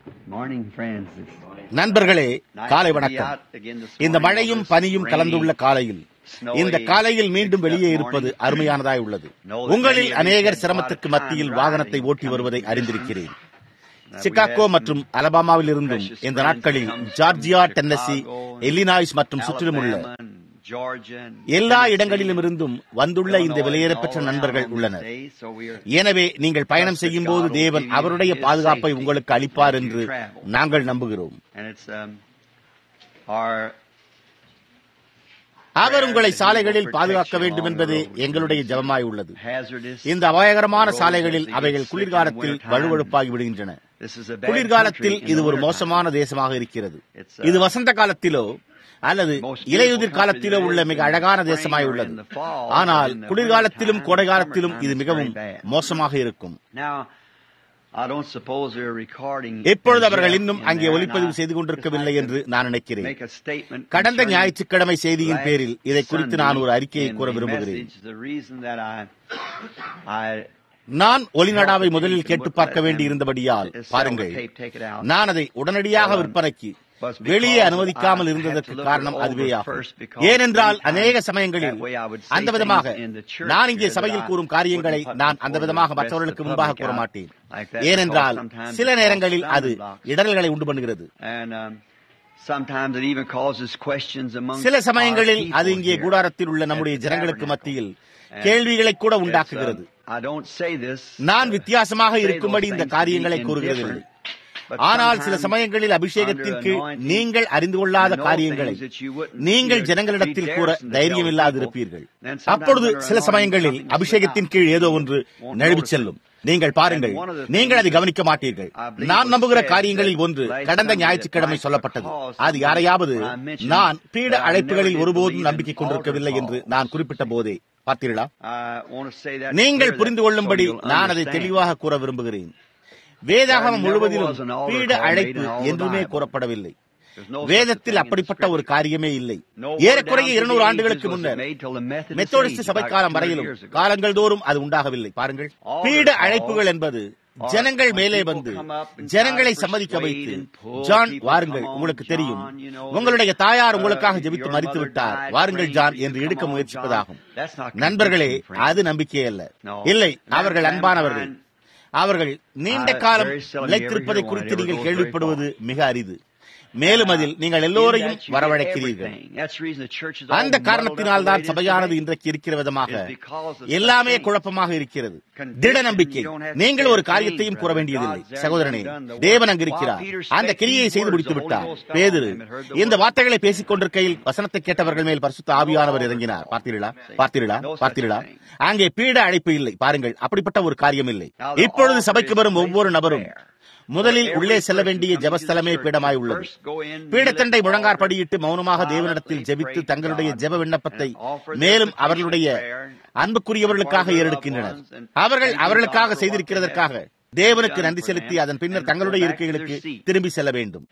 Morning, friends. நண்பர்களே காலை வணக்கம் இந்த மழையும் பனியும் கலந்துள்ள காலையில் இந்த காலையில் மீண்டும் வெளியே இருப்பது அருமையானதாய் உள்ளது உங்களில் அநேகர் சிரமத்திற்கு மத்தியில் வாகனத்தை ஓட்டி வருவதை அறிந்திருக்கிறேன் சிகாகோ மற்றும் அலபாமாவில் இருந்தும் இந்த நாட்களில் ஜார்ஜியா டென்னசி எல்லினாய்ஸ் மற்றும் சுற்றிலும் உள்ள எல்லா இடங்களிலும் இருந்தும் வந்துள்ள இந்த வெளியேறப்பெற்ற நண்பர்கள் உள்ளனர் எனவே நீங்கள் பயணம் செய்யும் போது தேவன் அவருடைய பாதுகாப்பை உங்களுக்கு அளிப்பார் என்று நாங்கள் நம்புகிறோம் அவர் உங்களை சாலைகளில் பாதுகாக்க வேண்டும் என்பதே எங்களுடைய ஜபமாய் உள்ளது இந்த அபாயகரமான சாலைகளில் அவைகள் குளிர்காலத்தில் வலுவழுப்பாகி விடுகின்றன குளிர்காலத்தில் இது ஒரு மோசமான தேசமாக இருக்கிறது இது வசந்த காலத்திலோ அல்லது இலையுதிர் காலத்திலோ உள்ள மிக அழகான தேசமாய் உள்ளது ஆனால் குளிர்காலத்திலும் கோடை காலத்திலும் இது மிகவும் மோசமாக இருக்கும் எப்பொழுது அவர்கள் இன்னும் அங்கே ஒலிப்பதிவு செய்து கொண்டிருக்கவில்லை என்று நான் நினைக்கிறேன் கடந்த ஞாயிற்றுக்கிழமை செய்தியின் பேரில் இதை குறித்து நான் ஒரு அறிக்கையை கூற விரும்புகிறேன் நான் ஒலிநடாவை முதலில் கேட்டு பார்க்க வேண்டி இருந்தபடியால் பாருங்கள் நான் அதை உடனடியாக விற்பனைக்கு வெளியே அனுமதிக்காமல் இருந்ததற்கு காரணம் அதுவே ஆகும் ஏனென்றால் அநேக சமயங்களில் அந்த விதமாக நான் இங்கே சபையில் கூறும் காரியங்களை நான் அந்த விதமாக மற்றவர்களுக்கு முன்பாக கூற மாட்டேன் ஏனென்றால் சில நேரங்களில் அது இடர்களை உண்டு பண்ணுகிறது சில சமயங்களில் அது இங்கே கூடாரத்தில் உள்ள நம்முடைய ஜனங்களுக்கு மத்தியில் கேள்விகளை கூட உண்டாக்குகிறது நான் வித்தியாசமாக இருக்கும்படி இந்த காரியங்களை கூறுகிறதில்லை ஆனால் சில சமயங்களில் அபிஷேகத்திற்கு நீங்கள் அறிந்து கொள்ளாத காரியங்களை நீங்கள் ஜனங்களிடத்தில் கூற தைரியம் இல்லாதிருப்பீர்கள் அப்பொழுது சில சமயங்களில் அபிஷேகத்தின் கீழ் ஏதோ ஒன்று நழுவி செல்லும் நீங்கள் பாருங்கள் நீங்கள் அதை கவனிக்க மாட்டீர்கள் நான் நம்புகிற காரியங்களில் ஒன்று கடந்த ஞாயிற்றுக்கிழமை சொல்லப்பட்டது அது யாரையாவது நான் பீட அழைப்புகளில் ஒருபோதும் நம்பிக்கை கொண்டிருக்கவில்லை என்று நான் குறிப்பிட்ட போதே பார்த்தீர்களா நீங்கள் புரிந்து கொள்ளும்படி நான் அதை தெளிவாக கூற விரும்புகிறேன் வேதாகமம் முழுவதிலும் பீட அழைப்பு என்றுமே கூறப்படவில்லை வேதத்தில் அப்படிப்பட்ட ஒரு காரியமே இல்லை ஏறக்குறைய இருநூறு ஆண்டுகளுக்கு முன்னர் மெத்தோடிஸ்ட் சபை காலம் வரையிலும் காலங்கள் தோறும் அது உண்டாகவில்லை பாருங்கள் பீட அழைப்புகள் என்பது ஜனங்கள் மேலே வந்து ஜனங்களை சம்மதிக்க வைத்து ஜான் வாருங்கள் உங்களுக்கு தெரியும் உங்களுடைய தாயார் உங்களுக்காக ஜெபித்து மறித்து விட்டார் வாருங்கள் ஜான் என்று எடுக்க முயற்சிப்பதாகும் நண்பர்களே அது நம்பிக்கை அல்ல இல்லை அவர்கள் அன்பானவர்கள் அவர்கள் நீண்ட காலம் நிலைத்திருப்பதை குறித்து நீங்கள் கேள்விப்படுவது மிக அரிது மேலும் அதில் நீங்கள் எல்லோரையும் வரவழைக்கிறீர்கள் அந்த காரணத்தினால் தான் சபையானது இன்றைக்கு இருக்கிற விதமாக எல்லாமே குழப்பமாக இருக்கிறது திட நம்பிக்கை நீங்கள் ஒரு காரியத்தையும் கூற வேண்டியதில்லை சகோதரனே தேவன் அங்கு இருக்கிறார் அந்த கிரியை செய்து முடித்து விட்டார் பேதிரு இந்த வார்த்தைகளை பேசிக் கொண்டிருக்கையில் வசனத்தை கேட்டவர்கள் மேல் பரிசுத்த ஆவியானவர் இறங்கினார் பார்த்தீர்களா பார்த்தீர்களா பார்த்தீர்களா அங்கே பீட அழைப்பு இல்லை பாருங்கள் அப்படிப்பட்ட ஒரு காரியம் இல்லை இப்பொழுது சபைக்கு வரும் ஒவ்வொரு நபரும் முதலில் உள்ளே செல்ல வேண்டிய ஜபஸ்தலமே பீடமாய் உள்ளது பீடத்தண்டை முழங்கார் படியிட்டு மௌனமாக தேவனிடத்தில் ஜெபித்து தங்களுடைய ஜெப விண்ணப்பத்தை மேலும் அவர்களுடைய அன்புக்குரியவர்களுக்காக ஏறெடுக்கின்றனர் அவர்கள் அவர்களுக்காக செய்திருக்கிறதற்காக தேவனுக்கு நன்றி செலுத்தி அதன் பின்னர் தங்களுடைய இருக்கைகளுக்கு திரும்பி செல்ல வேண்டும்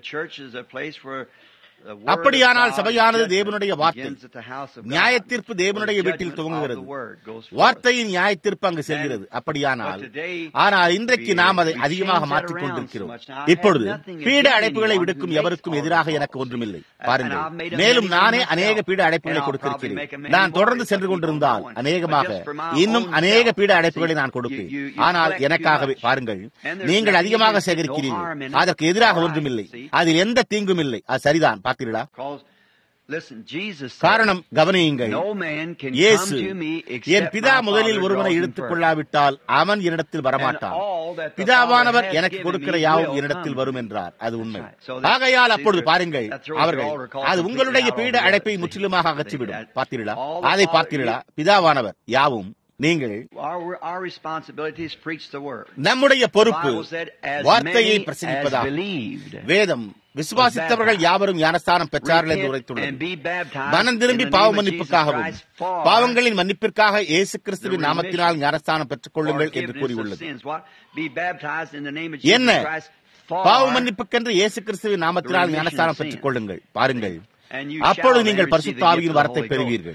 அப்படியானால் சபையானது தேவனுடைய வார்த்தை நியாயத்தீர்ப்பு தேவனுடைய வீட்டில் துவங்குகிறது வார்த்தையின் நியாயத்தீர்ப்பு அங்கு செல்கிறது அப்படியானால் ஆனால் இன்றைக்கு நாம் அதை அதிகமாக மாற்றிக் கொண்டிருக்கிறோம் இப்பொழுது பீட அழைப்புகளை விடுக்கும் எவருக்கும் எதிராக எனக்கு ஒன்றுமில்லை பாருங்கள் மேலும் நானே அநேக பீட அழைப்புகளை கொடுத்திருக்கிறேன் நான் தொடர்ந்து சென்று கொண்டிருந்தால் அநேகமாக இன்னும் அநேக பீட அழைப்புகளை நான் கொடுப்பேன் ஆனால் எனக்காகவே பாருங்கள் நீங்கள் அதிகமாக சேகரிக்கிறீர்கள் அதற்கு எதிராக ஒன்றுமில்லை அதில் எந்த தீங்கும் இல்லை அது சரிதான் பார்த்தீர்களா காரணம் கவனியுங்கள் இயேசு என் பிதா முதலில் ஒருவனை இழுத்துக் கொள்ளாவிட்டால் அவன் என்னிடத்தில் வரமாட்டான் பிதாவானவர் எனக்கு கொடுக்கிற யாவும் என்னிடத்தில் வரும் என்றார் அது உண்மை ஆகையால் அப்பொழுது பாருங்கள் அவர்கள் அது உங்களுடைய பீட அழைப்பை முற்றிலுமாக அகற்றிவிடும் பார்த்தீர்களா அதை பார்த்தீர்களா பிதாவானவர் யாவும் நீங்கள் நம்முடைய பொறுப்பு வார்த்தையை பிரசங்கிப்பதாகும் வேதம் விசுவாசித்தவர்கள் யாவரும் ஞானஸ்தானம் பெற்றார்கள் என்று உரைத்துள்ளது மனம் திரும்பி பாவ மன்னிப்புக்காகவும் பாவங்களின் மன்னிப்பிற்காக இயேசு கிறிஸ்துவின் நாமத்தினால் ஞானஸ்தானம் பெற்றுக் கொள்ளுங்கள் என்று கூறியுள்ளது என்ன பாவ மன்னிப்புக்கென்று இயேசு கிறிஸ்துவின் நாமத்தினால் ஞானஸ்தானம் பெற்றுக் கொள்ளுங்கள் பாருங்கள் அப்பொழுது நீங்கள் பரிசுத்தாவியின் வரத்தை பெறுவீர்கள்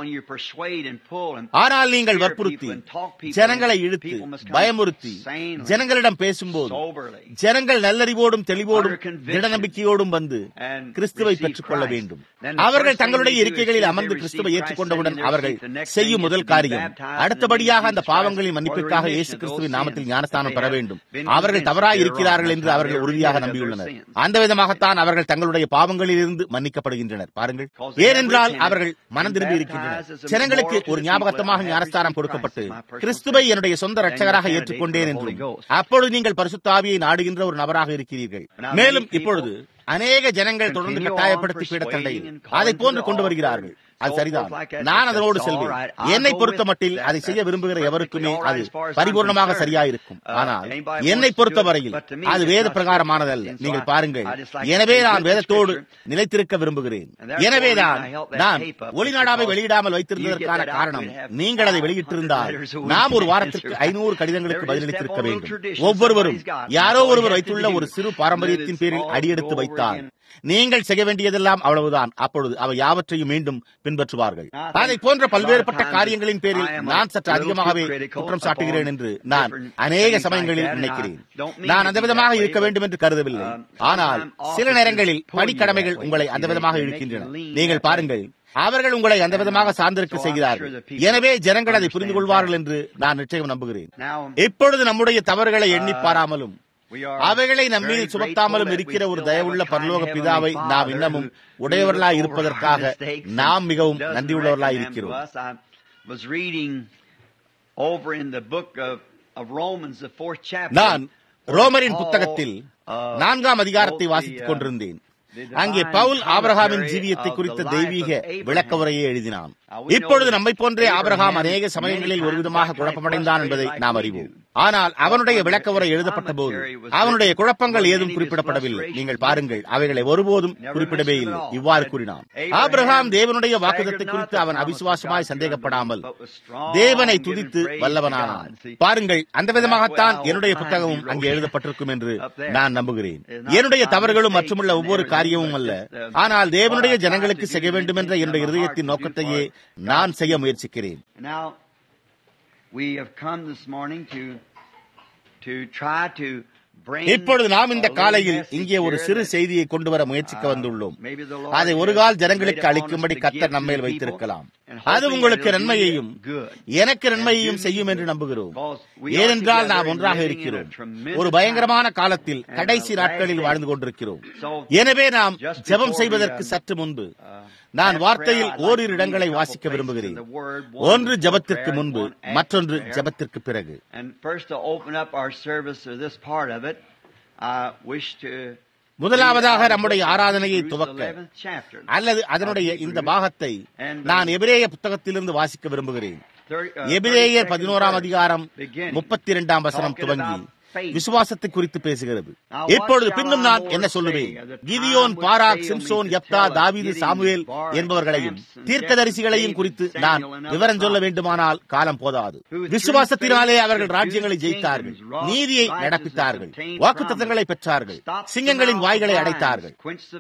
ஆனால் நீங்கள் வற்புறுத்தி ஜனங்களை இழுத்து பயமுறுத்தி ஜனங்களிடம் பேசும்போது ஜனங்கள் நல்லறிவோடும் தெளிவோடும் திட நம்பிக்கையோடும் வந்து கிறிஸ்துவை பெற்றுக் கொள்ள வேண்டும் அவர்கள் தங்களுடைய இருக்கைகளில் அமர்ந்து கிறிஸ்துவை ஏற்றுக்கொண்டவுடன் அவர்கள் செய்யும் முதல் காரியம் அடுத்தபடியாக அந்த பாவங்களின் மன்னிப்பிற்காக இயேசு கிறிஸ்துவின் நாமத்தில் ஞானஸ்தானம் பெற வேண்டும் அவர்கள் தவறாய் இருக்கிறார்கள் என்று அவர்கள் உறுதியாக நம்பியுள்ளனர் அந்த விதமாகத்தான் அவர்கள் தங்களுடைய பாவங்களில் இருந்து மன்னிக்கப்படுகின்றனர் பாருங்கள் ஏனென்றால் அவர்கள் மனம் திரும்பி இருக்கின்றனர் ஜனங்களுக்கு ஒரு ஞாபகத்தமாக ஞானஸ்தானம் கொடுக்கப்பட்டு கிறிஸ்துவை என்னுடைய சொந்த ரட்சகராக ஏற்றுக்கொண்டேன் என்றும் அப்பொழுது நீங்கள் பரிசுத்தாவியை நாடுகின்ற ஒரு நபராக இருக்கிறீர்கள் மேலும் இப்பொழுது அநேக ஜனங்கள் தொடர்ந்து கட்டாயப்படுத்தி பீடத்தண்டையில் அதை போன்று கொண்டு வருகிறார்கள் அது சரிதான் நான் அதனோடு செல்வேன் என்னை பொறுத்த மட்டில் அதை செய்ய விரும்புகிற எவருக்குமே அது பரிபூர்ணமாக சரியாயிருக்கும் ஆனால் என்னை பொறுத்த வரையில் அது வேத பிரகாரமானதல்ல நீங்கள் பாருங்கள் எனவே நான் வேதத்தோடு நிலைத்திருக்க விரும்புகிறேன் எனவேதான் நான் ஒளிநாடாவை வெளியிடாமல் வைத்திருந்ததற்கான காரணம் நீங்கள் அதை வெளியிட்டிருந்தால் நாம் ஒரு வாரத்திற்கு ஐநூறு கடிதங்களுக்கு பதிலளித்திருக்க வேண்டும் ஒவ்வொருவரும் யாரோ ஒருவர் வைத்துள்ள ஒரு சிறு பாரம்பரியத்தின் பேரில் அடியெடுத்து வைத்தார் நீங்கள் செய்ய வேண்டியதெல்லாம் அவ்வளவுதான் அப்பொழுது அவை யாவற்றையும் மீண்டும் பின்பற்றுவார்கள் அதை போன்ற பல்வேறுபட்ட காரியங்களின் பேரில் நான் சற்று அதிகமாகவே குற்றம் சாட்டுகிறேன் என்று நான் அநேக சமயங்களில் நினைக்கிறேன் நான் அந்த விதமாக இருக்க வேண்டும் என்று கருதவில்லை ஆனால் சில நேரங்களில் பணிக்கடமைகள் உங்களை அந்த விதமாக இழுக்கின்றன நீங்கள் பாருங்கள் அவர்கள் உங்களை அந்த விதமாக சார்ந்திருக்க செய்கிறார்கள் எனவே ஜனங்கள் அதை புரிந்து கொள்வார்கள் என்று நான் நிச்சயம் நம்புகிறேன் இப்பொழுது நம்முடைய தவறுகளை எண்ணி பாராமலும் அவைகளை நம்மீது சுமத்தாமலும் இருக்கிற ஒரு தயவுள்ள பரலோக பிதாவை நாம் இன்னமும் உடையவர்களாய் இருப்பதற்காக நாம் மிகவும் நன்றியுள்ளவர்களாய் இருக்கிறோம் நான் ரோமரின் புத்தகத்தில் நான்காம் அதிகாரத்தை வாசித்துக் கொண்டிருந்தேன் அங்கே பவுல் ஆபிரகாமின் ஜீவியத்தை குறித்த தெய்வீக விளக்க உரையை எழுதினான் இப்பொழுது நம்மை போன்றே ஆபிரகாம் அநேக சமயங்களில் ஒரு விதமாக குழப்பமடைந்தான் என்பதை நாம் அறிவோம் ஆனால் அவனுடைய விளக்க உரை எழுதப்பட்ட போது அவனுடைய குழப்பங்கள் ஏதும் குறிப்பிடப்படவில்லை நீங்கள் பாருங்கள் அவைகளை ஒருபோதும் குறிப்பிடவே இல்லை இவ்வாறு கூறினான் ஆபிரகாம் தேவனுடைய வாக்குதத்தை குறித்து அவன் அவிசுவாசமாய் சந்தேகப்படாமல் தேவனை துதித்து வல்லவனானான் பாருங்கள் அந்த விதமாகத்தான் என்னுடைய புத்தகமும் அங்கே எழுதப்பட்டிருக்கும் என்று நான் நம்புகிறேன் என்னுடைய தவறுகளும் மற்றுமுள்ள ஒவ்வொரு காரியமும் அல்ல ஆனால் தேவனுடைய ஜனங்களுக்கு செய்ய வேண்டும் என்ற என்னுடைய இருதயத்தின் நோக்கத்தையே நான் செய்ய முயற்சிக்கிறேன் இப்பொழுது நாம் இந்த காலையில் இங்கே ஒரு சிறு செய்தியை கொண்டு வர முயற்சிக்க வந்துள்ளோம் அதை ஒரு கால் ஜனங்களுக்கு அளிக்கும்படி கத்தர் நம்மேல் வைத்திருக்கலாம் அது உங்களுக்கு நன்மையையும் எனக்கு நன்மையையும் செய்யும் என்று நம்புகிறோம் ஏனென்றால் நாம் ஒன்றாக இருக்கிறோம் ஒரு பயங்கரமான காலத்தில் கடைசி நாட்களில் வாழ்ந்து கொண்டிருக்கிறோம் எனவே நாம் ஜெபம் செய்வதற்கு சற்று முன்பு நான் வார்த்தையில் ஓரிரு இடங்களை வாசிக்க விரும்புகிறேன் ஒன்று ஜபத்திற்கு முன்பு மற்றொன்று ஜபத்திற்கு பிறகு முதலாவதாக நம்முடைய ஆராதனையை துவக்க அல்லது அதனுடைய இந்த பாகத்தை நான் எபிரேய புத்தகத்திலிருந்து வாசிக்க விரும்புகிறேன் எபிரேயர் பதினோராம் அதிகாரம் முப்பத்தி இரண்டாம் வசனம் துவங்கி விசுவாசத்தை குறித்து பேசுகிறது இப்பொழுது பின்னும் நான் என்ன சொல்லுவேன் கிதியோன் பாராக் சிம்சோன் யப்தா தாவீது சாமுவேல் என்பவர்களையும் தீர்க்கதரிசிகளையும் குறித்து நான் விவரம் சொல்ல வேண்டுமானால் காலம் போதாது விசுவாசத்தினாலே அவர்கள் ராஜ்யங்களை ஜெயித்தார்கள் நீதியை நடப்பித்தார்கள் வாக்குத்தத்தங்களை பெற்றார்கள் சிங்கங்களின் வாய்களை அடைத்தார்கள்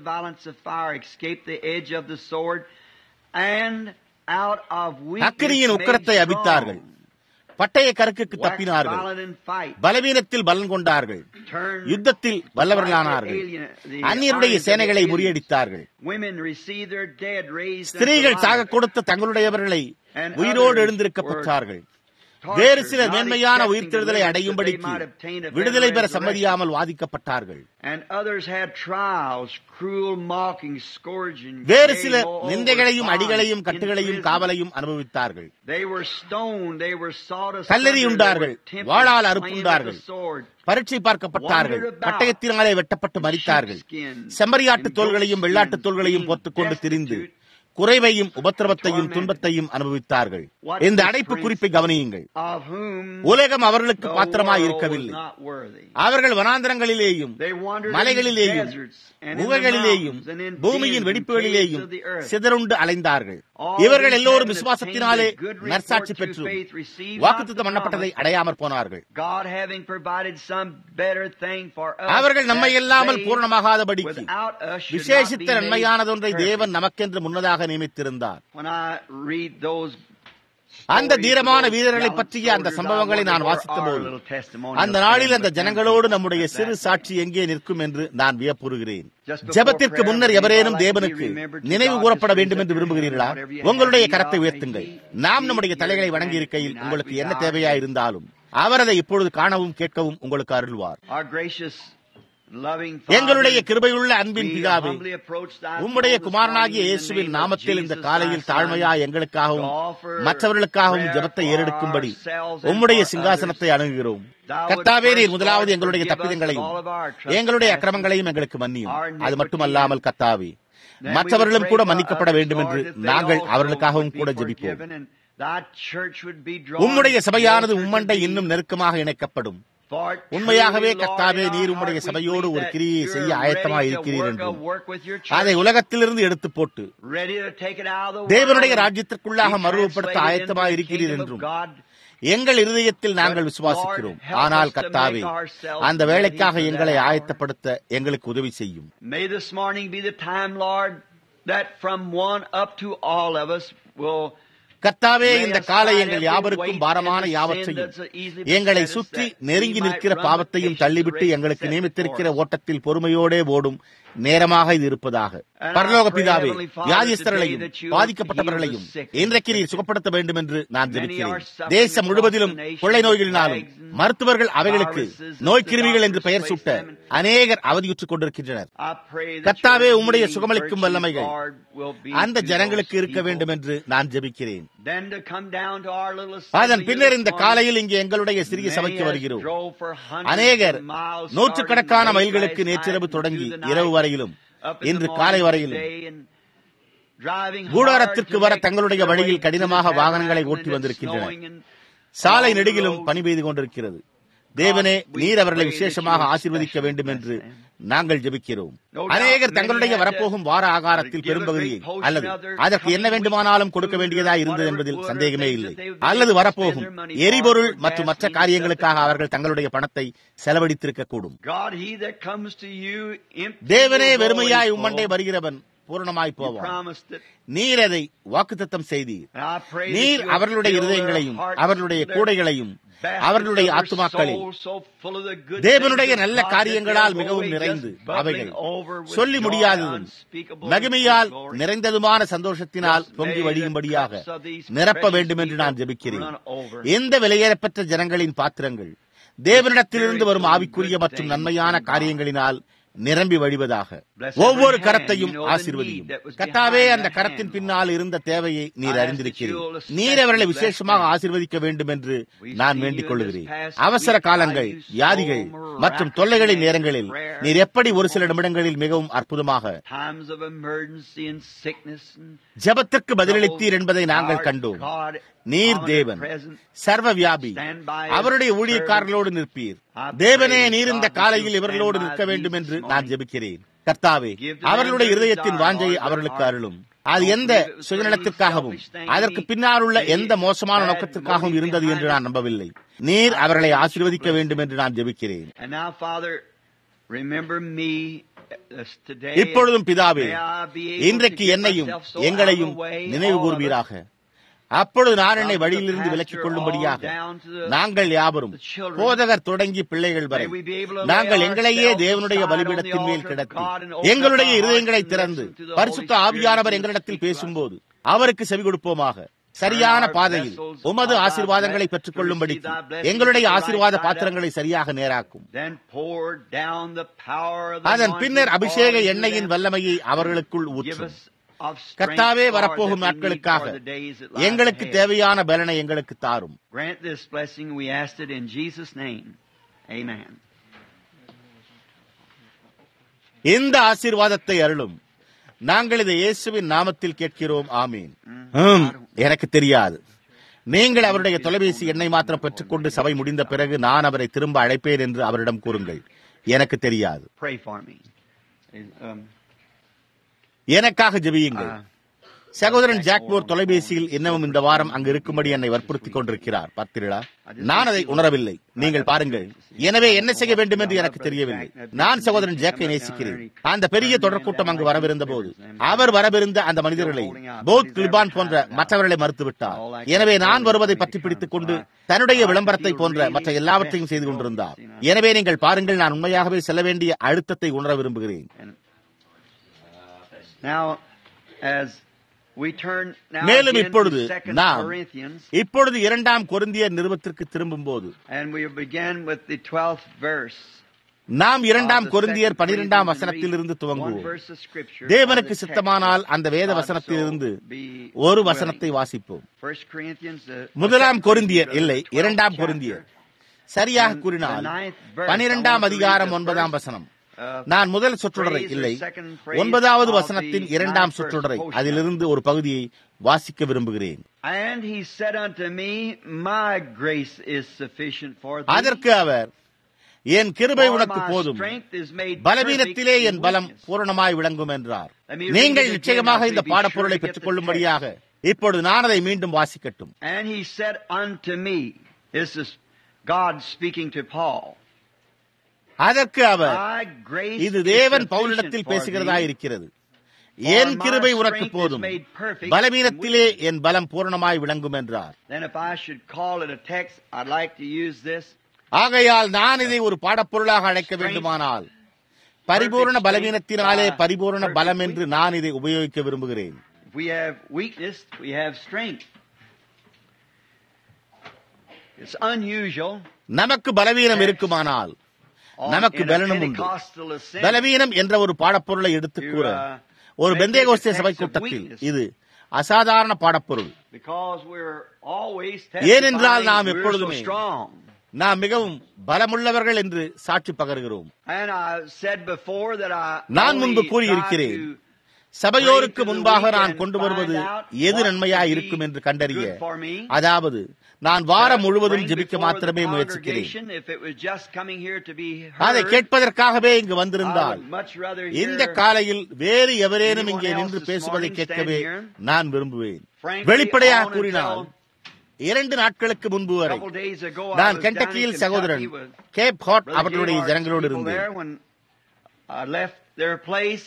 அக்கினியின் உக்கரத்தை அவித்தார்கள் பட்டய கருக்குக்கு தப்பினார்கள் பலவீனத்தில் பலன் கொண்டார்கள் யுத்தத்தில் வல்லவர்களானார்கள் அந்நியருடைய சேனைகளை முறியடித்தார்கள் ஸ்திரீகள் சாக கொடுத்த தங்களுடையவர்களை உயிரோடு எழுந்திருக்கப்பட்டார்கள் வேறு சிலர் மேன்மையான உயிர்த்தெழுதலை அடையும்படிக்கு விடுதலை பெற சம்மதியாமல் வாதிக்கப்பட்டார்கள் வேறு சிலர் நிந்தைகளையும் அடிகளையும் கட்டுகளையும் காவலையும் அனுபவித்தார்கள் கல்லெறியுண்டார்கள் வாழால் அறுப்புண்டார்கள் பரீட்சை பார்க்கப்பட்டார்கள் பட்டயத்தினாலே வெட்டப்பட்டு மறித்தார்கள் செம்மறியாட்டு தோள்களையும் வெள்ளாட்டு தோள்களையும் போட்டுக் கொண்டு திரிந்து குறைவையும் உபத்திரவத்தையும் துன்பத்தையும் அனுபவித்தார்கள் இந்த அடைப்பு குறிப்பை கவனியுங்கள் உலகம் அவர்களுக்கு பாத்திரமாய் இருக்கவில்லை அவர்கள் வனாந்திரங்களிலேயும் மலைகளிலேயும் குகைகளிலேயும் பூமியின் வெடிப்புகளிலேயும் சிதறுண்டு அலைந்தார்கள் இவர்கள் எல்லோரும் விசுவாசத்தினாலே நற்சாட்சி பெற்று வாக்குத்தம் பண்ணப்பட்டதை அடையாமற் போனார்கள் அவர்கள் நம்மை இல்லாமல் பூர்ணமாகாதபடிக்கு விசேஷித்த நன்மையானதொன்றை தேவன் நமக்கென்று முன்னதாக நியமித்திருந்தார் அந்த தீரமான வீரர்களை பற்றிய அந்த சம்பவங்களை நான் வாசித்த போது அந்த நாளில் அந்த ஜனங்களோடு நம்முடைய சிறு சாட்சி எங்கே நிற்கும் என்று நான் வியப்புறுகிறேன் ஜபத்திற்கு முன்னர் எவரேனும் தேவனுக்கு நினைவு கூறப்பட வேண்டும் என்று விரும்புகிறீர்களா உங்களுடைய கரத்தை உயர்த்துங்கள் நாம் நம்முடைய தலைகளை வணங்கி இருக்கையில் உங்களுக்கு என்ன தேவையா இருந்தாலும் அவர் அதை இப்பொழுது காணவும் கேட்கவும் உங்களுக்கு அருள்வார் எங்களுடைய கிருபையுள்ள அன்பின் பிதாவே உம்முடைய குமாரனாகிய இயேசுவின் நாமத்தில் இந்த காலையில் தாழ்மையா எங்களுக்காகவும் மற்றவர்களுக்காகவும் ஜபத்தை ஏறெடுக்கும்படி உம்முடைய சிங்காசனத்தை அணுகுகிறோம் கத்தாவே நீர் முதலாவது எங்களுடைய தப்பிதங்களையும் எங்களுடைய அக்கிரமங்களையும் எங்களுக்கு மன்னியும் அது மட்டுமல்லாமல் கத்தாவே மற்றவர்களும் கூட மன்னிக்கப்பட வேண்டும் என்று நாங்கள் அவர்களுக்காகவும் கூட ஜபிப்போம் உம்முடைய சபையானது உம்மண்டை இன்னும் நெருக்கமாக இணைக்கப்படும் உண்மையாகவே கத்தாவே நீர் உம்முடைய சபையோடு ஒரு கிரியை செய்ய ஆயத்தமாக இருக்கிறீர் என்றும் அதை உலகத்திலிருந்து எடுத்து போட்டு தேவனுடைய ராஜ்யத்திற்குள்ளாக மறுவப்படுத்த ஆயத்தமாக இருக்கிறீர் என்றும் எங்கள் இருதயத்தில் நாங்கள் விசுவாசிக்கிறோம் ஆனால் கத்தாவே அந்த வேலைக்காக எங்களை ஆயத்தப்படுத்த எங்களுக்கு உதவி செய்யும் கர்த்தாவே இந்த காலை எங்கள் யாவருக்கும் பாரமான யாவற்றையும் எங்களை சுற்றி நெருங்கி நிற்கிற பாவத்தையும் தள்ளிவிட்டு எங்களுக்கு நியமித்திருக்கிற ஓட்டத்தில் பொறுமையோடே ஓடும் நேரமாக இது இருப்பதாக பரலோக பிதாவே வியாதிஸ்தர்களையும் பாதிக்கப்பட்டவர்களையும் இன்றைக்கு நீர் சுகப்படுத்த வேண்டும் என்று நான் ஜெபிக்கிறேன் தேசம் முழுவதிலும் கொள்ளை நோய்களினாலும் மருத்துவர்கள் அவைகளுக்கு நோய் கிருமிகள் என்று பெயர் சூட்ட அநேகர் அவதியுற்றுக் கொண்டிருக்கின்றனர் கத்தாவே உம்முடைய சுகமளிக்கும் வல்லமைகள் அந்த ஜனங்களுக்கு இருக்க வேண்டும் என்று நான் ஜெபிக்கிறேன் அதன் பின்னர் இந்த காலையில் இங்கே எங்களுடைய சிறிய சபைக்கு வருகிறோம் அநேகர் நூற்றுக்கணக்கான மைல்களுக்கு நேற்றிரவு தொடங்கி இரவு வரையிலும் இன்று காலை வரையிலும் கூடாரத்திற்கு வர தங்களுடைய வழியில் கடினமாக வாகனங்களை ஓட்டி வந்திருக்கின்றனர் சாலை நெடுகிலும் பணி பெய்து கொண்டிருக்கிறது தேவனே நீர் அவர்களை விசேஷமாக ஆசீர்வதிக்க வேண்டும் என்று நாங்கள் ஜெபிக்கிறோம் அநேகர் தங்களுடைய வரப்போகும் வார ஆகாரத்தில் பெரும்பகுதியை அல்லது அதற்கு என்ன வேண்டுமானாலும் கொடுக்க வேண்டியதா இருந்தது என்பதில் சந்தேகமே இல்லை அல்லது வரப்போகும் எரிபொருள் மற்றும் மற்ற காரியங்களுக்காக அவர்கள் தங்களுடைய பணத்தை செலவழித்திருக்க கூடும் தேவனே வெறுமையாய் உம்மண்டை வருகிறவன் பூரணமாய் போவான் நீர் அதை வாக்குத்தத்தம் செய்தீர் நீர் அவர்களுடைய இருதயங்களையும் அவர்களுடைய கூடைகளையும் அவர்களுடைய ஆத்துமாக்களில் தேவனுடைய நல்ல காரியங்களால் மிகவும் நிறைந்து அவைகள் சொல்லி முடியாததும் மகிமையால் நிறைந்ததுமான சந்தோஷத்தினால் பொங்கி வழியும்படியாக நிரப்ப வேண்டும் என்று நான் ஜெபிக்கிறேன் எந்த விலையேறப்பெற்ற ஜனங்களின் பாத்திரங்கள் தேவனிடத்திலிருந்து வரும் ஆவிக்குரிய மற்றும் நன்மையான காரியங்களினால் நிரம்பி வழிவதாக ஒவ்வொரு கரத்தையும் ஆசிர்வதியும் கத்தாவே அந்த கரத்தின் பின்னால் இருந்த தேவையை நீர் அறிந்திருக்கிறீர் நீர் அவர்களை விசேஷமாக ஆசிர்வதிக்க வேண்டும் என்று நான் வேண்டிக் கொள்கிறேன் அவசர காலங்கள் வியாதிகள் மற்றும் தொல்லைகளின் நேரங்களில் நீர் எப்படி ஒரு சில நிமிடங்களில் மிகவும் அற்புதமாக ஜபத்திற்கு பதிலளித்தீர் என்பதை நாங்கள் கண்டோம் நீர் தேவன் சர்வ வியாபி அவருடைய ஊழியக்காரர்களோடு நிற்பீர் தேவனே நீர் இந்த காலையில் இவர்களோடு நிற்க வேண்டும் என்று நான் ஜெபிக்கிறேன் கர்த்தாவே அவர்களுடைய இருதயத்தின் வாஞ்சையை அவர்களுக்கு அருளும் அது எந்த சுயநலத்திற்காகவும் அதற்கு பின்னால் உள்ள எந்த மோசமான நோக்கத்திற்காகவும் இருந்தது என்று நான் நம்பவில்லை நீர் அவர்களை ஆசீர்வதிக்க வேண்டும் என்று நான் ஜெபிக்கிறேன் இப்பொழுதும் பிதாவே இன்றைக்கு என்னையும் எங்களையும் நினைவு கூர்வீராக அப்பொழுது நான் என்னை வழியிலிருந்து விலக்கிக் கொள்ளும்படியாக நாங்கள் யாவரும் போதகர் தொடங்கி பிள்ளைகள் வரை நாங்கள் எங்களையே தேவனுடைய பலிபீடத்தின் மேல் கிடத்தி எங்களுடைய இருதயங்களை திறந்து பரிசுத்த ஆவியானவர் எங்களிடத்தில் பேசும்போது அவருக்கு செவி கொடுப்போமாக சரியான பாதையில் உமது ஆசீர்வாதங்களை பெற்றுக் கொள்ளும்படி எங்களுடைய ஆசீர்வாத பாத்திரங்களை சரியாக நேராக்கும் அதன் பின்னர் அபிஷேக எண்ணெயின் வல்லமையை அவர்களுக்குள் ஊற்றும் கர்த்தாவே வரப்போகும் நாட்களுக்காக எங்களுக்கு தேவையான பலனை எங்களுக்கு தாரும் இந்த ஆசீர்வாதத்தை அருளும் நாங்கள் இதை இயேசுவின் நாமத்தில் கேட்கிறோம் ஆமீன் ஹம், எனக்கு தெரியாது நீங்கள் அவருடைய தொலைபேசி எண்ணை மாத்திரம் பெற்றுக்கொண்டு சபை முடிந்த பிறகு நான் அவரை திரும்ப அழைப்பேன் என்று அவரிடம் கூறுங்கள் எனக்கு தெரியாது Pray for me. Um, எனக்காக ஜெபியுங்கள் uh, சகோதரன் ஜாக்போர் தொலைபேசியில் இன்னமும் இந்த வாரம் அங்கு இருக்கும்படி என்னை வற்புறுத்திக் கொண்டிருக்கிறார் பார்த்தீர்களா நான் அதை உணரவில்லை நீங்கள் பாருங்கள் எனவே என்ன செய்ய வேண்டும் என்று எனக்கு தெரியவில்லை நான் சகோதரன் ஜாக்கை நேசிக்கிறேன் அந்த பெரிய தொடர்கூட்டம் அங்கு வரவிருந்த போது அவர் வரவிருந்த அந்த மனிதர்களை போத் கில்பான் போன்ற மற்றவர்களை மறுத்துவிட்டார் எனவே நான் வருவதை பற்றி பிடித்துக் கொண்டு தன்னுடைய விளம்பரத்தை போன்ற மற்ற எல்லாவற்றையும் செய்து கொண்டிருந்தார் எனவே நீங்கள் பாருங்கள் நான் உண்மையாகவே செல்ல வேண்டிய அழுத்தத்தை உணர விரும்புகிறேன் now, as we turn now மேலும் again இப்பொழுது to Second நாம் Corinthians, இப்பொழுது இரண்டாம் கொரிந்தியர் நிறுவத்திற்கு திரும்பும் போது and we begin with the 12th verse. நாம் இரண்டாம் of the கொரிந்தியர் second பனிரெண்டாம் Corinthians and வசனத்திலிருந்து read one துவங்குவோம் verse of scripture தேவனுக்கு on the text. சித்தமானால் அந்த வேத God வசனத்திலிருந்து so be ஒரு willing. வசனத்தை வாசிப்போம் First Corinthians, uh, முதலாம் second கொரிந்தியர் Corinthians, இல்லை the 12th இரண்டாம் chapter. கொரிந்தியர் சரியாக கூறினால் பனிரெண்டாம் அதிகாரம் ஒன்பதாம் வசனம் நான் முதல் சொற்றொடரை இல்லை ஒன்பதாவது வசனத்தின் இரண்டாம் சொற்றொடரை அதிலிருந்து ஒரு பகுதியை வாசிக்க விரும்புகிறேன் And he said unto me, My grace is sufficient for thee. அதற்கு அவர் என் கிருபை for உனக்கு my போதும் strength is made பலவீனத்திலே perfect in என் பலம் weakness." பூரணமாய் விளங்கும் என்றார் Let me read நீங்கள் it again நிச்சயமாக now so இந்த you be பாடப்பொருளை sure to get பெற்றுக் the கொள்ளும்படியாக இப்பொழுது நான் அதை மீண்டும் வாசிக்கட்டும் And he said unto me, This is God speaking to Paul. அதற்கு அவர் My grace இது is தேவன் sufficient பவுலிடத்தில் for பேசுகிறதா thee, இருக்கிறது for என் my கிருபை உனக்கு strength is போதும் made perfect பலவீனத்திலே in weakness. என் பலம் பூரணமாய் விளங்கும் என்றார் Then if I should call it a text, I'd like to use this. ஆகையால் நான் இதை ஒரு பாடப்பொருளாக அழைக்க வேண்டுமானால் பரிபூரண பலவீனத்தினாலே பரிபூரண பலம் என்று நான் இதை உபயோகிக்க விரும்புகிறேன் If we have weakness, we have strength. It's unusual. நமக்கு பலவீனம் இருக்குமானால் on- நமக்கு in a பலனும் உண்டு Pentecostal assembly பலவீனம் என்ற ஒரு பாடப்பொருளை எடுத்து கூற ஒரு பெந்தேகோஸ்தே சபை கூட்டத்தில் இது அசாதாரண பாடப்பொருள் because we're always ஏனென்றால் நாம் testifying we're so எப்பொழுதுமே strong. நாம் மிகவும் பலமுள்ளவர்கள் என்று சாட்சி பகர்கிறோம் And I said before that I நான் only முன்பு try கூறியிருக்கிறேன். to சபையோருக்கு pray to the முன்பாக weak நான் and கொண்டு find வருவது out எது what நன்மையாய் would be இருக்கும் என்று கண்டறிய good for me. அதாவது நான் வாரம் to முழுவதும் bring ஜெபிக்க before மாத்திரமே the முயற்சிக்கிறேன் congregation, if it was just coming here to be அதை heard, கேட்பதற்காகவே இங்கு I வந்திருந்தால் would much rather இந்த hear காலையில் வேறு எவரேனும் anyone இங்கே else நின்று this பேசுவதை morning கேட்கவே stand here. நான் விரும்புவேன் Frankly, வெளிப்படையாக on கூறினால் until இரண்டு நாட்களுக்கு முன்பு a வரை couple days ago, I நான் was கெண்டக்கியில் down in சகோதரன் Kentucky with கேப் ஹாட் Brother அவர்களுடைய Gaylord's ஜனங்களோடு people இருந்தேன் there when I left their place.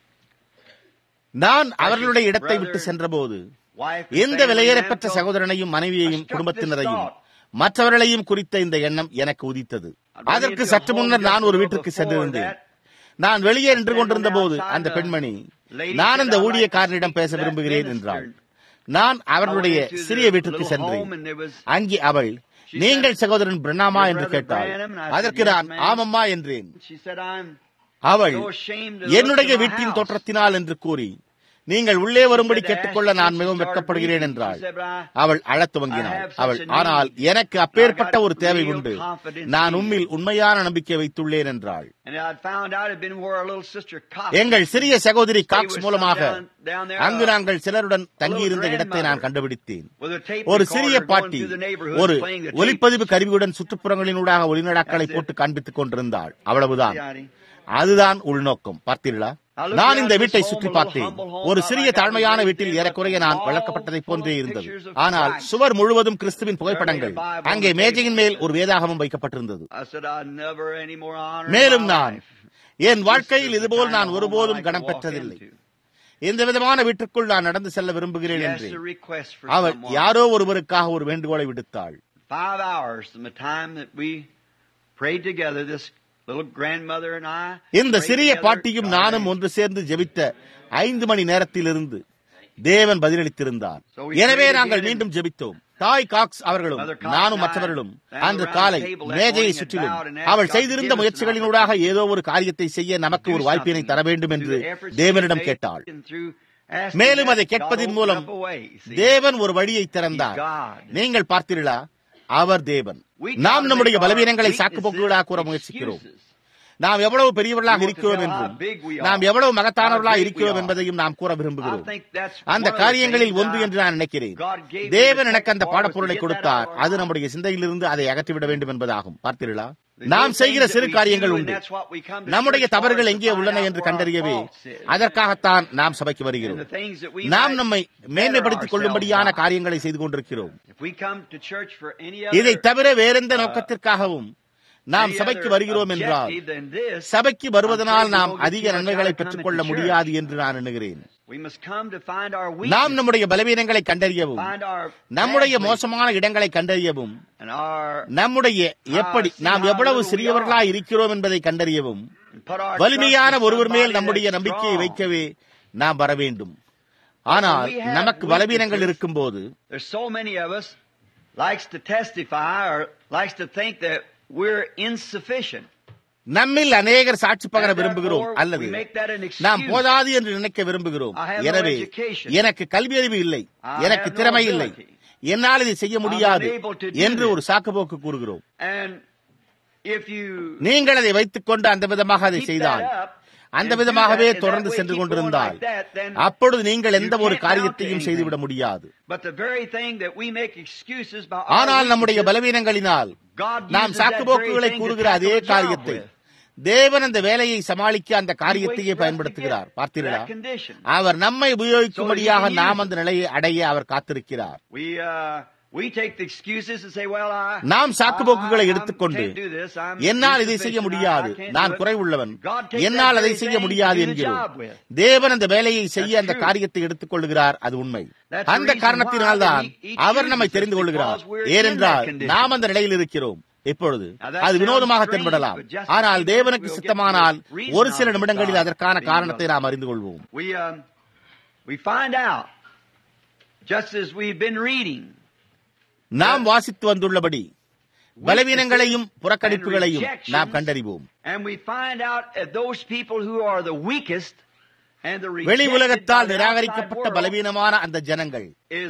நான் அவர்களுடைய இடத்தை விட்டு சென்றபோது Wife and இந்த family விலையேறப்பெற்ற and சகோதரனையும் மனைவியையும் குடும்பத்தினரையும் மற்றவர்களையும் குறித்த இந்த எண்ணம் எனக்கு உதித்தது அதற்கு சற்று முன்னர் நான் ஒரு வீட்டிற்கு சென்றிருந்தேன் நான் வெளியே நின்று கொண்டிருந்த போது அந்த பெண்மணி நான் அந்த ஊழியக்காரனிடம் பேச விரும்புகிறேன் என்றாள் நான் அவர்களுடைய சிறிய வீட்டிற்கு சென்றேன் அங்கே அவள் நீங்கள் சகோதரன் பிரண்ணாமா என்று கேட்டாள் அதற்கு நான் ஆமம்மா என்றேன் She said, I'm அவள் so ashamed to look என்னுடைய in my வீட்டின் house." தோற்றத்தினால் என்று கூறி நீங்கள் உள்ளே வரும்படி கேட்டுக்கொள்ள நான் மிகவும் வெட்கப்படுகிறேன் என்றாள் அவள் அழத் துவங்கினாள் அவள் ஆனால் எனக்கு அப்பேற்பட்ட ஒரு தேவை உண்டு நான் உம்மில் உண்மையான நம்பிக்கை வைத்துள்ளேன் என்றாள் And I'd found out it'd been where our little sister Cox எங்கள் சிறிய சகோதரி காக்ஸ் They were மூலமாக down- down there, அங்கு uh, நாங்கள் சிலருடன் தங்கியிருந்த இடத்தை நான் கண்டுபிடித்தேன் ஒரு சிறிய பாட்டி ஒரு ஒலிப்பதிவு கருவியுடன் சுற்றுப்புறங்களினூடாக ஒளிநடாக்களை போட்டு காண்பித்துக் கொண்டிருந்தாள் அவ்வளவுதான் அதுதான் உள்நோக்கம் பார்த்தீர்களா நான் இந்த வீட்டை சுற்றி பார்த்தேன் ஒரு சிறிய தாழ்மையான வீட்டில் ஏறக்குறைய நான் வளர்க்கப்பட்டதை போன்றே இருந்தது ஆனால் சுவர் முழுவதும் கிறிஸ்துவின் புகைப்படங்கள் அங்கே மேஜையின் மேல் ஒரு வேதாகமும் வைக்கப்பட்டிருந்தது I said, I never any more honor மேலும் in my நான் life. என் வாழ்க்கையில் இதுபோல் நான் This is the kind of ஒருபோதும் home I கனம் like to பெற்றதில்லை walk into. இந்த விதமான வீட்டுக்குள் நான் நடந்து செல்ல விரும்புகிறேன் She என்று asked a request for அவள் someone. யாரோ ஒருவருக்காக ஒரு வேண்டுகோளை விடுத்தாள் Five hours from the time that we prayed together, this little grandmother and I. இந்த prayed சிறிய together. பாட்டியும் நானும் ஒன்று சேர்ந்து ஜெபித்த ஐந்து மணி நேரத்திலிருந்து தேவன் பதிலளித்திருந்தார் எனவே நாங்கள் மீண்டும் ஜெபித்தோம் தாய் காக்ஸ் அவர்களும் நானும் மற்றவர்களும் அன்று காலை மேஜையை சுற்றிலும் அவள் செய்திருந்த முயற்சிகளினூடாக ஏதோ ஒரு காரியத்தை செய்ய நமக்கு ஒரு வாய்ப்பினை தர வேண்டும் என்று தேவனிடம் கேட்டாள் மேலும் அதை கேட்பதின் மூலம் தேவன் ஒரு வழியை திறந்தார் நீங்கள் பார்த்தீர்களா அவர் தேவன் நாம் நம்முடைய பலவீனங்களை சாக்கு போக்குகளாக கூற முயற்சிக்கிறோம் நாம் எவ்வளவு பெரியவர்களாக இருக்கிறோம் என்றும் நாம் எவ்வளவு மகத்தானவர்களாக இருக்கிறோம் என்பதையும் நாம் கூற விரும்புகிறோம் அந்த காரியங்களில் ஒன்று என்று நான் நினைக்கிறேன் தேவன் எனக்கு அந்த பாடப்பொருளை கொடுத்தார் அது நம்முடைய சிந்தையிலிருந்து அதை அகற்றிவிட வேண்டும் என்பதாகும் பார்த்தீர்களா நாம் செய்கிற சிறு காரியங்கள் உண்டு நம்முடைய தவறுகள் எங்கே உள்ளன என்று கண்டறியவே அதற்காகத்தான் நாம் சபைக்கு வருகிறோம் நாம் நம்மை மேன்மைப்படுத்திக் கொள்ளும்படியான காரியங்களை செய்து கொண்டிருக்கிறோம் இதை தவிர வேறெந்த நோக்கத்திற்காகவும் நாம் சபைக்கு வருகிறோம் என்றால் சபைக்கு வருவதனால் நாம் அதிக நன்மைகளை பெற்றுக் கொள்ள முடியாது என்று நான் எண்ணுகிறேன் நாம் நம்முடைய பலவீனங்களை கண்டறியவும் நம்முடைய மோசமான இடங்களை கண்டறியவும் நம்முடைய எப்படி நாம் எவ்வளவு சிறியவர்களாய் இருக்கிறோம் என்பதை கண்டறியவும் வலிமையான ஒருவர் மேல் நம்முடைய நம்பிக்கையை வைக்கவே நாம் வர வேண்டும் ஆனால் நமக்கு பலவீனங்கள் இருக்கும் போது நம்மில் அநேகர் சாட்சி பகர விரும்புகிறோம் அல்லது நாம் போதாது என்று நினைக்க விரும்புகிறோம் எனவே எனக்கு கல்வி அறிவு இல்லை எனக்கு திறமை இல்லை என்னால் இதை செய்ய முடியாது என்று ஒரு சாக்குப்போக்கு கூறுகிறோம் நீங்கள் அதை வைத்துக் கொண்டு அந்த விதமாக அதை செய்தால் அந்த விதமாகவே தொடர்ந்து சென்று கொண்டிருந்தால் அப்பொழுது நீங்கள் எந்த ஒரு காரியத்தையும் செய்துவிட முடியாது ஆனால் நம்முடைய பலவீனங்களினால் நாம் சாக்குப்போக்குகளை கூறுகிற அதே காரியத்தை தேவன் அந்த வேலையை சமாளிக்க அந்த காரியத்தையே பயன்படுத்துகிறார் பார்த்தீர்களா அவர் நம்மை உபயோகிக்கும்படியாக நாம் அந்த நிலையை அடைய அவர் காத்திருக்கிறார் நாம் சாக்குப்போக்குகளை எடுத்துக்கொண்டு என்னால் இதை செய்ய முடியாது நான் குறைவுள்ளவன் என்னால் அதை செய்ய முடியாது என்கிறோம் தேவன் அந்த வேலையை செய்ய அந்த காரியத்தை எடுத்துக் கொள்ளுகிறார் அது உண்மை அந்த காரணத்தினால்தான் அவர் நம்மை தெரிந்து கொள்ளுகிறார் ஏனென்றால் நாம் அந்த நிலையில் இருக்கிறோம் இப்பொழுது அது வினோதமாக தென்படலாம் ஆனால் தேவனுக்கு சித்தமானால் ஒரு சில நிமிடங்களில் அதற்கான காரணத்தை நாம் அறிந்து கொள்வோம் நாம் வாசித்து வந்துள்ளபடி பலவீனங்களையும் புறக்கணிப்புகளையும் நாம் கண்டறிவோம் வெளி உலகத்தால் நிராகரிக்கப்பட்ட பலவீனமான அந்த ஜனங்கள்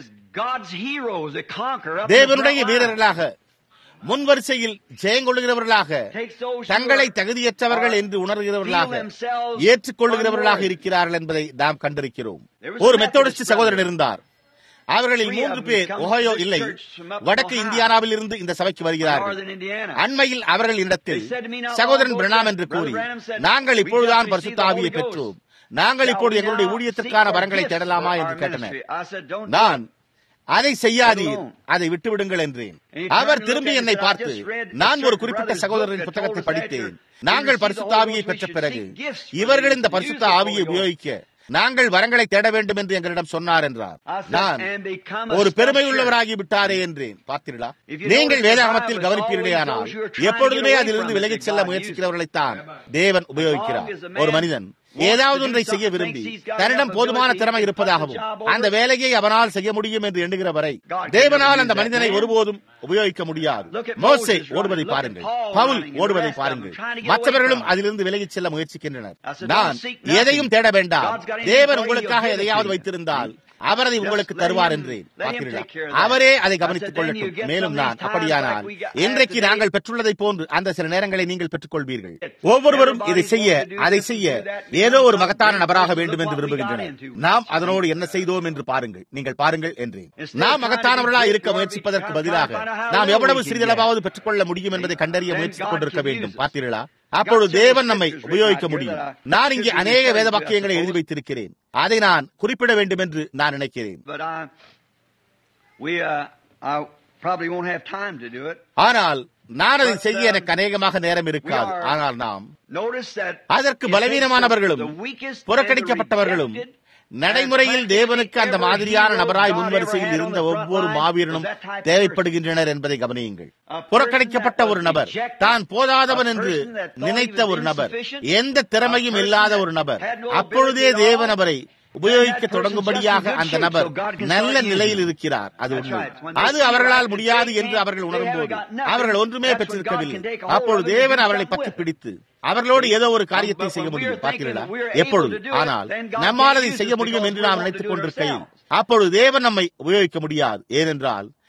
தேவனுடைய வீரர்களாக முன்வரிசையில் ஜெயங்கொள்ளுகிறவர்களாக தங்களை தகுதியற்றவர்கள் என்று உணர்கிறவர்களாக ஏற்றுக்கொள்ளுகிறவர்களாக இருக்கிறார்கள் என்பதை நாம் கண்டிருக்கிறோம் ஒரு மெத்தோடிஸ்ட் சகோதரன் இருந்தார் அவர்களில் மூன்று பேர் ஒஹயோ இல்லை வடக்கு இந்தியானாவில் இருந்து இந்த சபைக்கு வருகிறார்கள் அண்மையில் அவர்கள் இடத்தில் சகோதரன் பிரணாம் என்று கூறி நாங்கள் இப்பொழுதுதான் பரிசுத்த ஆவியை பெற்றோம் நாங்கள் இப்பொழுது எங்களுடைய ஊழியத்திற்கான வரங்களை தேடலாமா என்று கேட்டனர் நான் அதை செய்யாதீர் அதை விட்டுவிடுங்கள் என்றேன் அவர் திரும்பி என்னை பார்த்து நான் ஒரு குறிப்பிட்ட சகோதரரின் புத்தகத்தை படித்தேன் நாங்கள் பரிசுத்த ஆவியை பெற்ற பிறகு இவர்கள் இந்த பரிசுத்த ஆவியை உபயோகிக்க நாங்கள் வரங்களை தேட வேண்டும் என்று எங்களிடம் சொன்னார் என்றார் நான் ஒரு பெருமை உள்ளவராகி விட்டாரே என்றேன் பார்த்தீர்களா நீங்கள் வேதாகமத்தில் கவனிப்பீர்களேயானால் எப்பொழுதுமே அதிலிருந்து விலகிச் செல்ல முயற்சிக்கிறவர்களைத்தான் தேவன் உபயோகிக்கிறார் ஒரு மனிதன் ஏதாவது ஒன்றை செய்ய விரும்பி தன்னிடம் போதுமான திறமை இருப்பதாகவும் அந்த வேலையை அவனால் செய்ய முடியும் என்று எண்ணுகிற வரை தேவனால் அந்த மனிதனை ஒருபோதும் உபயோகிக்க முடியாது மோசே ஓடுவதை பாருங்கள் பவுல் ஓடுவதை பாருங்கள் மற்றவர்களும் அதிலிருந்து விலகிச் செல்ல முயற்சிக்கின்றனர் நான் எதையும் தேட வேண்டாம் தேவன் உங்களுக்காக எதையாவது வைத்திருந்தால் அவர் அதை உங்களுக்கு தருவார் என்றேன் அவரே அதை கவனித்துக் கொள்ளட்டும் மேலும் நான் அப்படியானால் இன்றைக்கு நாங்கள் பெற்றுள்ளதை போன்று அந்த சில நேரங்களை நீங்கள் பெற்றுக் கொள்வீர்கள் ஒவ்வொருவரும் இதை செய்ய அதை செய்ய ஏதோ ஒரு மகத்தான நபராக வேண்டும் என்று விரும்புகின்றனர் நாம் அதனோடு என்ன செய்தோம் என்று பாருங்கள் நீங்கள் பாருங்கள் என்றேன் நாம் மகத்தானவர்களாக இருக்க முயற்சிப்பதற்கு பதிலாக நாம் எவ்வளவு சிறிதளவாவது பெற்றுக்கொள்ள முடியும் என்பதை கண்டறிய முயற்சித்துக் கொண்டிருக்க வேண்டும் பார்த்தீர்களா அப்பொழுது தேவன் நம்மை உபயோகிக்க முடியும் நான் இங்கே அநேக வேத வாக்கியங்களை எழுதி வைத்திருக்கிறேன் அதை நான் குறிப்பிட வேண்டும் என்று நான் நினைக்கிறேன் ஆனால் நான் அதை செய்ய எனக்கு அநேகமாக நேரம் இருக்காது ஆனால் நாம் அதற்கு பலவீனமானவர்களும் புறக்கணிக்கப்பட்டவர்களும் நடைமுறையில் தேவனுக்கு அந்த மாதிரியான நபராய் முன்வரிசையில் இருந்த ஒவ்வொரு மாவீரனும் தேவைப்படுகின்றனர் என்பதை கவனியுங்கள் புறக்கணிக்கப்பட்ட ஒரு நபர் தான் போதாதவன் என்று நினைத்த ஒரு நபர் எந்த திறமையும் இல்லாத ஒரு நபர் அப்பொழுதே தேவ நபரை உபயோகிக்க தொடங்கும்படியாக அந்த நபர் நல்ல நிலையில் இருக்கிறார் அது உண்மை அது அவர்களால் முடியாது என்று அவர்கள் உணரும் போது அவர்கள் ஒன்றுமே பெற்றிருக்கவில்லை அப்பொழுது தேவன் அவர்களை பற்றி பிடித்து அவர்களோடு ஏதோ ஒரு காரியத்தை செய்ய முடியும் பார்த்தீர்களா எப்பொழுது ஆனால் நம்மால் அதை செய்ய முடியும் என்று நாம் நினைத்துக் கொண்டிருக்கையில் அப்பொழுது தேவன் நம்மை உபயோகிக்க முடியாது ஏனென்றால்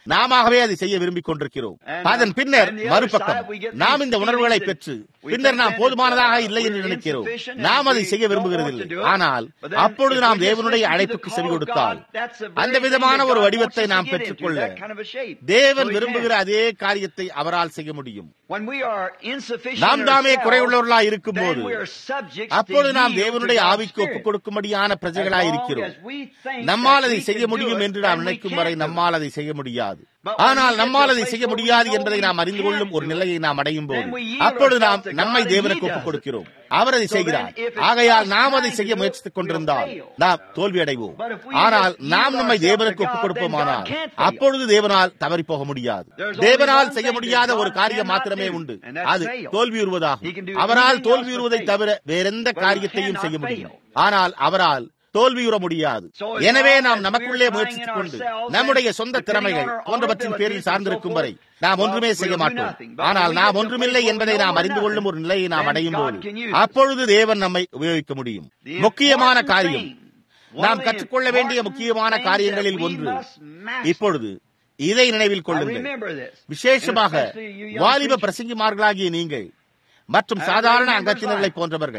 நாமவே அதை செய்ய விரும்பிக் கொண்டிருக்கிறோம் அதன் பின்னர் மறுபக்கம் நாம் இந்த உணர்வுகளை பெற்று பின்னர் நாம் போதுமானதாக இல்லை என்று நினைக்கிறோம் நாம் அதை செய்ய விரும்புகிறதில்லை ஆனால் அப்பொழுது நாம் தேவனுடைய அழைப்புக்கு செவி கொடுத்தால் அந்த விதமான ஒரு வடிவத்தை நாம் பெற்றுக்கொள்ள தேவன் விரும்புகிற அதே காரியத்தை அவரால் செய்ய முடியும் நாம் தாமே குறைவுள்ளவர்களா இருக்கும் போது அப்பொழுது நாம் தேவனுடைய ஆவிக்கு ஒப்புக் கொடுக்கும்படியான பிரஜைகளாய் இருக்கிறோம் நம்மால் அதை செய்ய முடியும் என்று நாம் நினைக்கும் வரை நம்மால் அதை செய்ய முடியாது ஆனால் நம்மால் அதை செய்ய முடியாது என்பதை நாம் அறிந்து கொள்ளும் ஒரு நிலையை நாம் அடையும் போது அப்பொழுது நாம் நம்மை தேவனுக்கு ஒப்புக் கொடுக்கிறோம் அவர் அதை செய்கிறார் ஆகையால் நாம் அதை செய்ய முயற்சித்துக் கொண்டிருந்தால் நாம் தோல்வி அடைவோம் ஆனால் நாம் நம்மை தேவனுக்கு ஒப்புக் கொடுப்போமானால் அப்பொழுது தேவனால் தவறி போக முடியாது தேவனால் செய்ய முடியாத ஒரு காரியம் மாத்திரமே உண்டு அது தோல்வியுறுவதாகும் அவரால் தோல்வியுறுவதை தவிர வேறெந்த காரியத்தையும் செய்ய முடியும் ஆனால் அவரால் தோல்வியுற முடியாது எனவே நாம் நமக்குள்ளே முயற்சித்துக் கொண்டு நம்முடைய சொந்த திறமைகள் போன்றவற்றின் பேரில் சார்ந்திருக்கும் வரை நாம் ஒன்றுமே செய்ய மாட்டோம் ஆனால் நாம் ஒன்றுமில்லை என்பதை நாம் அறிந்து கொள்ளும் ஒரு நிலையை நாம் அடையும் போது அப்பொழுது தேவன் நம்மை உபயோகிக்க முடியும் முக்கியமான காரியம் நாம் கற்றுக்கொள்ள வேண்டிய முக்கியமான காரியங்களில் ஒன்று இப்பொழுது இதை நினைவில் கொள்ளுங்கள் விசேஷமாக வாலிப பிரசங்கிமார்களாகிய நீங்கள் மற்றும் சாதாரண அங்கத்தினர்களை போன்றவர்கள்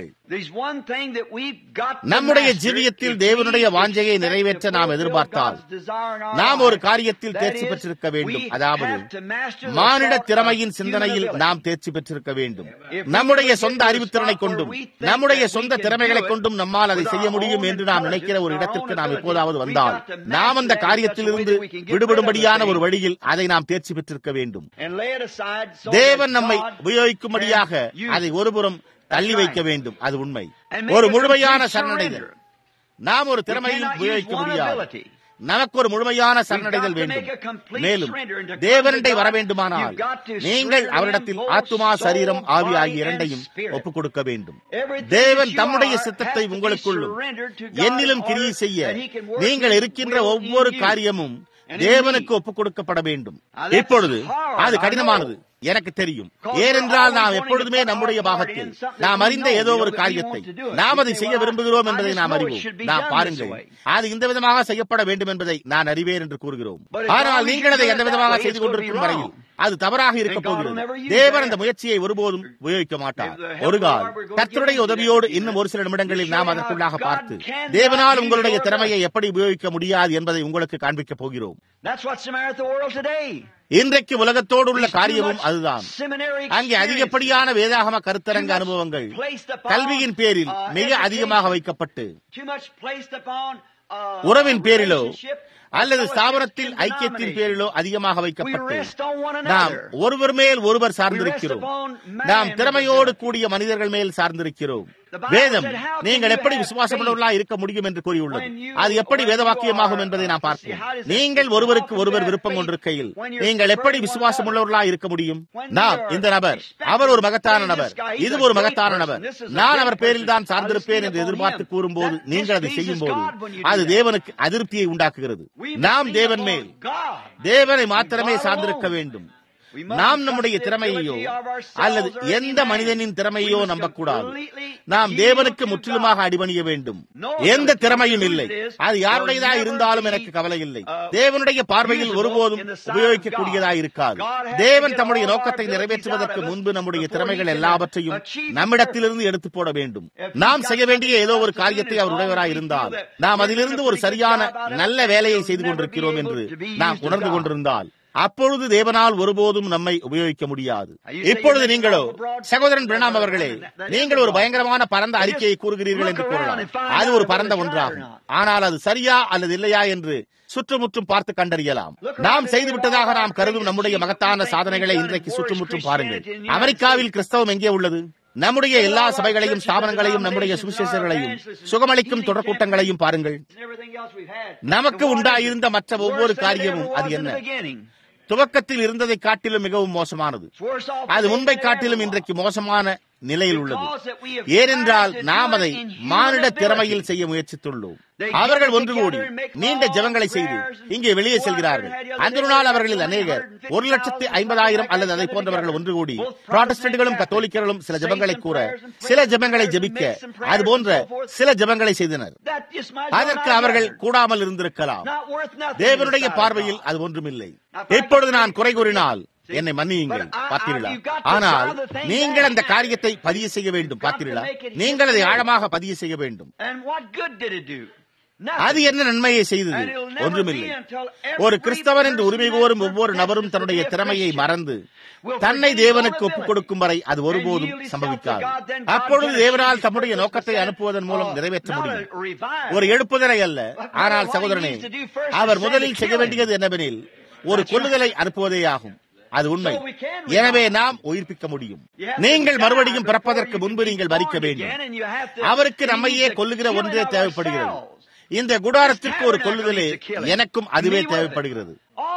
நம்முடைய ஜீவியத்தில் தேவனுடைய வாஞ்சையை நிறைவேற்ற நாம் எதிர்பார்த்தால் நாம் ஒரு காரியத்தில் தேர்ச்சி பெற்றிருக்க வேண்டும் அதாவது மானிட திறமையின் சிந்தனையில் நாம் தேர்ச்சி பெற்றிருக்க வேண்டும் நம்முடைய சொந்த அறிவுத்திறனை கொண்டும் நம்முடைய சொந்த திறமைகளை கொண்டும் நம்மால் அதை செய்ய முடியும் என்று நாம் நினைக்கிற ஒரு இடத்திற்கு நாம் எப்போதாவது வந்தால் நாம் அந்த காரியத்திலிருந்து விடுபடும்படியான ஒரு வழியில் அதை நாம் தேர்ச்சி பெற்றிருக்க வேண்டும் தேவன் நம்மை உபயோகிக்கும்படியாக அதை ஒருபுறம் தள்ளி வைக்க வேண்டும் அது உண்மை ஒரு முழுமையான சரணடைதல் நாம் ஒரு திறமையும் உபயோகிக்க முடியாது நமக்கு ஒரு முழுமையான சரணடைதல் வேண்டும் மேலும் தேவனண்டை வர வேண்டுமானால் நீங்கள் அவரிடத்தில் ஆத்துமா சரீரம் ஆவி ஆகிய இரண்டையும் ஒப்புக் கொடுக்க வேண்டும் தேவன் தம்முடைய சித்தத்தை உங்களுக்குள்ளும் என்னிலும் கிரியை செய்ய நீங்கள் இருக்கின்ற ஒவ்வொரு காரியமும் தேவனுக்கு ஒப்புக் கொடுக்கப்பட வேண்டும் இப்பொழுது அது கடினமானது எனக்கு தெரியும் ஏனென்றால் நாம் எப்பொழுதுமே நம்முடைய பாகத்தில் நாம் அறிந்த ஏதோ ஒரு காரியத்தை நாம் அதை செய்ய விரும்புகிறோம் என்பதை நாம் அறிவோம் நாம் பாருங்கள் அது இந்த விதமாக செய்யப்பட வேண்டும் என்பதை நான் அறிவேன் என்று கூறுகிறோம் ஆனால் நீங்கள் அதை எந்த விதமாக செய்து கொண்டிருக்கும் வரையில் அது தவறாக இருக்க போகிறது தேவன் அந்த முயற்சியை ஒருபோதும் உபயோகிக்க மாட்டார் ஒரு கால் கர்த்தருடைய உதவியோடு இன்னும் ஒரு சில நிமிடங்களில் நாம் அதற்குள்ளாக பார்த்து தேவனால் உங்களுடைய திறமையை எப்படி உபயோகிக்க முடியாது என்பதை உங்களுக்கு காண்பிக்கப் போகிறோம் இன்றைக்கு உலகத்தோடு உள்ள காரியமும் அதுதான் அங்கே அதிகப்படியான வேதாகம கருத்தரங்க அனுபவங்கள் கல்வியின் பேரில் மிக அதிகமாக வைக்கப்பட்டு உறவின் பேரிலோ அல்லது ஸ்தாபனத்தில் ஐக்கியத்தின் பேரிலோ அதிகமாக வைக்கப்பட்டு நாம் ஒருவர் மேல் ஒருவர் சார்ந்திருக்கிறோம் நாம் திறமையோடு கூடிய மனிதர்கள் மேல் சார்ந்திருக்கிறோம் வேதம் நீங்கள் எப்படி விசுவாசமுள்ளவர்களா இருக்க முடியும் என்று கூறியுள்ளது அது எப்படி வேதவாக்கியமாகும் என்பதை நாம் பார்ப்போம் நீங்கள் ஒருவருக்கு ஒருவர் விருப்பம் கொண்டிருக்கையில் நீங்கள் எப்படி விசுவாசமுள்ளவர்களா இருக்க முடியும் நாம் இந்த நபர் அவர் ஒரு மகத்தான நபர் இது ஒரு மகத்தான நபர் நான் அவர் பேரில் தான் சார்ந்திருப்பேன் என்று எதிர்பார்த்து கூறும்போது நீங்கள் அதை செய்யும் போது அது தேவனுக்கு அதிருப்தியை உண்டாக்குகிறது நாம் தேவன் மேல் தேவனை மாத்திரமே சார்ந்திருக்க வேண்டும் நாம் நம்முடைய திறமையையோ அல்லது எந்த மனிதனின் திறமையோ நம்பக்கூடாது நாம் தேவனுக்கு முற்றிலுமாக அடிபணிய வேண்டும் எந்த திறமையும் இல்லை அது யாருடையதா இருந்தாலும் எனக்கு கவலை இல்லை தேவனுடைய பார்வையில் ஒருபோதும் உபயோகிக்கக்கூடியதா இருக்காது தேவன் தம்முடைய நோக்கத்தை நிறைவேற்றுவதற்கு முன்பு நம்முடைய திறமைகள் எல்லாவற்றையும் நம்மிடத்திலிருந்து எடுத்து போட வேண்டும் நாம் செய்ய வேண்டிய ஏதோ ஒரு காரியத்தை அவர் உடையவராய் இருந்தால் நாம் அதிலிருந்து ஒரு சரியான நல்ல வேலையை செய்து கொண்டிருக்கிறோம் என்று நாம் உணர்ந்து கொண்டிருந்தால் அப்பொழுது தேவனால் ஒருபோதும் நம்மை உபயோகிக்க முடியாது இப்பொழுது நீங்களோ சகோதரன் பிரணாம் அவர்களே நீங்கள் ஒரு பயங்கரமான பரந்த அறிக்கையை கூறுகிறீர்கள் என்று கூறலாம் அது ஒரு பரந்த ஒன்றாகும் ஆனால் அது சரியா அல்லது இல்லையா என்று சுற்றுமுற்றும் பார்த்து கண்டறியலாம் நாம் செய்துவிட்டதாக நாம் கருதும் நம்முடைய மகத்தான சாதனைகளை இன்றைக்கு சுற்றுமுற்றும் பாருங்கள் அமெரிக்காவில் கிறிஸ்தவம் எங்கே உள்ளது நம்முடைய எல்லா சபைகளையும் ஸ்தாபனங்களையும் நம்முடைய சுவிசேஷர்களையும் சுகமளிக்கும் தொடர் கூட்டங்களையும் பாருங்கள் நமக்கு உண்டாயிருந்த மற்ற ஒவ்வொரு காரியமும் அது என்ன துவக்கத்தில் இருந்ததை காட்டிலும் மிகவும் மோசமானது அது முன்பை காட்டிலும் இன்றைக்கு மோசமான நிலையில் உள்ளது ஏனென்றால் நாம் அதை மானிட திறமையில் செய்ய முயற்சித்துள்ளோம் அவர்கள் ஒன்று கூடி நீண்ட ஜபங்களை செய்து இங்கே வெளியே செல்கிறார்கள் அந்த நாள் அவர்களில் அநேகர் ஒரு லட்சத்தி ஐம்பதாயிரம் அல்லது அதை போன்றவர்கள் ஒன்று கூடி புராட்டஸ்டன்ட்களும் கத்தோலிக்கர்களும் சில ஜபங்களை கூற சில ஜபங்களை ஜபிக்க அது போன்ற சில ஜபங்களை செய்தனர் அதற்கு அவர்கள் கூடாமல் இருந்திருக்கலாம் தேவனுடைய பார்வையில் அது ஒன்றுமில்லை இப்பொழுது நான் குறை கூறினால் என்னை மன்னியுங்கள் பார்த்தீர்களா ஆனால் நீங்கள் அந்த காரியத்தை பதிவு செய்ய வேண்டும் பார்த்தீர்களா நீங்கள் அதை ஆழமாக பதிவு செய்ய வேண்டும் அது என்ன நன்மையை செய்தது ஒன்றுமில்லை ஒரு கிறிஸ்தவன் என்று உரிமை கோரும் ஒவ்வொரு நபரும் தன்னுடைய திறமையை மறந்து தன்னை தேவனுக்கு ஒப்புக் கொடுக்கும் வரை அது ஒருபோதும் சம்பவிக்காது அப்பொழுது தேவனால் தம்முடைய நோக்கத்தை அனுப்புவதன் மூலம் நிறைவேற்ற முடியும் ஒரு எழுப்புதலை அல்ல ஆனால் சகோதரனே அவர் முதலில் செய்ய வேண்டியது என்னவெனில் ஒரு கொள்ளுதலை அனுப்புவதே ஆகும் அது உண்மை எனவே நாம் உயிர்ப்பிக்க முடியும் நீங்கள் மறுபடியும் பிறப்பதற்கு முன்பு நீங்கள் மறிக்க வேண்டும் அவருக்கு நம்மையே கொல்லுகிற ஒன்றே தேவைப்படுகிறது இந்த குடாரத்திற்கு ஒரு கொல்லுதலே எனக்கும் அதுவே தேவைப்படுகிறது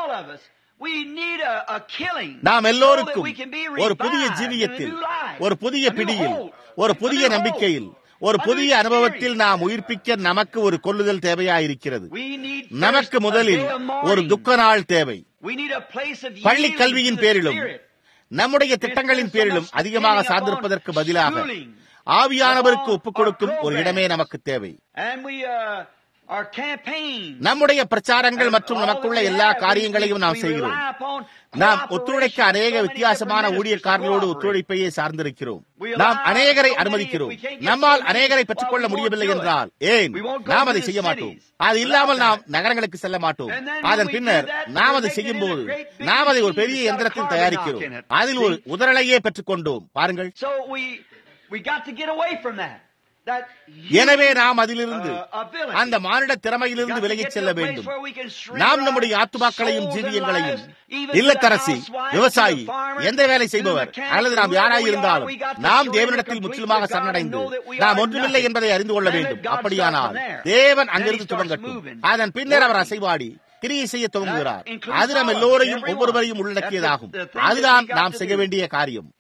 நாம் எல்லோருக்கும் ஒரு புதிய ஜீவியத்தில் ஒரு புதிய பிடியில் ஒரு புதிய நம்பிக்கையில் ஒரு புதிய அனுபவத்தில் நாம் உயிர்ப்பிக்க நமக்கு ஒரு கொள்ளுதல் தேவையாயிருக்கிறது நமக்கு முதலில் ஒரு துக்க நாள் தேவை பள்ளி கல்வியின் பேரிலும் நம்முடைய திட்டங்களின் பேரிலும் அதிகமாக சார்ந்திருப்பதற்கு பதிலாக ஆவியானவருக்கு ஒப்புக் கொடுக்கும் ஒரு இடமே நமக்கு தேவை நம்முடைய பிரச்சாரங்கள் மற்றும் நமக்குள்ள எல்லா காரியங்களையும் நாம் செய்கிறோம் நாம் ஒத்துழைக்க அநேக வித்தியாசமான ஊழியக்காரர்களோடு ஒத்துழைப்பையே சார்ந்திருக்கிறோம் நாம் அநேகரை அனுமதிக்கிறோம் நம்மால் அநேகரை பெற்றுக்கொள்ள முடியவில்லை என்றால் ஏன் நாம் அதை செய்ய மாட்டோம் அது இல்லாமல் நாம் நகரங்களுக்கு செல்ல மாட்டோம் அதன் பின்னர் நாம் அதை செய்யும் போது நாம் அதை ஒரு பெரிய எந்திரத்தில் தயாரிக்கிறோம் அதில் ஒரு உதரலையே பெற்றுக்கொண்டோம் பாருங்கள் எனவே நாம் அதிலிருந்து அந்த மானிட திறமையிலிருந்து விலகிச் செல்ல வேண்டும் நாம் நம்முடைய ஆத்துமாக்களையும் ஜீவியங்களையும் இல்லத்தரசி விவசாயி எந்த வேலை செய்பவர் அல்லது நாம் யாராய் இருந்தாலும் நாம் தேவனிடத்தில் முற்றிலுமாக சரணடைந்து நாம் ஒன்றுமில்லை என்பதை அறிந்து கொள்ள வேண்டும் அப்படியானால் தேவன் அங்கிருந்து துவங்கட்டும் அதன் பின்னர் அவர் அசைவாடி கிரியை செய்ய துவங்குகிறார் அது நம் எல்லோரையும் ஒவ்வொருவரையும் உள்ளடக்கியதாகும் அதுதான் நாம் செய்ய வேண்டிய காரியம்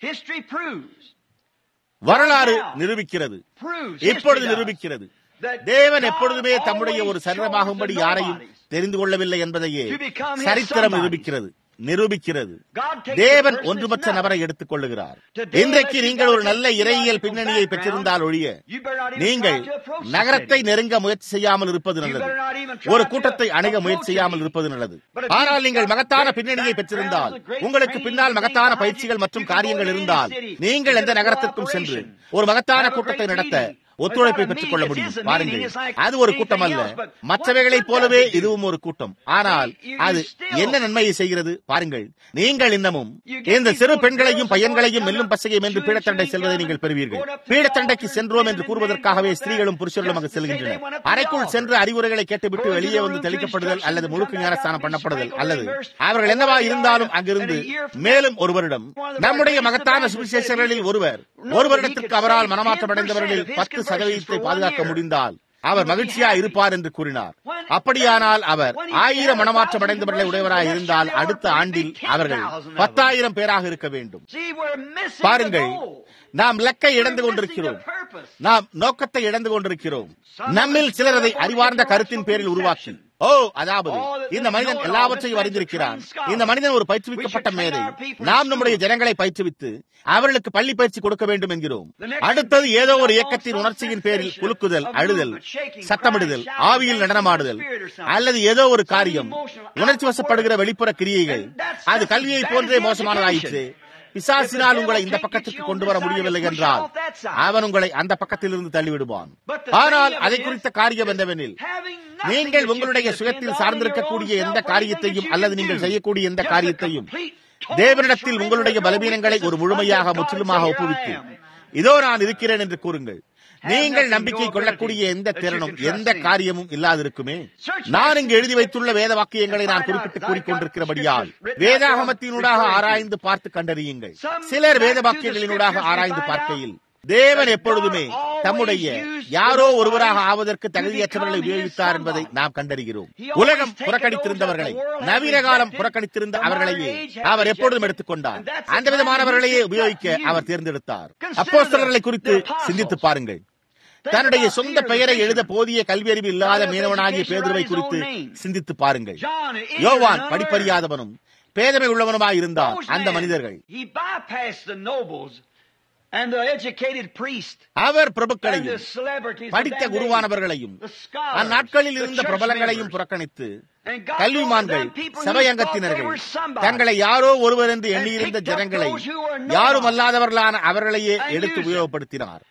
வரலாறு நிரூபிக்கிறது இப்பொழுது நிரூபிக்கிறது தேவன் எப்பொழுதுமே தம்முடைய ஒரு சரீரமாகும்படி யாரையும் தெரிந்து கொள்ளவில்லை என்பதையே சரித்திரம் நிரூபிக்கிறது நிரூபிக்கிறது தேவன் ஒன்றுமற்ற நபரை எடுத்துக் கொள்ளுகிறார் இன்றைக்கு நீங்கள் ஒரு நல்ல இறையியல் பின்னணியை பெற்றிருந்தால் ஒழிய நீங்கள் நகரத்தை நெருங்க முயற்சி செய்யாமல் இருப்பது நல்லது ஒரு கூட்டத்தை அணுக முயற்சி செய்யாமல் இருப்பது நல்லது ஆனால் நீங்கள் மகத்தான பின்னணியை பெற்றிருந்தால் உங்களுக்கு பின்னால் மகத்தான பயிற்சிகள் மற்றும் காரியங்கள் இருந்தால் நீங்கள் எந்த நகரத்திற்கும் சென்று ஒரு மகத்தான கூட்டத்தை நடத்த ஒத்துழைப்பை பெற்றுக் கொள்ள முடியும் பாருங்கள் அது ஒரு கூட்டம் அல்ல மற்றவைகளைப் போலவே இதுவும் ஒரு கூட்டம் ஆனால் அது என்ன நன்மையை செய்கிறது பாருங்கள் நீங்கள் இன்னமும் இந்த சிறு பெண்களையும் பையன்களையும் மெல்லும் பசையும் என்று பீடத்தண்டை செல்வதை நீங்கள் பெறுவீர்கள் பீடத்தண்டைக்கு சென்றோம் என்று கூறுவதற்காகவே ஸ்திரீகளும் புருஷர்களும் அங்கு செல்கின்றனர் அறைக்குள் சென்று அறிவுரைகளை கேட்டுவிட்டு வெளியே வந்து தெளிக்கப்படுதல் அல்லது முழுக்க ஞானஸ்தானம் பண்ணப்படுதல் அல்லது அவர்கள் என்னவா இருந்தாலும் அங்கிருந்து மேலும் ஒரு வருடம் நம்முடைய மகத்தான சுவிசேஷர்களில் ஒருவர் ஒரு வருடத்திற்கு அவரால் மனமாற்றம் அடைந்தவர்களில் பத்து சதவீதத்தை பாதுகாக்க முடிந்தால் அவர் மகிழ்ச்சியா இருப்பார் என்று கூறினார் அப்படியானால் அவர் ஆயிரம் மனமாற்றம் அடைந்தவர்களை உடையவராக இருந்தால் அடுத்த ஆண்டில் அவர்கள் பத்தாயிரம் பேராக இருக்க வேண்டும் பாருங்கள் நாம் லக்கை இழந்து கொண்டிருக்கிறோம் நாம் நோக்கத்தை இழந்து கொண்டிருக்கிறோம் நம்மில் சிலர் அதை அறிவார்ந்த கருத்தின் பேரில் உருவாக்கி ஓ அதாவது இந்த மனிதன் எல்லாவற்றையும் அறிந்திருக்கிறான் இந்த மனிதன் ஒரு பயிற்றுவிக்கப்பட்ட மேதை நாம் நம்முடைய ஜனங்களை பயிற்றுவித்து அவர்களுக்கு பள்ளி பயிற்சி கொடுக்க வேண்டும் என்கிறோம் அடுத்தது ஏதோ ஒரு இயக்கத்தின் உணர்ச்சியின் பேரில் குலுக்குதல் அழுதல் சத்தமிடுதல் ஆவியில் நடனமாடுதல் அல்லது ஏதோ ஒரு காரியம் உணர்ச்சி வசப்படுகிற வெளிப்புற கிரியைகள் அது கல்வியை போன்றே மோசமானதாயிற்று பிசாசினால் உங்களை இந்த பக்கத்துக்கு கொண்டு வர முடியவில்லை என்றால் அவன் உங்களை அந்த பக்கத்தில் இருந்து தள்ளிவிடுவான் ஆனால் அதை குறித்த காரியம் என்னவெனில் நீங்கள் உங்களுடைய சுயத்தில் சார்ந்திருக்கக்கூடிய எந்த காரியத்தையும் அல்லது நீங்கள் செய்யக்கூடிய எந்த காரியத்தையும் தேவனிடத்தில் உங்களுடைய பலவீனங்களை ஒரு முழுமையாக முற்றிலுமாக ஒப்புவித்து இதோ நான் இருக்கிறேன் என்று கூறுங்கள் நீங்கள் நம்பிக்கை கொள்ளக்கூடிய எந்த திறனும் எந்த காரியமும் இல்லாதிருக்குமே நான் இங்கு எழுதி வைத்துள்ள வேத வாக்கியங்களை நான் குறிப்பிட்டு கூறிக்கொண்டிருக்கிறபடியால் வேதாகமத்தினூடாக ஆராய்ந்து பார்த்து கண்டறியுங்கள் சிலர் வேத வாக்கியங்களினூடாக ஆராய்ந்து பார்க்கையில் தேவன் எப்பொழுதுமே தம்முடைய யாரோ ஒருவராக ஆவதற்கு தகுதியற்றவர்களை உபயோகித்தார் என்பதை நாம் கண்டறிகிறோம் உலகம் புறக்கணித்திருந்தவர்களை நவீன காலம் புறக்கணித்திருந்த அவர்களையே அவர் எப்பொழுதும் எடுத்துக்கொண்டார் அந்த விதமானவர்களையே உபயோகிக்க அவர் தேர்ந்தெடுத்தார் அப்போஸ்தலர்களை குறித்து சிந்தித்து பாருங்கள் தன்னுடைய சொந்த பெயரை எழுத போதிய கல்வியறிவு இல்லாத மீனவனாகிய பேதுருவை குறித்து சிந்தித்து பாருங்கள் யோவான் படிப்பறியாதவனும் பேதமை உள்ளவனுமாய் இருந்தார் அந்த மனிதர்கள் அவர் பிரபுக்களையும் படித்த குருவானவர்களையும் அந்நாட்களில் இருந்த பிரபலங்களையும் புறக்கணித்து கல்விமான்கள் சபையங்கத்தினர்கள் தங்களை யாரோ ஒருவர் என்று எண்ணியிருந்த ஜனங்களை யாரும் அல்லாதவர்களான அவர்களையே எடுத்து உபயோகப்படுத்தினார்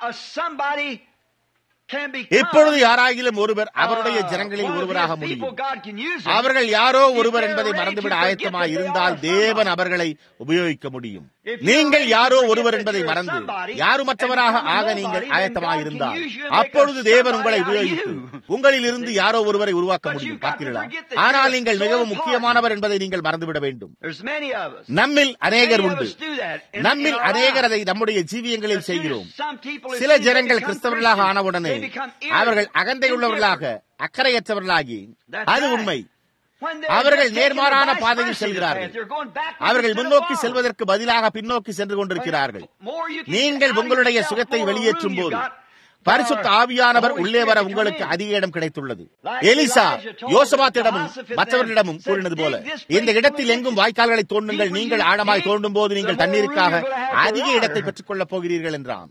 இப்பொழுது யாராகிலும் ஒருவர் அவருடைய ஜனங்களில் ஒருவராக முடியும் அவர்கள் யாரோ ஒருவர் என்பதை மறந்துவிட ஆயத்தமாய் இருந்தால் தேவன் அவர்களை உபயோகிக்க முடியும் நீங்கள் யாரோ ஒருவர் என்பதை மறந்து யாருமற்றவராக ஆக நீங்கள் ஆயத்தமாக இருந்தால் அப்பொழுது தேவன் உங்களை உபயோகித்து உங்களில் இருந்து யாரோ ஒருவரை உருவாக்க முடியும் பார்த்தீர்களா ஆனால் நீங்கள் மிகவும் முக்கியமானவர் என்பதை நீங்கள் மறந்துவிட வேண்டும் நம்மில் அநேகர் உண்டு நம்மில் அநேகர் அதை நம்முடைய ஜீவியங்களில் செய்கிறோம் சில ஜனங்கள் கிறிஸ்தவர்களாக ஆனவுடனே அவர்கள் அகந்தை உள்ளவர்களாக அக்கறையற்றவர்களாகி அது உண்மை அவர்கள் நேர்மாறான பாதையில் செல்கிறார்கள் அவர்கள் முன்னோக்கி செல்வதற்கு பதிலாக பின்னோக்கி சென்று கொண்டிருக்கிறார்கள் நீங்கள் உங்களுடைய சுகத்தை வெளியேற்றும் போது பரிசுத்த ஆவியானவர் உள்ளே வர உங்களுக்கு அதிக இடம் கிடைத்துள்ளது எலிசா யோசபாத்திடமும் மற்றவர்களிடமும் கூறினது போல இந்த இடத்தில் எங்கும் வாய்க்கால்களை தோண்டுங்கள் நீங்கள் ஆழமாய் தோண்டும் போது நீங்கள் தண்ணீருக்காக அதிக இடத்தை பெற்றுக் கொள்ளப் போகிறீர்கள் என்றான்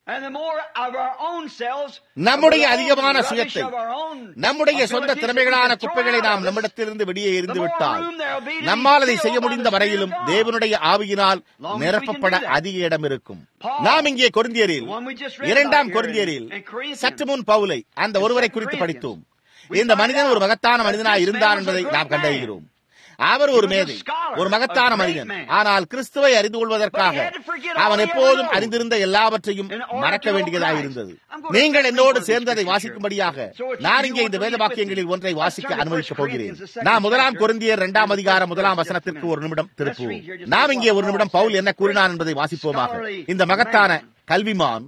நம்முடைய அதிகமான சுயத்தை நம்முடைய சொந்த திறமைகளான குப்பைகளை நாம் நம்மிடத்திலிருந்து வெளியே எரிந்து விட்டால் நம்மால் அதை செய்ய முடிந்த வரையிலும் தேவனுடைய ஆவியினால் நிரப்பப்பட அதிக இடம் இருக்கும் நாம் இங்கே கொருந்தியரில் இரண்டாம் கொருந்தியரில் சற்று முன் பவுலை அந்த ஒருவரை குறித்து படித்தோம் இந்த மனிதன் ஒரு மகத்தான மனிதனாய் இருந்தார் என்பதை நாம் கண்டறிகிறோம் அவர் ஒரு மேதை ஒரு மகத்தான மனிதன் ஆனால் கிறிஸ்துவை அறிந்து கொள்வதற்காக அவன் எப்போதும் அறிந்திருந்த எல்லாவற்றையும் மறக்க வேண்டியதாக இருந்தது நீங்கள் என்னோடு சேர்ந்து அதை வாசிக்கும்படியாக நான் இங்கே இந்த வேத வாக்கியங்களில் ஒன்றை வாசிக்க அனுமதிக்கப் போகிறேன் நான் முதலாம் குருந்தியர் இரண்டாம் அதிகாரம் முதலாம் வசனத்திற்கு ஒரு நிமிடம் திருப்புவோம் நாம் இங்கே ஒரு நிமிடம் பவுல் என்ன கூறினான் என்பதை வாசிப்போமாக இந்த மகத்தான கல்விமான்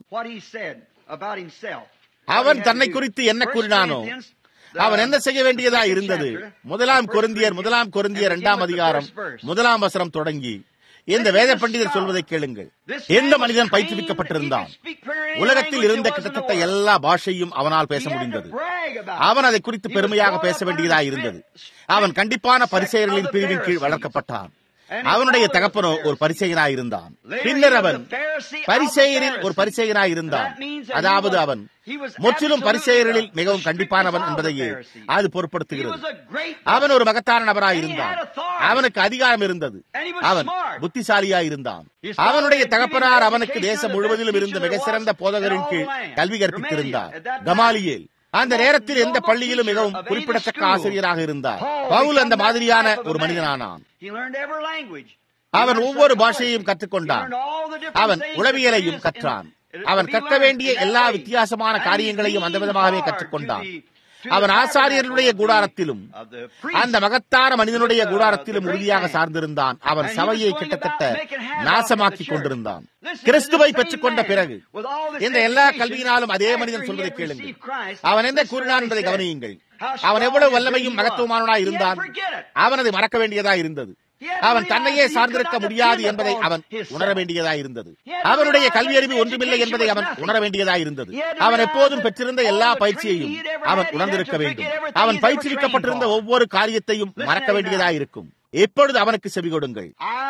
அவன் தன்னை குறித்து என்ன கூறினானோ அவன் என்ன செய்ய வேண்டியதா இருந்தது முதலாம் கொருந்தியர் முதலாம் கொருந்தியர் இரண்டாம் அதிகாரம் முதலாம் வசனம் தொடங்கி இந்த வேத பண்டிதர் சொல்வதை கேளுங்கள் எந்த மனிதன் பயிற்றுவிக்கப்பட்டிருந்தான் உலகத்தில் இருந்த கிட்டத்தட்ட எல்லா பாஷையும் அவனால் பேச முடிந்தது அவன் அதை குறித்து பெருமையாக பேச வேண்டியதா இருந்தது அவன் கண்டிப்பான பரிசெயர்களின் பிரிவின் கீழ் வளர்க்கப்பட்டான் அவனுடைய தகப்பனோ ஒரு பரிசெயனாய் இருந்தான் பின்னர் அவன் பரிசெயரில் ஒரு பரிசெயனாய் இருந்தான் அதாவது அவன் முற்றிலும் பரிசெயர்களில் மிகவும் கண்டிப்பானவன் என்பதையே அது பொருட்படுத்துகிறது அவன் ஒரு மகத்தான நபராய் இருந்தான் அவனுக்கு அதிகாரம் இருந்தது அவன் புத்திசாலியாய் இருந்தான் அவனுடைய தகப்பனார் அவனுக்கு தேசம் முழுவதிலும் இருந்த மிக சிறந்த போதகரின் கீழ் கல்வி கற்பித்திருந்தார் கமாலியேல் அந்த நேரத்தில் எந்த பள்ளியிலும் மிகவும் குறிப்பிடத்தக்க ஆசிரியராக இருந்தார் பவுல் அந்த மாதிரியான ஒரு மனிதனானான் அவன் ஒவ்வொரு பாஷையையும் கற்றுக்கொண்டான் அவன் உளவியலையும் கற்றான் அவன் கற்க வேண்டிய எல்லா வித்தியாசமான காரியங்களையும் அந்த விதமாகவே கற்றுக்கொண்டான் அவன் ஆசாரியர்களுடைய கூடாரத்திலும் அந்த மகத்தான மனிதனுடைய கூடாரத்திலும் உறுதியாக சார்ந்திருந்தான் அவன் சபையை கிட்டத்தட்ட நாசமாக்கி கொண்டிருந்தான் கிறிஸ்துவை பெற்றுக் கொண்ட பிறகு இந்த எல்லா கல்வியினாலும் அதே மனிதன் சொல்வதை கேளுங்கள் அவன் என்ன கூறினான் என்பதை கவனியுங்கள் அவன் எவ்வளவு வல்லமையும் மகத்துவமானவனாய் இருந்தான் அவன் அதை மறக்க வேண்டியதா இருந்தது அவன் தன்னையே சார்ந்திருக்க முடியாது என்பதை அவன் உணர வேண்டியதாய் இருந்தது அவனுடைய கல்வியறிவு ஒன்றுமில்லை என்பதை அவன் உணர வேண்டியதாய் இருந்தது அவன் எப்போதும் பெற்றிருந்த எல்லா பயிற்சியையும் அவன் உணர்ந்திருக்க வேண்டும் அவன் பயிற்சிவிக்கப்பட்டிருந்த ஒவ்வொரு காரியத்தையும் மறக்க வேண்டியதாய் இருக்கும் எப்பொழுது அவனுக்கு செவி கொடுங்கள்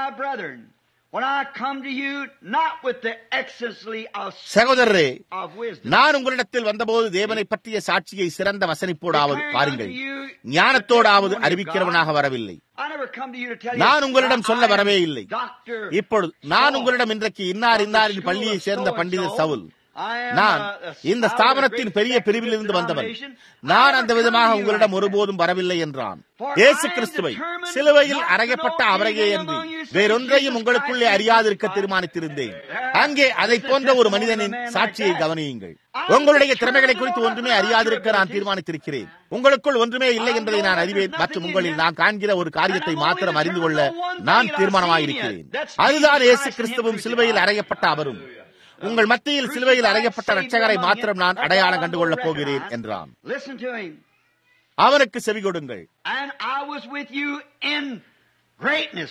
சகோதரரே நான் உங்களிடத்தில் வந்தபோது தேவனை பற்றிய சாட்சியை சிறந்த வசனிப்போடாவது பாருங்கள் ஞானத்தோடாவது அறிவிக்கிறவனாக வரவில்லை நான் உங்களிடம் சொல்ல வரவே இல்லை இப்பொழுது நான் உங்களிடம் இன்றைக்கு இன்னார் இன்னாரின் பள்ளியை சேர்ந்த பண்டிதர் சவுல் நான் இந்த ஸ்தாபனத்தின் பெரிய பிரிவில் இருந்து வந்தவன் நான் அந்த விதமாக உங்களிடம் ஒருபோதும் வரவில்லை என்றான் இயேசு கிறிஸ்துவை சிலுவையில் அறையப்பட்ட அவரையே என்று வேறொன்றையும் உங்களுக்குள்ளே அறியாதிருக்க தீர்மானித்திருந்தேன் அங்கே அதை போன்ற ஒரு மனிதனின் சாட்சியை கவனியுங்கள் உங்களுடைய திறமைகளை குறித்து ஒன்றுமே அறியாதிருக்க நான் தீர்மானித்திருக்கிறேன் உங்களுக்குள் ஒன்றுமே இல்லை என்பதை நான் அறிவேன் மற்றும் உங்களில் நான் காண்கிற ஒரு காரியத்தை மாத்திரம் அறிந்து கொள்ள நான் தீர்மானமாயிருக்கிறேன் அதுதான் இயேசு கிறிஸ்துவும் சிலுவையில் அறையப்பட்ட அவரும் உங்கள் மத்தியில் சிலுவையில் அறையப்பட்ட ரட்சகரை மாத்திரம் நான் அடையாளம் கண்டுகொள்ளப் போகிறேன் என்றான் Listen to him. அவனுக்கு செவி கொடுங்கள் And I was with you in greatness.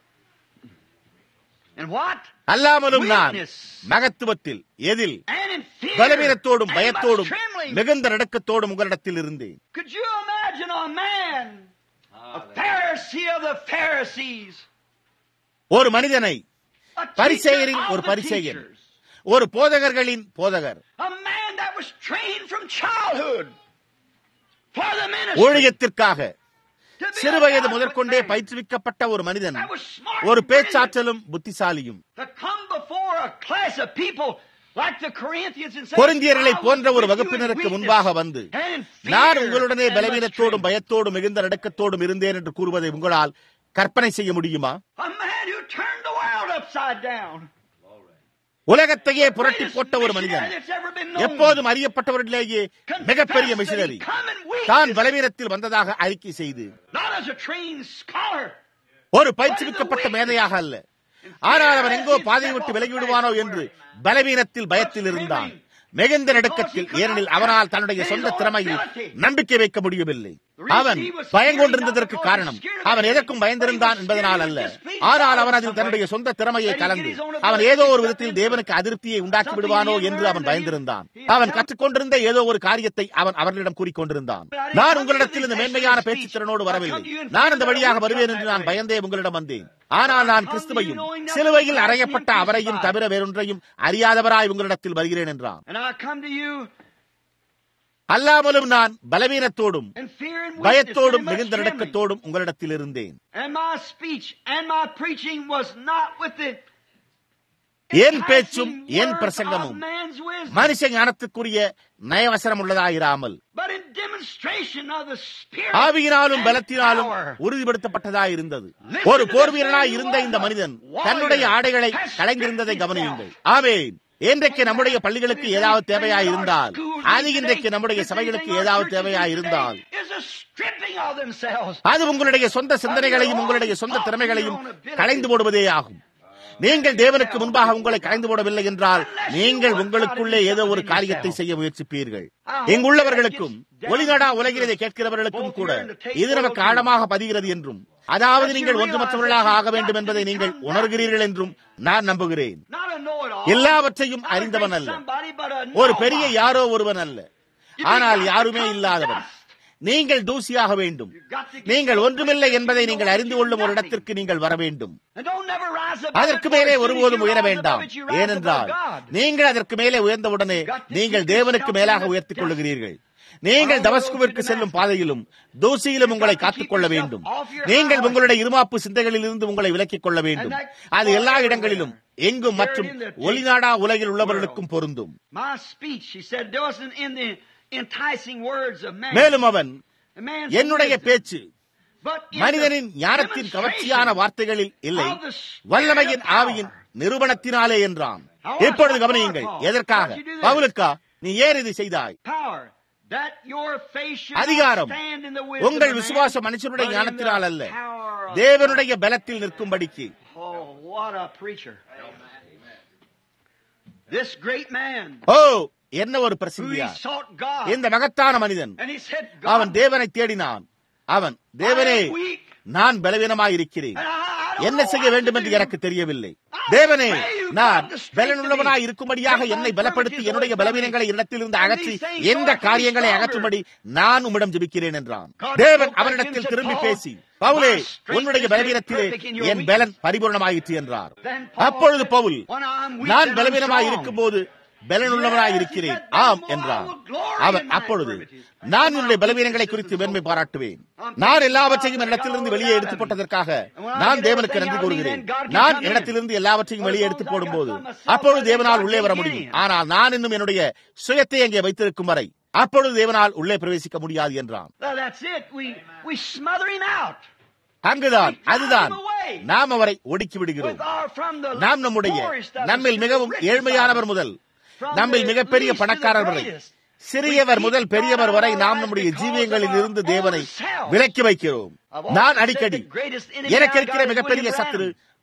And what? அல்லாமலும் நான் Weakness. மகத்துவத்தில் எதில் And in fear. பலவீனத்தோடும் and பயத்தோடும் much trembling. மிகுந்த நடுக்கத்தோடும் உங்களிடத்தில் இருந்தேன் Could you imagine a man, a Pharisee of the Pharisees, ஒரு மனிதனை a teacher பரிசேயரின் of ஒரு the பரிசேயன் teachers, ஒரு போதகர்களின் போதகர் a man that was trained from childhood for the ministry, ஊழியத்திற்காக to be சிறுவயது a முதற்கொண்டே godly man, பயிற்றுவிக்கப்பட்ட ஒரு மனிதன் that was smart ஒரு and brilliant, பேச்சாற்றலும் புத்திசாலியும் to come before a class of people like the Corinthians and say, கொரிந்தியர்களை "I was போன்ற ஒரு with you in வகுப்பினருக்கு weakness முன்பாக வந்து and in fear நான் உங்களுடனே and much பலவீனத்தோடும் trembling." பயத்தோடும் மிகுந்த நடுக்கத்தோடும் இருந்தேன் என்று கூறுவதை உங்களால் கற்பனை செய்ய முடியுமா A man who turned the world upside down. உலகத்தையே புரட்டி போட்ட ஒரு Greatest மனிதன் missionary that's ever been known. எப்போதும் அறியப்பட்டவர்களிலேயே மிகப்பெரிய Confessed that missionary he come in weakness, தான் பலவீனத்தில் வந்ததாக அறிக்கை செய்து Not as a trained scholar. ஒரு பயிற்சிவிக்கப்பட்ட மேதையாக அல்ல ஆனால் அவன் எங்கோ பாதையை விட்டு விலகி விடுவானோ என்று பலவீனத்தில் பயத்தில் இருந்தான் மிகுந்த நடுக்கத்தில் ஏனெனில் அவனால் தன்னுடைய சொந்த திறமையில் நம்பிக்கை வைக்க முடியவில்லை அவன் பயங்கொண்டிருந்ததற்கு காரணம் அவன் எதற்கும் பயந்திருந்தான் என்பதனால் அல்ல ஆனால் அவன் அதில் தன்னுடைய சொந்த திறமையை கலந்து அவன் ஏதோ ஒரு விதத்தில் தேவனுக்கு அதிருப்தியை உண்டாக்கி விடுவானோ என்று அவன் பயந்திருந்தான் அவன் கற்றுக்கொண்டிருந்த ஏதோ ஒரு காரியத்தை அவன் அவர்களிடம் கூறிக்கொண்டிருந்தான் நான் உங்களிடத்தில் இந்த மேன்மையான பேச்சு திறனோடு வரவில்லை நான் இந்த வழியாக வருவேன் என்று நான் பயந்தே உங்களிடம் வந்தேன் ஆனால் நான் கிறிஸ்துவையும் சிலுவையில் அறையப்பட்ட அவரையும் தவிர வேறொன்றையும் அறியாதவராய் உங்களிடத்தில் வருகிறேன் என்றான் And I come to you அல்லாமலும் நான் பலவீனத்தோடும் in fear and weakness பயத்தோடும் and much மிகுந்த trembling. நடுக்கத்தோடும் உங்களிடத்தில் இருந்தேன் And my speech and my preaching was not with the என் பேச்சும் enticing N words பிரசங்கமும் of man's wisdom, மனுஷ ஞானத்துக்குரிய நயவசனம் உள்ளதாயிராமல் but in demonstration of the Spirit ஆவியினாலும் and பலத்தினாலும் power. உறுதிப்படுத்தப்பட்டதாய் இருந்தது ஒரு போர் வீரனாய் இருந்த இந்த மனிதன் தன்னுடைய ஆடைகளை கலைந்திருந்ததை கவனியுங்கள் ஆமேன் இன்றைக்கு நம்முடைய பள்ளிகளுக்கு ஏதாவது தேவையாய் இருந்தால் அது இன்றைக்கு நம்முடைய சபைகளுக்கு ஏதாவது தேவையாய் இருந்தால் is a stripping of themselves. அது உங்களுடைய சொந்த சிந்தனைகளையும் உங்களுடைய சொந்த திறமைகளையும் களைந்து போடுவதே ஆகும் நீங்கள் தேவனுக்கு முன்பாக உங்களை கலைந்து போடவில்லை என்றால் நீங்கள் உங்களுக்குள்ளே ஏதோ ஒரு காரியத்தை செய்ய முயற்சிப்பீர்கள் இங்குள்ளவர்களுக்கும் ஒளிநடா உலகில் இதை கேட்கிறவர்களுக்கும் கூட இது நமக்கு ஆழமாக பதிகிறது என்றும் அதாவது நீங்கள் ஒன்றுமற்றவர்களாக ஆக வேண்டும் என்பதை நீங்கள் உணர்கிறீர்கள் என்றும் நான் நம்புகிறேன் Not a know-it-all. எல்லாவற்றையும் Not a அறிந்தவன் great அல்ல somebody, but a ஒரு பெரிய nobody. யாரோ ஒருவன் அல்ல ஆனால் யாருமே இல்லாதவன் நீங்கள் தூசியாக வேண்டும் நீங்கள் ஒன்றுமில்லை என்பதை நீங்கள் அறிந்து கொள்ளும் ஒரு இடத்திற்கு நீங்கள் வர வேண்டும் And don't never rise above அதற்கு it, மேலே for as soon as ஒருபோதும் you உயர rise வேண்டாம் above it, you rise ஏனென்றால் above God. நீங்கள் அதற்கு மேலே உயர்ந்தவுடனே நீங்கள் தேவனுக்கு மேலாக உயர்த்திக் கொள்ளுகிறீர்கள் நீங்கள் தமஸ்குவிற்கு செல்லும் பாதையிலும் தூசியிலும் உங்களை காத்துக் கொள்ள வேண்டும் நீங்கள் உங்களுடைய இருமாப்பு சிந்தைகளிலிருந்து உங்களை விலக்கிக் கொள்ள வேண்டும் அது எல்லா இடங்களிலும் எங்கும் மற்றும் ஒளிநாடா உலகில் உள்ளவர்களுக்கும் பொருந்தும் My speech, he said, wasn't in the enticing words of man. மேலும் அவன் A man's என்னுடைய wisdom, பேச்சு but in மனிதனின் the ஞானத்தின் கவர்ச்சியான demonstration வார்த்தைகளில் இல்லை of the spirit வல்லமையின் of power. ஆவியின் நிறுவனத்தினாலே என்றான் இப்பொழுது கவனியுங்கள் எதற்காக பவுலுக்கா நீ ஏன் இதை செய்தாய் Power, that your faith should அதிகாரம் not stand in the wisdom உங்கள் of man, விசுவாசம் மனுஷனுடைய but in the ஞானத்தினால் அல்ல power of தேவனுடைய பலத்தில் நிற்கும்படிக்கு Oh, what a preacher. This great man ஓ என்ன ஒரு who he பிரசித்தியா sought God. இந்த மகத்தான மனிதன் And he said, அவன் God, தேவனை தேடினான் அவன் தேவனே I am weak. நான் பலவீனமாய் இருக்கிறேன் And I, I don't என்ன know செய்ய what to வேண்டும் என்று do. எனக்கு தெரியவில்லை தேவனே நான் பலனுள்ளவனாய் இருக்கும்படியாக என்னை பலப்படுத்தி என்னுடைய பலவீனங்களை இடத்திலிருந்து அகற்றி எந்த காரியங்களை அகற்றும்படி நான் உம்மிடம் ஜெபிக்கிறேன் என்றான் தேவன் அவனிடத்தில் திரும்பி பேசி பவுலே உன்னுடைய பலவீனத்திலே என் பலன் பரிபூர்ணமாயிற்று என்றார் அப்பொழுது பவுல் நான் பலவீனமாய் இருக்கும்போது பலனுள்ளவனாய் இருக்கிறேன் ஆம் என்றார் அவன் அப்பொழுது நான் உன்னுடைய பலவீனங்களை குறித்து மேன்மை பாராட்டுவேன் நான் எல்லாவற்றையும் என்னிடத்திலிருந்து வெளியே எடுத்து போட்டதற்காக நான் தேவனுக்கு நன்றி கூறுகிறேன் நான் என்னிடத்திலிருந்து எல்லாவற்றையும் வெளியே எடுத்து போடும்போது அப்பொழுது தேவனால் உள்ளே வர முடியும் ஆனால் நான் இன்னும் என்னுடைய சுயத்தை அங்கே வைத்திருக்கும் வரை அப்பொழுது தேவனால் உள்ளே பிரவேசிக்க முடியாது என்றான் Well, that's it. We, we smother him out. அங்குதான் அதுதான் நாம் அவரை ஒடுக்கி விடுகிறோம் With our, from the நாம் நம்முடைய poorest of us நம்மில் to the மிகவும் richest ஏழ்மையானவர் of us. முதல் From நம்மில் the மிகப்பெரிய least to the பணக்காரர் வரை greatest. சிறியவர் முதல் பெரியவர் வரை நாம் நம்முடைய ஜீவியங்களில் இருந்து தேவனை விலக்கி வைக்கிறோம் நான் அடிக்கடி எனக்கு இருக்கிற மிகப்பெரிய சத்துரு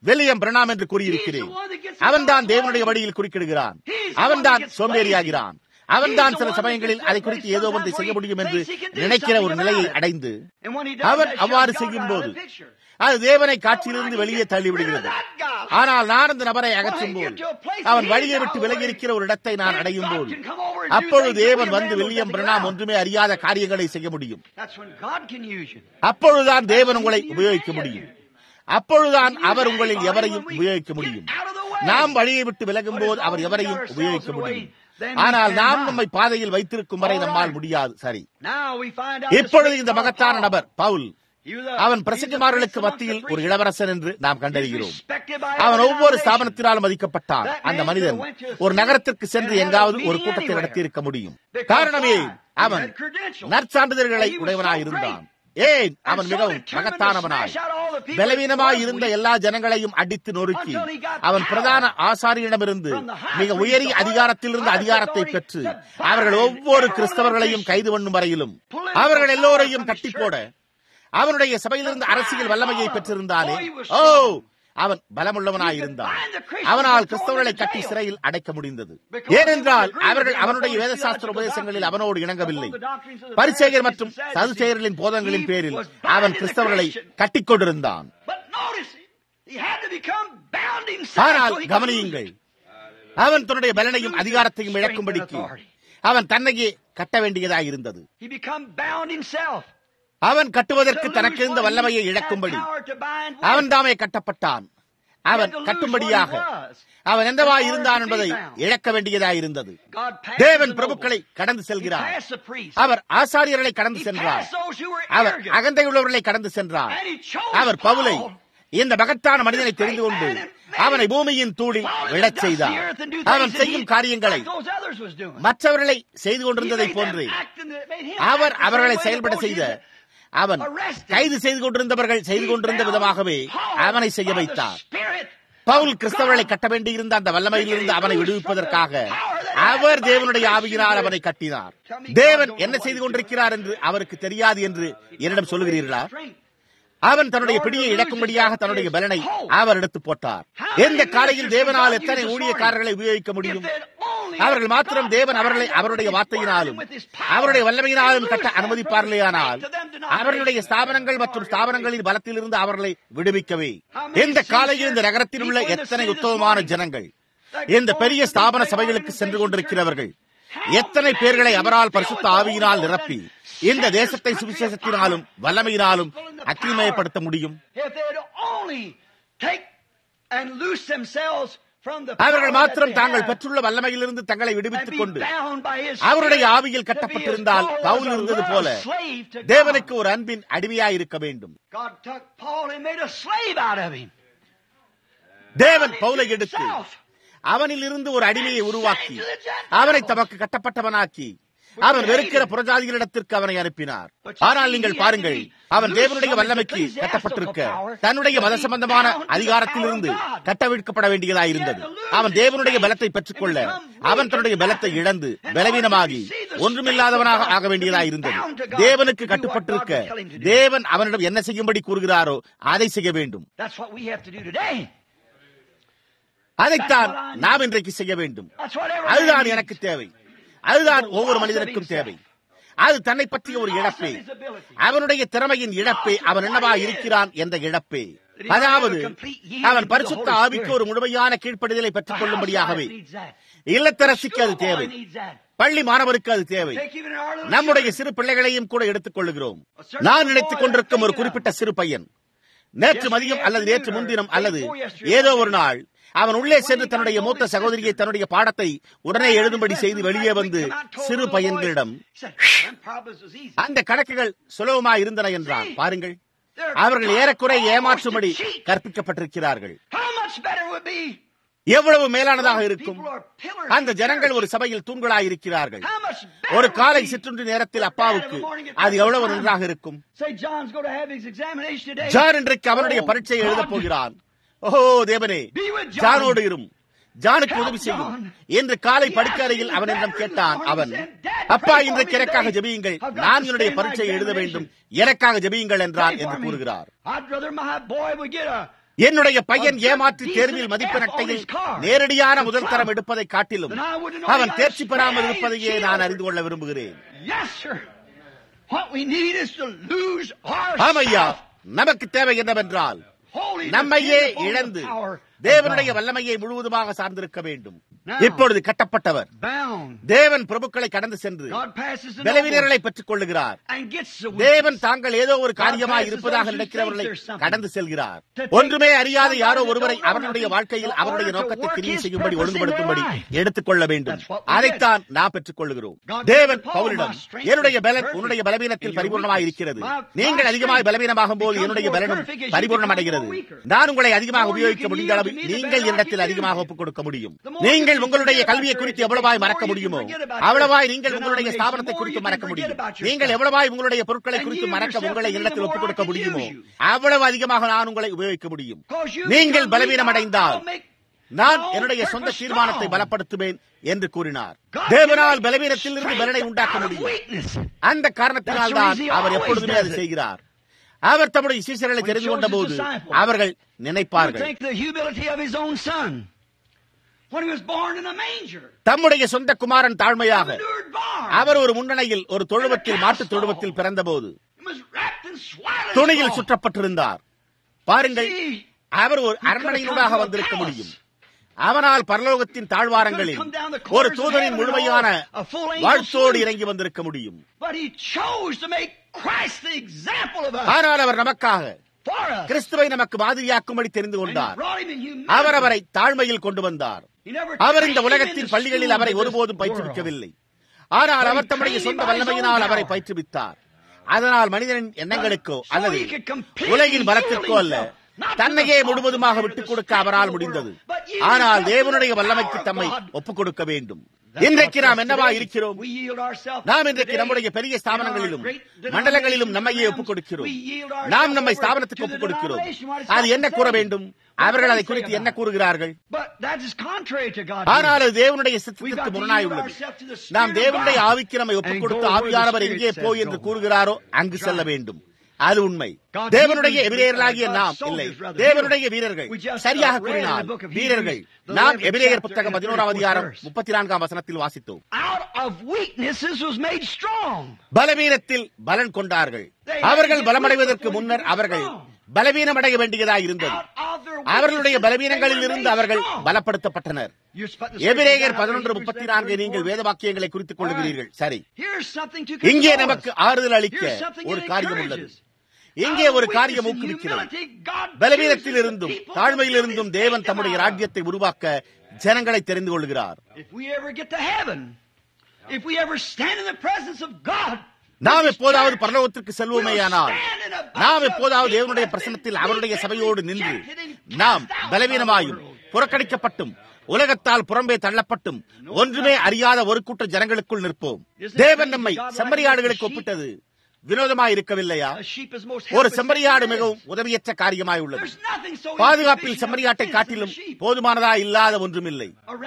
வில்லியம் பிரணாம் என்று கூறியிருக்கிறேன் அவன்தான் தேவனுடைய வழியில் குறுக்கிடுகிறான் அவன்தான் சோம்பேறியாகிறான் அவன்தான் சில சமயங்களில் அதை குறித்து ஏதோ ஒன்றை செய்ய முடியும் என்று நினைக்கிற ஒரு நிலையை அடைந்து அவன் அவ்வாறு செய்யும் போது அது தேவனை காட்சியிலிருந்து வெளியே தள்ளிவிடுகிறது ஆனால் நான் அந்த நபரை அகற்றும் போது அவன் வழியை விட்டு விலகி இருக்கிற ஒரு இடத்தை நான் அடையும் போது அப்பொழுது தேவன் வந்து வில்லியம் பிரணாம் ஒன்றுமே அறியாத காரியங்களை செய்ய முடியும் அப்பொழுதுதான் தேவன் உங்களை உபயோகிக்க முடியும் அப்பொழுதுதான் அவர் உங்களில் எவரையும் உபயோகிக்க முடியும் நாம் வழியை விட்டு விலகும் போது அவர் எவரையும் உபயோகிக்க முடியும் ஆனால் நாம் நம்மை பாதையில் வைத்திருக்கும் வரை நம்மால் முடியாது சரி இப்பொழுது இந்த மகத்தான நபர் பவுல் அவன் பிரசங்கமார்களுக்கு மத்தியில் ஒரு இளவரசன் என்று நாம் கண்டறிகிறோம் அவன் ஒவ்வொரு ஸ்தாபனத்தினாலும் மதிக்கப்பட்டான் அந்த மனிதன் ஒரு நகரத்திற்கு சென்று எங்காவது ஒரு கூட்டத்தை நடத்தியிருக்க முடியும் காரணமே அவன் நற்சான்றிதழ்களை உடையவனாயிருந்தான் ஏன் அவன் மிகவும் மகத்தானவனாய் பலவீனமாய் இருந்த எல்லா ஜனங்களையும் அடித்து நொறுக்கி அவன் பிரதான ஆசாரியனிடமிருந்து மிக உயரிய அதிகாரத்திலிருந்து அதிகாரத்தை பெற்று அவர்கள் ஒவ்வொரு கிறிஸ்தவர்களையும் கைது பண்ணும் வரையிலும் அவர்கள் எல்லோரையும் கட்டி போட அவனுடைய சபையிலிருந்து அரசியல் வல்லமையை பெற்றிருந்தானே ஓ அவன் பலமுள்ளவனாயிருந்தான் அவனால் கிறிஸ்தவர்களை கட்டி சிறையில் அடைக்க முடிந்தது ஏனென்றால் அவர்கள் அவனுடைய வேதசாஸ்திர உபதேசங்களில் அவனோடு இணங்கவில்லை பரிசேகர் மற்றும் சதுசேகர்களின் போதங்களின் பேரில் அவன் கிறிஸ்தவர்களை கட்டிக் கொண்டிருந்தான் ஆனால் கவனியுங்கள் அவன் தன்னுடைய பலனையும் அதிகாரத்தையும் இழக்கும்படிக்கு அவன் தன்னையே கட்ட வேண்டியதாயிருந்தது அவன் கட்டுவதற்கு தனக்கு இருந்த வல்லமையை இழக்கும்படி அவன் தாமே கட்டப்பட்டான் அவன் கட்டும்படியாக அவன் எந்தவா இருந்தான் என்பதை இழக்க வேண்டியதாயிருந்தது தேவன் பிரபுக்களை கடந்து செல்கிறார் அவர் ஆசாரியர்களை கடந்து சென்றார் அவர் அகந்தையுள்ளவர்களை கடந்து சென்றார் அவர் பவுலை இந்த மகத்தான மனிதனை தெரிந்து கொண்டு அவனை பூமியின் தூளில் விழச் செய்தார் அவன் செய்யும் காரியங்களை மற்றவர்களை செய்து கொண்டிருந்ததை போன்று அவர் அவர்களை செயல்பட செய்த அவன் கைது செய்து கொண்டிருந்தவர்கள் செய்து கொண்டிருந்த விதமாகவே அவனை செய்ய வைத்தார் பவுல் கிறிஸ்தவர்களை கட்ட வேண்டியிருந்த அந்த வல்லமையிலிருந்து அவனை விடுவிப்பதற்காக அவர் தேவனுடைய ஆவியினால் அவனை கட்டினார் தேவன் என்ன செய்து கொண்டிருக்கிறார் என்று அவருக்கு தெரியாது என்று என்னிடம் சொல்லுகிறீர்களா அவன் தன்னுடைய பிடியை இழக்கும்படியாக தன்னுடைய பலனை அவர் எடுத்து போட்டார் எந்த காலையில் தேவனால் எத்தனை ஊழியக்காரர்களை உபயோகிக்க முடியும் அவர்கள் மாத்திரம் தேவன் அவர்களை அவருடைய வார்த்தையினாலும் அவருடைய வல்லமையினாலும் கட்ட அனுமதிப்பார்களேயானால் அவர்களுடைய ஸ்தாபனங்கள் மற்றும் ஸ்தாபனங்களின் பலத்திலிருந்து அவர்களை விடுவிக்கவே எந்த காலையில் இந்த நகரத்தில் உள்ள எத்தனை உத்தமமான ஜனங்கள் இந்த பெரிய ஸ்தாபன சபைகளுக்கு சென்று கொண்டிருக்கிறவர்கள் எத்தனை பேர்களை அவரால் பரிசுத்த ஆவியினால் நிரப்பி இந்த தேசத்தை சுவிசேஷத்தினாலும் வல்லமையினாலும் அக்கிரிமயப்படுத்த முடியும் அவர்கள் மாத்திரம் தாங்கள் பெற்றுள்ள வல்லமையிலிருந்து தங்களை விடுவித்துக் கொண்டு அவருடைய ஆவியில் கட்டப்பட்டிருந்தால் பவுல் இருந்தது போல தேவனுக்கு ஒரு அன்பின் அடிமையாய் இருக்க வேண்டும் தேவன் பவுலை எடுத்து அவனில் இருந்து ஒரு அடிமையை உருவாக்கி அவனை தமக்கு கட்டப்பட்டவனாக்கி அவன் வெறுக்கிற புறஜாதிகளிடத்திற்கு அவனை அனுப்பினார் ஆனால் நீங்கள் பாருங்கள் அவன் தேவனுடைய வல்லமைக்கு கட்டப்பட்டிருக்க தன்னுடைய மத சம்பந்தமான அதிகாரத்திலிருந்து கட்டவிழ்க்கப்பட வேண்டியதாயிருந்தது அவன் தேவனுடைய பலத்தை பெற்றுக்கொள்ள அவன் தன்னுடைய பலத்தை இழந்து பலவீனமாகி ஒன்றுமில்லாதவனாக ஆக வேண்டியதாயிருந்தது தேவனுக்கு கட்டுப்பட்டிருக்க தேவன் அவனிடம் என்ன செய்யும்படி கூறுகிறாரோ அதை செய்ய வேண்டும் அதைத்தான் நாம் இன்றைக்கு செய்ய வேண்டும் அதுதான் எனக்கு தேவை அதுதான் ஒவ்வொரு மனிதனுக்கும் தேவை அது தன்னை பற்றிய ஒரு இழப்பே அவனுடைய திறமையின் இழப்பே அவன் என்னவா இருக்கிறான் என்ற இழப்பே அதாவது அவன் பரிசுத்த ஆவிக்கு ஒரு முழுமையான கீழ்ப்படுதலை பெற்றுக் கொள்ளும்படியாகவே இல்லத்தரசிக்கு அது தேவை பள்ளி மாணவருக்கு அது தேவை நம்முடைய சிறு பிள்ளைகளையும் கூட எடுத்துக் கொள்ளுகிறோம் நான் நினைத்துக் கொண்டிருக்கும் ஒரு குறிப்பிட்ட சிறு பையன் நேற்று மதியம் அல்லது நேற்று முன்தினம் அல்லது ஏதோ ஒரு நாள் அவன் உள்ளே சென்று தன்னுடைய மூத்த சகோதரியை தன்னுடைய பாடத்தை உடனே எழுதும்படி செய்து வெளியே வந்து சிறு பையன்களிடம் அந்த கணக்குகள் சுலபமா இருந்தன என்றான் பாருங்கள் அவர்கள் ஏறக்குறை ஏமாற்றும்படி கற்பிக்கப்பட்டிருக்கிறார்கள் எவ்வளவு மேலானதாக இருக்கும் அந்த ஜனங்கள் ஒரு சபையில் தூண்களாய் இருக்கிறார்கள் ஒரு காலை சிற்றுண்டி நேரத்தில் அப்பாவுக்கு அது எவ்வளவு நன்றாக இருக்கும் ஜான் இன்றைக்கு அவனுடைய பரீட்சையை எழுதப் போகிறான் ஓஹோ தேவனே ஜானோடு இரும் ஜானுக்கு உதவி செய்யும் என்று காலை படுக்கறையில் அவனிடம் கேட்டான் அவன் அப்பா இன்றைக்கு எனக்காக ஜெபியுங்கள் நான் என்னுடைய பரீட்சையை எழுத வேண்டும் எனக்காக ஜெபியுங்கள் என்றான் என்று கூறுகிறார் என்னுடைய பையன் ஏமாற்றி தேர்வில் மதிப்பெண் அட்டையில் நேரடியான முதல் தரம் எடுப்பதை காட்டிலும் அவன் தேர்ச்சி பெறாமல் இருப்பதையே நான் அறிந்து கொள்ள விரும்புகிறேன் ஆமையா நமக்கு தேவை என்னவென்றால் நம்மையே இழந்து தேவனுடைய வல்லமையை முழுவதுமாக சார்ந்திருக்க வேண்டும் இப்பொழுது கட்டப்பட்டவர் தேவன் பிரபுக்களை கடந்து சென்று பலவீனர்களை பெற்றுக் கொள்ளுகிறார் தேவன் தாங்கள் ஏதோ ஒரு காரியமாக இருப்பதாக நினைக்கிறவர்களை கடந்து செல்கிறார் ஒன்றுமே அறியாத யாரோ ஒருவரை அவர்களுடைய வாழ்க்கையில் அவருடைய நோக்கத்தை கிரியை செய்யும்படி ஒழுங்குபடுத்தும்படி எடுத்துக் கொள்ள வேண்டும் அதைத்தான் நாம் பெற்றுக் கொள்ளுகிறோம் தேவன் பவுலிடம் என்னுடைய பலன் உன்னுடைய பலவீனத்தில் பரிபூர்ணமாக இருக்கிறது நீங்கள் அதிகமாக பலவீனமாகும் போது என்னுடைய பலனும் பரிபூர்ணம் அடைகிறது நான் உங்களை அதிகமாக உபயோகிக்க முடிந்த அளவு நீங்கள் என்னிடத்தில் அதிகமாக ஒப்புக் கொடுக்க முடியும் நீங்கள் உங்களுடைய கல்வியை குறித்து எவ்வளவாய் மறக்க முடியுமோ அவ்வளவாய் நீங்கள் உங்களுடைய ஸ்தாபனத்தை குறித்து மறக்க முடியும் நீங்கள் எவ்வளவாய் உங்களுடைய பொருட்களை குறித்து மறக்க உங்களை இல்லத்தில் ஒப்புக் கொடுக்க முடியுமோ அவ்வளவு அதிகமாக நான் உங்களை உபயோகிக்க முடியும் நீங்கள் பலவீனம் அடைந்தால் நான் என்னுடைய சொந்த தீர்மானத்தை பலப்படுத்துவேன் என்று கூறினார் தேவனால் பலவீனத்தில் இருந்து பலனை உண்டாக்க முடியும் அந்த காரணத்தினால் தான் அவர் எப்பொழுதுமே அதை செய்கிறார் அவர் தம்முடைய சீசர்களை தெரிந்து கொண்ட போது அவர்கள் நினைப்பார்கள் தம்முடைய சொந்த குமாரன் தாழ்மையாக அவர் ஒரு முன்னணியில் ஒரு தொழுவத்தில் மாட்டு தொழுவத்தில் பிறந்தபோது துணியில் சுற்றப்பட்டிருந்தார் பாருங்கள் அவர் ஒரு அரண்மனையினூடாக வந்திருக்க முடியும் அவனால் பரலோகத்தின் தாழ்வாரங்களில் ஒரு தூதனின் முழுமையான வாழ்த்தோடு இறங்கி வந்திருக்க முடியும் ஆனால் அவர் நமக்காக கிறிஸ்துவை நமக்கு மாதிரியாக்கும்படி தெரிந்து கொண்டார் அவர் அவரை தாழ்மையில் கொண்டு வந்தார் அவர் இந்த உலகத்தின் பள்ளிகளில் அவரை ஒருபோதும் பயிற்றுவிக்கவில்லை ஆனால் அவர் தம்முடைய சொந்த வல்லமையினால் அவரை பயிற்றுவித்தார் அதனால் மனிதனின் எண்ணங்களுக்கோ அல்லது உலகின் பலத்திற்கோ அல்ல தன்னையே முழுவதுமாக விட்டுக் கொடுக்க அவரால் முடிந்தது ஆனால் தேவனுடைய வல்லமைக்கு தம்மை ஒப்புக் கொடுக்க வேண்டும் இன்றைக்கு நாம் என்னவா இருக்கிறோம் நாம் இன்றைக்கு நம்முடைய பெரிய ஸ்தாபனங்களிலும் மண்டலங்களிலும் நம்மையே ஒப்புக் கொடுக்கிறோம் நாம் நம்மை ஸ்தாபனத்துக்கு ஒப்புக் கொடுக்கிறோம் அது என்ன கூற வேண்டும் அவர்கள் அதை குறித்து என்ன கூறுகிறார்கள் ஆனால் அது தேவனுடைய சித்தத்திற்கு முரணாய் உள்ளது நாம் தேவனுடைய ஆவிக்கு நம்மை ஒப்புக் கொடுத்து ஆவியானவர் எங்கே போய் என்று கூறுகிறாரோ அங்கு செல்ல வேண்டும் அது உண்மை தேவனுடைய எபிரேயர்களாகிய நாம் இல்லை தேவனுடைய வீரர்கள் சரியாக கூறினார் வீரர்கள் நாம் எபிரேயர் புத்தகம் பதினோராம் அதிகாரம் முப்பத்தி நான்காம் வசனத்தில் வாசித்தோம் பலவீனத்தில் பலன் கொண்டார்கள் அவர்கள் பலமடைவதற்கு முன்னர் அவர்கள் பலவீனம் அடைய வேண்டியதாக இருந்தது அவர்களுடைய பலவீனங்களில் இருந்து அவர்கள் பலப்படுத்தப்பட்டனர் எபிரேயர் பதினொன்று முப்பத்தி நான்கு நீங்கள் வேத வாக்கியங்களை குறித்துக் கொள்ளுகிறீர்கள் சரி இங்கே நமக்கு ஆறுதல் அளிக்க ஒரு காரியம் உள்ளது இங்கே ஒரு காரியம் ஊக்குவிக்கிறது பலவீனத்தில் இருந்தும் தாழ்மையில் இருந்தும் தேவன் தம்முடைய ராஜ்யத்தை உருவாக்க ஜனங்களை தெரிந்து கொள்கிறார் நாம் எப்போதாவது பரலோகத்திற்கு செல்வோமேயானால் நாம் எப்போதாவது தேவனுடைய பிரசனத்தில் அவருடைய சபையோடு நின்று நாம் பலவீனமாயும் புறக்கணிக்கப்பட்டும் உலகத்தால் புறம்பே தள்ளப்பட்டும் ஒன்றுமே அறியாத ஒரு கூட்ட ஜனங்களுக்குள் நிற்போம் தேவன் நம்மை செம்மறியாடுகளுக்கு ஒப்பிட்டது வினோதமாய் இருக்கவில்லையா ஒரு செம்மறியாடு மிகவும் உதவியற்ற காரியமாய் உள்ளது பாதுகாப்பில் செம்மறியாட்டை காட்டிலும் போதுமானதா இல்லாத ஒன்றுமில்லை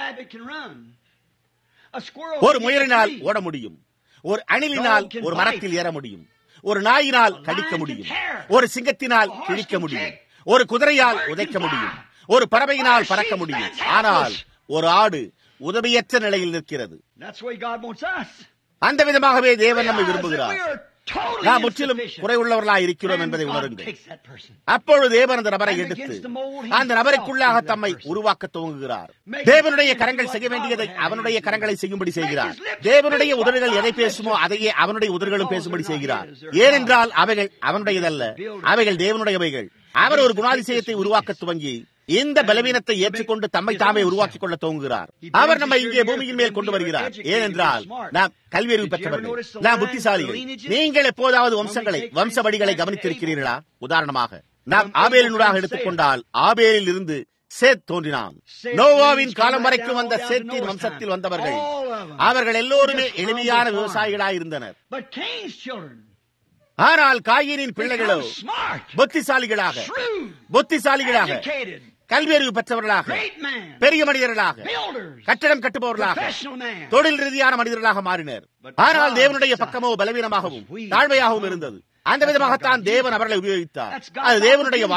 ஒரு முயலினால் ஓட முடியும் ஒரு அணிலினால் ஒரு மரத்தில் ஏற முடியும் ஒரு நாயினால் கடிக்க முடியும் ஒரு சிங்கத்தினால் கிழிக்க முடியும் ஒரு குதிரையால் உதைக்க முடியும் ஒரு பறவையினால் பறக்க முடியும் ஆனால் ஒரு ஆடு உதவியற்ற நிலையில் நிற்கிறது அந்த விதமாகவே தேவன் நம்மை விரும்புகிறார் நாம் முற்றிலும் குறைவுள்ளவர்களாக இருக்கிறோம் என்பதை உணருங்கள் அப்பொழுது தேவன் அந்த நபரை எடுத்து அந்த நபருக்குள்ளாக தம்மை உருவாக்க துவங்குகிறார் தேவனுடைய கரங்கள் செய்ய வேண்டியதை அவனுடைய கரங்களை செய்யும்படி செய்கிறார் தேவனுடைய உதடுகள் எதை பேசுமோ அதையே அவனுடைய உதடுகளும் பேசும்படி செய்கிறார் ஏனென்றால் அவைகள் அவனுடையதல்ல அவைகள் தேவனுடையவைகள் அவர் ஒரு குணாதிசயத்தை உருவாக்க துவங்கி இந்த பலவீனத்தை ஏற்றுக்கொண்டு தம்மை தாமே உருவாக்கிக் கொள்ள துவங்குகிறார் அவர் நம்ம இங்கே பூமியின் மேல் கொண்டு வருகிறார் ஏனென்றால் நாம் கல்வியறிவு பெற்றவர்கள் நாம் புத்திசாலிகள் நீங்கள் எப்போதாவது வம்சங்களை வம்சவடிகளை கவனித்திருக்கிறீர்களா உதாரணமாக நாம் ஆபேலினூடாக எடுத்துக்கொண்டால் ஆபேலில் இருந்து சேத் தோன்றினான் நோவாவின் காலம் வரைக்கும் வந்த சேத்தின் வம்சத்தில் வந்தவர்கள் அவர்கள் எல்லோருமே எளிமையான விவசாயிகளாயிருந்தனர் ஆனால் காயினின் பிள்ளைகளோ புத்திசாலிகளாக புத்திசாலிகளாக கல்வியறிவு பெற்றவர்களாக பெரிய மனிதர்களாக கட்டடம் கட்டுபவர்களாக தொழில் ரீதியான மனிதர்களாக மாறினர் ஆனால் தேவனுடைய பக்கமோ பலவீனமாகவும் தாழ்மையாகவும் இருந்தது அந்த விதமாகத்தான் தேவன் அவர்களை உபயோகித்தார் அது தேவனுடைய வாய்ப்பு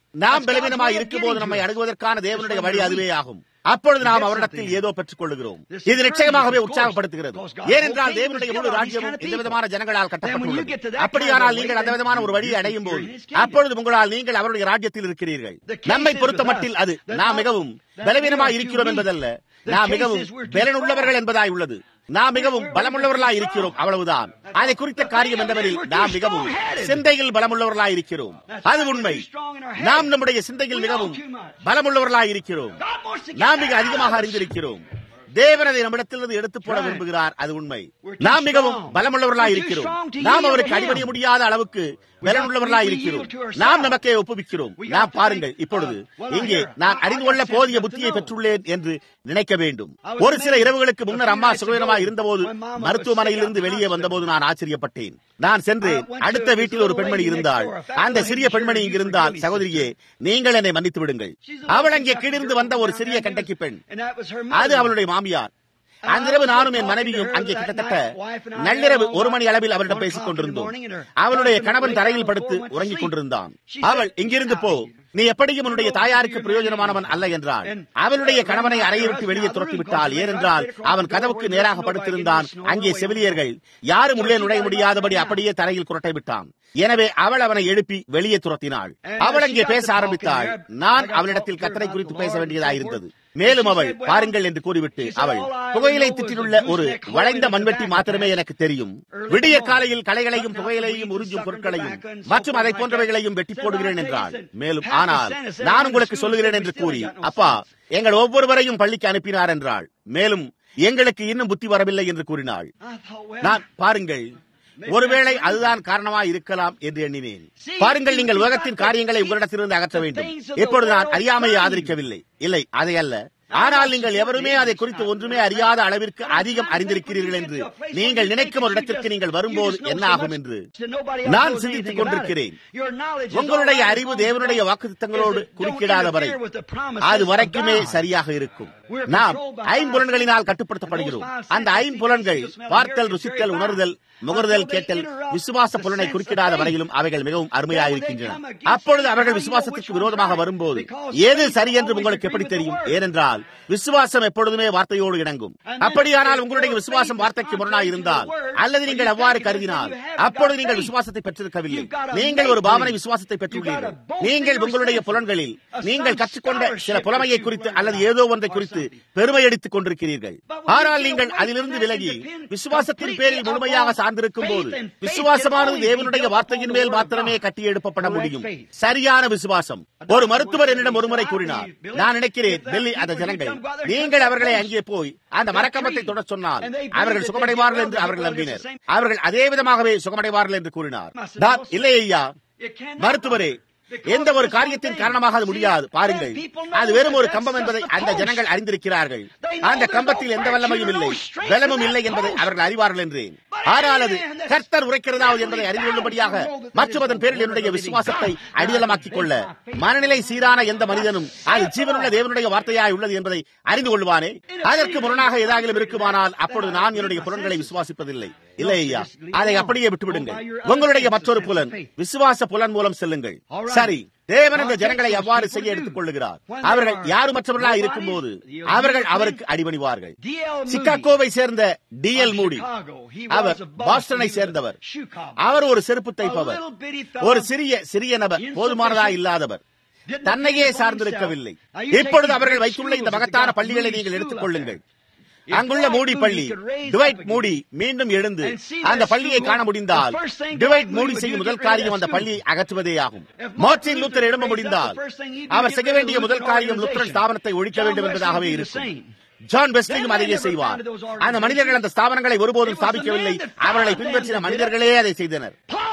நாம் பலவீனமாய் இருக்கும் போது நம்மை அணுகுவதற்கான தேவனுடைய வழி அதுவே ஆகும் அப்பொழுது நாம் அவரிடத்தில் ஏதோ பெற்றுக் கொள்ளுகிறோம் இது நிச்சயமாகவே உற்சாகப்படுத்துகிறது ஏனென்றால் தேவனுடைய முழு ராஜ்யமும் இந்த விதமான ஜனங்களால் கட்டப்பட்டுள்ளது அப்படியானால் நீங்கள் அந்த விதமான ஒரு வழியை அடையும் போது அப்பொழுது உங்களால் நீங்கள் அவருடைய ராஜ்யத்தில் இருக்கிறீர்கள் நம்மை பொறுத்த மட்டில் அது நாம் மிகவும் பலவீனமாய் இருக்கிறோம் என்பதல்ல நாம் மிகவும் பலனுள்ளவர்கள் என்பதாய் உள்ளது நாம் மிகவும் பலமுள்ளவர்களாய் இருக்கிறோம் அவ்வளவுதான் அதை குறித்த காரியம் என்னவெனில் நாம் மிகவும் சிந்தையில் பலமுள்ளவர்களாய் இருக்கிறோம் அது உண்மை நாம் நம்முடைய சிந்தையில் மிகவும் பலமுள்ளவர்களாய் இருக்கிறோம் நாம் மிக அதிகமாக அறிந்திருக்கிறோம் தேவன் அதை நம்மிடத்திலிருந்து எடுத்து போட விரும்புகிறார் அது உண்மை நாம் மிகவும் பலமுள்ளவர்களாய் இருக்கிறோம் நாம் அவருக்கு அடிபடிய முடியாத அளவுக்கு பலனுள்ளவர்களாய் இருக்கிறோம் நாம் நமக்கே ஒப்புவிக்கிறோம் நாம் பாருங்கள் இப்பொழுது இங்கே நான் அறிந்து கொள்ள போதிய புத்தியை பெற்றுள்ளேன் என்று நினைக்க வேண்டும் ஒரு சில இரவுகளுக்கு முன்னர் அம்மா சுகவீனமாக இருந்தபோது மருத்துவமனையில் இருந்து வெளியே வந்தபோது நான் ஆச்சரியப்பட்டேன் நான் சென்று அடுத்த வீட்டில் ஒரு பெண்மணி இருந்தால் அந்த சிறிய பெண்மணி இங்கு இருந்தால் சகோதரியே நீங்கள் என்னை மன்னித்து விடுங்கள் அவள் அங்கே கீழிருந்து வந்த ஒரு சிறிய கண்டக்கி பெண் அது அவளுடைய மாமியார் அன்றிரவு நானும் என் மனைவியும் அங்கே கிட்டத்தட்ட நள்ளிரவு ஒரு மணி அளவில் அவரிடம் பேசிக் கொண்டிருந்தோம் அவளுடைய கணவன் தரையில் படுத்து உறங்கிக் கொண்டிருந்தான் அவள் இங்கிருந்து போ நீ எப்படியும் உன்னுடைய தாயாருக்கு பிரயோஜனமானவன் அல்ல என்றால் அவனுடைய கணவனை அறையை விட்டு வெளியே துரத்தி விட்டால் ஏனென்றால் அவன் கதவுக்கு நேராக படுத்திருந்தான் அங்கே செவிலியர்கள் யாரும் உள்ளே நுழைய முடியாதபடி அப்படியே தரையில் குரட்டை விட்டான் எனவே அவள் அவனை எழுப்பி வெளியே துரத்தினாள் அவள் அங்கே பேச ஆரம்பித்தாள் நான் அவளிடத்தில் கத்தரை குறித்து பேச வேண்டியதாயிருந்தது மேலும் அவள் பாருங்கள் என்று கூறிவிட்டு அவள் புகையிலை திட்டிலுள்ள ஒரு வளைந்த மண்வெட்டி மாத்திரமே எனக்கு தெரியும் விடிய காலையில் களைகளையும் புகையிலையும் உறிஞ்சும் பொருட்களையும் மற்றும் அதை போன்றவைகளையும் வெட்டி போடுகிறேன் என்றாள் மேலும் ஆனால் நான் உங்களுக்கு சொல்லுகிறேன் என்று கூறி அப்பா எங்கள் ஒவ்வொருவரையும் பள்ளிக்கு அனுப்பினார் என்றாள் மேலும் எங்களுக்கு இன்னும் புத்தி வரவில்லை என்று கூறினாள் நான் பாருங்கள் ஒருவேளை அதுதான் காரணமா இருக்கலாம் என்று எண்ணினேன் பாருங்கள் நீங்கள் உலகத்தின் காரியங்களை உங்களிடத்திலிருந்து அகற்ற வேண்டும் இப்பொழுது நான் அறியாமையை ஆதரிக்கவில்லை இல்லை அதை அல்ல ஆனால் நீங்கள் எவருமே அதை குறித்து ஒன்றுமே அறியாத அளவிற்கு அதிகம் அறிந்திருக்கிறீர்கள் என்று நீங்கள் நினைக்கும் ஒரு இடத்திற்கு நீங்கள் வரும்போது என்ன ஆகும் என்று நான் சிந்தித்துக் கொண்டிருக்கிறேன் உங்களுடைய அறிவு தேவனுடைய வாக்குத்தங்களோடு குறுக்கிடாத வரை அது வரைக்குமே சரியாக இருக்கும் நாம் ஐம்புலன்களினால் கட்டுப்படுத்தப்படுகிறோம் அந்த ஐம்புலன்கள் பார்த்தல் ருசித்தல் உணர்தல் முகர்தல் கேட்டல் விசுவாச புலனை குறுக்கிடாத வரையிலும் அவைகள் மிகவும் அருமையாயிருக்கின்றன அப்பொழுது அவர்கள் விசுவாசத்திற்கு விரோதமாக வரும்போது எது சரி என்று உங்களுக்கு எப்படி தெரியும் ஏனென்றால் விசுவாசம் எப்பொழுதுமே வார்த்தையோடு இணங்கும் அப்படியானால் உங்களுடைய விசுவாசம் வார்த்தைக்கு முரணாக இருந்தால் அல்லது நீங்கள் அவ்வாறு கருதினால் அப்பொழுது நீங்கள் விசுவாசத்தை பெற்றிருக்கவில்லை நீங்கள் ஒரு பாவனை விசுவாசத்தை பெற்றுள்ளீர்கள் நீங்கள் உங்களுடைய புலன்களில் நீங்கள் கற்றுக்கொண்ட சில புலமையை குறித்து அல்லது ஏதோ ஒன்றை குறித்து பெருமை அடித்துக் கொண்டிருக்கிறீர்கள் ஆனால் நீங்கள் அதிலிருந்து விலகி விசுவாசத்தின் பேரில் முழுமையாக சார்ந்திருக்கும் போது விசுவாசமானது தேவனுடைய வார்த்தையின் மேல் மாத்திரமே கட்டி எழுப்பப்பட முடியும் சரியான விசுவாசம் ஒரு மருத்துவர் என்னிடம் ஒருமுறை கூறினார் நான் நினைக்கிறேன் டெல்லி அந்த ஜனங்கள் நீங்கள் அவர்களை அங்கே போய் அந்த மரக்கம்பத்தை தொட சொன்னால் அவர்கள் சுகமடைவார்கள் என்று அவர்கள் நம்பினர் அவர்கள் அதே விதமாகவே சுகமடைவார்கள் என்று கூறினார் நான் இல்லை ஐயா மருத்துவரே எந்த ஒரு காரியத்தின் காரணமாக அது முடியாது பாருங்கள் அது வெறும் ஒரு கம்பம் என்பதை அந்த ஜனங்கள் அறிந்திருக்கிறார்கள் அந்த கம்பத்தில் எந்த வல்லமையும் இல்லை பலமும் இல்லை என்பதை அவர்கள் அறிவார்கள் என்றேன் ஆனால் அது கர்த்தர் உரைக்கிறதாவது என்பதை அறிந்து கொள்ளும்படியாக மற்றும் அதன் பேரில் என்னுடைய விசுவாசத்தை அடியலமாக்கிக் கொள்ள மனநிலை சீரான எந்த மனிதனும் அது ஜீவனுள்ள தேவனுடைய வார்த்தையாய் உள்ளது என்பதை அறிந்து கொள்வானே அதற்கு முரணாக ஏதாகிலும் இருக்குமானால் அப்பொழுது நான் என்னுடைய புலன்களை விசுவாசிப்பதில்லை இல்லை ஐயா அதை அப்படியே விட்டுவிடுங்கள் உங்களுடைய மற்றொரு புலன் விசுவாச புலன் மூலம் செல்லுங்கள் சரி தேவன் இந்த ஜனங்களை எவ்வாறு செய்ய எடுத்துக் கொள்ளுகிறார் அவர்கள் யாருமற்றவர்களாக இருக்கும் போது அவர்கள் அவருக்கு அடிபணிவார்கள் சிக்காகோவை சேர்ந்த டி எல் மூடி அவர் பாஸ்டனை சேர்ந்தவர் அவர் ஒரு செருப்பு தைப்பவர் ஒரு சிறிய சிறிய நபர் போதுமானதா இல்லாதவர் தன்னையே சார்ந்திருக்கவில்லை இப்பொழுது அவர்கள் வைத்துள்ள இந்த மகத்தான பள்ளிகளை நீங்கள் எடுத்துக் கொள்ளுங்கள் அங்குள்ள மூடி பள்ளி டிவைட் மூடி மீண்டும் எழுந்து அந்த பள்ளியை காண முடிந்தால் டிவைட் மூடி செய்யும் முதல் காரியம் அந்த பள்ளியை அகற்றுவதே ஆகும் மார்டின் லூத்தர் எழும்ப முடிந்தால் அவர் செய்ய வேண்டிய முதல் காரியம் லுத்தரன் ஸ்தாபனத்தை ஒழிக்க வேண்டும் என்பதாகவே இருக்கும் ஜான் பெஸ்லியும் அதையே செய்வார் அந்த மனிதர்கள் அந்த ஸ்தாபனங்களை ஒருபோதும் ஸ்தாபிக்கவில்லை அவர்களை பின்பற்றின மனிதர்களே அதை செய்தனர்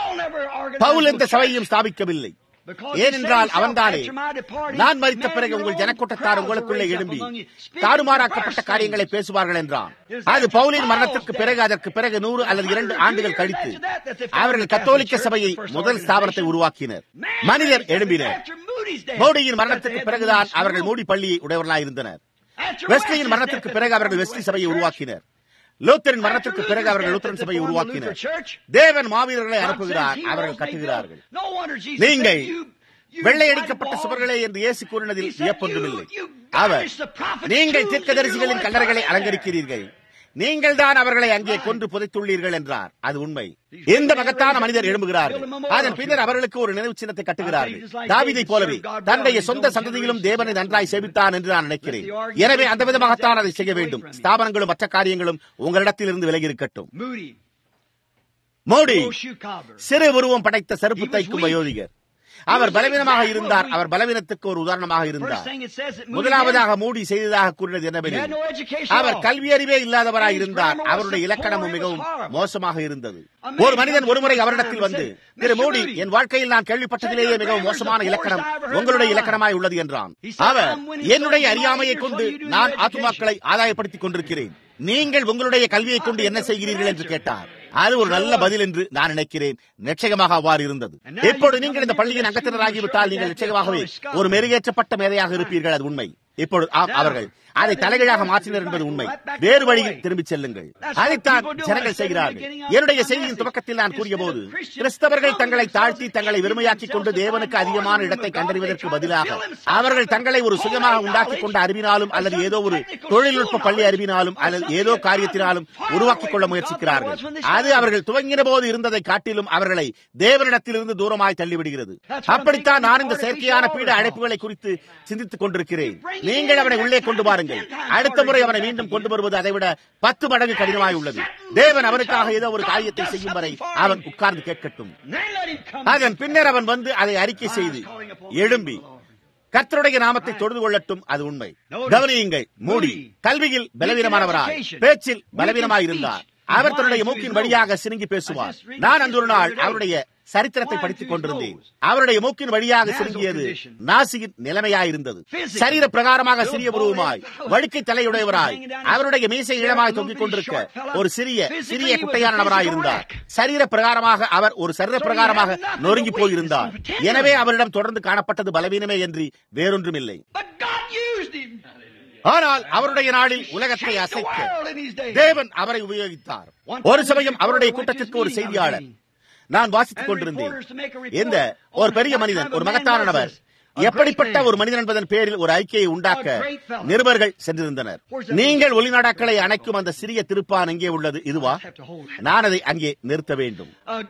பவுல் எந்த சபையையும் ஸ்தாபிக்கவில்லை ஏனென்றால் அவன்தானே நான் மறித்த பிறகு உங்கள் ஜனக்கூட்டத்தார் உங்களுக்குள்ளே எழும்பி தாறுமாறாக்கப்பட்ட காரியங்களை பேசுவார்கள் என்றான் அது பவுலின் மரணத்திற்கு பிறகு அதற்கு பிறகு நூறு அல்லது இரண்டு ஆண்டுகள் கழித்து அவர்கள் கத்தோலிக்க சபையை முதல் ஸ்தாபனத்தை உருவாக்கினர் மனிதர் எழும்பினர் மோடியின் மரணத்திற்கு பிறகுதான் அவர்கள் மூடி பள்ளியை உடையவர்களாயிருந்தனர் வெஸ்லியின் மரணத்திற்கு பிறகு அவர்கள் வெஸ்லி சபையை உருவாக்கினர் லூத்தரின் மரணத்திற்கு பிறகு அவர்கள் லூத்தரன் சபையை உருவாக்கினர் தேவன் மாவீரர்களை அனுப்புகிறார் அவர்கள் கட்டுகிறார்கள் நீங்கள் வெள்ளையடிக்கப்பட்ட சுவர்களே என்று இயேசு கூறினதில் வியப்பொன்றுமில்லை அவர் நீங்கள் தீர்க்கதரிசிகளின் கல்லறைகளை அலங்கரிக்கிறீர்கள் நீங்கள் தான் அவர்களை அங்கே கொன்று புதைத்துள்ளீர்கள் என்றார் அது உண்மை இந்த மகத்தான மனிதர் எழும்புகிறார்கள் அதன் பின்னர் அவர்களுக்கு ஒரு நினைவு சின்னத்தை கட்டுகிறார்கள் தாவிதை போலவே தன்னுடைய சொந்த சந்ததியிலும் தேவனை நன்றாய் சேவித்தான் என்று நான் நினைக்கிறேன் எனவே அந்த விதமாகத்தான் அதை செய்ய வேண்டும் ஸ்தாபனங்களும் மற்ற காரியங்களும் உங்களிடத்தில் இருந்து விலகி இருக்கட்டும் மோடி சிறு உருவம் படைத்த செருப்பு தைக்கும் வயோதிகர் அவர் பலவீனமாக இருந்தார் அவர் பலவீனத்துக்கு ஒரு உதாரணமாக இருந்தார் முதலாவதாக மூடி செய்ததாக கூறினது என்னவெனில் அவர் கல்வியறிவே இல்லாதவராய் இருந்தார் அவருடைய இலக்கணமும் மிகவும் மோசமாக இருந்தது ஒரு மனிதன் ஒருமுறை அவரிடத்தில் வந்து திரு மோடி என் வாழ்க்கையில் நான் கேள்விப்பட்டதிலேயே மிகவும் மோசமான இலக்கணம் உங்களுடைய இலக்கணமாய் உள்ளது என்றான் அவர் என்னுடைய அறியாமையை கொண்டு நான் ஆத்துமாக்களை ஆதாயப்படுத்திக் கொண்டிருக்கிறேன் நீங்கள் உங்களுடைய கல்வியை கொண்டு என்ன செய்கிறீர்கள் என்று கேட்டார் அது ஒரு நல்ல பதில் என்று நான் நினைக்கிறேன் நிச்சயமாக அவ்வாறு இருந்தது இப்போது நீங்கள் இந்த பள்ளியின் அங்கத்தினராகிவிட்டால் நீங்கள் நிச்சயமாகவே ஒரு மெருகேற்றப்பட்ட மேதையாக இருப்பீர்கள் அது உண்மை இப்பொழுது அவர்கள் அதை தலைகீழாக மாற்றினர் என்பது உண்மை வேறு வழியில் திரும்பிச் செல்லுங்கள் அதைத்தான் ஜனங்கள் செய்கிறார்கள் என்னுடைய செய்தியின் துவக்கத்தில் நான் கூறிய போது கிறிஸ்தவர்கள் தங்களை தாழ்த்தி தங்களை வெறுமையாக்கிக் கொண்டு தேவனுக்கு அதிகமான இடத்தை கண்டறிவதற்கு பதிலாக அவர்கள் தங்களை ஒரு சுயமாக உண்டாக்கிக் கொண்ட அறிவினாலும் அல்லது ஏதோ ஒரு தொழில்நுட்ப பள்ளி அறிவினாலும் அல்லது ஏதோ காரியத்தினாலும் உருவாக்கிக் கொள்ள முயற்சிக்கிறார்கள் அது அவர்கள் துவங்கின போது இருந்ததை காட்டிலும் அவர்களை தேவனிடத்திலிருந்து தூரமாய் தள்ளிவிடுகிறது அப்படித்தான் நான் இந்த செயற்கையான பீட அழைப்புகளை குறித்து சிந்தித்துக் கொண்டிருக்கிறேன் நீங்கள் அவனை உள்ளே கொண்டு பாருங்கள் அடுத்த முறை அவனை மீண்டும் கொண்டு வருவது அதைவிட பத்து மடங்கு கடினமாய் உள்ளது தேவன் அவனுக்காக ஏதோ ஒரு காரியத்தை செய்யும் வரை அவன் உட்கார்ந்து கேட்கட்டும் அதன் பின்னர் அவன் வந்து அதை அறிக்கை செய்து எழும்பி கர்த்தருடைய நாமத்தை தொழுது கொள்ளட்டும் அது உண்மை கவனியுங்கள் மூடி கல்வியில் பலவீனமானவராய் பேச்சில் பலவீனமாய் இருந்தார் அவர் தன்னுடைய மூக்கின் வழியாக சினுங்கி பேசுவார் நான் அன்று ஒரு நாள் அவருடைய சரித்திரத்தை படித்துக் கொண்டிருந்தேன் அவருடைய மூக்கின் வழியாக சிறுங்கியது நாசியின் நிலைமையாயிருந்தது சரீர பிரகாரமாக சிறிய உருவமாய் வழுக்கை தலையுடையவராய் அவருடைய மீசை இளமாய் தொங்கிக் கொண்டிருக்க ஒரு சிறிய சிறிய குட்டையான நபராய் இருந்தார் சரீர பிரகாரமாக அவர் ஒரு சரீர பிரகாரமாக நொறுங்கி போயிருந்தார் எனவே அவரிடம் தொடர்ந்து காணப்பட்டது பலவீனமே என்று வேறொன்றுமில்லை ஆனால் அவருடைய நாளில் உலகத்தை அசைக்க தேவன் அவரை உபயோகித்தார் ஒரு சமயம் அவருடைய கூட்டத்திற்கு ஒரு செய்தியாளர் நான் வாசித்துக் கொண்டிருந்தேன் இந்த ஒரு பெரிய மனிதன் ஒரு மகத்தான நபர் எப்படிப்பட்ட ஒரு மனிதன் என்பதன் பேரில் ஒரு அறிக்கையை உண்டாக்க நிருபர்கள் சென்றிருந்தனர் நீங்கள் ஒளிநாடாக்களை அணைக்கும் அந்த சிறிய திருப்பான் எங்கே உள்ளது இதுவா நான் அதை அங்கே நிறுத்த வேண்டும்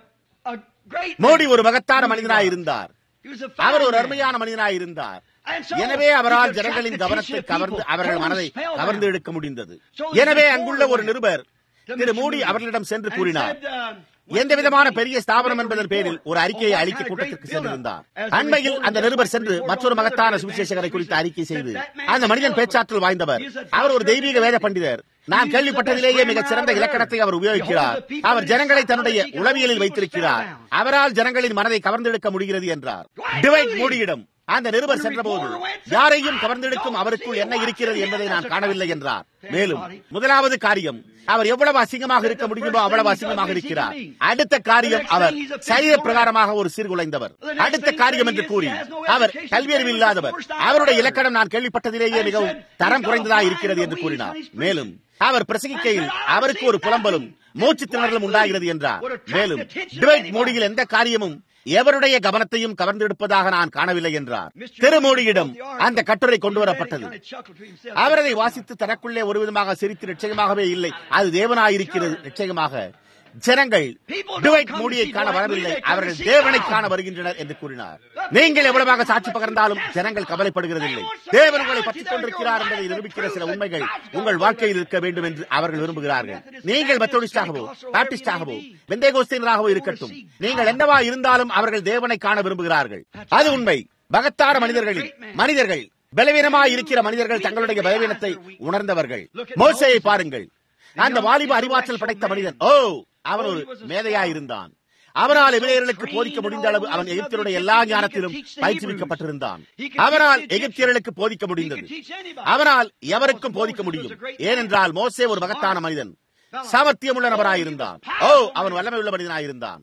மோடி ஒரு மகத்தான மனிதனாய் இருந்தார் அவர் ஒரு அருமையான மனிதனாய் இருந்தார் எனவே அவரால் ஜனங்களின் கவனத்தை கவர்ந்து அவர்கள் மனதை கவர்ந்து எடுக்க முடிந்தது எனவே அங்குள்ள ஒரு நிருபர் திரு மூடி அவர்களிடம் சென்று கூறினார் எந்த விதமான பெரிய ஸ்தாபனம் என்பதன் பேரில் ஒரு அறிக்கையை அளிக்க கூட்டத்திற்கு சென்றிருந்தார் அண்மையில் அந்த நிருபர் சென்று மற்றொரு மகத்தான சுவிசேஷகரை குறித்து அறிக்கை செய்து அந்த மனிதன் பேச்சாற்றல் வாய்ந்தவர் அவர் ஒரு தெய்வீக வேத பண்டிதர் நான் கேள்விப்பட்டதிலேயே மிகச் சிறந்த இலக்கணத்தை அவர் உபயோகிக்கிறார் அவர் ஜனங்களை தன்னுடைய உளவியலில் வைத்திருக்கிறார் அவரால் ஜனங்களின் மனதை கவர்ந்தெடுக்க முடிகிறது என்றார் டிவைட் மூடியிடம் அந்த நிருபர் சென்றபோது யாரையும் கவர்ந்தெடுக்கும் அவருக்குள் என்ன இருக்கிறது என்பதை நான் காணவில்லை என்றார் மேலும் முதலாவது காரியம் அவர் எவ்வளவு அசிங்கமாக இருக்க முடியுமோ அவ்வளவு அசிங்கமாக இருக்கிறார் அடுத்த காரியம் அவர் சரீர பிரகாரமாக ஒரு சீர்குலைந்தவர் அடுத்த காரியம் என்று கூறி அவர் கல்வியறிவு இல்லாதவர் அவருடைய இலக்கணம் நான் கேள்விப்பட்டதிலேயே மிகவும் தரம் குறைந்ததா இருக்கிறது என்று கூறினார் மேலும் அவர் பிரசங்கிக்கையில் அவருக்கு ஒரு புலம்பலும் மூச்சு திணறலும் உண்டாகிறது என்றார் மேலும் டிவைட் மோடியில் எந்த காரியமும் எவருடைய கவனத்தையும் கவர்ந்தெடுப்பதாக நான் காணவில்லை என்றார் திருமோடியிடம் அந்த கட்டுரை கொண்டு வரப்பட்டது அவர் அதை வாசித்து தனக்குள்ளே ஒரு விதமாக சிரித்து நிச்சயமாகவே இல்லை அது தேவனாயிருக்கிறது நிச்சயமாக ஜனங்கள் டிவைட் மூடியை காண வரவில்லை அவர்கள் தேவனை காண வருகின்றனர் என்று கூறினார் நீங்கள் எவ்வளவாக சாட்சி பகர்ந்தாலும் ஜனங்கள் கவலைப்படுகிறதில்லை தேவன் உங்களை பற்றிக் கொண்டிருக்கிறார் என்பதை நிரூபிக்கிற சில உண்மைகள் உங்கள் வாழ்க்கையில் இருக்க வேண்டும் என்று அவர்கள் விரும்புகிறார்கள் நீங்கள் மெத்தோடிஸ்டாகவோ பாப்டிஸ்டாகவோ வெந்தேகோஸ்தீனராகவோ இருக்கட்டும் நீங்கள் என்னவா இருந்தாலும் அவர்கள் தேவனை காண விரும்புகிறார்கள் அது உண்மை பகத்தார மனிதர்களில் மனிதர்கள் பலவீனமாய் இருக்கிற மனிதர்கள் தங்களுடைய பலவீனத்தை உணர்ந்தவர்கள் மோசையை பாருங்கள் அந்த வாலிப அறிவாற்றல் படைத்த மனிதன் ஓ அவன் ஒரு மேதையாய் இருந்தான் அவரால் எபிரேயர்களுக்கு போதிக்க முடிந்த அளவு அவன் எகிப்தியருடைய எல்லா ஞானத்திலும் பயிற்றுவிக்கப்பட்டிருந்தான் அவரால் எகிப்தியர்களுக்கு போதிக்க முடிந்தது அவரால் எவருக்கும் போதிக்க முடியும் ஏனென்றால் மோசே ஒரு மகத்தான மனிதன் சாமர்த்தியம் உள்ள நபராயிருந்தான் ஓ அவன் வல்லமை உள்ள மனிதனாயிருந்தான்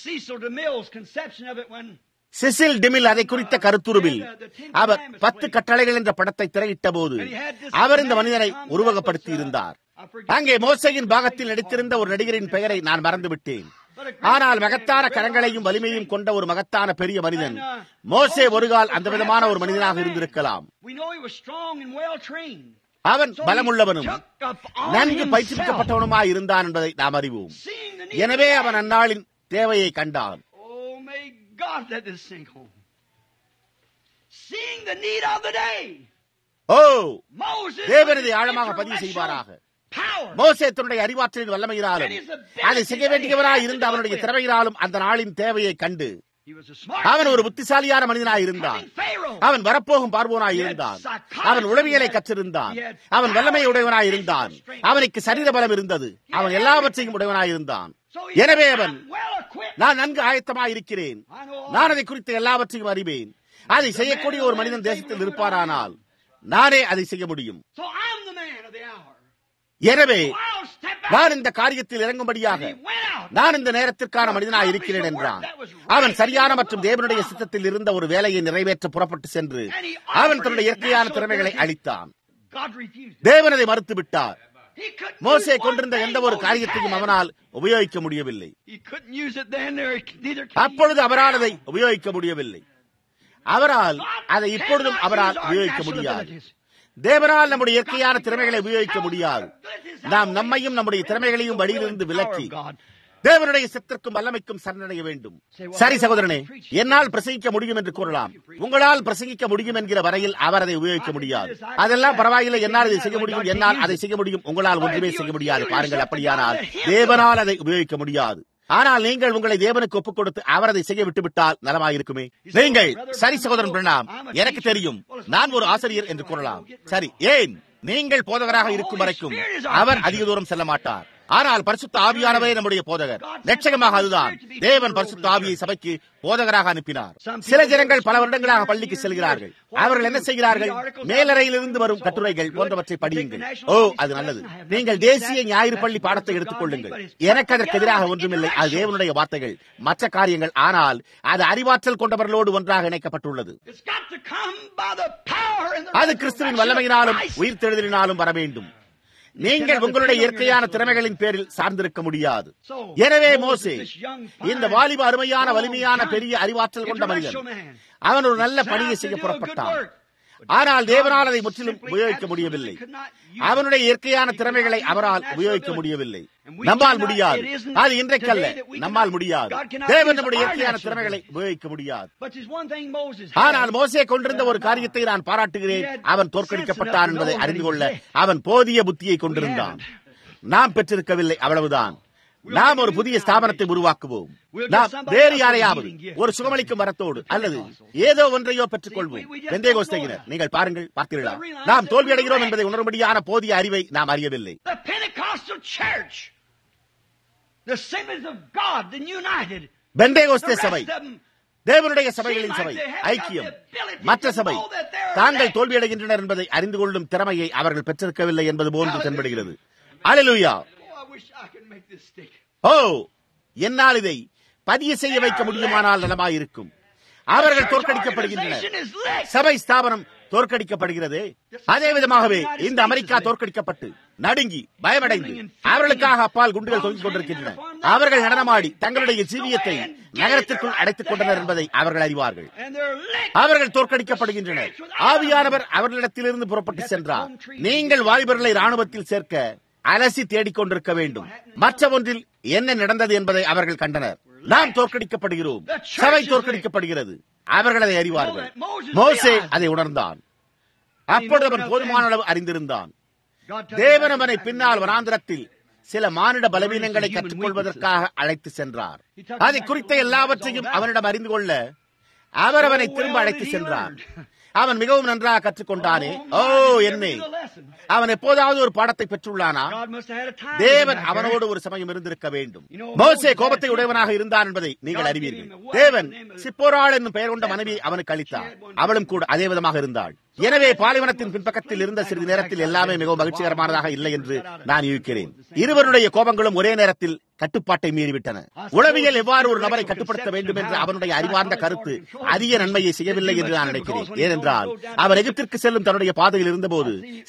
சிசில் டிமில் அதை குறித்த கருத்துருவில் அவர் பத்து கட்டளைகள் என்ற படத்தை திரையிட்ட போது அவர் இந்த மனிதனை உருவகப்படுத்தி இருந்தார் அங்கே மோசையின் பாகத்தில் நடித்திருந்த ஒரு நடிகரின் பெயரை நான் மறந்துவிட்டேன் ஆனால் மகத்தான கரங்களையும் வலிமையும் கொண்ட ஒரு மகத்தான பெரிய மனிதன் மோசே ஒரு கால் அந்த விதமான ஒரு மனிதனாக இருந்திருக்கலாம் அவன் பலமுள்ளவனும் நன்கு பயிற்சிக்கப்பட்டவனுமாய் இருந்தான் என்பதை நாம் அறிவோம் எனவே அவன் அந்நாளின் தேவையை கண்டான் ஓ தேவனதை ஆழமாக பதிவு செய்வாராக மோசே தன்னுடைய அறிவாற்றலின் வல்லமையினாலும் அதை செய்ய வேண்டியவனாய் இருந்த அவனுடைய திறமையினாலும் அந்த நாளின் தேவையை கண்டு அவன் ஒரு புத்திசாலியான மனிதனாய் இருந்தான் அவன் வரப்போகும் பார்வோனாய் இருந்தான் அவன் உளவியலை கற்றிருந்தான் அவன் வல்லமை உடையவனாய் இருந்தான் அவனுக்கு சரீர பலம் இருந்தது அவன் எல்லாவற்றையும் உடையவனாய் இருந்தான் எனவே அவன் நான் நன்கு ஆயத்தமாய் இருக்கிறேன் நான் அதை குறித்த எல்லாவற்றையும் அறிவேன் அதை செய்யக்கூடிய ஒரு மனிதன் தேசத்தில் இருப்பாரானால் நானே அதை செய்ய முடியும் எனவே நான் இந்த காரியத்தில் இறங்கும்படியாக நான் இந்த நேரத்திற்கான மனிதனாக இருக்கிறேன் என்றான் அவன் சரியான மற்றும் தேவனுடைய சித்தத்தில் இருந்த ஒரு வேலையை நிறைவேற்ற புறப்பட்டு சென்று அவன் தன்னுடைய இயற்கையான திறமைகளை அளித்தான் தேவன் அதை மறுத்து விட்டார் மோசே கொண்டிருந்த எந்த ஒரு காரியத்தையும் அவனால் உபயோகிக்க முடியவில்லை அப்பொழுது அவரால் அதை உபயோகிக்க முடியவில்லை அவரால் அதை இப்பொழுதும் அவரால் உபயோகிக்க முடியாது தேவனால் நம்முடைய இயற்கையான திறமைகளை உபயோகிக்க முடியாது நாம் நம்மையும் நம்முடைய திறமைகளையும் வழியிலிருந்து விலக்கி தேவனுடைய சித்திற்கும் வல்லமைக்கும் சரணடைய வேண்டும் சரி சகோதரனே என்னால் பிரசங்கிக்க முடியும் என்று கூறலாம் உங்களால் பிரசங்கிக்க முடியும் என்கிற வரையில் அவர் அதை உபயோகிக்க முடியாது அதெல்லாம் பரவாயில்லை என்னால் அதை செய்ய முடியும் என்னால் அதை செய்ய முடியும் உங்களால் ஒன்றுமே செய்ய முடியாது பாருங்கள் அப்படியானால் தேவனால் அதை உபயோகிக்க முடியாது ஆனால் நீங்கள் உங்களை தேவனுக்கு ஒப்புக் கொடுத்து அவர் அதை செய்ய விட்டுவிட்டால் நலமாயிருக்குமே நீங்கள் சரி சகோதரன் பிரணாம் எனக்கு தெரியும் நான் ஒரு ஆசிரியர் என்று கூறலாம் சரி ஏன் நீங்கள் போதகராக இருக்கும் வரைக்கும் அவர் அதிக தூரம் செல்ல மாட்டார் ஆனால் பரிசுத்த ஆவியானவரே நம்முடைய போதகர் லட்சகமாக அதுதான் தேவன் பரிசுத்த ஆவியை சபைக்கு போதகராக அனுப்பினார் சில ஜனங்கள் பல வருடங்களாக பள்ளிக்கு செல்கிறார்கள் அவர்கள் என்ன செய்கிறார்கள் மேலறையிலிருந்து வரும் கட்டுரைகள் போன்றவற்றை படியுங்கள் ஓ அது நல்லது நீங்கள் தேசிய ஞாயிறு பள்ளி பாடத்தை எடுத்துக் கொள்ளுங்கள் எனக்கு அதற்கு எதிராக ஒன்றுமில்லை அது தேவனுடைய வார்த்தைகள் மற்ற காரியங்கள் ஆனால் அது அறிவாற்றல் கொண்டவர்களோடு ஒன்றாக இணைக்கப்பட்டுள்ளது அது கிறிஸ்துவின் வல்லமையினாலும் உயிர் தெழுதலினாலும் வர வேண்டும் நீங்கள் உங்களுடைய இயற்கையான திறமைகளின் பேரில் சார்ந்திருக்க முடியாது எனவே மோசே இந்த வாலிப அருமையான வலிமையான பெரிய அறிவாற்றல் கொண்ட மனிதன் அவன் ஒரு நல்ல பணியை செய்ய புறப்பட்டான் ஆனால் தேவனால் அதை முற்றிலும் உபயோகிக்க முடியவில்லை அவனுடைய இயற்கையான திறமைகளை அவரால் உபயோகிக்க முடியவில்லை நம்மால் முடியாது அது இன்றைக்கல்ல நம்மால் முடியாது தேவன் நம்முடைய இயற்கையான திறமைகளை உபயோகிக்க முடியாது ஆனால் மோசே கொண்டிருந்த ஒரு காரியத்தை நான் பாராட்டுகிறேன் அவன் தோற்கடிக்கப்பட்டான் என்பதை அறிந்து கொள்ள அவன் போதிய புத்தியை கொண்டிருந்தான் நாம் பெற்றிருக்கவில்லை அவ்வளவுதான் நாம் ஒரு புதிய ஸ்தாபனத்தை உருவாக்குவோம் நாம் வேறு யாரையாவது ஒரு சுகமளிக்கும் வரத்தோடு அல்லது ஏதோ ஒன்றையோ பெற்றுக் கொள்வோம் வெந்தேகோஸ்தையினர் நீங்கள் பாருங்கள் பார்த்தீர்களா நாம் தோல்வி அடைகிறோம் என்பதை உணரும்படியான போதிய அறிவை நாம் அறியவில்லை பெந்தேகோஸ்தே சபை தேவனுடைய சபைகளின் சபை ஐக்கியம் மற்ற சபை தாங்கள் தோல்வியடைகின்றனர் என்பதை அறிந்து கொள்ளும் திறமையை அவர்கள் பெற்றிருக்கவில்லை என்பது போன்று தென்படுகிறது அலிலுயா ஓ என்னால் இதை பதிய செய்ய வைக்க முடியுமானால் நலமாயிருக்கும் அவர்கள் தோற்கடிக்கப்படுகின்றனர் சபை ஸ்தாபனம் தோற்கடிக்கப்படுகிறது அதே விதமாகவே இந்த அமெரிக்கா தோற்கடிக்கப்பட்டு நடுங்கி பயமடைந்து அவர்களுக்காக அப்பால் குண்டுகள் தொங்கிக் கொண்டிருக்கின்றன அவர்கள் நடனமாடி தங்களுடைய ஜீவியத்தை நகரத்திற்குள் அடைத்துக் கொண்டனர் என்பதை அவர்கள் அறிவார்கள் அவர்கள் தோற்கடிக்கப்படுகின்றனர் ஆவியானவர் அவர்களிடத்திலிருந்து புறப்பட்டு சென்றார் நீங்கள் வாலிபர்களை ராணுவத்தில் சேர்க்க அலசி தேடிக்கொண்டிருக்க வேண்டும் மற்ற ஒன்றில் என்ன நடந்தது என்பதை அவர்கள் கண்டனர் நாம் தோற்கடிக்கப்படுகிறோம் சபை தோற்கடிக்கப்படுகிறது அவர்கள் அதை அறிவார்கள் மோசே அதை உணர்ந்தான் அப்பொழுது அவன் போதுமான அளவு அறிந்திருந்தான் தேவன் அவனை பின்னால் வனாந்திரத்தில் சில மானிட பலவீனங்களை கற்றுக்கொள்வதற்காக அழைத்து சென்றார் அதை குறித்த எல்லாவற்றையும் அவனிடம் அறிந்து கொள்ள அவர் அவனை திரும்ப அழைத்து சென்றார் அவன் மிகவும் நன்றாக கற்றுக்கொண்டானே ஓ என்னே அவன் எப்போதாவது ஒரு பாடத்தை பெற்றுள்ளானா தேவன் அவனோடு ஒரு சமயம் இருந்திருக்க வேண்டும் மோசே கோபத்தை உடையவனாக இருந்தான் என்பதை நீங்கள் அறிவீர்கள் தேவன் சிப்போராள் என்னும் பெயர் கொண்ட மனைவி அவனுக்கு அளித்தார் அவளும் கூட அதே விதமாக இருந்தாள் எனவே பாலைவனத்தின் பின்பக்கத்தில் இருந்த சிறிது நேரத்தில் எல்லாமே மிகவும் மகிழ்ச்சிகரமானதாக இல்லை என்று நான் யூகிக்கிறேன் இருவருடைய கோபங்களும் ஒரே நேரத்தில் கட்டுப்பாட்டை மீறிவிட்டன உளவியல் எவ்வாறு ஒரு நபரை கட்டுப்படுத்த வேண்டும் என்ற அவனுடைய அறிவார்ந்த கருத்து அதிக நன்மையை செய்யவில்லை என்று நான் நினைக்கிறேன் ஏனென்றால் அவர் எகிப்திற்கு செல்லும் தன்னுடைய பாதையில் இருந்தபோது சிப்போராளை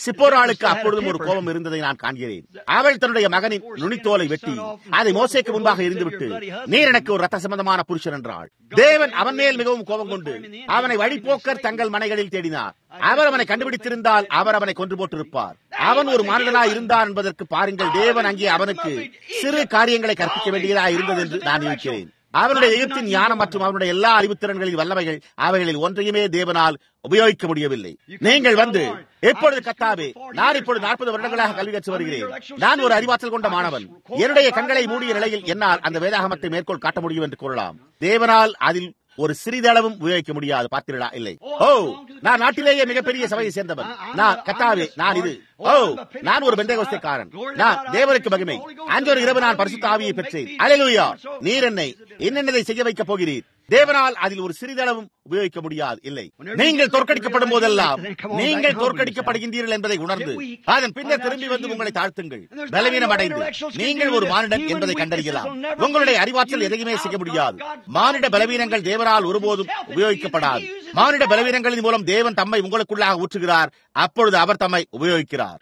அன்னாளுக்கு அப்பொழுதும் ஒரு கோபம் இருந்ததை நான் காண்கிறேன் அவள் தன்னுடைய மகனின் நுனித்தோலை வெட்டி அதை மோசைக்கு முன்பாக எரிந்துவிட்டு நீர் எனக்கு ஒரு ரத்த சம்பந்தமான புருஷன் என்றாள் தேவன் அவன் மேல் மிகவும் கோபம் கொண்டு அவனை வழிபோக்கர் தங்கள் மனைகளில் தேடினார் அவர் அவனை கண்டுபிடித்திருந்தால் அவர் அவனை கொன்று போட்டிருப்பார் அவன் ஒரு மாநிலனாய் இருந்தான் என்பதற்கு பாருங்கள் தேவன் அங்கே அவனுக்கு சிறு காரியங்களை கற்பிக்க வேண்டியதாக இருந்தது என்று நான் இருக்கிறேன் அவனுடைய எகிப்தின் ஞானம் மற்றும் அவனுடைய எல்லா அறிவுத்திறன்களின் வல்லமைகள் அவைகளில் ஒன்றையுமே தேவனால் உபயோகிக்க முடியவில்லை நீங்கள் வந்து எப்பொழுது கத்தாவே நான் இப்பொழுது நாற்பது வருடங்களாக கல்வி கற்று வருகிறேன் நான் ஒரு அறிவாற்றல் கொண்ட மாணவன் என்னுடைய கண்களை மூடிய நிலையில் என்னால் அந்த வேதாகமத்தை மேற்கோள் காட்ட முடியும் என்று கூறலாம் தேவனால் அதில் ஒரு சிறிதளவும் உபயோகிக்க முடியாது பார்த்தீர்களா இல்லை ஓ நான் நாட்டிலேயே மிகப்பெரிய சபையை சேர்ந்தவன் நான் கத்தாவே நான் இது ஓ நான் ஒரு பெந்தேகோஸ்தக்காரன் நான் தேவனுக்கு மகிமை அன்று ஒரு இரவு நான் பரிசுத்த ஆவியை பெற்றேன் அலையிலுயா நீர் என்னை என்னென்னதை செய்ய வைக்கப் போகிறீர் தேவனால் அதில் ஒரு சிறிதளவும் உபயோகிக்க முடியாது இல்லை நீங்கள் தோற்கடிக்கப்படும் போதெல்லாம் நீங்கள் தோற்கடிக்கப்படுகின்றீர்கள் என்பதை உணர்ந்து அதன் பின்னர் திரும்பி வந்து உங்களை தாழ்த்துங்கள் பலவீனம் அடைந்து நீங்கள் ஒரு மானிடன் என்பதை கண்டறியலாம் உங்களுடைய அறிவாற்றல் எதையுமே செய்ய முடியாது மானிட பலவீனங்கள் தேவனால் ஒருபோதும் உபயோகிக்கப்படாது மானிட பலவீனங்களின் மூலம் தேவன் தம்மை உங்களுக்குள்ளாக ஊற்றுகிறார் அப்பொழுது அவர் தம்மை உபயோகிக்கிறார்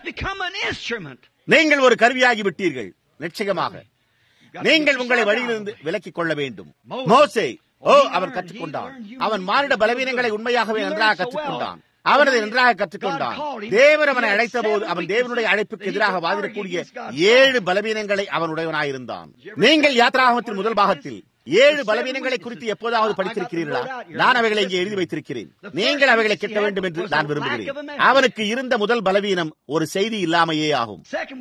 நீங்கள் ஒரு கருவியாகி விட்டீர்கள் நிச்சயமாக நீங்கள் உங்களை வழியிலிருந்து விலக்கிக் கொள்ள வேண்டும் மோசே ஓ அவன் கற்றுக்கொண்டான் அவன் மானிட பலவீனங்களை உண்மையாகவே நன்றாக கற்றுக்கொண்டான் அவனதை நன்றாக கற்றுக்கொண்டான் தேவர் அவனை அழைத்த போது அவன் தேவனுடைய அழைப்புக்கு எதிராக வாதிடக்கூடிய ஏழு பலவீனங்களை அவன் உடையவனாயிருந்தான் நீங்கள் யாத்ராகமத்தின் முதல் பாகத்தில் ஏழு பலவீனங்களை குறித்து எப்போதாவது படித்திருக்கிறீர்களா நான் அவைகளை இங்கே எழுதி வைத்திருக்கிறேன் நீங்கள் அவைகளை கெட்ட வேண்டும் என்று நான் விரும்புகிறேன் அவனுக்கு இருந்த முதல் பலவீனம் ஒரு செய்தி இல்லாமையே ஆகும்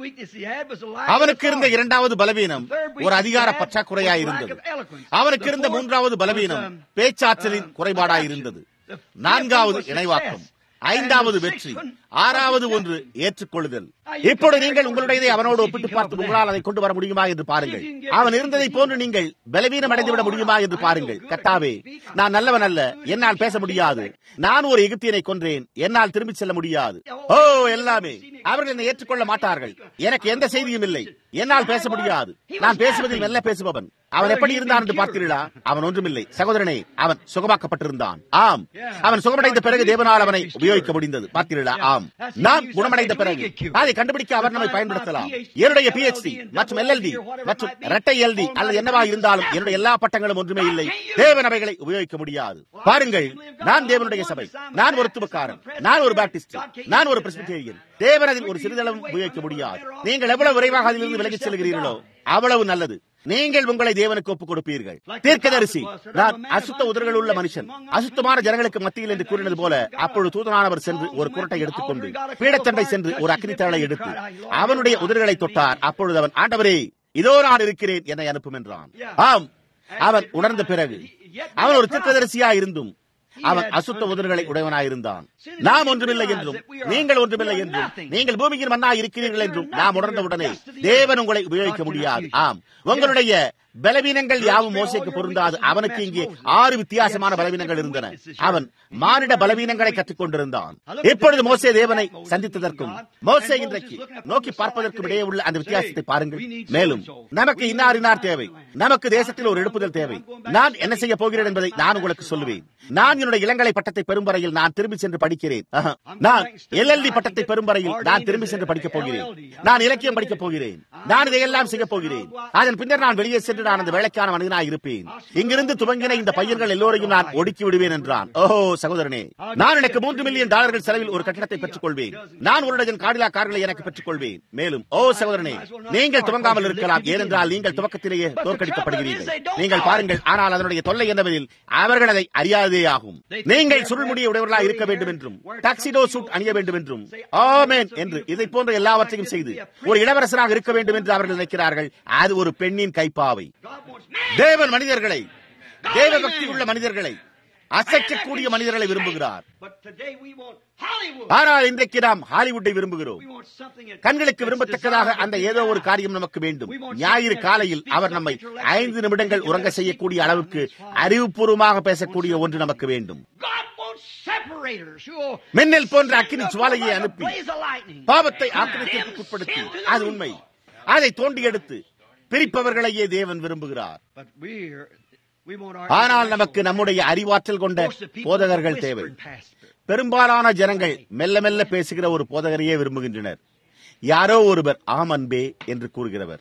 அவனுக்கு இருந்த இரண்டாவது பலவீனம் ஒரு அதிகார பற்றாக்குறையாய் இருந்தது அவனுக்கு இருந்த மூன்றாவது பலவீனம் பேச்சாற்றலின் குறைபாடாய் இருந்தது நான்காவது இணைவாக்கம் ஐந்தாவது வெற்றி ஆறாவது ஒன்று ஏற்றுக்கொள்ளுதல் இப்பொழுது நீங்கள் உங்களுடையதை அவனோடு ஒப்பிட்டு பார்த்து உங்களால் அதை கொண்டு வர முடியுமா என்று பாருங்கள் அவன் இருந்ததை போன்று நீங்கள் பலவீனம் அடைந்து விட முடியுமா என்று பாருங்கள் கட்டாவே நான் நல்லவன் அல்ல என்னால் பேச முடியாது நான் ஒரு எகிப்தியனை கொன்றேன் என்னால் திரும்பிச் செல்ல முடியாது ஓ எல்லாமே அவர்கள் என்னை ஏற்றுக்கொள்ள மாட்டார்கள் எனக்கு எந்த செய்தியும் இல்லை என்னால் பேச முடியாது நான் பேசுவதில் மெல்ல பேசுபவன் அவன் எப்படி இருந்தான் என்று பார்த்தீர்களா அவன் ஒன்றுமில்லை சகோதரனே அவன் சுகமாக்கப்பட்டிருந்தான் ஆம் அவன் சுகமடைந்த பிறகு தேவனால் அவனை உபயோகிக்க முடிந்தது பார்த்தீர்களா ஆம் நாம் குணமடைந்த பிறகு அதை கண்டுபிடிக்க அவர் நம்மை பயன்படுத்தலாம் என்னுடைய பிஹெச்டி மற்றும் எல்எல்டி மற்றும் இரட்டை எல்டி அல்லது என்னவா இருந்தாலும் என்னுடைய எல்லா பட்டங்களும் ஒன்றுமே இல்லை தேவன் அவைகளை உபயோகிக்க முடியாது பாருங்கள் நான் தேவனுடைய சபை நான் ஒரு துவக்காரன் நான் ஒரு பாப்டிஸ்ட் நான் ஒரு பிரஸ்பிட்டேரியன் தேவன் அதில் ஒரு சிறிதளவும் உபயோகிக்க முடியாது நீங்கள் எவ்வளவு விரைவாக அதிலிருந்து விலகிச் செல்கிறீர்களோ அவ்வளவு நல்லது நீங்கள் உங்களை தேவனுக்கு ஒப்புக் கொடுப்பீர்கள் தீர்க்கதரிசி நான் அசுத்த உதர்கள் உள்ள மனுஷன் அசுத்தமான ஜனங்களுக்கு மத்தியில் என்று கூறினது போல அப்பொழுது தூதனானவர் சென்று ஒரு குரட்டை எடுத்துக்கொண்டு பீடத்தண்டை சென்று ஒரு அக்னித்தழலை எடுத்து அவனுடைய உதர்களை தொட்டார் அப்பொழுது அவன் ஆண்டவரே இதோ நான் இருக்கிறேன் என்னை அனுப்பும் என்றான் ஆம் அவன் உணர்ந்த பிறகு அவன் ஒரு தீர்க்கதரிசியா இருந்தும் அவன் அசுத்த உதர்களை உடையவனாயிருந்தான் நாம் ஒன்றுமில்லை என்றும் நீங்கள் ஒன்றுமில்லை என்றும் நீங்கள் பூமியின் மண்ணா இருக்கிறீர்கள் என்றும் நாம் உணர்ந்தவுடனே தேவன் உங்களை உபயோகிக்க முடியாது ஆம் உங்களுடைய பலவீனங்கள் யாவும் மோசைக்கு பொருந்தாது அவனுக்கு இங்கே ஆறு வித்தியாசமான பலவீனங்கள் இருந்தன அவன் மானிட பலவீனங்களை கற்றுக் கொண்டிருந்தான் இப்பொழுது மோசே தேவனை சந்தித்ததற்கும் மோசே இன்றைக்கு நோக்கி பார்ப்பதற்கும் இடையே உள்ள அந்த வித்தியாசத்தை பாருங்கள் மேலும் நமக்கு இன்னார் இன்னார் தேவை நமக்கு தேசத்தில் ஒரு எழுப்புதல் தேவை நான் என்ன செய்ய போகிறேன் என்பதை நான் உங்களுக்கு சொல்லுவேன் நான் என்னுடைய இளங்கலை பட்டத்தை பெறும் வரையில் நான் திரும்பி சென்று படிக்கிறேன் நான் எல்எல்டி பட்டத்தை பெறும் வரையில் நான் திரும்பி சென்று படிக்கப் போகிறேன் நான் இலக்கியம் படிக்கப் போகிறேன் நான் இதையெல்லாம் செய்ய போகிறேன் அதன் பின்னர் நான் வெளியே சென்று நான் அந்த வேலைக்கான மனிதனாக இருப்பேன் இங்கிருந்து துவங்கின இந்த பையன்கள் எல்லோரையும் நான் ஒடுக்கி விடுவேன் என்றான் ஓஹோ சகோதரனே நான் எனக்கு மூன்று மில்லியன் டாலர்கள் செலவில் ஒரு கட்டடத்தை பெற்றுக் கொள்வேன் நான் ஒரு டஜன் காடிலா கார்களை எனக்கு பெற்றுக் கொள்வேன் மேலும் ஓ சகோதரனே நீங்கள் துவங்காமல் இருக்கலாம் ஏனென்றால் நீங்கள் துவக்கத்திலேயே தோற்கடிக்கப்படுகிறீர்கள் நீங்கள் பாருங்கள் ஆனால் அதனுடைய தொல்லை என்னவெனில் அவர்கள் அதை அறியாதே ஆகும் நீங்கள் சுருள்முடிய உடையவர்களாக இருக்க வேண்டும் என்றும் டாக்ஸிடோ சூட் அணிய வேண்டும் என்றும் ஆமேன் என்று இதை போன்ற எல்லாவற்றையும் செய்து ஒரு இளவரசராக இருக்க வேண்டும் என்று அவர்கள் நினைக்கிறார்கள் அது ஒரு பெண்ணின் கைப்பாவை தேவன் மனிதர்களை தேவ பக்தி உள்ள மனிதர்களை அசைக்கக்கூடிய மனிதர்களை விரும்புகிறார் ஆனால் இன்றைக்கு நாம் ஹாலிவுட்டை விரும்புகிறோம் கண்களுக்கு விரும்பத்தக்கதாக அந்த ஏதோ ஒரு காரியம் நமக்கு வேண்டும் ஞாயிறு காலையில் அவர் நம்மை ஐந்து நிமிடங்கள் உறங்க செய்யக்கூடிய அளவுக்கு அறிவுபூர்வமாக பேசக்கூடிய ஒன்று நமக்கு வேண்டும் மின்னல் போன்ற அக்கினி சுவாலையை அனுப்பி பாவத்தை ஆக்கிரத்திற்கு உட்படுத்தி அது உண்மை அதை தோண்டி எடுத்து பிரிப்பவர்களையே தேவன் விரும்புகிறார் ஆனால் நமக்கு நம்முடைய அறிவாற்றல் கொண்ட போதகர்கள் தேவை பெரும்பாலான ஜனங்கள் மெல்ல மெல்ல பேசுகிற ஒரு போதகரையே விரும்புகின்றனர் யாரோ ஒருவர் ஆம் அன்பே என்று கூறுகிறவர்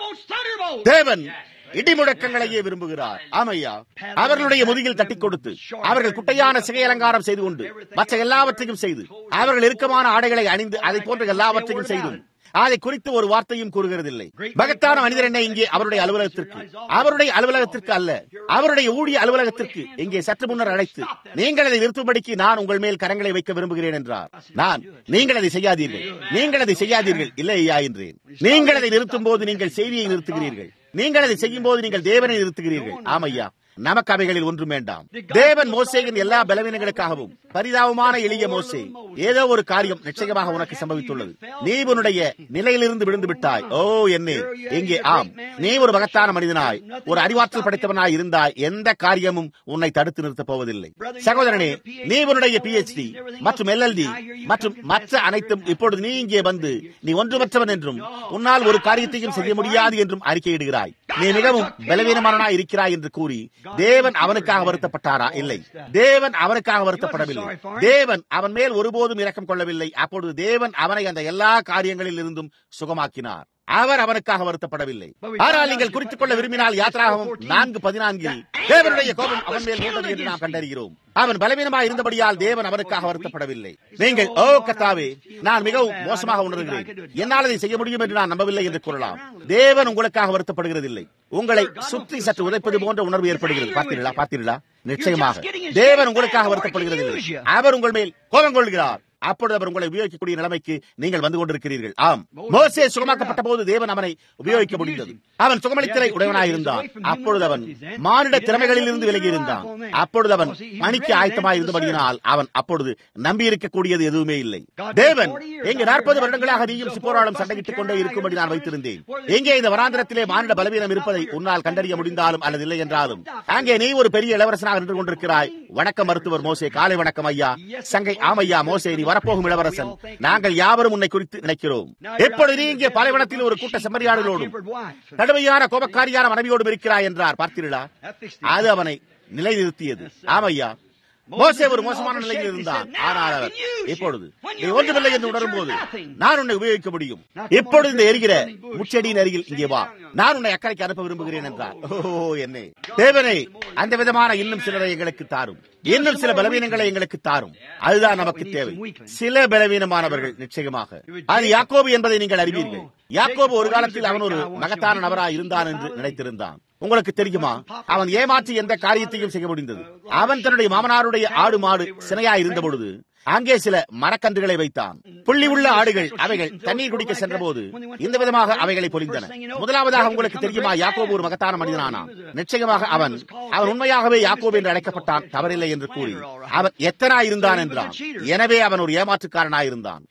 தேவன் இடி முழக்கங்களையே விரும்புகிறார் ஆமையா அவர்களுடைய முதுகில் தட்டி கொடுத்து அவர்கள் குட்டையான சிகை அலங்காரம் செய்து கொண்டு மற்ற எல்லாவற்றையும் செய்து அவர்கள் இறுக்கமான ஆடைகளை அணிந்து அதை போன்ற எல்லாவற்றையும் செய்தும் அதை குறித்து ஒரு வார்த்தையும் கூறுகிறதில்லை மகத்தான மனிதர் என்ன இங்கே அவருடைய அலுவலகத்திற்கு அவருடைய அலுவலகத்திற்கு அல்ல அவருடைய ஊழிய அலுவலகத்திற்கு இங்கே சற்று முன்னர் அழைத்து நீங்கள் அதை நிறுத்தும்படிக்கு நான் உங்கள் மேல் கரங்களை வைக்க விரும்புகிறேன் என்றார் நான் நீங்கள் அதை செய்யாதீர்கள் நீங்கள் அதை செய்யாதீர்கள் இல்லை ஐயா என்றேன் நீங்கள் அதை நிறுத்தும் போது நீங்கள் செய்தியை நிறுத்துகிறீர்கள் நீங்கள் அதை செய்யும் போது நீங்கள் தேவனை நிறுத்துகிறீர்கள் ஆமையா நமக்கு அவைகளில் ஒன்றும் வேண்டாம் தேவன் மோசேயின் எல்லா பலவீனங்களுக்காகவும் பரிதாபமான எளிய மோசே ஏதோ ஒரு காரியம் நிச்சயமாக உனக்கு சம்பவித்துள்ளது நீ உன்னுடைய நிலையிலிருந்து விழுந்து விட்டாய் ஓ என்னே எங்கே ஆம் நீ ஒரு மகத்தான மனிதனாய் ஒரு அறிவாற்றல் படைத்தவனாய் இருந்தாய் எந்த காரியமும் உன்னை தடுத்து நிறுத்தப் போவதில்லை சகோதரனே நீ உன்னுடைய பிஹெச்டி மற்றும் எல்எல்டி மற்றும் மற்ற அனைத்தும் இப்பொழுது நீ இங்கே வந்து நீ ஒன்றுமற்றவன் என்றும் உன்னால் ஒரு காரியத்தையும் செய்ய முடியாது என்றும் அறிக்கையிடுகிறாய் நீ மிகவும் பலவீனமானனாய் இருக்கிறாய் என்று கூறி தேவன் அவனுக்காக வருத்தப்பட்டாரா இல்லை தேவன் அவனுக்காக வருத்தப்படவில்லை தேவன் அவன் மேல் ஒருபோதும் இரக்கம் கொள்ளவில்லை அப்பொழுது தேவன் அவனை அந்த எல்லா காரியங்களில் இருந்தும் சுகமாக்கினார் அவர் அவனுக்காக வருத்தப்படவில்லை ஆனால் நீங்கள் குறித்துக் கொள்ள விரும்பினால் யாத்திராகவும் நான்கு பதினான்கில் தேவனுடைய கோபம் அவன் மேல் மூண்டது என்று நாம் கண்டறிகிறோம் அவன் பலவீனமாக இருந்தபடியால் தேவன் அவனுக்காக வருத்தப்படவில்லை நீங்கள் ஓ கத்தாவே நான் மிகவும் மோசமாக உணர்கிறேன் என்னால் அதை செய்ய முடியும் என்று நான் நம்பவில்லை என்று கூறலாம் தேவன் உங்களுக்காக வருத்தப்படுகிறதில்லை உங்களை சுற்றி சற்று உதைப்பது போன்ற உணர்வு ஏற்படுகிறது பார்த்தீர்களா பார்த்தீர்களா நிச்சயமாக தேவன் உங்களுக்காக வருத்தப்படுகிறதில்லை அவர் உங்கள் மேல் கோபம் கொள்கிறார் அப்பொழுது அவர் உங்களை உபயோகிக்கக்கூடிய நிலைமைக்கு நீங்கள் வந்து கொண்டிருக்கிறீர்கள் ஆம் மோசே சுகமாக்கப்பட்ட போது தேவன் அவனை உபயோகிக்க முடிந்தது அவன் சுகமளித்தலை உடையவனாய் இருந்தான் அப்பொழுது அவன் மானிட திறமைகளில் இருந்து விலகி இருந்தான் அப்பொழுது அவன் பணிக்கு ஆயத்தமாய் இருந்தபடியினால் அவன் அப்பொழுது நம்பி இருக்கக்கூடியது எதுவுமே இல்லை தேவன் எங்க நாற்பது வருடங்களாக நீயும் சிப்போராலும் சண்டையிட்டுக் கொண்டே இருக்கும்படி நான் வைத்திருந்தேன் எங்கே இந்த வராந்திரத்திலே மானிட பலவீனம் இருப்பதை உன்னால் கண்டறிய முடிந்தாலும் அல்லது இல்லை என்றாலும் அங்கே நீ ஒரு பெரிய இளவரசனாக நின்று கொண்டிருக்கிறாய் வணக்கம் மருத்துவர் மோசே காலை வணக்கம் ஐயா சங்கை ஆமையா மோசே நீ வரப்போகும் இளவரசன் நாங்கள் யாவரும் உன்னை குறித்து நினைக்கிறோம் எப்பொழுது நீ இங்கே பாலைவனத்தில் ஒரு கூட்ட செம்மறியாடுகளோடும் கடுமையான கோபக்காரியான மனைவியோடும் இருக்கிறாய் என்றார் பார்த்தீர்களா அது அவனை நிலைநிறுத்தியது ஆமையா மோசே ஒரு மோசமான நிலையில் இருந்தான் ஆனால் அவர் இப்பொழுது நீ ஒன்றுமில்லை என்று உணரும் போது நான் உன்னை உபயோகிக்க முடியும் இப்பொழுது இந்த எரிகிற முச்செடியின் அருகில் இங்கே வா நான் உன்னை அக்கறைக்கு அனுப்ப விரும்புகிறேன் என்றார் ஓ என்னே தேவனே அந்த விதமான இன்னும் சிலரை எங்களுக்கு தாரும் இன்னும் சில பலவீனங்களை எங்களுக்கு தாரும் அதுதான் நமக்கு தேவை சில பலவீனமானவர்கள் நிச்சயமாக அது யாக்கோபு என்பதை நீங்கள் அறிவீர்கள் யாக்கோபு ஒரு காலத்தில் அவன் ஒரு மகத்தான நபராய் இருந்தான் என்று நினைத்திருந்தான் உங்களுக்கு தெரியுமா அவன் ஏமாற்றி எந்த காரியத்தையும் செய்ய முடிந்தது அவன் தன்னுடைய மாமனாருடைய ஆடு மாடு சினையா இருந்த பொழுது அங்கே சில மரக்கன்றுகளை வைத்தான் புள்ளி உள்ள ஆடுகள் அவைகள் தண்ணீர் குடிக்க சென்றபோது இந்த விதமாக அவைகளை பொழிந்தன முதலாவதாக உங்களுக்கு தெரியுமா யாக்கோபு ஒரு மகத்தான மனிதனானான் நிச்சயமாக அவன் அவன் உண்மையாகவே யாக்கோபு என்று அழைக்கப்பட்டான் தவறில்லை என்று கூறி அவன் எத்தனா இருந்தான் என்றான் எனவே அவன் ஒரு ஏமாற்றுக்காரனாய் இருந்தான்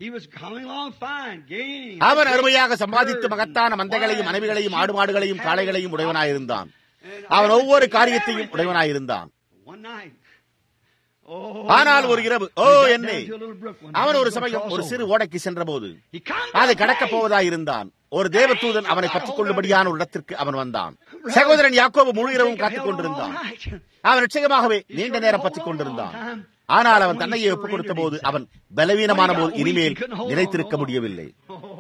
அவன் அருமையாக சம்பாதித்து மகத்தான மந்தைகளையும் மனைவிகளையும் ஆடு மாடுகளையும் காளைகளையும் உடையவனாயிருந்தான் அவன் ஒவ்வொரு காரியத்தையும் உடையவனாயிருந்தான் ஆனால் ஒரு இரவு ஓ என்னே அவன் ஒரு சமயம் ஒரு சிறு ஓடைக்கு சென்ற போது அதை கடக்கப் போவதாயிருந்தான் ஒரு தேவதூதன் அவனை பற்றிக் கொள்ளும்படியான ஒரு இடத்திற்கு அவன் வந்தான் சகோதரன் யாக்கோபு முழு இரவும் காத்துக் கொண்டிருந்தான் அவன் நிச்சயமாகவே நீண்ட நேரம் பற்றிக் கொண்டிருந்தான் ஆனால் அவன் தன்னையே ஒப்புக் கொடுத்த போது அவன் பலவீனமான போது இனிமேல் நினைத்திருக்க முடியவில்லை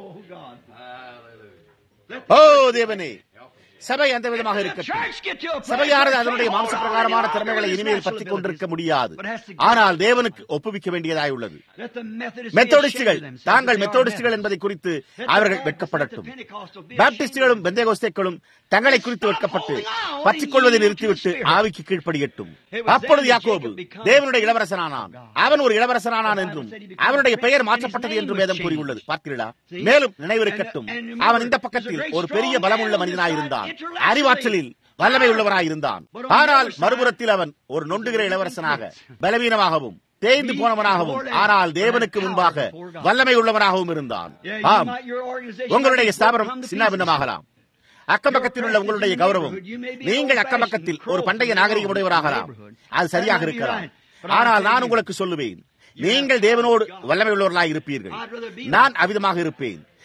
ஓ தேவனே சபை அந்த விதமாக இருக்கட்டும் சபையானது அதனுடைய மாம்ச பிரகாரமான திறமைகளை இனிமேல் பற்றிக் கொண்டிருக்க முடியாது ஆனால் தேவனுக்கு ஒப்புவிக்க வேண்டியதாய் உள்ளது மெத்தோடிஸ்டுகள் தாங்கள் மெத்தோடிஸ்டுகள் என்பதை குறித்து அவர்கள் வெட்கப்படட்டும் பாப்டிஸ்டுகளும் பெந்தேகோஸ்தேக்களும் தங்களை குறித்து வெட்கப்பட்டு பற்றிக் கொள்வதை நிறுத்திவிட்டு ஆவிக்கு கீழ்ப்படியட்டும் அப்பொழுது யாக்கோபு தேவனுடைய இளவரசனானான் அவன் ஒரு இளவரசனானான் என்றும் அவனுடைய பெயர் மாற்றப்பட்டது என்றும் வேதம் கூறியுள்ளது பார்த்தீர்களா மேலும் நினைவிருக்கட்டும் அவன் இந்த பக்கத்தில் ஒரு பெரிய பலமுள்ள மனிதனாயிருந்தான் அறிவாற்றலில் வல்லமை உள்ளவனாயிருந்தான் ஆனால் மறுபுறத்தில் அவன் ஒரு நொண்டுகிற இளவரசனாக பலவீனமாகவும் தேய்ந்து போனவனாகவும் ஆனால் தேவனுக்கு முன்பாக வல்லமை உள்ளவனாகவும் இருந்தான் ஆம் உங்களுடைய ஸ்தாபனம் சின்ன பின்னமாகலாம் அக்கம் பக்கத்தில் உள்ள உங்களுடைய கௌரவம் நீங்கள் அக்கம் பக்கத்தில் ஒரு பண்டைய நாகரிகம் உடையவராகலாம் அது சரியாக இருக்கலாம் ஆனால் நான் உங்களுக்கு சொல்லுவேன் நீங்கள் தேவனோடு வல்லமை உள்ளவர்களாக இருப்பீர்கள் நான் அவிதமாக இருப்பேன்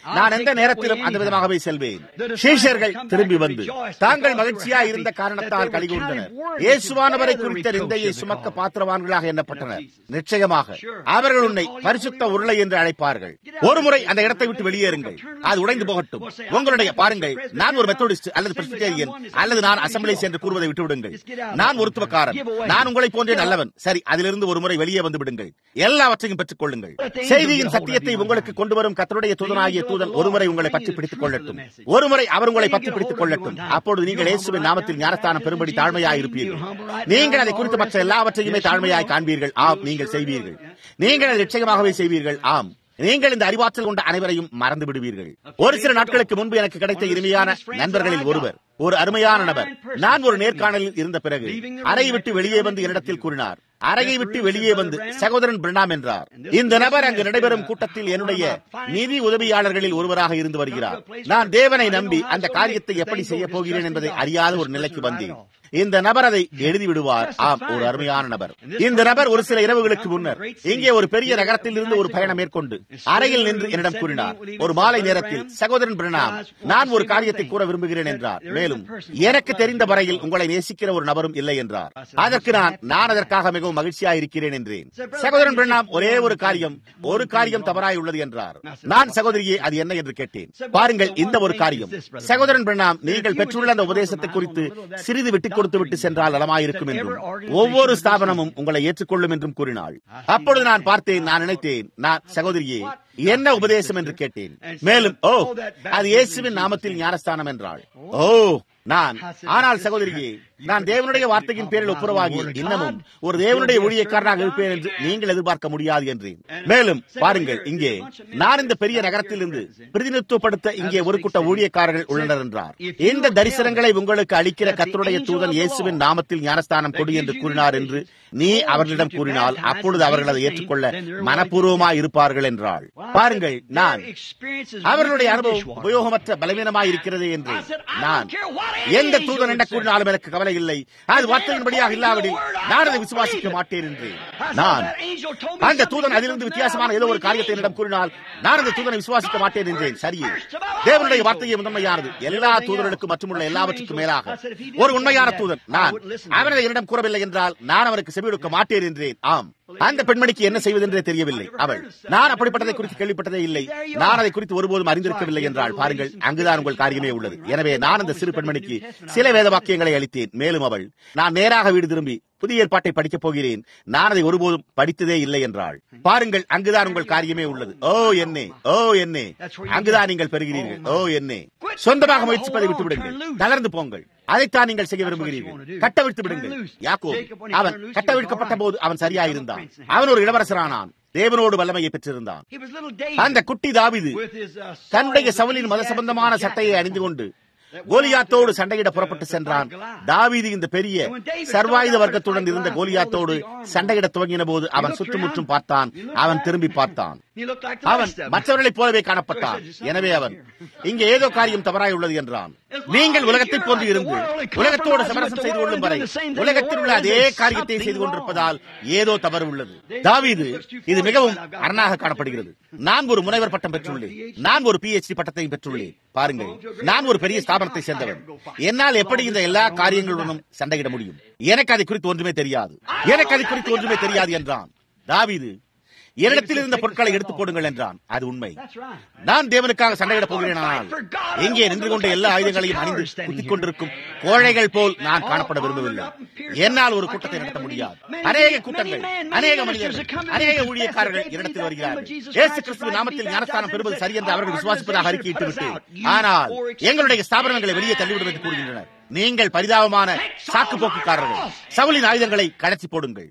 நான் எந்த நேரத்திலும் அந்த விதமாகவே செல்வேன் சீஷர்கள் திரும்பி வந்து தாங்கள் மகிழ்ச்சியா இருந்த காரணத்தால் கலிகூர்ந்தனர் இயேசுவானவரை குறித்த நிந்தையை சுமக்க பாத்திரவான்களாக எண்ணப்பட்டனர் நிச்சயமாக அவர்கள் உன்னை பரிசுத்த உருளை என்று அழைப்பார்கள் ஒருமுறை அந்த இடத்தை விட்டு வெளியேறுங்கள் அது உடைந்து போகட்டும் உங்களுடைய பாருங்கள் நான் ஒரு மெத்தோடிஸ்ட் அல்லது பிரசிடேரியன் அல்லது நான் அசம்பிளி என்று கூறுவதை விட்டுவிடுங்கள் நான் ஒருத்துவக்காரன் நான் உங்களை போன்றே நல்லவன் சரி அதிலிருந்து ஒரு முறை வெளியே வந்து விடுங்கள் எல்லாவற்றையும் பெற்றுக் கொள்ளுங்கள் செய்தியின் சத்தியத்தை உங்களுக்கு கொண்டு வரும் கத்தருடைய தூதனாகிய தூதன் ஒருமுறை உங்களை பற்றி பிடித்துக் கொள்ளட்டும் ஒருமுறை அவர் உங்களை பற்றி பிடித்துக் கொள்ளட்டும் அப்பொழுது நீங்கள் இயேசுவின் நாமத்தில் ஞானஸ்தானம் பெரும்படி தாழ்மையாய் இருப்பீர்கள் நீங்கள் அதை குறித்து மற்ற எல்லாவற்றையுமே தாழ்மையாய் காண்பீர்கள் ஆம் நீங்கள் செய்வீர்கள் நீங்கள் அதை நிச்சயமாகவே செய்வீர்கள் ஆம் நீங்கள் இந்த அறிவாற்றல் கொண்ட அனைவரையும் மறந்து விடுவீர்கள் ஒரு சில நாட்களுக்கு முன்பு எனக்கு கிடைத்த இனிமையான நண்பர்களில் ஒருவர் ஒரு அருமையான நபர் நான் ஒரு நேர்காணலில் இருந்த பிறகு அறை விட்டு வெளியே வந்து என்னிடத்தில் கூறினார் அறையை விட்டு வெளியே வந்து சகோதரன் பிரணாம் என்றார் இந்த நபர் அங்கு நடைபெறும் கூட்டத்தில் என்னுடைய நிதி உதவியாளர்களில் ஒருவராக இருந்து வருகிறார் நான் தேவனை நம்பி அந்த காரியத்தை எப்படி செய்ய போகிறேன் என்பதை அறியாத ஒரு நிலைக்கு வந்தேன் இந்த நபர் அதை எழுதி விடுவார் ஆம் ஒரு அருமையான நபர் இந்த நபர் ஒரு சில இரவுகளுக்கு முன்னர் இங்கே ஒரு பெரிய நகரத்தில் இருந்து ஒரு பயணம் மேற்கொண்டு அறையில் நின்று என்னிடம் கூறினார் ஒரு மாலை நேரத்தில் சகோதரன் பிரணாம் நான் ஒரு காரியத்தை கூற விரும்புகிறேன் என்றார் மேலும் எனக்கு தெரிந்த வரையில் உங்களை நேசிக்கிற ஒரு நபரும் இல்லை என்றார் அதற்கு நான் நான் அதற்காக மிகவும் மகிழ்ச்சியாக இருக்கிறேன் என்றேன் சகோதரன் பிரணாம் ஒரே ஒரு காரியம் ஒரு காரியம் தவறாய் உள்ளது என்றார் நான் சகோதரியே அது என்ன என்று கேட்டேன் பாருங்கள் இந்த ஒரு காரியம் சகோதரன் பிரணாம் நீங்கள் பெற்றுள்ள அந்த உபதேசத்தை குறித்து சிறிது விட்டுக் கொடுத்து விட்டு சென்றால் நலமாயிருக்கும் என்றும் ஒவ்வொரு ஸ்தாபனமும் உங்களை ஏற்றுக்கொள்ளும் என்றும் கூறினாள் அப்பொழுது நான் பார்த்தேன் நான் நினைத்தேன் நான் சகோதரியே என்ன உபதேசம் என்று கேட்டேன் மேலும் ஓ அது இயேசுவின் நாமத்தில் ஞானஸ்தானம் என்றாள் ஓ நான் ஆனால் சகோதரியே நான் தேவனுடைய வார்த்தையின் பேரில் ஒப்புரவாகி இன்னமும் ஒரு தேவனுடைய ஊழியக்காரனாக இருப்பேன் என்று நீங்கள் எதிர்பார்க்க முடியாது என்றேன் மேலும் பாருங்கள் இங்கே நான் இந்த பெரிய நகரத்தில் இருந்து பிரதிநிதித்துவப்படுத்த இங்கே ஒரு கூட்ட ஊழியக்காரர்கள் உள்ளனர் என்றார் இந்த தரிசனங்களை உங்களுக்கு அளிக்கிற கத்தருடைய தூதன் இயேசுவின் நாமத்தில் ஞானஸ்தானம் கொடு என்று கூறினார் என்று நீ அவர்களிடம் கூறினால் அப்பொழுது அவர்கள் அதை ஏற்றுக்கொள்ள மனப்பூர்வமாய் இருப்பார்கள் என்றாள் பாருங்கள் நான் அவர்களுடைய அனுபவம் உபயோகமற்ற பலவீனமாய் இருக்கிறது என்று நான் எந்த தூதன் என்ன கூறினாலும் எனக்கு கவலை இல்லை அது வார்த்தையின்படியாக இல்லாவிடில் நான் அதை விசுவாசிக்க மாட்டேன் என்று நான் அந்த தூதன் அதிலிருந்து வித்தியாசமான ஏதோ ஒரு காரியத்தை என்னிடம் கூறினால் நான் அந்த தூதனை விசுவாசிக்க மாட்டேன் என்றேன் சரியே தேவனுடைய வார்த்தையை முதன்மையானது எல்லா தூதர்களுக்கும் மற்றுமுள்ள எல்லாவற்றுக்கும் மேலாக ஒரு உண்மையான தூதன் நான் அவனை என்னிடம் கூறவில்லை என்றால் நான் அவருக்கு செவியொடுக்க மாட்டேன் என்றேன் ஆம் அந்த பெண்மணிக்கு என்ன செய்வதென்றே தெரியவில்லை அவள் நான் அப்படிப்பட்டதை குறித்து கேள்விப்பட்டதே இல்லை நான் அதை குறித்து ஒருபோதும் அறிந்திருக்கவில்லை என்றால் பாருங்கள் அங்குதான் உங்கள் காரியமே உள்ளது எனவே நான் அந்த சிறு பெண்மணிக்கு சில வேத வாக்கியங்களை அளித்தேன் மேலும் அவள் நான் நேராக வீடு திரும்பி புதிய ஏற்பாட்டை படிக்கப் போகிறேன் நான் அதை ஒருபோதும் படித்ததே இல்லை என்றாள் பாருங்கள் அங்குதான் உங்கள் காரியமே உள்ளது ஓ என்னே ஓ என்னே அங்குதான் நீங்கள் பெறுகிறீர்கள் ஓ என்னே சொந்தமாக முயற்சிப்பதை விட்டு விடுங்கள் தளர்ந்து போங்கள் அதைத்தான் நீங்கள் செய்ய விரும்புகிறீர்கள் கட்டவிழ்த்து விடுங்கள் யாக்கோ அவன் கட்டவிழ்க்கப்பட்ட போது அவன் சரியாயிருந்தான் அவன் ஒரு இளவரசரானான் தேவனோடு வல்லமையை பெற்றிருந்தான் அந்த குட்டி தாவிது தன்னுடைய சவலின் மத சம்பந்தமான சட்டையை அணிந்து கொண்டு கோலியாத்தோடு சண்டையிட புறப்பட்டு சென்றான் தாவீது இந்த பெரிய சர்வாயுத வர்க்கத்துடன் இருந்த கோலியாத்தோடு சண்டையிட துவங்கின போது அவன் சுற்றுமுற்றும் பார்த்தான் அவன் திரும்பி பார்த்தான் அவன் மற்றவர்களைப் போலவே காணப்பட்டான் எனவே அவன் இங்கே ஏதோ காரியம் தவறாய் உள்ளது என்றான் நீங்கள் உலகத்தை போன்று இருந்து உலகத்தோடு சமரசம் செய்து கொள்ளும் வரை உலகத்தில் உள்ள அதே காரியத்தை செய்து கொண்டிருப்பதால் ஏதோ தவறு உள்ளது தாவீது இது மிகவும் அரணாக காணப்படுகிறது நான் ஒரு முனைவர் பட்டம் பெற்றுள்ளேன் நான் ஒரு பிஹெச்டி பட்டத்தையும் பெற்றுள்ளேன் பாருங்கள் நான் ஒரு பெரிய ஸ்தாபனத்தை சேர்ந்தவன் என்னால் எப்படி இந்த எல்லா காரியங்களுடனும் சண்டையிட முடியும் எனக்கு அதை குறித்து ஒன்றுமே தெரியாது எனக்கு அதை குறித்து ஒன்றுமே தெரியாது என்றான் தாவீது என்னிடத்தில் இருந்த பொருட்களை எடுத்துக் போடுங்கள் என்றான் அது உண்மை நான் தேவனுக்காக சண்டையிடப் போகிறேன் ஆனால் எங்கே நின்று கொண்ட எல்லா ஆயுதங்களையும் அணிந்து குத்திக் கொண்டிருக்கும் கோழைகள் போல் நான் காணப்பட விரும்பவில்லை என்னால் ஒரு கூட்டத்தை நடத்த முடியாது அநேக கூட்டங்கள் அநேக மனிதர்கள் அநேக ஊழியக்காரர்கள் என்னிடத்தில் வருகிறார்கள் ஏசு கிறிஸ்துவ நாமத்தில் ஞானஸ்தானம் பெறுவது சரி என்று அவர்கள் விசுவாசிப்பதாக அறிக்கையிட்டு விட்டு ஆனால் எங்களுடைய ஸ்தாபனங்களை வெளியே தள்ளிவிடும் என்று கூறுகின்றனர் நீங்கள் பரிதாபமான சாக்கு போக்குக்காரர்கள் சவுலின் ஆயுதங்களை கடத்தி போடுங்கள்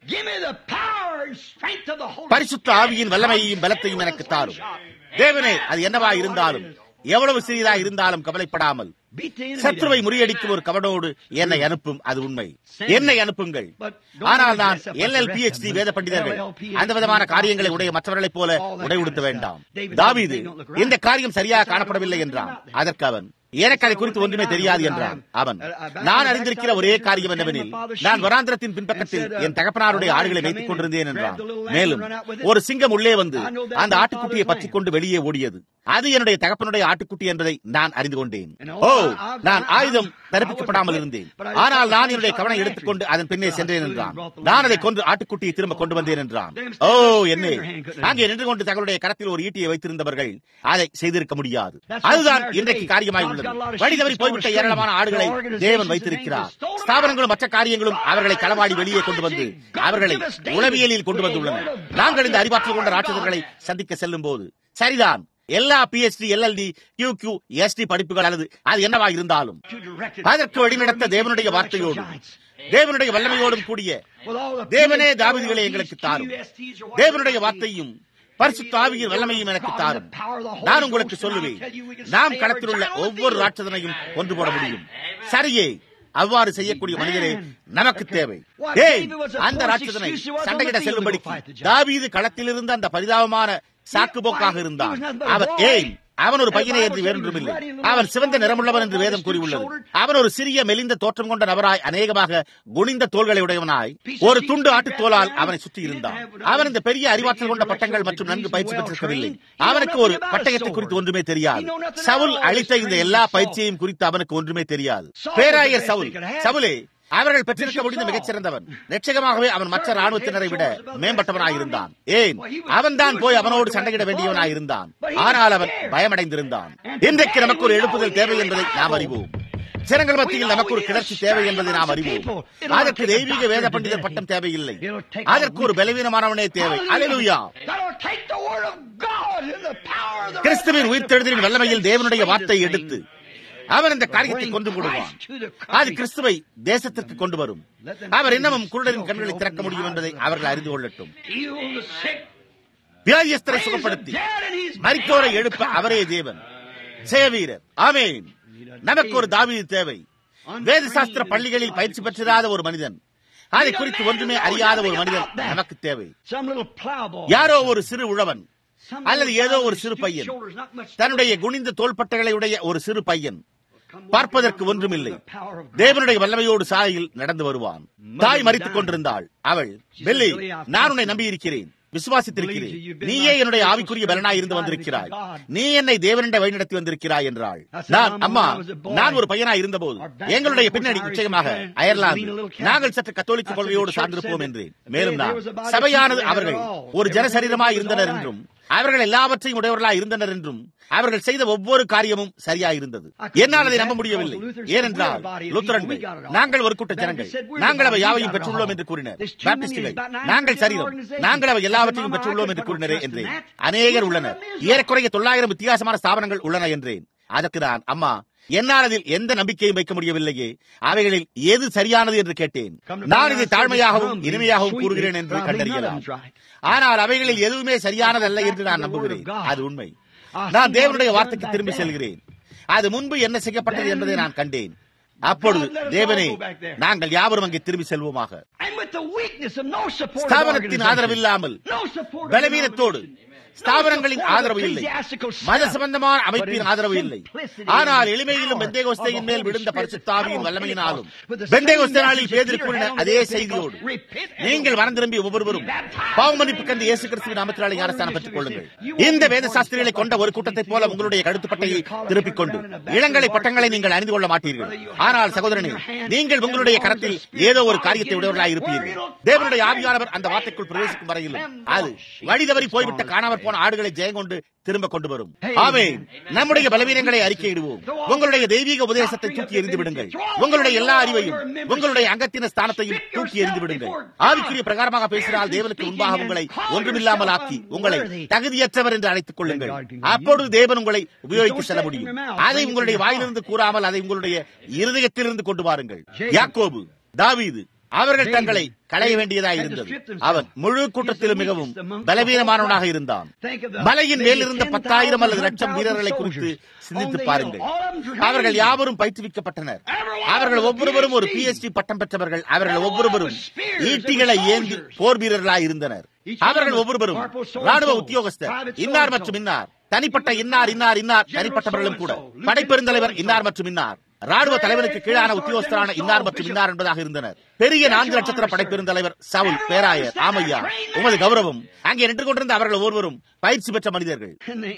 பரிசுத்த ஆவியின் வல்லமையையும் பலத்தையும் எனக்கு தாரும் தேவனே அது என்னவா இருந்தாலும் எவ்வளவு சிறியதா இருந்தாலும் கவலைப்படாமல் சத்ருவை முறியடிக்கும் ஒரு கவனோடு என்னை அனுப்பும் அது உண்மை என்னை அனுப்புங்கள் ஆனால் நான் எல்எல் பிஹெச்டி வேத பண்டிதர்கள் அந்த விதமான காரியங்களை உடைய மற்றவர்களைப் போல உடை உடுத்த வேண்டாம் தாவீது இந்த காரியம் சரியாக காணப்படவில்லை என்றான் அதற்கு அவன் எனக்கு அதை குறித்து ஒன்றுமே தெரியாது என்றான் அவன் நான் அறிந்திருக்கிற ஒரே காரியம் என்னவெனில் நான் வராந்திரத்தின் பின்பக்கத்தில் என் தகப்பனாருடைய ஆடுகளை வைத்துக் கொண்டிருந்தேன் என்றான் மேலும் ஒரு சிங்கம் உள்ளே வந்து அந்த ஆட்டுக்குட்டியை பற்றிக் கொண்டு வெளியே ஓடியது அது என்னுடைய தகப்பனுடைய ஆட்டுக்குட்டி என்பதை நான் அறிந்து கொண்டேன் ஓ நான் ஆயுதம் தரிப்பிக்கப்படாமல் இருந்தேன் ஆனால் நான் என்னுடைய கவனம் எடுத்துக்கொண்டு அதன் பின்னே சென்றேன் என்றான் நான் அதை கொண்டு ஆட்டுக்குட்டியை திரும்ப கொண்டு வந்தேன் என்றான் ஓ என்ன அங்கே நின்று கொண்டு தங்களுடைய கரத்தில் ஒரு ஈட்டியை வைத்திருந்தவர்கள் அதை செய்திருக்க முடியாது அதுதான் இன்றைக்கு காரியமாய் உள்ளது வழிதவறி போய்விட்ட ஏராளமான ஆடுகளை தேவன் வைத்திருக்கிறார் ஸ்தாபனங்களும் மற்ற காரியங்களும் அவர்களை களவாடி வெளியே கொண்டு வந்து அவர்களை உளவியலில் கொண்டு வந்துள்ளனர் நாங்கள் இந்த அறிவாற்றல் கொண்ட ராட்சதர்களை சந்திக்க செல்லும் போது சரிதான் எல்லா PhD LLD Q Q ST படிப்புகள் அல்லது அது என்னவா இருந்தாலும் அதற்கு வழிநடத்த தேவனுடைய வார்த்தையோடு தேவனுடைய வல்லமையோடும் கூடிய தேவனே தாவிதிகளை எங்களுக்கு தாரும் தேவனுடைய வார்த்தையும் பரிசுத்த ஆவியின் வல்லமையும் எனக்கு தாரும் நான் உங்களுக்கு சொல்லுவேன் நாம் களத்தில் உள்ள ஒவ்வொரு ராட்சதனையும் கொண்டு போட முடியும் சரியே அவ்வாறு செய்யக்கூடிய மனிதரே நமக்கு தேவை ஏய் அந்த ராட்சதனை சண்டையிட செல்லும்படிக்கு தாவீது களத்தில் இருந்த அந்த பரிதாபமான சாக்கு போக்காக இருந்தான் அவர் ஏய் அவன் ஒரு பையனை என்று வேறொன்றுமில்லை அவன் சிவந்த நிறமுள்ளவன் என்று வேதம் கூறியுள்ளது அவன் ஒரு சிறிய மெலிந்த தோற்றம் கொண்ட நபராய் அநேகமாக குனிந்த தோள்களை உடையவனாய் ஒரு துண்டு ஆட்டுத்தோலால் அவனை சுற்றி இருந்தான் அவன் இந்த பெரிய அறிவாற்றல் கொண்ட பட்டங்கள் மற்றும் நன்கு பயிற்சி பெற்றிருக்கவில்லை அவனுக்கு ஒரு பட்டயத்தை குறித்து ஒன்றுமே தெரியாது சவுல் அளித்த இந்த எல்லா பயிற்சியையும் குறித்து அவனுக்கு ஒன்றுமே தெரியாது பேராயர் சவுல் சவுலே அவர்கள் பெற்றிருக்க முடிந்த மிகச்சிறந்தவன் நிச்சயமாகவே அவன் மற்ற ராணுவத்தினரை விட மேம்பட்டவனாயிருந்தான் ஏன் அவன் தான் போய் அவனோடு சண்டையிட வேண்டியவனாயிருந்தான் ஆனால் அவன் பயமடைந்திருந்தான் இன்றைக்கு நமக்கு ஒரு எழுப்புதல் தேவை என்பதை நாம் அறிவோம் ஜனங்கள் மத்தியில் நமக்கு ஒரு கிளர்ச்சி தேவை என்பதை நாம் அறிவோம் அதற்கு தெய்வீக வேத பண்டிதர் பட்டம் தேவையில்லை அதற்கு ஒரு பலவீனமானவனே தேவை அலையா கிறிஸ்துவின் உயிர்த்தெழுதலின் வல்லமையில் தேவனுடைய வார்த்தை எடுத்து அவன் இந்த காரியத்தை கொண்டு போடுவான் அது கிறிஸ்துவை தேசத்திற்கு கொண்டு வரும் அவர் இன்னமும் குருடரின் கண்களை திறக்க முடியும் என்பதை அவர்கள் அறிந்து கொள்ளட்டும் வியாதியஸ்தரை சுகப்படுத்தி மரித்தோரை எழுப்ப அவரே தேவன் ஜெயவீரர் ஆமேன் நமக்கு ஒரு தாவீது தேவை வேத சாஸ்திர பள்ளிகளில் பயிற்சி பெற்றிராத ஒரு மனிதன் அதை குறித்து ஒன்றுமே அறியாத ஒரு மனிதன் நமக்கு தேவை யாரோ ஒரு சிறு உழவன் அல்லது ஏதோ ஒரு சிறு பையன் தன்னுடைய குனிந்த தோள்பட்டைகளை உடைய ஒரு சிறு பையன் பார்ப்பதற்கு ஒன்றுமில்லை தேவனுடைய வல்லமையோடு சாலையில் நடந்து வருவான் தாய் மறித்துக் கொண்டிருந்தாள் அவள் வெள்ளி நான் உன்னை நம்பியிருக்கிறேன் விசுவாசித்திருக்கிறேன் நீயே என்னுடைய ஆவிக்குரிய பலனாய் இருந்து வந்திருக்கிறாய் நீ என்னை தேவனிட வழிநடத்தி வந்திருக்கிறாய் என்றாள் நான் அம்மா நான் ஒரு பையனாய் இருந்தபோது எங்களுடைய பின்னணி நிச்சயமாக அயர்லாந்து நாங்கள் சற்று கத்தோலிக்க கொள்கையோடு சார்ந்திருப்போம் என்றேன் மேலும் நான் சபையானது அவர்கள் ஒரு ஜனசரீரமாய் இருந்தனர் என்றும் அவர்கள் எல்லாவற்றையும் உடையவர்களாக இருந்தனர் என்றும் அவர்கள் செய்த ஒவ்வொரு காரியமும் சரியாயிருந்தது என்னால் அதை நம்ப முடியவில்லை ஏனென்றால் லுத்தரன்கள் நாங்கள் ஒரு கூட்ட ஜனங்கள் நாங்கள் அவை யாவையும் பெற்றுள்ளோம் என்று கூறினர் பாப்டிஸ்டுகள் நாங்கள் சரீரம் நாங்கள் அவை எல்லாவற்றையும் பெற்றுள்ளோம் என்று கூறினரே என்றேன் அநேகர் உள்ளனர் ஏறக்குறைய தொள்ளாயிரம் வித்தியாசமான ஸ்தாபனங்கள் உள்ளன என்றேன் அதற்கு நான் அம்மா என்னால் அதில் எந்த நம்பிக்கையும் வைக்க முடியவில்லையே அவைகளில் எது சரியானது என்று கேட்டேன் நான் இதை தாழ்மையாகவும் இனிமையாகவும் கூறுகிறேன் என்று கண்டறியலாம் ஆனால் அவைகளில் எதுவுமே சரியானதல்ல என்று நான் நம்புகிறேன் அது உண்மை நான் தேவனுடைய வார்த்தைக்கு திரும்பி செல்கிறேன் அது முன்பு என்ன செய்யப்பட்டது என்பதை நான் கண்டேன் அப்பொழுது தேவனே நாங்கள் யாவரும் அங்கே திரும்பி செல்வோமாக ஸ்தாபனத்தின் ஆதரவு இல்லாமல் பலவீனத்தோடு ஸ்தாபனங்களின் ஆதரவு இல்லை மத சம்பந்தமான அமைப்பின் ஆதரவு இல்லை ஆனால் எளிமையிலும் பெந்தேகோஸ்தையின் மேல் விழுந்த பரிசுத்தாவியின் வல்லமையினாலும் பெந்தேகோஸ்தே நாளில் பேதில் கூறின அதே செய்தியோடு நீங்கள் மனம் திரும்பி ஒவ்வொருவரும் பாவமன்னிப்பு கண்டு இயேசு கிறிஸ்துவின் நாமத்தினாலே ஞானஸ்தானம் பெற்றுக் கொள்ளுங்கள் இந்த வேத சாஸ்திரிகளை கொண்ட ஒரு கூட்டத்தை போல உங்களுடைய கழுத்துப்பட்டையை திருப்பிக் கொண்டு இளங்கலை பட்டங்களை நீங்கள் அறிந்து கொள்ள மாட்டீர்கள் ஆனால் சகோதரனே நீங்கள் உங்களுடைய கரத்தில் ஏதோ ஒரு காரியத்தை உடையவர்களாக இருப்பீர்கள் தேவனுடைய ஆவியானவர் அந்த வார்த்தைக்குள் பிரவேசிக்கும் வரையிலும் அது வழி தவறி போய்விட்ட காணாமற் போன ஆடுகளை ஜெயம் கொண்டு திரும்ப கொண்டு வரும் ஆமே நம்முடைய பலவீனங்களை அறிக்கையிடுவோம் உங்களுடைய தெய்வீக உபதேசத்தை தூக்கி எறிந்து விடுங்கள் உங்களுடைய எல்லா அறிவையும் உங்களுடைய அங்கத்தின ஸ்தானத்தையும் தூக்கி எறிந்து விடுங்கள் ஆவிக்குரிய பிரகாரமாக பேசினால் தேவனுக்கு முன்பாக உங்களை ஒன்றுமில்லாமல் ஆக்கி உங்களை தகுதியற்றவர் என்று அழைத்துக் கொள்ளுங்கள் அப்பொழுது தேவன் உங்களை உபயோகித்து செல்ல முடியும் அதை உங்களுடைய வாயிலிருந்து கூறாமல் அதை உங்களுடைய இருதயத்திலிருந்து கொண்டு வாருங்கள் யாக்கோபு தாவீது அவர்கள் தங்களை களைய வேண்டியதாக இருந்தது அவன் முழு கூட்டத்திலும் மிகவும் பலவீனமானவனாக இருந்தான் மலையின் மேலிருந்த பத்தாயிரம் அல்லது லட்சம் வீரர்களை குறித்து சிந்தித்து பாருங்கள் அவர்கள் யாவரும் பயிற்றுவிக்கப்பட்டனர் அவர்கள் ஒவ்வொருவரும் ஒரு பிஎச்டி பட்டம் பெற்றவர்கள் அவர்கள் ஒவ்வொருவரும் ஈட்டிகளை ஏந்தி போர் வீரர்களாக இருந்தனர் அவர்கள் ஒவ்வொருவரும் ராணுவ உத்தியோகஸ்தர் இன்னார் மற்றும் இன்னார் தனிப்பட்ட இன்னார் இன்னார் இன்னார் தனிப்பட்டவர்களும் கூட படைப்பெருந்தலைவர் இன்னார் மற்றும் இன்னார் ராணுவ தலைவனுக்கு கீழான உத்தியோகஸ்தரான இன்னார் மற்றும் இன்னார் என்பதாக இருந்தனர் பெரிய நான்கு நட்சத்திர படைப்பெருந்தலைவர் சவுல் பேராயர் ஆமையா உமது கௌரவம் அங்கே நின்று கொண்டிருந்த அவர்கள் ஒருவரும் பயிற்சி பெற்ற மனிதர்கள்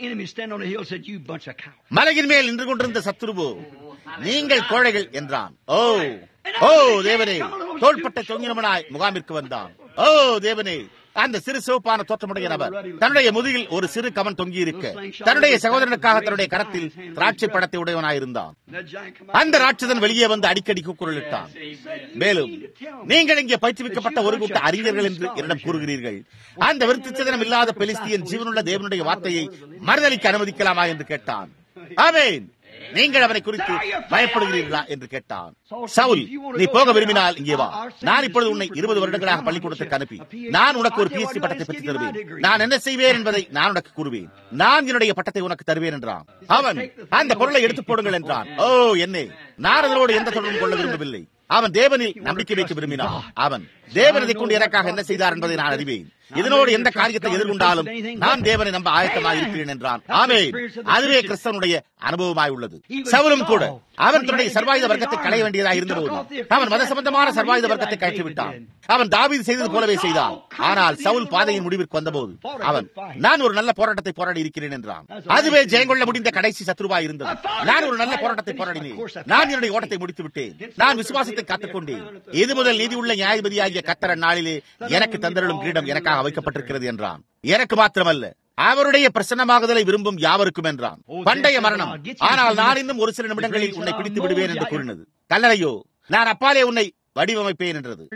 மலையின் மேல் நின்று கொண்டிருந்த சத்துருவோ நீங்கள் கோழைகள் என்றான் ஓ ஓ தேவனே தோள்பட்ட தொங்கினவனாய் முகாமிற்கு வந்தான் ஓ தேவனே அந்த சிறு சிவப்பான தோற்றமுடைய நபர் தன்னுடைய முதுகில் ஒரு சிறு கவன் தொங்கி இருக்க தன்னுடைய சகோதரனுக்காக தன்னுடைய கரத்தில் திராட்சை படத்தை உடையவனாயிருந்தான் அந்த ராட்சதன் வெளியே வந்து அடிக்கடி கூக்குரலிட்டான் மேலும் நீங்கள் இங்கே பயிற்றுவிக்கப்பட்ட ஒரு கூட்ட அறிஞர்கள் என்று என்னிடம் கூறுகிறீர்கள் அந்த விருத்திச்சதனம் இல்லாத பெலிஸ்தியன் ஜீவனுள்ள தேவனுடைய வார்த்தையை மறுதளிக்க அனுமதிக்கலாமா என்று கேட்டான் ஆமேன் நீங்கள் அவனை குறித்து பயப்படுகிறீர்களா என்று கேட்டான் சவுல் நீ போக விரும்பினால் இங்கே வா நான் இப்பொழுது உன்னை இருபது வருடங்களாக பள்ளிக்கூடத்திற்கு அனுப்பி நான் உனக்கு ஒரு பிஎஸ்சி பட்டத்தை பெற்று தருவேன் நான் என்ன செய்வேன் என்பதை நான் உனக்கு கூறுவேன் நான் என்னுடைய பட்டத்தை உனக்கு தருவேன் என்றான் அவன் அந்த பொருளை எடுத்து போடுங்கள் என்றான் ஓ என்னே நான் அதனோடு எந்த தொடர்பும் கொள்ள விரும்பவில்லை அவன் தேவனில் நம்பிக்கை வைக்க விரும்பினான் அவன் தேவனதை கொண்டு எனக்காக என்ன செய்தார் என்பதை நான் அறிவேன் இதனோடு எந்த காரியத்தை எதிர்கொண்டாலும் நான் தேவனை நம்ப ஆயத்தமாக இருக்கிறேன் என்றான் ஆமே அதுவே கிறிஸ்தவனுடைய அனுபவமாய் உள்ளது சவுலும் கூட அவன் தன்னுடைய சர்வாயுத வர்க்கத்தை களைய வேண்டியதாக இருந்தபோது அவன் மத சம்பந்தமான சர்வாயுத வர்க்கத்தை கழற்றி விட்டான் அவன் தாவீது செய்தது போலவே செய்தான் ஆனால் சவுல் பாதையின் முடிவிற்கு வந்தபோது அவன் நான் ஒரு நல்ல போராட்டத்தை போராடி இருக்கிறேன் என்றான் அதுவே ஜெயங்கொள்ள முடிந்த கடைசி சத்ருவாய் இருந்தது நான் ஒரு நல்ல போராட்டத்தை போராடினேன் நான் என்னுடைய ஓட்டத்தை முடித்து விட்டேன் நான் விசுவாசத்தை காத்துக்கொண்டேன் இது முதல் நீதி உள்ள நியாயபதியாகிய கத்தர நாளிலே எனக்கு தந்தருளும் கிரீடம் எனக்காக வைக்கப்பட்டிருக்கிறது என்றான் எனக்கு மாத்திரமல்ல அவருடைய பிரசன்னமாகுதலை விரும்பும் யாவருக்கும் என்றான் பண்டைய மரணம் ஆனால் நான் இன்னும் ஒரு சில நிமிடங்களில் உன்னை பிடித்து விடுவேன் என்று கூறினது கல்லறையோ நான் அப்பாலே உன்னை வடிவமைப்பேன் என்றது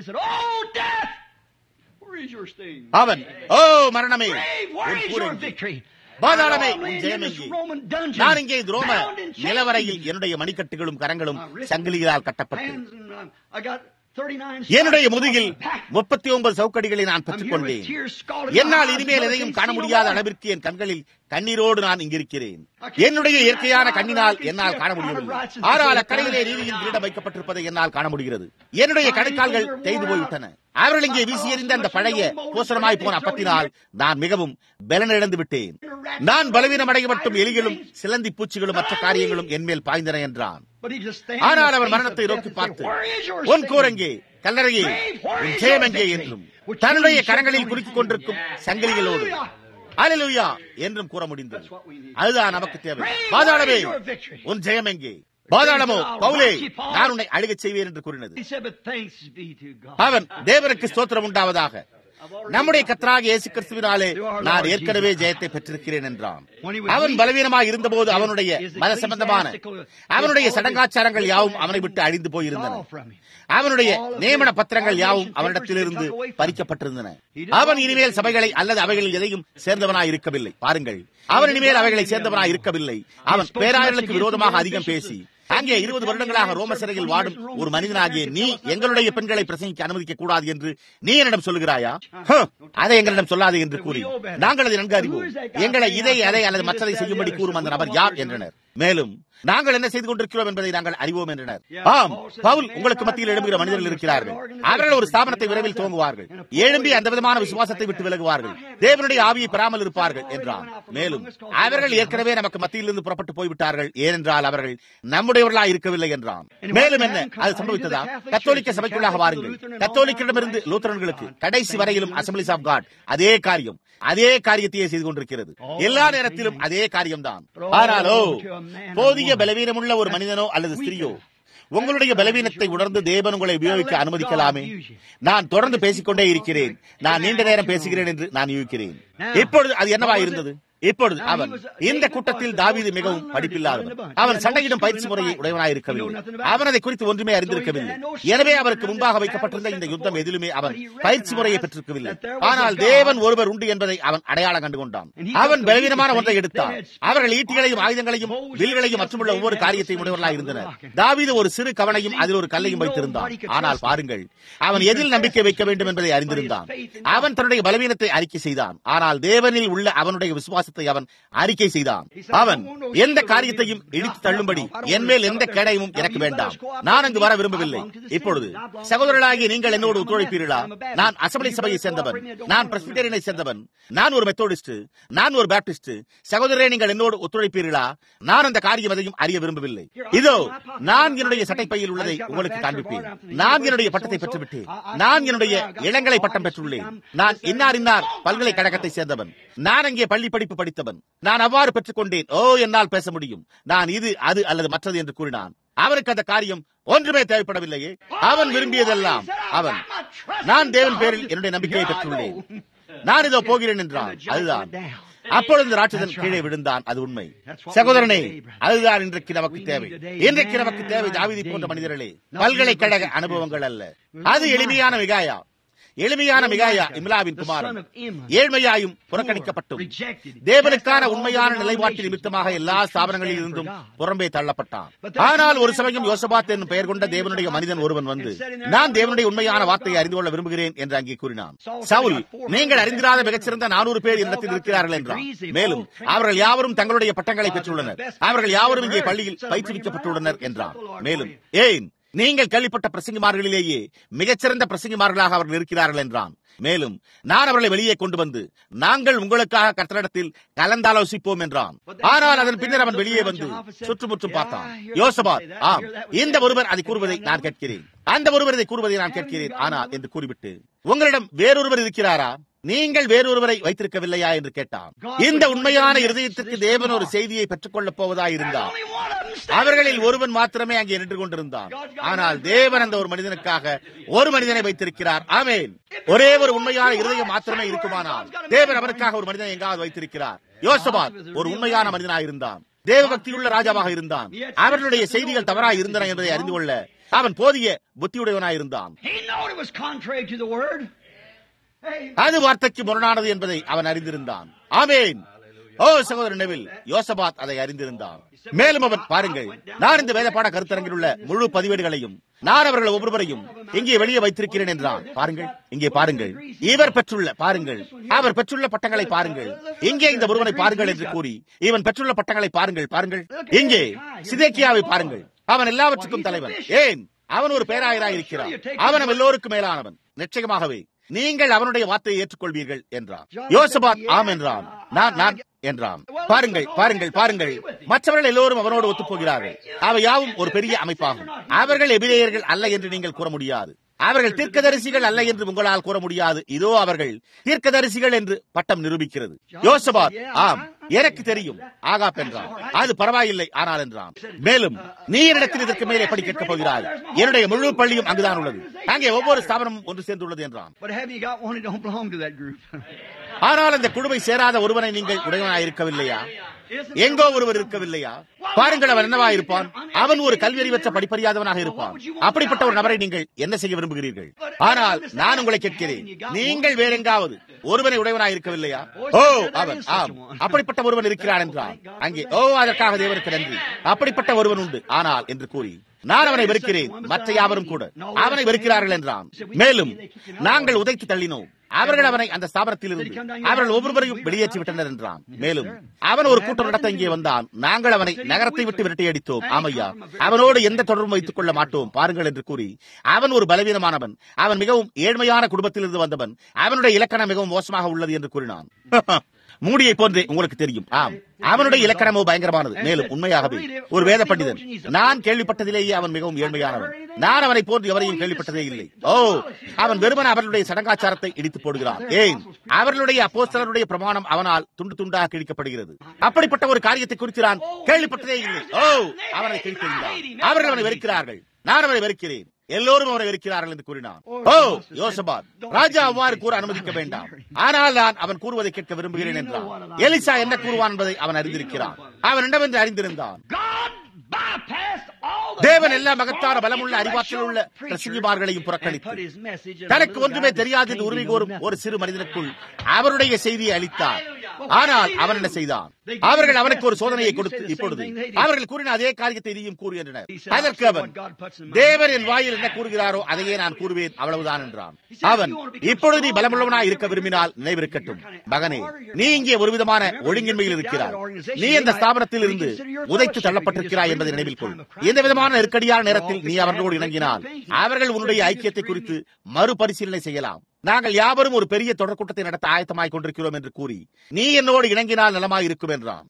அவன் ஓ மரணமே பாதாளமே நான் இங்கே ரோம நிலவரையில் என்னுடைய மணிக்கட்டுகளும் கரங்களும் சங்கிலிகளால் கட்டப்பட்டு என்னுடைய முதுகில் முப்பத்தி ஒன்பது சவுக்கடிகளை நான் பெற்றுக் கொண்டேன் என்னால் இனிமேல் எதையும் காண முடியாத அளவிற்கு என் கண்களில் கண்ணீரோடு நான் இங்கிருக்கிறேன் என்னுடைய இயற்கையான கண்ணினால் என்னால் காண முடியவில்லை ஆனால் அக்கரையிலே நீதியில் கிரீடம் வைக்கப்பட்டிருப்பதை என்னால் காண முடிகிறது என்னுடைய கடைக்கால்கள் தேய்ந்து போய்விட்டன அவர்கள் இங்கே வீசி எறிந்த அந்த பழைய பூசணமாய் போன அப்பத்தினால் நான் மிகவும் பலனிழந்து விட்டேன் நான் பலவீனமடைய மட்டும் எலிகளும் சிலந்தி பூச்சிகளும் மற்ற காரியங்களும் என்மேல் பாய்ந்தன என்றான் ஆனால் அவர் மரணத்தை நோக்கி பார்த்து உன் கூரங்கே கல்லறையே உன் ஜெயம் எங்கே என்றும் தன்னுடைய கரங்களில் குலுக்கிக் கொண்டிருக்கும் சங்கிலிகளோடு அலலுயா என்றும் கூற முடிந்தது அதுதான் நமக்கு தேவை பாதாளமே உன் ஜெயம் எங்கே பாதாளமோ பவுலே நான் உன்னை அழுகச் செய்வேன் என்று கூறினது அவன் தேவனுக்கு ஸ்தோத்திரம் உண்டாவதாக நம்முடைய கத்தராக இயேசு கிறிஸ்துவினாலே நான் ஏற்கனவே ஜெயத்தை பெற்றிருக்கிறேன் என்றான் அவன் பலவீனமாக இருந்தபோது அவனுடைய மத சம்பந்தமான அவனுடைய சடங்காச்சாரங்கள் யாவும் அவனை விட்டு அழிந்து போயிருந்தன அவனுடைய நியமன பத்திரங்கள் யாவும் அவனிடத்திலிருந்து பறிக்கப்பட்டிருந்தன அவன் இனிமேல் சபைகளை அல்லது அவைகளில் எதையும் சேர்ந்தவனாய் இருக்கவில்லை பாருங்கள் அவன் இனிமேல் அவைகளை சேர்ந்தவனாய் இருக்கவில்லை அவன் பேராயர்களுக்கு விரோதமாக அதிகம் பேசி அங்கே இருபது வருடங்களாக ரோம சிறையில் வாடும் ஒரு மனிதனாகிய நீ எங்களுடைய பெண்களை பிரசங்கிக்க அனுமதிக்க கூடாது என்று நீ என்னிடம் சொல்லுகிறாயா அதை எங்களிடம் சொல்லாது என்று கூறி நாங்கள் அதை நன்கு அறிவோம் எங்களை இதை அதை அல்லது மற்றதை செய்யும்படி கூறும் அந்த நபர் யார் என்றனர் மேலும் நாங்கள் என்ன செய்து கொண்டிருக்கிறோம் என்பதை நாங்கள் அறிவோம் என்றனர் ஆம் பவுல் உங்களுக்கு மத்தியில் எழும்புகிற மனிதர்கள் இருக்கிறார்கள் அவர்கள் ஒரு ஸ்தாபனத்தை விரைவில் துவங்குவார்கள் எழும்பி அந்த விதமான விசுவாசத்தை விட்டு விலகுவார்கள் தேவனுடைய ஆவியை பெறாமல் இருப்பார்கள் என்றார் மேலும் அவர்கள் ஏற்கனவே நமக்கு மத்தியிலிருந்து புறப்பட்டு போய்விட்டார்கள் ஏனென்றால் அவர்கள் நம்முடையவர்களா இருக்கவில்லை என்றான் மேலும் என்ன அது சம்பவித்ததா கத்தோலிக்க சபைக்குள்ளாக வாருங்கள் கத்தோலிக்கிடமிருந்து லூத்தரன்களுக்கு கடைசி வரையிலும் அசம்பிளிஸ் ஆஃப் காட் அதே காரியம் அதே காரியத்தையே செய்து கொண்டிருக்கிறது எல்லா நேரத்திலும் அதே காரியம்தான் ஆனாலோ போதிய பலவீனமுள்ள ஒரு மனிதனோ அல்லது ஸ்திரியோ உங்களுடைய பலவீனத்தை உணர்ந்து தேவன் உங்களை உபயோகிக்க அனுமதிக்கலாமே நான் தொடர்ந்து பேசிக்கொண்டே இருக்கிறேன் நான் நீண்ட நேரம் பேசுகிறேன் என்று நான் யூகிக்கிறேன் இப்பொழுது அது என்னவா இருந்தது இப்பொழுது அவன் இந்த கூட்டத்தில் தாவீது மிகவும் படிப்பில்லாதவன் அவன் சண்டையிடும் பயிற்சி முறையை உடையவனாயிருக்கவில்லை அவன் அதை குறித்து ஒன்றுமே அறிந்திருக்கவில்லை எனவே அவருக்கு முன்பாக வைக்கப்பட்டிருந்த இந்த யுத்தம் எதிலுமே அவன் பயிற்சி முறையை பெற்றிருக்கவில்லை ஆனால் தேவன் ஒருவர் உண்டு என்பதை அவன் அடையாளம் கண்டுகொண்டான் அவன் பலவீனமான ஒன்றை எடுத்தான் அவர்கள் ஈட்டிகளையும் ஆயுதங்களையும் வில்களையும் மற்றுமுள்ள ஒவ்வொரு காரியத்தையும் உடையவர்களாக இருந்தனர் தாவீது ஒரு சிறு கவனையும் அதில் ஒரு கல்லையும் வைத்திருந்தான் ஆனால் பாருங்கள் அவன் எதில் நம்பிக்கை வைக்க வேண்டும் என்பதை அறிந்திருந்தான் அவன் தன்னுடைய பலவீனத்தை அறிக்கை செய்தான் ஆனால் தேவனில் உள்ள அவனுடைய விசுவாச விசுவாசத்தை அவன் அறிக்கை செய்தான் அவன் எந்த காரியத்தையும் இடித்து தள்ளும்படி என் மேல் எந்த கேடயமும் எனக்கு வேண்டாம் நான் அங்கு வர விரும்பவில்லை இப்பொழுது சகோதரர்களாகிய நீங்கள் என்னோடு ஒத்துழைப்பீர்களா நான் அசம்பிளி சபையை சேர்ந்தவன் நான் பிரசிடரியனை சேர்ந்தவன் நான் ஒரு மெத்தோடிஸ்ட் நான் ஒரு பேப்டிஸ்ட் சகோதரரே நீங்கள் என்னோடு ஒத்துழைப்பீர்களா நான் அந்த காரியம் எதையும் அறிய விரும்பவில்லை இதோ நான் என்னுடைய சட்டைப்பையில் உள்ளதை உங்களுக்கு காண்பிப்பேன் நான் என்னுடைய பட்டத்தை பெற்றுவிட்டேன் நான் என்னுடைய இளங்கலை பட்டம் பெற்றுள்ளேன் நான் இன்னார் இன்னார் பல்கலைக்கழகத்தை சேர்ந்தவன் நான் அங்கே பள்ளி படிப்பு படித்தவன் நான் அவ்வாறு பெற்றுக் கொண்டேன் ஓ என்னால் பேச முடியும் நான் இது அது அல்லது மற்றது என்று கூறினான் அவனுக்கு அந்த காரியம் ஒன்றுமே தேவைப்படவில்லையே அவன் விரும்பியதெல்லாம் அவன் நான் தேவன் பேரில் என்னுடைய நம்பிக்கையை பெற்றுள்ளேன் நான் இதோ போகிறேன் என்றான் அதுதான் அப்பொழுது ராட்சதன் கீழே விழுந்தான் அது உண்மை சகோதரனே அதுதான் இன்றைக்கு நமக்கு தேவை இன்றைக்கு நமக்கு தேவை தாவிதி போன்ற மனிதர்களே பல்கலைக்கழக அனுபவங்கள் அல்ல அது எளிமையான மிகாயா எளிமையான மிகாயா இம்லாவின் குமாரன் ஏழ்மையாயும் புறக்கணிக்கப்பட்டும் தேவனுக்கான உண்மையான நிலைப்பாட்டு நிமித்தமாக எல்லா ஸ்தாபனங்களில் இருந்தும் புறம்பே தள்ளப்பட்டான் ஆனால் ஒரு சமயம் யோசபாத் என்னும் பெயர் கொண்ட தேவனுடைய மனிதன் ஒருவன் வந்து நான் தேவனுடைய உண்மையான வார்த்தையை அறிந்து கொள்ள விரும்புகிறேன் என்று அங்கே கூறினான் சவுல் நீங்கள் அறிந்திராத மிகச்சிறந்த நானூறு பேர் இடத்தில் இருக்கிறார்கள் என்றார் மேலும் அவர்கள் யாவரும் தங்களுடைய பட்டங்களை பெற்றுள்ளனர் அவர்கள் யாவரும் இங்கே பள்ளியில் பயிற்றுவிக்கப்பட்டுள்ளனர் என்றார் மேலும் ஏன் நீங்கள் கேள்விப்பட்ட பிரசங்கிமார்களிலேயே மிகச்சிறந்த பிரசங்கிமார்களாக அவர்கள் இருக்கிறார்கள் என்றான் மேலும் நான் அவர்களை வெளியே கொண்டு வந்து நாங்கள் உங்களுக்காக கர்த்தரிடத்தில் கலந்தாலோசிப்போம் என்றான் ஆனால் அதன் பின்னர் அவன் வெளியே வந்து சுற்றுமுற்றும் பார்த்தான் யோசபாத் ஆம் இந்த ஒருவர் அதை கூறுவதை நான் கேட்கிறேன் அந்த ஒருவர் இதை கூறுவதை நான் கேட்கிறேன் ஆனால் என்று கூறிவிட்டு உங்களிடம் வேறொருவர் இருக்கிறாரா நீங்கள் வேறொருவரை வைத்திருக்கவில்லையா என்று கேட்டான் இந்த உண்மையான இருதயத்திற்கு தேவன் ஒரு செய்தியை பெற்றுக் கொள்ளப் போவதாய் இருந்தார் அவர்களில் ஒருவன் மாத்திரமே அங்கே நின்று கொண்டிருந்தான் ஆனால் தேவன் அந்த ஒரு மனிதனுக்காக ஒரு மனிதனை வைத்திருக்கிறார் ஆமேன் ஒரே ஒரு உண்மையான இருதயம் மாத்திரமே இருக்குமானால் தேவன் அவருக்காக ஒரு மனிதனை எங்காவது வைத்திருக்கிறார் யோசபாத் ஒரு உண்மையான மனிதனாக இருந்தான் தேவ பக்தியுள்ள ராஜாவாக இருந்தான் அவர்களுடைய செய்திகள் தவறாக இருந்தன என்பதை அறிந்து கொள்ள அவன் போதிய புத்தியுடையவனாயிருந்தான் அது வார்த்தைக்கு முரணானது என்பதை அவன் அறிந்திருந்தான் ஆமேன் ஓ சகோதரன் நெவில் யோசபாத் அதை அறிந்திருந்தான் மேலும் அவன் பாருங்கள் நான் இந்த வேதப்பாட கருத்தரங்கில் உள்ள முழு பதிவேடுகளையும் நான் அவர்கள் ஒவ்வொருவரையும் இங்கே வெளியே வைத்திருக்கிறேன் என்றான் பாருங்கள் இங்கே பாருங்கள் இவர் பெற்றுள்ள பாருங்கள் அவர் பெற்றுள்ள பட்டங்களை பாருங்கள் இங்கே இந்த ஒருவனை பாருங்கள் என்று கூறி இவன் பெற்றுள்ள பட்டங்களை பாருங்கள் பாருங்கள் இங்கே சிதேக்கியாவை பாருங்கள் அவன் எல்லாவற்றுக்கும் தலைவன் ஏன் அவன் ஒரு பேராயராய் இருக்கிறான் அவன் எல்லோருக்கும் மேலானவன் நிச்சயமாகவே நீங்கள் அவனுடைய வார்த்தையை ஏற்றுக்கொள்வீர்கள் என்றான் யோசபாத் ஆம் என்றான் நான் நான் என்றான் பாருங்கள் பாருங்கள் பாருங்கள் மற்றவர்கள் எல்லோரும் அவனோடு ஒத்துப் போகிறார்கள் அவை யாவும் ஒரு பெரிய அமைப்பாகும் அவர்கள் எபிரேயர்கள் அல்ல என்று நீங்கள் கூற முடியாது அவர்கள் தீர்க்கதரிசிகள் அல்ல என்று உங்களால் கூற முடியாது இதோ அவர்கள் தீர்க்கதரிசிகள் என்று பட்டம் நிரூபிக்கிறது யோசபாத் ஆம் எனக்கு தெரியும் ஆகாப் என்றான் அது பரவாயில்லை ஆனால் என்றான் மேலும் நீ என்னிடத்தில் இதற்கு மேலே எப்படி கேட்கப் போகிறாய் என்னுடைய முழு பள்ளியும் அங்குதான் உள்ளது அங்கே ஒவ்வொரு ஸ்தாபனமும் ஒன்று சேர்ந்துள்ளது என்றான் ஆனால் அந்த குழுவை சேராத ஒருவனை நீங்கள் உடையவனாய் இருக்கவில்லையா எங்கோ ஒருவர் இருக்கவில்லையா பாருங்கள் அவன் என்னவா இருப்பான் அவன் ஒரு கல்வியறிவற்ற படிப்பறியாதவனாக இருப்பான் அப்படிப்பட்ட ஒரு நபரை நீங்கள் என்ன செய்ய விரும்புகிறீர்கள் ஆனால் நான் உங்களை கேட்கிறேன் நீங்கள் வேற எங்காவது ஒருவனை உடையவனாய் இருக்கவில்லையா ஓ அவன் ஆம் அப்படிப்பட்ட ஒருவன் இருக்கிறான் என்றான் அங்கே ஓ அதற்காக தேவனுக்கு நன்றி அப்படிப்பட்ட ஒருவன் உண்டு ஆனால் என்று கூறி நான் அவனை வெறுக்கிறேன் மற்ற யாவரும் கூட அவனை வெறுக்கிறார்கள் என்றான் மேலும் நாங்கள் உதைத்து தள்ளினோம் அவர்கள் அவனை அந்த ஸ்தாபனத்தில் இருந்து அவர்கள் ஒவ்வொருவரையும் வெளியேற்றி விட்டனர் என்றான் மேலும் அவன் ஒரு கூட்டம் நடத்த இங்கே வந்தான் நாங்கள் அவனை நகரத்தை விட்டு விரட்டி அடித்தோம் ஆமையா அவனோடு எந்த தொடர்பும் வைத்துக் கொள்ள மாட்டோம் பாருங்கள் என்று கூறி அவன் ஒரு பலவீனமானவன் அவன் மிகவும் ஏழ்மையான குடும்பத்திலிருந்து வந்தவன் அவனுடைய இலக்கணம் மிகவும் மோசமாக உள்ளது என்று கூறினான் மூடியை போன்றே உங்களுக்கு தெரியும் ஆம் அவனுடைய இலக்கணமோ பயங்கரமானது மேலும் உண்மையாகவே ஒரு வேத பண்டிதன் நான் கேள்விப்பட்டதிலேயே அவன் மிகவும் ஏழ்மையானவன் நான் அவனை போன்று எவரையும் கேள்விப்பட்டதே இல்லை ஓ அவன் வெறுமன அவர்களுடைய சடங்காச்சாரத்தை இடித்து போடுகிறான் ஏன் அவர்களுடைய அப்போஸ்தலருடைய பிரமாணம் அவனால் துண்டு துண்டாக கிழிக்கப்படுகிறது அப்படிப்பட்ட ஒரு காரியத்தை குறித்து நான் கேள்விப்பட்டதே இல்லை ஓ அவனை கிழிக்கிறான் அவர்கள் அவனை வெறுக்கிறார்கள் நான் அவனை வெறுக்கிறேன் எல்லோரும் அவரை வெறுக்கிறார்கள் என்று கூறினான் ஓ யோசபாத் ராஜா அவ்வாறு கூற அனுமதிக்க வேண்டாம் ஆனால் நான் அவன் கூறுவதை கேட்க விரும்புகிறேன் என்றான் எலிசா என்ன கூறுவான் என்பதை அவன் அறிந்திருக்கிறான் அவன் என்னவென்று அறிந்திருந்தான் தேவன் எல்லா மகத்தான பலமுள்ள அறிவாற்றல் உள்ள பிரசங்கிமார்களையும் புறக்கணித்து தனக்கு ஒன்றுமே தெரியாது என்று உரிமை கோரும் ஒரு சிறு மனிதனுக்குள் அவருடைய செய்தியை அளித்தார் ஆனால் அவன் என்ன செய்தான் அவர்கள் அவனுக்கு ஒரு சோதனையை கொடுத்து இப்பொழுது அவர்கள் கூறின அதே காரியத்தை நீயும் கூறுகின்றனர் அதற்கு அவன் தேவர் என் வாயில் என்ன கூறுகிறாரோ அதையே நான் கூறுவேன் அவ்வளவுதான் என்றான் அவன் இப்பொழுது நீ பலமுள்ளவனா இருக்க விரும்பினால் நினைவிருக்கட்டும் மகனே நீ இங்கே ஒரு விதமான ஒழுங்கின்மையில் இருக்கிறாய் நீ அந்த ஸ்தாபனத்தில் இருந்து உதைத்து தள்ளப்பட்டிருக்கிறாய் என்பதை நினைவில் கொள் எந்த விதமான நெருக்கடியான நேரத்தில் நீ அவர்களோடு இணங்கினால் அவர்கள் உன்னுடைய ஐக்கியத்தை குறித்து மறுபரிசீலனை செய்யலாம் நாங்கள் யாவரும் ஒரு பெரிய தொடர்கூட்டத்தை நடத்த ஆயத்தமாய் கொண்டிருக்கிறோம் என்று கூறி நீ என்னோடு இணங்கினால் நலமாய் இருக்கும் என்றான்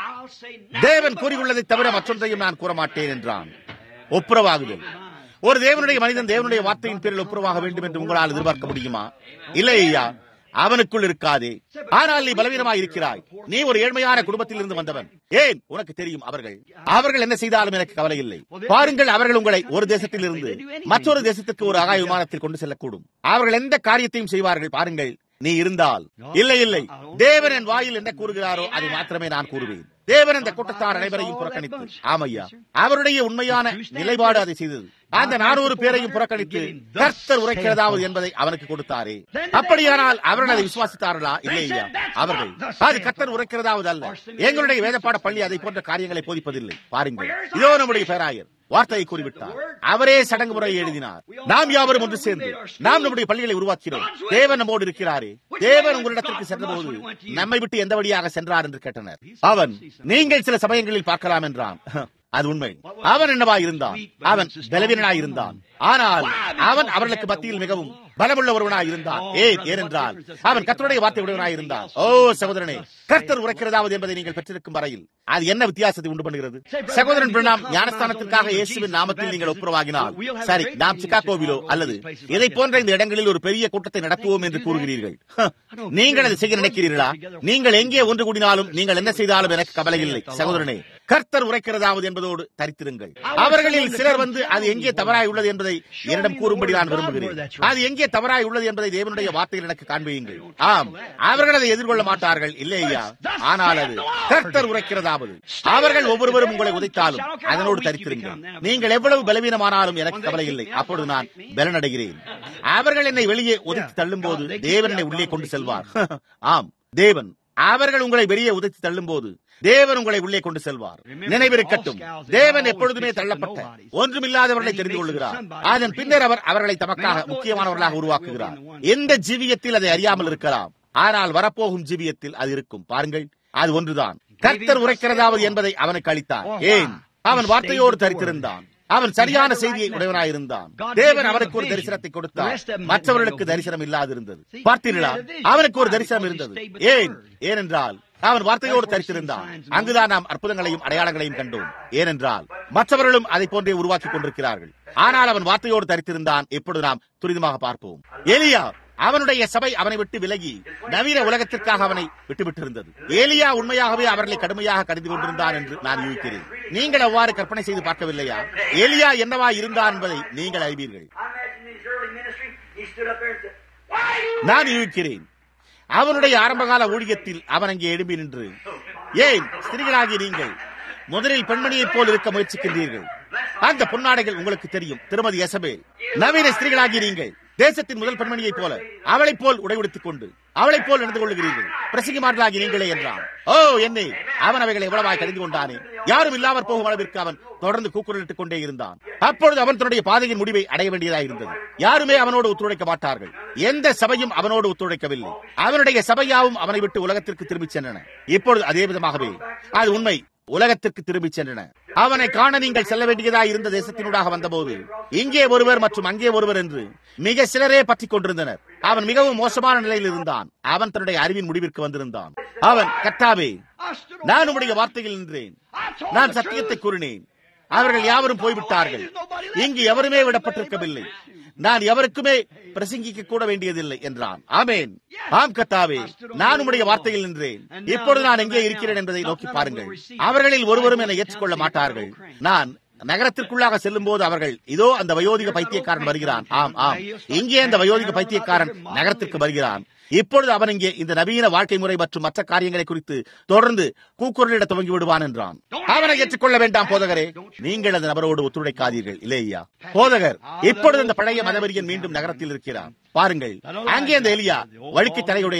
தேவன் கூறியுள்ளதை தவிர மற்றொன்றையும் நான் கூற மாட்டேன் என்றான் ஒப்புரவாகுதல் ஒரு தேவனுடைய மனிதன் தேவனுடைய வார்த்தையின் பேரில் ஒப்புரவாக வேண்டும் என்று உங்களால் எதிர்பார்க்க முடியுமா இல்லை ஐயா அவனுக்குள் இருக்காதே ஆனால் நீ பலவீனமாய் இருக்கிறாய் நீ ஒரு ஏழ்மையான குடும்பத்தில் இருந்து வந்தவன் ஏன் உனக்கு தெரியும் அவர்கள் அவர்கள் என்ன செய்தாலும் எனக்கு கவலை இல்லை பாருங்கள் அவர்கள் உங்களை ஒரு தேசத்தில் இருந்து மற்றொரு தேசத்துக்கு ஒரு ஆகாய விமானத்தில் கொண்டு செல்லக்கூடும் அவர்கள் எந்த காரியத்தையும் செய்வார்கள் பாருங்கள் நீ இருந்தால் இல்லை இல்லை தேவன் என் வாயில் என்ன கூறுகிறாரோ அது மாத்திரமே நான் கூறுவேன் தேவன் அந்த கூட்டத்தார் அனைவரையும் புறக்கணித்து ஆமையா அவருடைய உண்மையான நிலைப்பாடு அதை செய்தது அந்த நானூறு பேரையும் புறக்கணித்து கர்த்தர் உரைக்கிறதாவது என்பதை அவனுக்கு கொடுத்தாரே அப்படியானால் அவர்கள் அதை விசுவாசித்தார்களா இல்லை ஐயா அவர்கள் அது கர்த்தர் உரைக்கிறதாவது அல்ல எங்களுடைய வேதப்பாட பள்ளி அதை போன்ற காரியங்களை போதிப்பதில்லை பாருங்கள் இதோ நம்முடைய பேராயர் வார்த்தையை கூறிவிட்டார் அவரே சடங்கு முறையை எழுதினார் நாம் யாவரும் ஒன்று சேர்ந்து நாம் நம்முடைய பள்ளிகளை உருவாக்கிறோம் தேவன் நம்மோடு இருக்கிறாரே தேவன் உங்களிடத்திற்கு சென்றபோது நம்மை விட்டு எந்த வழியாக சென்றார் என்று கேட்டனர் அவன் நீங்கள் சில சமயங்களில் பார்க்கலாம் என்றான் அது உண்மை அவன் என்னவா இருந்தான் அவன் பலவீனனாய் இருந்தான் ஆனால் அவன் அவர்களுக்கு மத்தியில் மிகவும் பலமுள்ள ஒருவனாய் இருந்தான் ஏன் ஏனென்றால் அவன் கத்தருடைய வார்த்தை உடையவனாய் இருந்தான் ஓ சகோதரனே கர்த்தர் உரைக்கிறதாவது என்பதை நீங்கள் பெற்றிருக்கும் வரையில் அது என்ன வித்தியாசத்தை உண்டு பண்ணுகிறது சகோதரன் பிரணாம் ஞானஸ்தானத்திற்காக இயேசுவின் நாமத்தில் நீங்கள் ஒப்புரவாகினால் சரி நாம் சிகாகோவிலோ அல்லது இதை போன்ற இந்த இடங்களில் ஒரு பெரிய கூட்டத்தை நடத்துவோம் என்று கூறுகிறீர்கள் நீங்கள் அதை செய்ய நினைக்கிறீர்களா நீங்கள் எங்கே ஒன்று கூடினாலும் நீங்கள் என்ன செய்தாலும் எனக்கு கவலை இல்லை சகோதரனே கர்த்தர் உரைக்கிறதாவது என்பதோடு தரித்திருங்கள் அவர்களில் சிலர் வந்து அது எங்கே தவறாய் உள்ளது என்பதை என்னிடம் கூறும்படி நான் விரும்புகிறேன் அது எங்கே தவறாய் உள்ளது என்பதை தேவனுடைய வார்த்தையில் எனக்கு காண்பியுங்கள் ஆம் அவர்கள் அதை எதிர்கொள்ள மாட்டார்கள் இல்லை ஐயா ஆனால் அது கர்த்தர் உரைக்கிறதாவது அவர்கள் ஒவ்வொருவரும் உங்களை உதைத்தாலும் அதனோடு தரித்திருங்கள் நீங்கள் எவ்வளவு பலவீனமானாலும் எனக்கு கவலை இல்லை அப்பொழுது நான் பலனடைகிறேன் அவர்கள் என்னை வெளியே உதைத்து தள்ளும் போது தேவன் என்னை உள்ளே கொண்டு செல்வார் ஆம் தேவன் அவர்கள் உங்களை வெளியே உதைத்து தள்ளும் போது தேவன் உங்களை உள்ளே கொண்டு செல்வார் நினைவிருக்கட்டும் தேவன் எப்பொழுதுமே தள்ளப்பட்ட ஒன்றுமில்லாதவர்களை தெரிந்து கொள்கிறார் அதன் பின்னர் அவர் அவர்களை தமக்காக முக்கியமானவர்களாக உருவாக்குகிறார் எந்த ஜீவியத்தில் அதை அறியாமல் இருக்கலாம் ஆனால் வரப்போகும் ஜீவியத்தில் அது இருக்கும் பாருங்கள் அது ஒன்றுதான் கர்த்தர் உரைக்கிறதாவது என்பதை அவனுக்கு அளித்தார் ஏன் அவன் வார்த்தையோடு தரித்திருந்தான் அவன் சரியான செய்தியை உடையவனாயிருந்தான் தேவன் அவனுக்கு ஒரு தரிசனத்தை கொடுத்தார் மற்றவர்களுக்கு தரிசனம் இல்லாதிருந்தது பார்த்தீர்களா அவனுக்கு ஒரு தரிசனம் இருந்தது ஏன் ஏனென்றால் அவன் வார்த்தையோடு தரித்திருந்தான் அங்குதான் நாம் அற்புதங்களையும் அடையாளங்களையும் கண்டோம் ஏனென்றால் மற்றவர்களும் அதை போன்றே உருவாக்கி கொண்டிருக்கிறார்கள் ஆனால் அவன் வார்த்தையோடு தரித்திருந்தான் எப்பொழுது நாம் துரிதமாக பார்ப்போம் எலியா அவனுடைய சபை அவனை விட்டு விலகி நவீன உலகத்திற்காக அவனை விட்டுவிட்டிருந்தது ஏலியா உண்மையாகவே அவர்களை கடுமையாக கருதி கொண்டிருந்தான் என்று நான் யூகிக்கிறேன் நீங்கள் அவ்வாறு கற்பனை செய்து பார்க்கவில்லையா ஏலியா என்னவா இருந்தான் என்பதை நீங்கள் அறிவீர்கள் நான் யூகிக்கிறேன் அவனுடைய ஆரம்பகால ஊழியத்தில் அவன் அங்கே எழும்பி நின்று ஏன் ஸ்திரீகளாகி நீங்கள் முதலில் பெண்மணியைப் போல் இருக்க முயற்சிக்கின்றீர்கள் அந்த பொன்னாடைகள் உங்களுக்கு தெரியும் திருமதி எசபே நவீன ஸ்திரீகளாகி நீங்கள் தேசத்தின் முதல் பெண்மணியைப் போல அவளைப் போல் உடை உடுத்திக் கொண்டு அவளைப் போல் நடந்து கொள்ளுகிறீர்கள் பிரசங்கிமார்களாகி நீங்களே என்றான் ஓ என்னை அவன் அவைகளை எவ்வளவாய் கடிந்து கொண்டானே யாரும் இல்லாமற் போகும் அளவிற்கு அவன் தொடர்ந்து கூக்குரலிட்டுக் கொண்டே இருந்தான் அப்பொழுது அவன் தன்னுடைய பாதையின் முடிவை அடைய வேண்டியதாக இருந்தது யாருமே அவனோடு ஒத்துழைக்க மாட்டார்கள் எந்த சபையும் அவனோடு ஒத்துழைக்கவில்லை அவனுடைய சபையாவும் அவனை விட்டு உலகத்திற்கு திரும்பிச் சென்றன இப்பொழுது அதே விதமாகவே அது உண்மை உலகத்திற்கு திரும்பிச் சென்றன அவனை காண நீங்கள் செல்ல வேண்டியதா இருந்த தேசத்தினூடாக வந்தபோது இங்கே ஒருவர் மற்றும் அங்கே ஒருவர் என்று மிக சிலரே பற்றிக் கொண்டிருந்தனர் அவன் மிகவும் மோசமான நிலையில் இருந்தான் அவன் தன்னுடைய அறிவின் முடிவிற்கு வந்திருந்தான் அவன் கட்டாவே நான் உடைய வார்த்தையில் நின்றேன் நான் சத்தியத்தை கூறினேன் அவர்கள் யாவரும் போய்விட்டார்கள் இங்கு எவருமே விடப்பட்டிருக்கவில்லை நான் எவருக்குமே பிரசங்கிக்க கூட வேண்டியதில்லை என்றான் ஆமேன் ஆம் கத்தாவே நான் உடைய வார்த்தையில் நின்றேன் இப்பொழுது நான் எங்கே இருக்கிறேன் என்பதை நோக்கி பாருங்கள் அவர்களில் ஒருவரும் என்னை ஏற்றுக்கொள்ள மாட்டார்கள் நான் நகரத்திற்குள்ளாக செல்லும் போது அவர்கள் இதோ அந்த வயோதிக பைத்தியக்காரன் வருகிறான் ஆம் ஆம் இங்கே அந்த வயோதிக பைத்தியக்காரன் நகரத்திற்கு வருகிறான் இப்பொழுது அவன் இங்கே இந்த நவீன வாழ்க்கை முறை மற்றும் மற்ற காரியங்களை குறித்து தொடர்ந்து கூக்குரலிட துவங்கி விடுவான் என்றான் அவனை ஏற்றுக்கொள்ள வேண்டாம் போதகரே நீங்கள் அந்த நபரோடு ஒத்துழைக்காதீர்கள் இல்லையா போதகர் இப்பொழுது இந்த பழைய மதவெறியன் மீண்டும் நகரத்தில் இருக்கிறார் பாருங்கள் அங்கே அந்த எலியா வழுக்கை தலையுடைய நபர்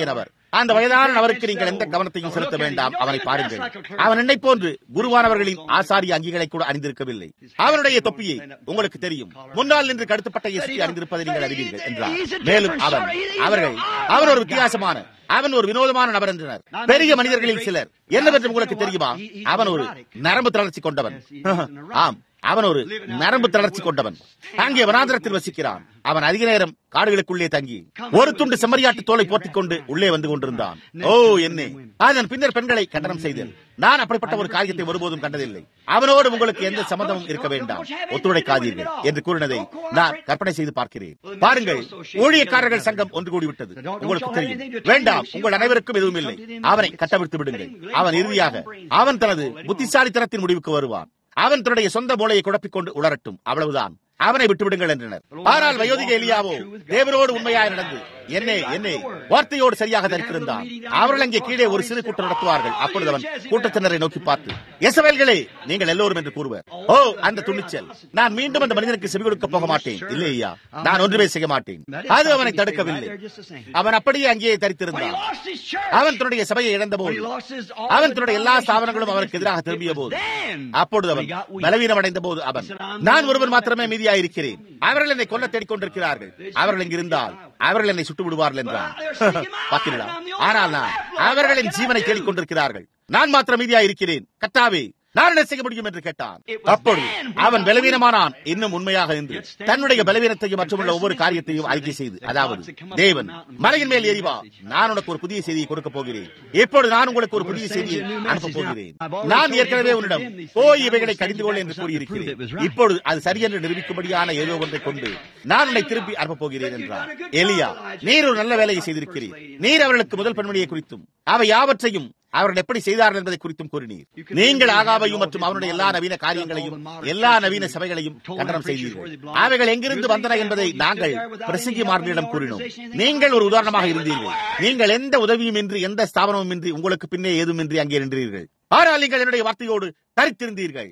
அந்த வயதான நபருக்கு நீங்கள் எந்த கவனத்தையும் செலுத்த வேண்டாம் அவனை பாருங்கள் அவன் என்னை போன்று குருவானவர்களின் ஆசாரிய அங்கிகளை கூட அணிந்திருக்கவில்லை அவனுடைய தொப்பியை உங்களுக்கு தெரியும் முன்னால் நின்று கடுத்தப்பட்ட எஸ்பி அணிந்திருப்பதை நீங்கள் அறிவீர்கள் என்றார் மேலும் அவன் அவர்கள் அவன் ஒரு வித்தியாசமான அவன் ஒரு வினோதமான நபர் என்றனர் பெரிய மனிதர்களில் சிலர் என்னவென்று உங்களுக்கு தெரியுமா அவன் ஒரு நரம்பு தளர்ச்சி கொண்டவன் ஆம் அவன் ஒரு நரம்பு தளர்ச்சி கொண்டவன் அங்கே வனாந்திரத்தில் வசிக்கிறான் அவன் அதிக நேரம் காடுகளுக்குள்ளே தங்கி ஒரு துண்டு செம்மறியாட்டு தோலை போர்த்திக் கொண்டு உள்ளே வந்து கொண்டிருந்தான் ஓ என்ன அதன் பின்னர் பெண்களை கண்டனம் செய்தேன் நான் அப்படிப்பட்ட ஒரு காரியத்தை ஒருபோதும் கண்டதில்லை அவனோடு உங்களுக்கு எந்த சம்பந்தமும் இருக்க வேண்டாம் ஒத்துழைக்காதீர்கள் என்று கூறினதை நான் கற்பனை செய்து பார்க்கிறேன் பாருங்கள் ஊழியக்காரர்கள் சங்கம் ஒன்று கூடிவிட்டது உங்களுக்கு தெரியும் வேண்டாம் உங்கள் அனைவருக்கும் எதுவும் இல்லை அவனை கட்டவிழ்த்து விடுங்கள் அவன் இறுதியாக அவன் தனது புத்திசாலித்தனத்தின் முடிவுக்கு வருவான் அவன் தன்னுடைய சொந்த மூளையை குழப்பிக் கொண்டு உளரட்டும் அவ்வளவுதான் அவனை விட்டுவிடுங்கள் என்றனர் ஆனால் வயோதிக எலியாவோ தேவரோடு உண்மையாய் நடந்து என்னே என்னே வார்த்தையோடு சரியாக தரித்திருந்தான் அவர்கள் அங்கே கீழே ஒரு சிறு கூட்டம் நடத்துவார்கள் அப்பொழுது அவன் கூட்டத்தினரை நோக்கி பார்த்து எசவேல்களே நீங்கள் எல்லோரும் என்று கூறுவர் ஓ அந்த துணிச்சல் நான் மீண்டும் அந்த மனிதனுக்கு செவி கொடுக்க போக மாட்டேன் இல்லை ஐயா நான் ஒன்றுமே செய்ய மாட்டேன் அது அவனை தடுக்கவில்லை அவன் அப்படியே அங்கேயே தரித்திருந்தான் அவன் தன்னுடைய சபையை இழந்த போது அவன் தன்னுடைய எல்லா ஸ்தாபனங்களும் அவனுக்கு எதிராக திரும்பிய போது அப்பொழுது அவன் பலவீனம் அடைந்த போது அவன் நான் ஒருவன் மாத்திரமே மீதியாயிருக்கிறேன் அவர்கள் என்னை கொல்ல தேடிக்கொண்டிருக்கிறார்கள் அவர்கள் இங்கிருந்தால் அவர்கள் என்னை சுட்டு விடுவார்கள் என்றான் பார்த்தீர்களா ஆனால் நான் அவர்களின் ஜீவனை தேடிக்கொண்டிருக்கிறார்கள் நான் மாத்திரம் மீதியா இருக்கிறேன் கத்தாவே நான் என்ன செய்ய முடியும் என்று கேட்டான் அப்பொழுது அவன் பலவீனமானான் இன்னும் உண்மையாக இருந்து தன்னுடைய பலவீனத்தையும் மற்றுமுள்ள ஒவ்வொரு காரியத்தையும் அறிக்கை செய்து அதாவது தேவன் மலையின் மேல் எரிவா நான் உனக்கு ஒரு புதிய செய்தியை கொடுக்க போகிறேன் இப்பொழுது நான் உங்களுக்கு ஒரு புதிய செய்தியை அனுப்ப போகிறேன் நான் ஏற்கனவே உன்னிடம் போய் இவைகளை கடிந்து கொள்ள என்று கூறியிருக்கிறேன் இப்பொழுது அது சரியென்று நிரூபிக்கும்படியான ஏதோ ஒன்றை கொண்டு நான் உன்னை திருப்பி அனுப்ப போகிறேன் என்றார் எலியா நீர் ஒரு நல்ல வேலையை செய்திருக்கிறீர் நீர் அவர்களுக்கு முதல் பெண்மணியை குறித்தும் அவை யாவற்றையும் அவர்கள் எப்படி செய்தார்கள் என்பதை குறித்தும் கூறினீர் நீங்கள் ஆகாவையும் மற்றும் அவனுடைய எல்லா நவீன காரியங்களையும் எல்லா நவீன சபைகளையும் கண்டனம் செய்தீர்கள் அவைகள் எங்கிருந்து வந்தன என்பதை நாங்கள் பிரசங்கிமார்களிடம் கூறினோம் நீங்கள் ஒரு உதாரணமாக இருந்தீர்கள் நீங்கள் எந்த உதவியும் இன்றி எந்த ஸ்தாபனமும் இன்றி உங்களுக்கு பின்னே ஏதும் இன்றி அங்கே நின்றீர்கள் ஆனால் நீங்கள் என்னுடைய வார்த்தையோடு தரித்திருந்தீர்கள்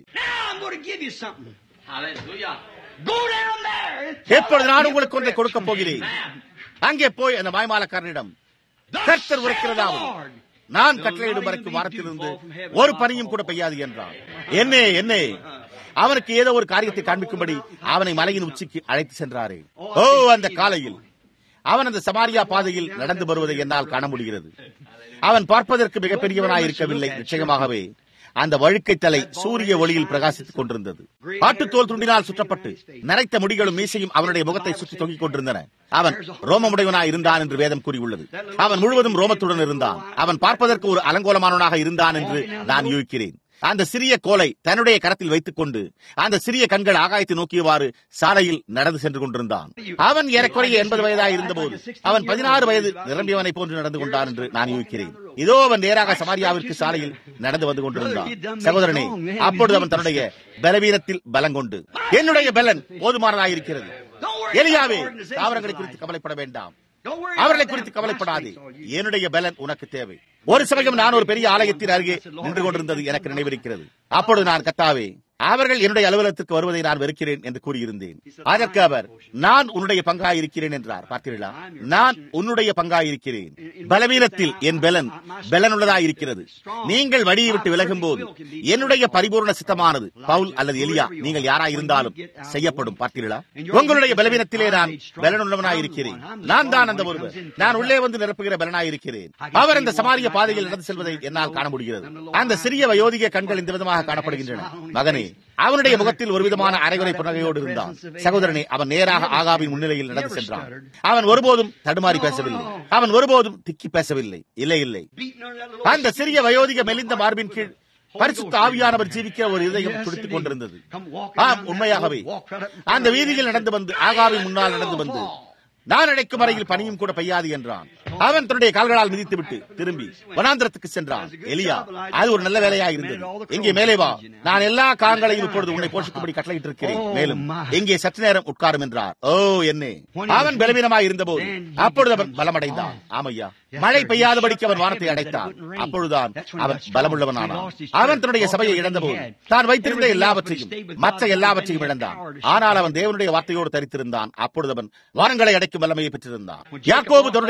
எப்பொழுது நான் உங்களுக்கு ஒன்றை கொடுக்க போகிறேன் அங்கே போய் அந்த மாய்மாலக்காரனிடம் கர்த்தர் உரைக்கிறதாவது நான் கட்டளையிடும் வரைக்கும் வாரத்திலிருந்து ஒரு பனியும் கூட பெய்யாது என்றான் என்னே என்னே அவனுக்கு ஏதோ ஒரு காரியத்தை காண்பிக்கும்படி அவனை மலையின் உச்சிக்கு அழைத்து சென்றாரே ஓ அந்த காலையில் அவன் அந்த சமாரியா பாதையில் நடந்து வருவதை என்னால் காண முடிகிறது அவன் பார்ப்பதற்கு மிகப்பெரியவனாய் இருக்கவில்லை நிச்சயமாகவே அந்த வழுக்கை தலை சூரிய ஒளியில் பிரகாசித்துக் கொண்டிருந்தது ஆட்டுத்தோல் துண்டினால் சுற்றப்பட்டு நரைத்த முடிகளும் மீசையும் அவனுடைய முகத்தை சுற்றி தொங்கிக் கொண்டிருந்தன அவன் ரோமமுடையவனாய் இருந்தான் என்று வேதம் கூறியுள்ளது அவன் முழுவதும் ரோமத்துடன் இருந்தான் அவன் பார்ப்பதற்கு ஒரு அலங்கோலமானவனாக இருந்தான் என்று நான் யூகிக்கிறேன் அந்த சிறிய கோலை தன்னுடைய கரத்தில் வைத்துக் கொண்டு அந்த சிறிய கண்கள் ஆகாயத்தை நோக்கியவாறு சாலையில் நடந்து சென்று கொண்டிருந்தான் அவன் ஏறக்குறைய எண்பது வயதாக இருந்தபோது அவன் பதினாறு வயது நிரம்பியவனை போன்று நடந்து கொண்டான் என்று நான் யூகிக்கிறேன் இதோ அவன் நேராக சமாரியாவிற்கு சாலையில் நடந்து வந்து கொண்டிருந்தான் சகோதரனே அப்பொழுது அவன் தன்னுடைய பலவீனத்தில் பலங்கொண்டு என்னுடைய பலன் போதுமானதாயிருக்கிறது எலியாவே தாவரங்களை குறித்து கவலைப்பட வேண்டாம் அவர்களை குறித்து கவலைப்படாதே என்னுடைய பலன் உனக்கு தேவை ஒரு சமயம் நான் ஒரு பெரிய ஆலயத்தின் அருகே நின்று கொண்டிருந்தது எனக்கு நினைவிருக்கிறது அப்பொழுது நான் கத்தாவே அவர்கள் என்னுடைய அலுவலகத்திற்கு வருவதை நான் வெறுக்கிறேன் என்று கூறியிருந்தேன் அதற்கு அவர் நான் உன்னுடைய பங்காயிருக்கிறேன் என்றார் பார்த்தீர்களா நான் உன்னுடைய பங்காயிருக்கிறேன் பலவீனத்தில் என் பலன் பலனுள்ளதாயிருக்கிறது நீங்கள் வழியை விட்டு விலகும் போது என்னுடைய பரிபூர்ண சித்தமானது பவுல் அல்லது எலியா நீங்கள் யாராயிருந்தாலும் செய்யப்படும் பார்த்தீர்களா உங்களுடைய பலவீனத்திலே நான் பலனுள்ளவனாயிருக்கிறேன் நான் தான் அந்த ஒருவர் நான் உள்ளே வந்து நிரப்புகிற பலனாயிருக்கிறேன் அவர் அந்த சமாரிய பாதையில் நடந்து செல்வதை என்னால் காண முடிகிறது அந்த சிறிய வயோதிக கண்கள் இந்த விதமாக காணப்படுகின்றன மகனே அவனுடைய முகத்தில் ஒரு விதமான அரைகுறை புன்னகையோடு இருந்தான் சகோதரனே அவன் நேராக ஆகாவின் முன்னிலையில் நடந்து சென்றான் அவன் ஒருபோதும் தடுமாறி பேசவில்லை அவன் ஒருபோதும் திக்கி பேசவில்லை இல்லை இல்லை அந்த சிறிய வயோதிக மெலிந்த மார்பின் கீழ் பரிசுத்த ஆவியானவர் ஜீவிக்க ஒரு இதயம் துடித்துக் கொண்டிருந்தது ஆம் உண்மையாகவே அந்த வீதியில் நடந்து வந்து ஆகாவின் முன்னால் நடந்து வந்து நான் அழைக்கும் வரையில் பனியும் கூட பெய்யாது என்றான் அவன் தன்னுடைய கால்களால் மிதித்து விட்டு திரும்பி வனாந்திரத்துக்கு சென்றான் எலியா அது ஒரு நல்ல வேலையா இருந்தது இங்கே மேலே வா நான் எல்லா காங்களையும் இப்பொழுது உன்னை போஷிக்கும்படி கட்டளையிட்டு இருக்கிறேன் மேலும் இங்கே சற்று நேரம் உட்காரும் என்றார் ஓ என்னே அவன் பலவீனமாய் இருந்தபோது அப்பொழுது அவன் பலமடைந்தான் ஆமையா மழை பெய்யாதபடிக்கு அவன் வானத்தை அடைத்தான் அப்பொழுதுதான் அவன் பலமுள்ளவனானான் அவன் தன்னுடைய சபையை இழந்தபோது தான் வைத்திருந்த எல்லாவற்றையும் மற்ற எல்லாவற்றையும் இழந்தான் ஆனால் அவன் தேவனுடைய வார்த்தையோடு தரித்திருந்தான் அப்பொழுது அவன் வானங்களை அடைக்கும் வல்லமையை பெற்றிருந்தான் யாக்கோபு தன்னுடைய முழு பலத்தை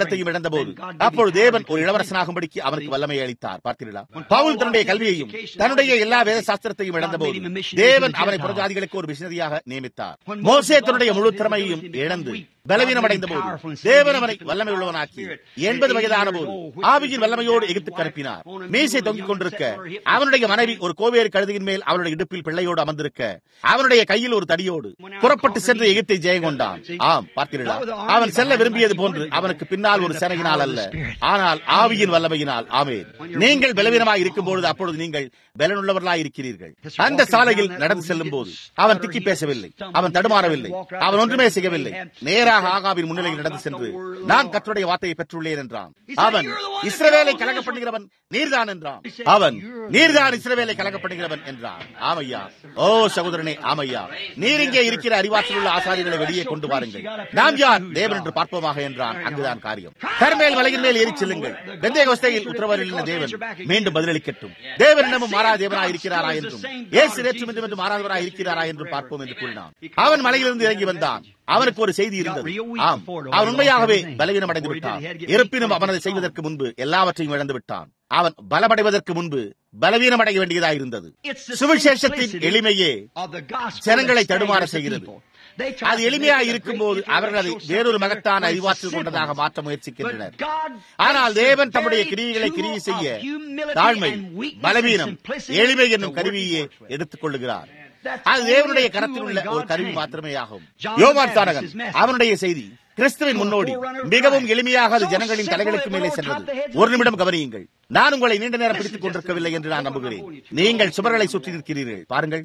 அதிகாரத்தையும் இழந்தபோது அப்பொழுது தேவன் ஒரு இளவரசனாகும்படிக்கு அவனுக்கு வல்லமை அளித்தார் பார்த்தீர்களா பவுல் தன்னுடைய கல்வியையும் தன்னுடைய எல்லா வேத சாஸ்திரத்தையும் இழந்தபோது தேவன் அவனை புறஜாதிகளுக்கு ஒரு மிஷனரியாக நியமித்தார் மோசே தன்னுடைய முழு திறமையையும் இழந்து பலவீனமடைந்த போது தேவன் அவனை வல்லமை உள்ளவனாக்கி எண்பது வயதான போது ஆவியின் வல்லமையோடு எகிப்துக்கு அனுப்பினார் மீசை தொங்கிக் கொண்டிருக்க அவனுடைய மனைவி ஒரு கோவேறு கழுதையின் மேல் அவனுடைய இடுப்பில் பிள்ளையோடு அமர்ந்திருக்க அவனுடைய கையில் ஒரு தடியோடு புறப்பட்டு சென்று எகிப்தை ஜெயம் கொண்டான் ஆம் பார்த்தீர்களா அவன் செல்ல விரும்பியது போன்று அவனுக்கு பின்னால் ஒரு சேனையினால் அல்ல ஆனால் ஆவியின் வல்லமையினால் ஆமே நீங்கள் பலவீனமாய் இருக்கும் பொழுது அப்பொழுது நீங்கள் பலனுள்ளவர்களாய் இருக்கிறீர்கள் அந்த சாலையில் நடந்து செல்லும் போது அவன் திக்கி பேசவில்லை அவன் தடுமாறவில்லை அவன் ஒன்றுமே செய்யவில்லை நேராக ஆகாவின் முன்னிலையில் நடந்து சென்று நான் கத்தருடைய வார்த்தையை பெற்றுள்ளேன் என்றான் அவன் இஸ்ரவேலை கலங்கப்படுகிறவன் நீர்தான் என்றான் அவன் நீர்தான் இஸ்ரவேலை கலங்கப்படுகிறவன் என்றான் ஆமையா ஓ சகோதரனே ஆமையா நீர் இங்கே இருக்கிற அறிவாற்றல் உள்ள ஆசாரியர்களை வெளியே கொண்டு வாருங்கள் நாம் யார் தேவன் என்று பார்ப்போமாக என்றான் அங்குதான் காரியம் கர்மேல் மலையின் மேல் ஏறி செல்லுங்கள் பெந்தேகோஸ்தையில் உத்தரவரில் தேவன் மீண்டும் பதிலளிக்கட்டும் தேவன் இன்னமும் மாறா தேவனாய் இருக்கிறாரா என்றும் ஏசு நேற்றும் இன்றும் என்று மாறாதவராய் இருக்கிறாரா என்றும் பார்ப்போம் என்று கூறினான் அவன் மலையிலிருந்து இறங்கி வந்தான் அவனுக்கு ஒரு செய்தி இருந்தது ஆம் அவன் உண்மையாகவே பலவீனம் அடைந்து விட்டான் இருப்பினும் அவன் அதை செய்வதற்கு முன்பு எல்லாவற்றையும் இழந்து விட்டான் அவன் பலமடைவதற்கு முன்பு பலவீனம் அடைய வேண்டியதாக இருந்தது சுவிசேஷத்தின் எளிமையே ஜனங்களை தடுமாற செய்கிறது அது எளிமையா இருக்கும் போது அவர்கள் அதை வேறொரு மகத்தான அறிவாற்றல் கொண்டதாக மாற்ற முயற்சிக்கின்றனர் ஆனால் தேவன் தம்முடைய கிரியைகளை கிரியை செய்ய தாழ்மை பலவீனம் எளிமை என்னும் கருவியை எடுத்துக் கொள்ளுகிறார் அது தேவனுடைய கரத்தில் உள்ள ஒரு கருவி மாத்திரமே ஆகும் யோவான் தாரகன் அவனுடைய செய்தி கிறிஸ்துவின் முன்னோடி மிகவும் எளிமையாக அது ஜனங்களின் தலைகளுக்கு மேலே சென்றது ஒரு நிமிடம் கவனியுங்கள் நான் உங்களை நீண்ட நேரம் பிடித்துக் கொண்டிருக்கவில்லை என்று நான் நம்புகிறேன் நீங்கள் சுவர்களை சுற்றி நிற்கிறீர்கள் பாருங்கள்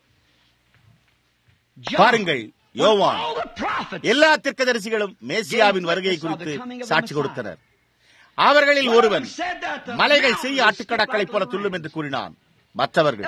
பாருங்கள் யோவான் எல்லா திர்க்கதரிசிகளும் மேசியாவின் வருகை குறித்து சாட்சி கொடுத்தனர் அவர்களில் ஒருவன் மலைகள் செய்ய ஆட்டுக்கடக்களைப் போல துள்ளும் என்று கூறினான் மற்றவர்கள்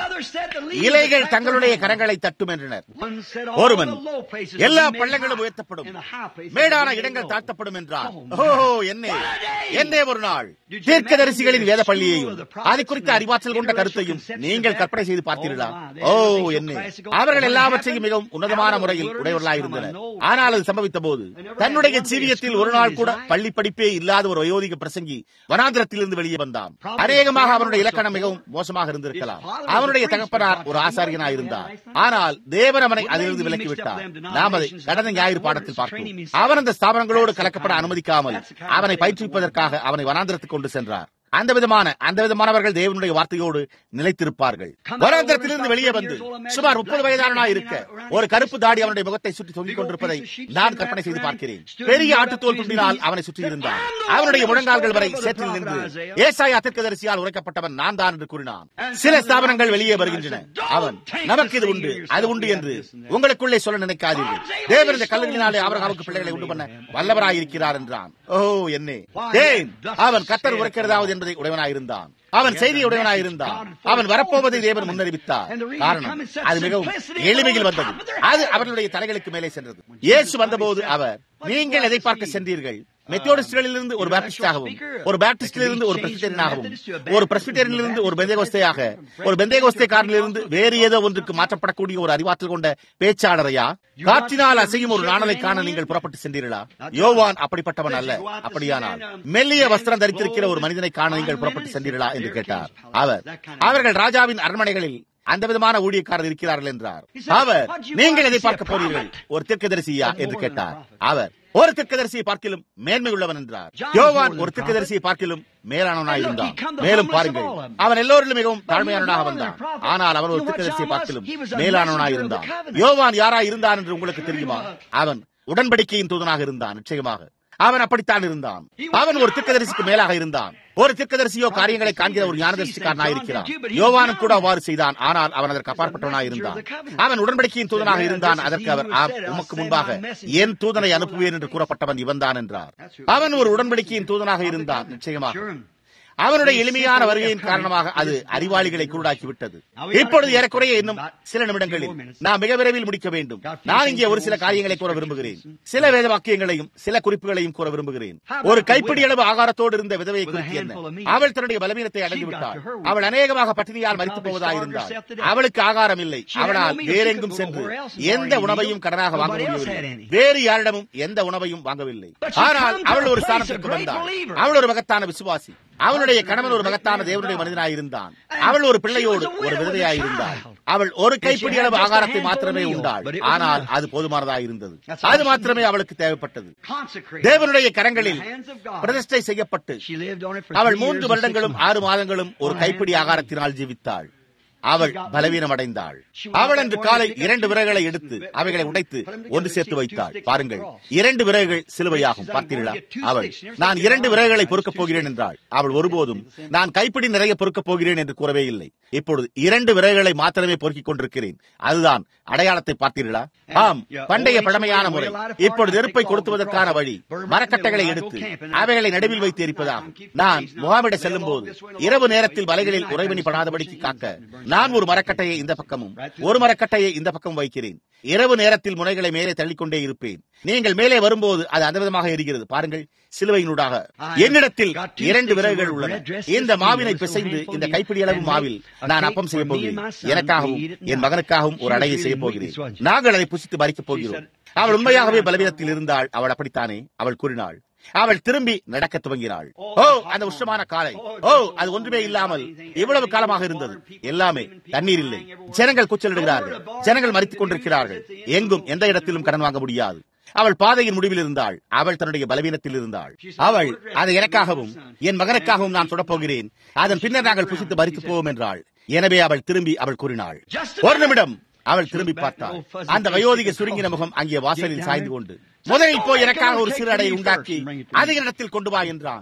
இலைகள் தங்களுடைய கரங்களை தட்டும் என்றனர் ஒருவன் எல்லா பள்ளங்களும் உயர்த்தப்படும் மேடான இடங்கள் தாழ்த்தப்படும் என்றார் ஓஹோ என்னே என்னே ஒரு நாள் தீர்க்கதரிசிகளின் வேத பள்ளியையும் அது குறித்த அறிவாற்றல் கொண்ட கருத்தையும் நீங்கள் கற்பனை செய்து பார்த்தீர்களா ஓ என்னே அவர்கள் எல்லாவற்றையும் மிகவும் உன்னதமான முறையில் உடையவர்களாக இருந்தனர் ஆனால் அது சம்பவித்த போது தன்னுடைய ஜீவியத்தில் ஒரு நாள் கூட பள்ளி படிப்பே இல்லாத ஒரு வயோதிக பிரசங்கி வனாந்திரத்திலிருந்து வெளியே வந்தான் அநேகமாக அவனுடைய இலக்கணம் மிகவும் மோசமாக இருந்திருக்கலாம் அவனுடைய தகப்பனார் ஒரு ஆசாரியனாக இருந்தார் ஆனால் தேவன் அவனை அதிலிருந்து விலக்கிவிட்டார் நாம் அதை கடந்த ஞாயிறு பாடத்தில் பார்த்தோம் அவன் அந்த ஸ்தாபனங்களோடு கலக்கப்பட அனுமதிக்காமல் அவனை பயிற்றுவிப்பதற்காக அவனை வனாந்திரத்துக்கு கொண்டு சென்றார் அந்த விதமான அந்த விதமானவர்கள் தேவனுடைய வார்த்தையோடு நிலைத்திருப்பார்கள் வனாந்திரத்திலிருந்து வெளியே வந்து சுமார் முப்பது வயதான இருக்க ஒரு கருப்பு தாடி அவனுடைய முகத்தை சுற்றி தொங்கிக் கொண்டிருப்பதை நான் கற்பனை செய்து பார்க்கிறேன் பெரிய ஆட்டுத்தோல் துண்டினால் அவனை சுற்றி இருந்தான் அவனுடைய முழங்கால்கள் வரை சேற்றில் நின்று ஏசாய அத்திற்கதரிசியால் உரைக்கப்பட்டவன் நான் தான் என்று கூறினான் சில ஸ்தாபனங்கள் வெளியே வருகின்றன அவன் நமக்கு இது உண்டு அது உண்டு என்று உங்களுக்குள்ளே சொல்ல நினைக்காதீர்கள் தேவன் இந்த கல்லுகளினாலே அவர்களுக்கு பிள்ளைகளை உண்டு பண்ண வல்லவராயிருக்கிறார் என்றான் ஓ என்னே ஏன் அவன் கத்தர் உரைக்கிறதாவது என்பதை உடையவனாயிருந்தான் அவன் செய்தி உடையவனாயிருந்தான் அவன் வரப்போவதை தேவன் முன்னறிவித்தார் காரணம் அது மிகவும் எளிமையில் வந்தது அது அவர்களுடைய தலைகளுக்கு மேலே சென்றது இயேசு வந்தபோது அவர் நீங்கள் எதை பார்க்க சென்றீர்கள் மெத்தோடிஸ்டுகளிலிருந்து ஒரு பேப்டிஸ்டாகவும் ஒரு பேப்டிஸ்டிலிருந்து ஒரு பிரசிடென்டாகவும் ஒரு பிரசிடென்டிலிருந்து ஒரு பெந்தேகோஸ்தையாக ஒரு பெந்தேகோஸ்தைக்காரனிலிருந்து வேறு ஏதோ ஒன்றுக்கு மாற்றப்படக்கூடிய ஒரு அறிவாற்றல் கொண்ட பேச்சாளரையா காற்றினால் அசையும் ஒரு நாணலை காண நீங்கள் புறப்பட்டு சென்றீர்களா யோவான் அப்படிப்பட்டவன் அல்ல அப்படியானால் மெல்லிய வஸ்திரம் தரித்திருக்கிற ஒரு மனிதனை காண நீங்கள் புறப்பட்டு சென்றீர்களா என்று கேட்டார் அவர் அவர்கள் ராஜாவின் அரண்மனைகளில் அந்த விதமான ஊழியக்காரர் இருக்கிறார்கள் என்றார் அவர் நீங்கள் எதை பார்க்க போறீர்கள் ஒரு தீர்க்கதரிசியா என்று கேட்டார் அவர் ஒரு திர்க்கதரிசியை பார்க்கிலும் மேன்மை உள்ளவன் என்றார் யோவான் ஒரு திர்க்கதரிசியை பார்க்கிலும் மேலானவனாய் இருந்தான் மேலும் பாருங்கள் அவன் எல்லோரிலும் மிகவும் தாழ்மையானவனாக வந்தான் ஆனால் அவன் ஒரு திர்க்கதரிசியை பார்க்கிலும் மேலானவனாய் இருந்தான் யோவான் யாரா இருந்தான் என்று உங்களுக்கு தெரியுமா அவன் உடன்படிக்கையின் தூதனாக இருந்தான் நிச்சயமாக அவன் அப்படித்தான் இருந்தான் அவன் ஒரு திர்க்கதரிசிக்கு மேலாக இருந்தான் ஒரு திர்க்கதரிசியோ காரியங்களை காண்கிற ஒரு ஞானதரிசிக்காரனாக இருக்கிறான் யோவானும் கூட அவ்வாறு செய்தான் ஆனால் அவன் அதற்கு அப்பாற்பட்டவனாக இருந்தான் அவன் உடன்படிக்கையின் தூதனாக இருந்தான் அதற்கு அவர் உமக்கு முன்பாக என் தூதனை அனுப்புவேன் என்று கூறப்பட்டவன் இவன் தான் என்றார் அவன் ஒரு உடன்படிக்கையின் தூதனாக இருந்தான் நிச்சயமாக அவனுடைய எளிமையான வருகையின் காரணமாக அது அறிவாளிகளை குருடாக்கிவிட்டது இப்பொழுது ஏறக்குறைய இன்னும் சில நிமிடங்களில் நான் மிக விரைவில் முடிக்க வேண்டும் நான் இங்கே ஒரு சில காரியங்களை கூற விரும்புகிறேன் சில வேத வாக்கியங்களையும் சில குறிப்புகளையும் கூற விரும்புகிறேன் ஒரு கைப்பிடி அளவு ஆகாரத்தோடு இருந்த விதவையை குறித்து என்ன அவள் தன்னுடைய பலவீனத்தை அடைந்து விட்டாள் அவள் அநேகமாக பட்டினியால் மறித்து போவதாயிருந்தாள் அவளுக்கு ஆகாரம் இல்லை அவளால் வேறெங்கும் சென்று எந்த உணவையும் கடனாக வாங்க முடியவில்லை வேறு யாரிடமும் எந்த உணவையும் வாங்கவில்லை ஆனால் அவள் ஒரு ஸ்தானத்திற்கு வந்தாள் அவள் ஒரு மகத்தான விசுவாசி அவளுடைய கணவன் ஒரு மகத்தான தேவனுடைய மனிதனாயிருந்தான் அவள் ஒரு பிள்ளையோடு ஒரு விதவையாயிருந்தாள் அவள் ஒரு கைப்பிடி அளவு ஆகாரத்தை மாத்திரமே உண்டாள் ஆனால் அது போதுமானதாயிருந்தது அது மாத்திரமே அவளுக்கு தேவைப்பட்டது தேவனுடைய கரங்களில் பிரதிஷ்டை செய்யப்பட்டு அவள் மூன்று வருடங்களும் ஆறு மாதங்களும் ஒரு கைப்பிடி ஆகாரத்தினால் ஜீவித்தாள் அவள் பலவீனம் அடைந்தாள் அவள் அன்று காலை இரண்டு விறகுகளை எடுத்து அவைகளை உடைத்து ஒன்று சேர்த்து வைத்தாள் பாருங்கள் இரண்டு விறகுகள் சிலுவையாகும் பார்த்தீர்களா அவள் நான் இரண்டு விறகுகளை பொறுக்கப் போகிறேன் என்றாள் அவள் ஒருபோதும் நான் கைப்பிடி நிறைய பொறுக்கப் போகிறேன் என்று கூறவே இல்லை இப்பொழுது இரண்டு விறகுகளை மாத்திரமே பொறுக்கிக் கொண்டிருக்கிறேன் அதுதான் அடையாளத்தை பார்த்தீர்களா ஆம் பண்டைய பழமையான முறை இப்பொழுது நெருப்பை கொடுத்துவதற்கான வழி மரக்கட்டைகளை எடுத்து அவைகளை நடுவில் வைத்து எரிப்பதாகும் நான் முகாமிட செல்லும் போது இரவு நேரத்தில் வலைகளில் உறைவனி படாதபடிக்கு காக்க நான் ஒரு மரக்கட்டையை இந்த பக்கமும் ஒரு மரக்கட்டையை இந்த பக்கம் வைக்கிறேன் இரவு நேரத்தில் முனைகளை மேலே தள்ளிக்கொண்டே இருப்பேன் நீங்கள் மேலே வரும்போது அது அந்த விதமாக எரிகிறது பாருங்கள் சிலுவையினூடாக என்னிடத்தில் இரண்டு விறகுகள் உள்ளன இந்த மாவினை பிசைந்து இந்த கைப்பிடி அளவு மாவில் நான் அப்பம் செய்ய போகிறேன் எனக்காகவும் என் மகனுக்காகவும் ஒரு அடையை செய்ய போகிறேன் நாங்கள் அதை புசித்து மறிக்கப் போகிறோம் அவள் உண்மையாகவே பலவீனத்தில் இருந்தாள் அவள் அப்படித்தானே அவள் கூறினாள் அவள் திரும்பி நடக்க துவங்கினாள் ஓ அந்த உஷ்ணமான காலை ஓ அது ஒன்றுமே இல்லாமல் இவ்வளவு காலமாக இருந்தது எல்லாமே தண்ணீர் இல்லை ஜனங்கள் கூச்சலிடுகிறார்கள் ஜனங்கள் மறித்துக் கொண்டிருக்கிறார்கள் எங்கும் எந்த இடத்திலும் கடன் வாங்க முடியாது அவள் பாதையின் முடிவில் இருந்தாள் அவள் தன்னுடைய பலவீனத்தில் இருந்தாள் அவள் அதை எனக்காகவும் என் மகனுக்காகவும் நான் தொடப்போகிறேன் அதன் பின்னர் நாங்கள் புசித்து மறித்து போவோம் என்றாள் எனவே அவள் திரும்பி அவள் கூறினாள் ஒரு நிமிடம் அவள் திரும்பி பார்த்தாள் அந்த வயோதிக சுருங்கின முகம் அங்கே வாசலில் சாய்ந்து கொண்டு முதலில் போய் எனக்காக ஒரு சிறு அடையை உண்டாக்கி அதிக இடத்தில் கொண்டு வா என்றான்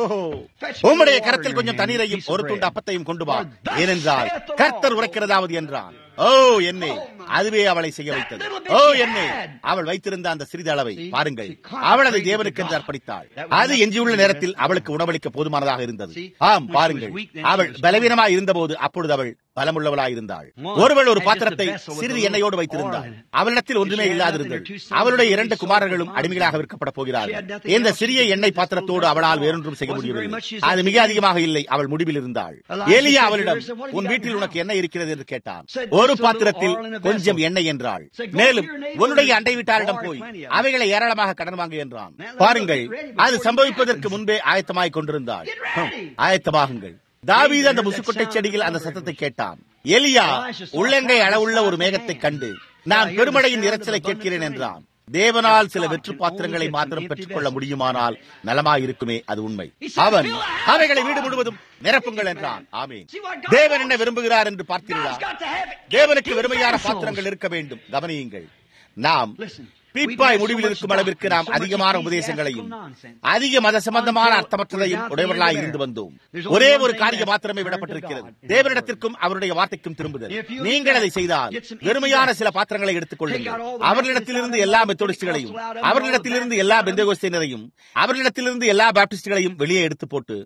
உம்முடைய கரத்தில் கொஞ்சம் தண்ணீரையும் ஒரு துண்டு அப்பத்தையும் கொண்டு வா ஏனென்றால் கர்த்தர் உரைக்கிறதாவது என்றான் ஓ என்னே அதுவே அவளை செய்ய வைத்தது ஓ என்னே அவள் வைத்திருந்த அந்த சிறிது அளவை பாருங்கள் அவள் அதை தேவனுக்கு என்று அர்ப்பணித்தாள் அது எஞ்சியுள்ள நேரத்தில் அவளுக்கு உணவளிக்க போதுமானதாக இருந்தது ஆம் பாருங்கள் அவள் பலவீனமாய் இருந்தபோது அப்பொழுது அவள் பலமுள்ளவளாய் இருந்தாள் ஒருவள் ஒரு பாத்திரத்தை சிறிது எண்ணெயோடு வைத்திருந்தாள் அவளிடத்தில் ஒன்றுமே இல்லாதிருந்தது அவளுடைய இரண்டு குமாரர்களும் அடிமைகளாக விற்கப்பட போகிறார்கள் இந்த சிறிய எண்ணெய் பாத்திரத்தோடு அவளால் வேறொன்றும் செய்ய முடியவில்லை அது மிக அதிகமாக இல்லை அவள் முடிவில் இருந்தாள் எலியா அவளிடம் உன் வீட்டில் உனக்கு என்ன இருக்கிறது என்று கேட்டான் ஒரு பாத்திரத்தில் கொஞ்சம் எண்ணெய் என்றாள் மேலும் உன்னுடைய அண்டை வீட்டாரிடம் போய் அவைகளை ஏராளமாக கடன் வாங்க என்றான் பாருங்கள் அது சம்பவிப்பதற்கு முன்பே ஆயத்தமாய் கொண்டிருந்தாள் ஆயத்தமாகுங்கள் தாவீது அந்த முசுக்கொட்டை செடியில் அந்த சத்தத்தை கேட்டான் எலியா உள்ளங்கை அளவுள்ள ஒரு மேகத்தை கண்டு நான் பெருமழையின் இறைச்சலை கேட்கிறேன் என்றான் தேவனால் சில வெற்று பாத்திரங்களை மாத்திரம் பெற்றுக்கொள்ள முடியுமானால் நலமாயிருக்குமே அது உண்மை அவன் அவைகளை வீடு முழுவதும் நிரப்புங்கள் என்றான் ஆமீன் தேவன் என்ன விரும்புகிறார் என்று பார்த்தீர்களா தேவனுக்கு வெறுமையான பாத்திரங்கள் இருக்க வேண்டும் கவனியுங்கள் நாம் பீப்பாய் முடிவில் இருக்கும் அளவிற்கு நாம் அதிகமான உபதேசங்களையும் அதிக மத சம்பந்தமான அர்த்தமற்றதையும் உடையவர்களாய் இருந்து வந்தோம் ஒரே ஒரு காரியம் மாத்திரமே விடப்பட்டிருக்கிறது தேவனிடத்திற்கும் அவருடைய வார்த்தைக்கும் திரும்புதல் நீங்கள் அதை செய்தால் வெறுமையான சில பாத்திரங்களை எடுத்துக் கொள்ளுங்கள் அவர்களிடத்திலிருந்து எல்லா மெத்தோடிஸ்டுகளையும் அவர்களிடத்திலிருந்து எல்லா பெந்தகோஸ்தினரையும் அவர்களிடத்திலிருந்து எல்லா பாப்டிஸ்டுகளையும் வெளியே எடுத்து போட்டு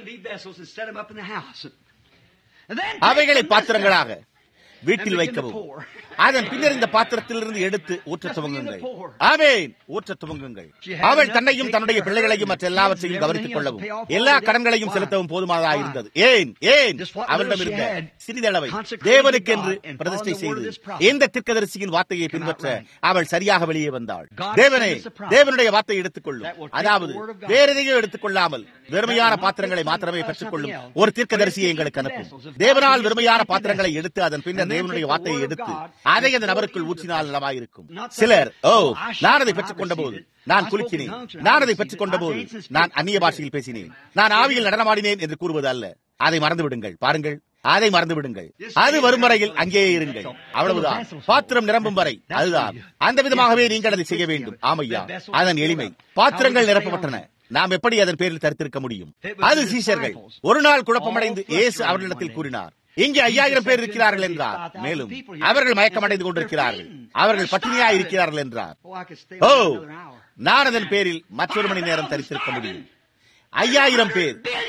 அவைகளை பாத்திரங்களாக வீட்டில் வைக்கவும் அதன் பின்னர் இந்த பாத்திரத்திலிருந்து எடுத்து ஊற்ற துவங்குங்கள் ஆமேன் ஊற்ற துவங்குங்கள் அவள் தன்னையும் தன்னுடைய பிள்ளைகளையும் மற்ற எல்லாவற்றையும் கவனித்துக் கொள்ளவும் எல்லா கடன்களையும் செலுத்தவும் போதுமானதாக இருந்தது ஏன் ஏன் அவரிடம் இருந்த சிறிதளவை தேவனுக்கு என்று பிரதிஷ்டை செய்து இந்த திர்க்கதரிசியின் வார்த்தையை பின்பற்ற அவள் சரியாக வெளியே வந்தாள் தேவனே தேவனுடைய வார்த்தையை எடுத்துக்கொள்ளும் அதாவது வேற எதையும் எடுத்துக்கொள்ளாமல் வெறுமையான பாத்திரங்களை மாத்திரமே பெற்றுக்கொள்ளும் ஒரு தீர்க்கதரிசியை எங்களுக்கு அனுப்பும் தேவனால் வெறுமையான பாத்திரங்களை எடுத்து அதன் பின்னர் தேவனுடைய வார்த்தையை எடுத்து அதை அந்த நபருக்குள் ஊற்றினால் நலமாயிருக்கும் சிலர் ஓ நான் அதை பெற்றுக் கொண்ட போது நான் குலுக்கினேன் நான் அதை பெற்றுக் கொண்ட போது நான் அந்நிய பாஷையில் பேசினேன் நான் ஆவியில் நடனமாடினேன் என்று கூறுவது அல்ல அதை மறந்து விடுங்கள் பாருங்கள் அதை மறந்து விடுங்கள் அது வரும் வரையில் அங்கேயே இருங்கள் அவ்வளவுதான் பாத்திரம் நிரம்பும் வரை அதுதான் அந்த விதமாகவே நீங்கள் அதை செய்ய வேண்டும் ஆமையா அதன் எளிமை பாத்திரங்கள் நிரப்பப்பட்டன நாம் எப்படி அதன் பேரில் தடுத்திருக்க முடியும் அது சீஷர்கள் ஒரு நாள் குழப்பமடைந்து இயேசு அவர்களிடத்தில் கூறினார் இங்கே ஐயாயிரம் பேர் இருக்கிறார்கள் என்றார் மேலும் அவர்கள் மயக்கமடைந்து கொண்டிருக்கிறார்கள் அவர்கள் பட்டினியா இருக்கிறார்கள் என்றார் ஓ நான் அதன் பேரில் மற்றொரு மணி நேரம் தரித்திருக்க முடியும் ஐயாயிரம் பேர்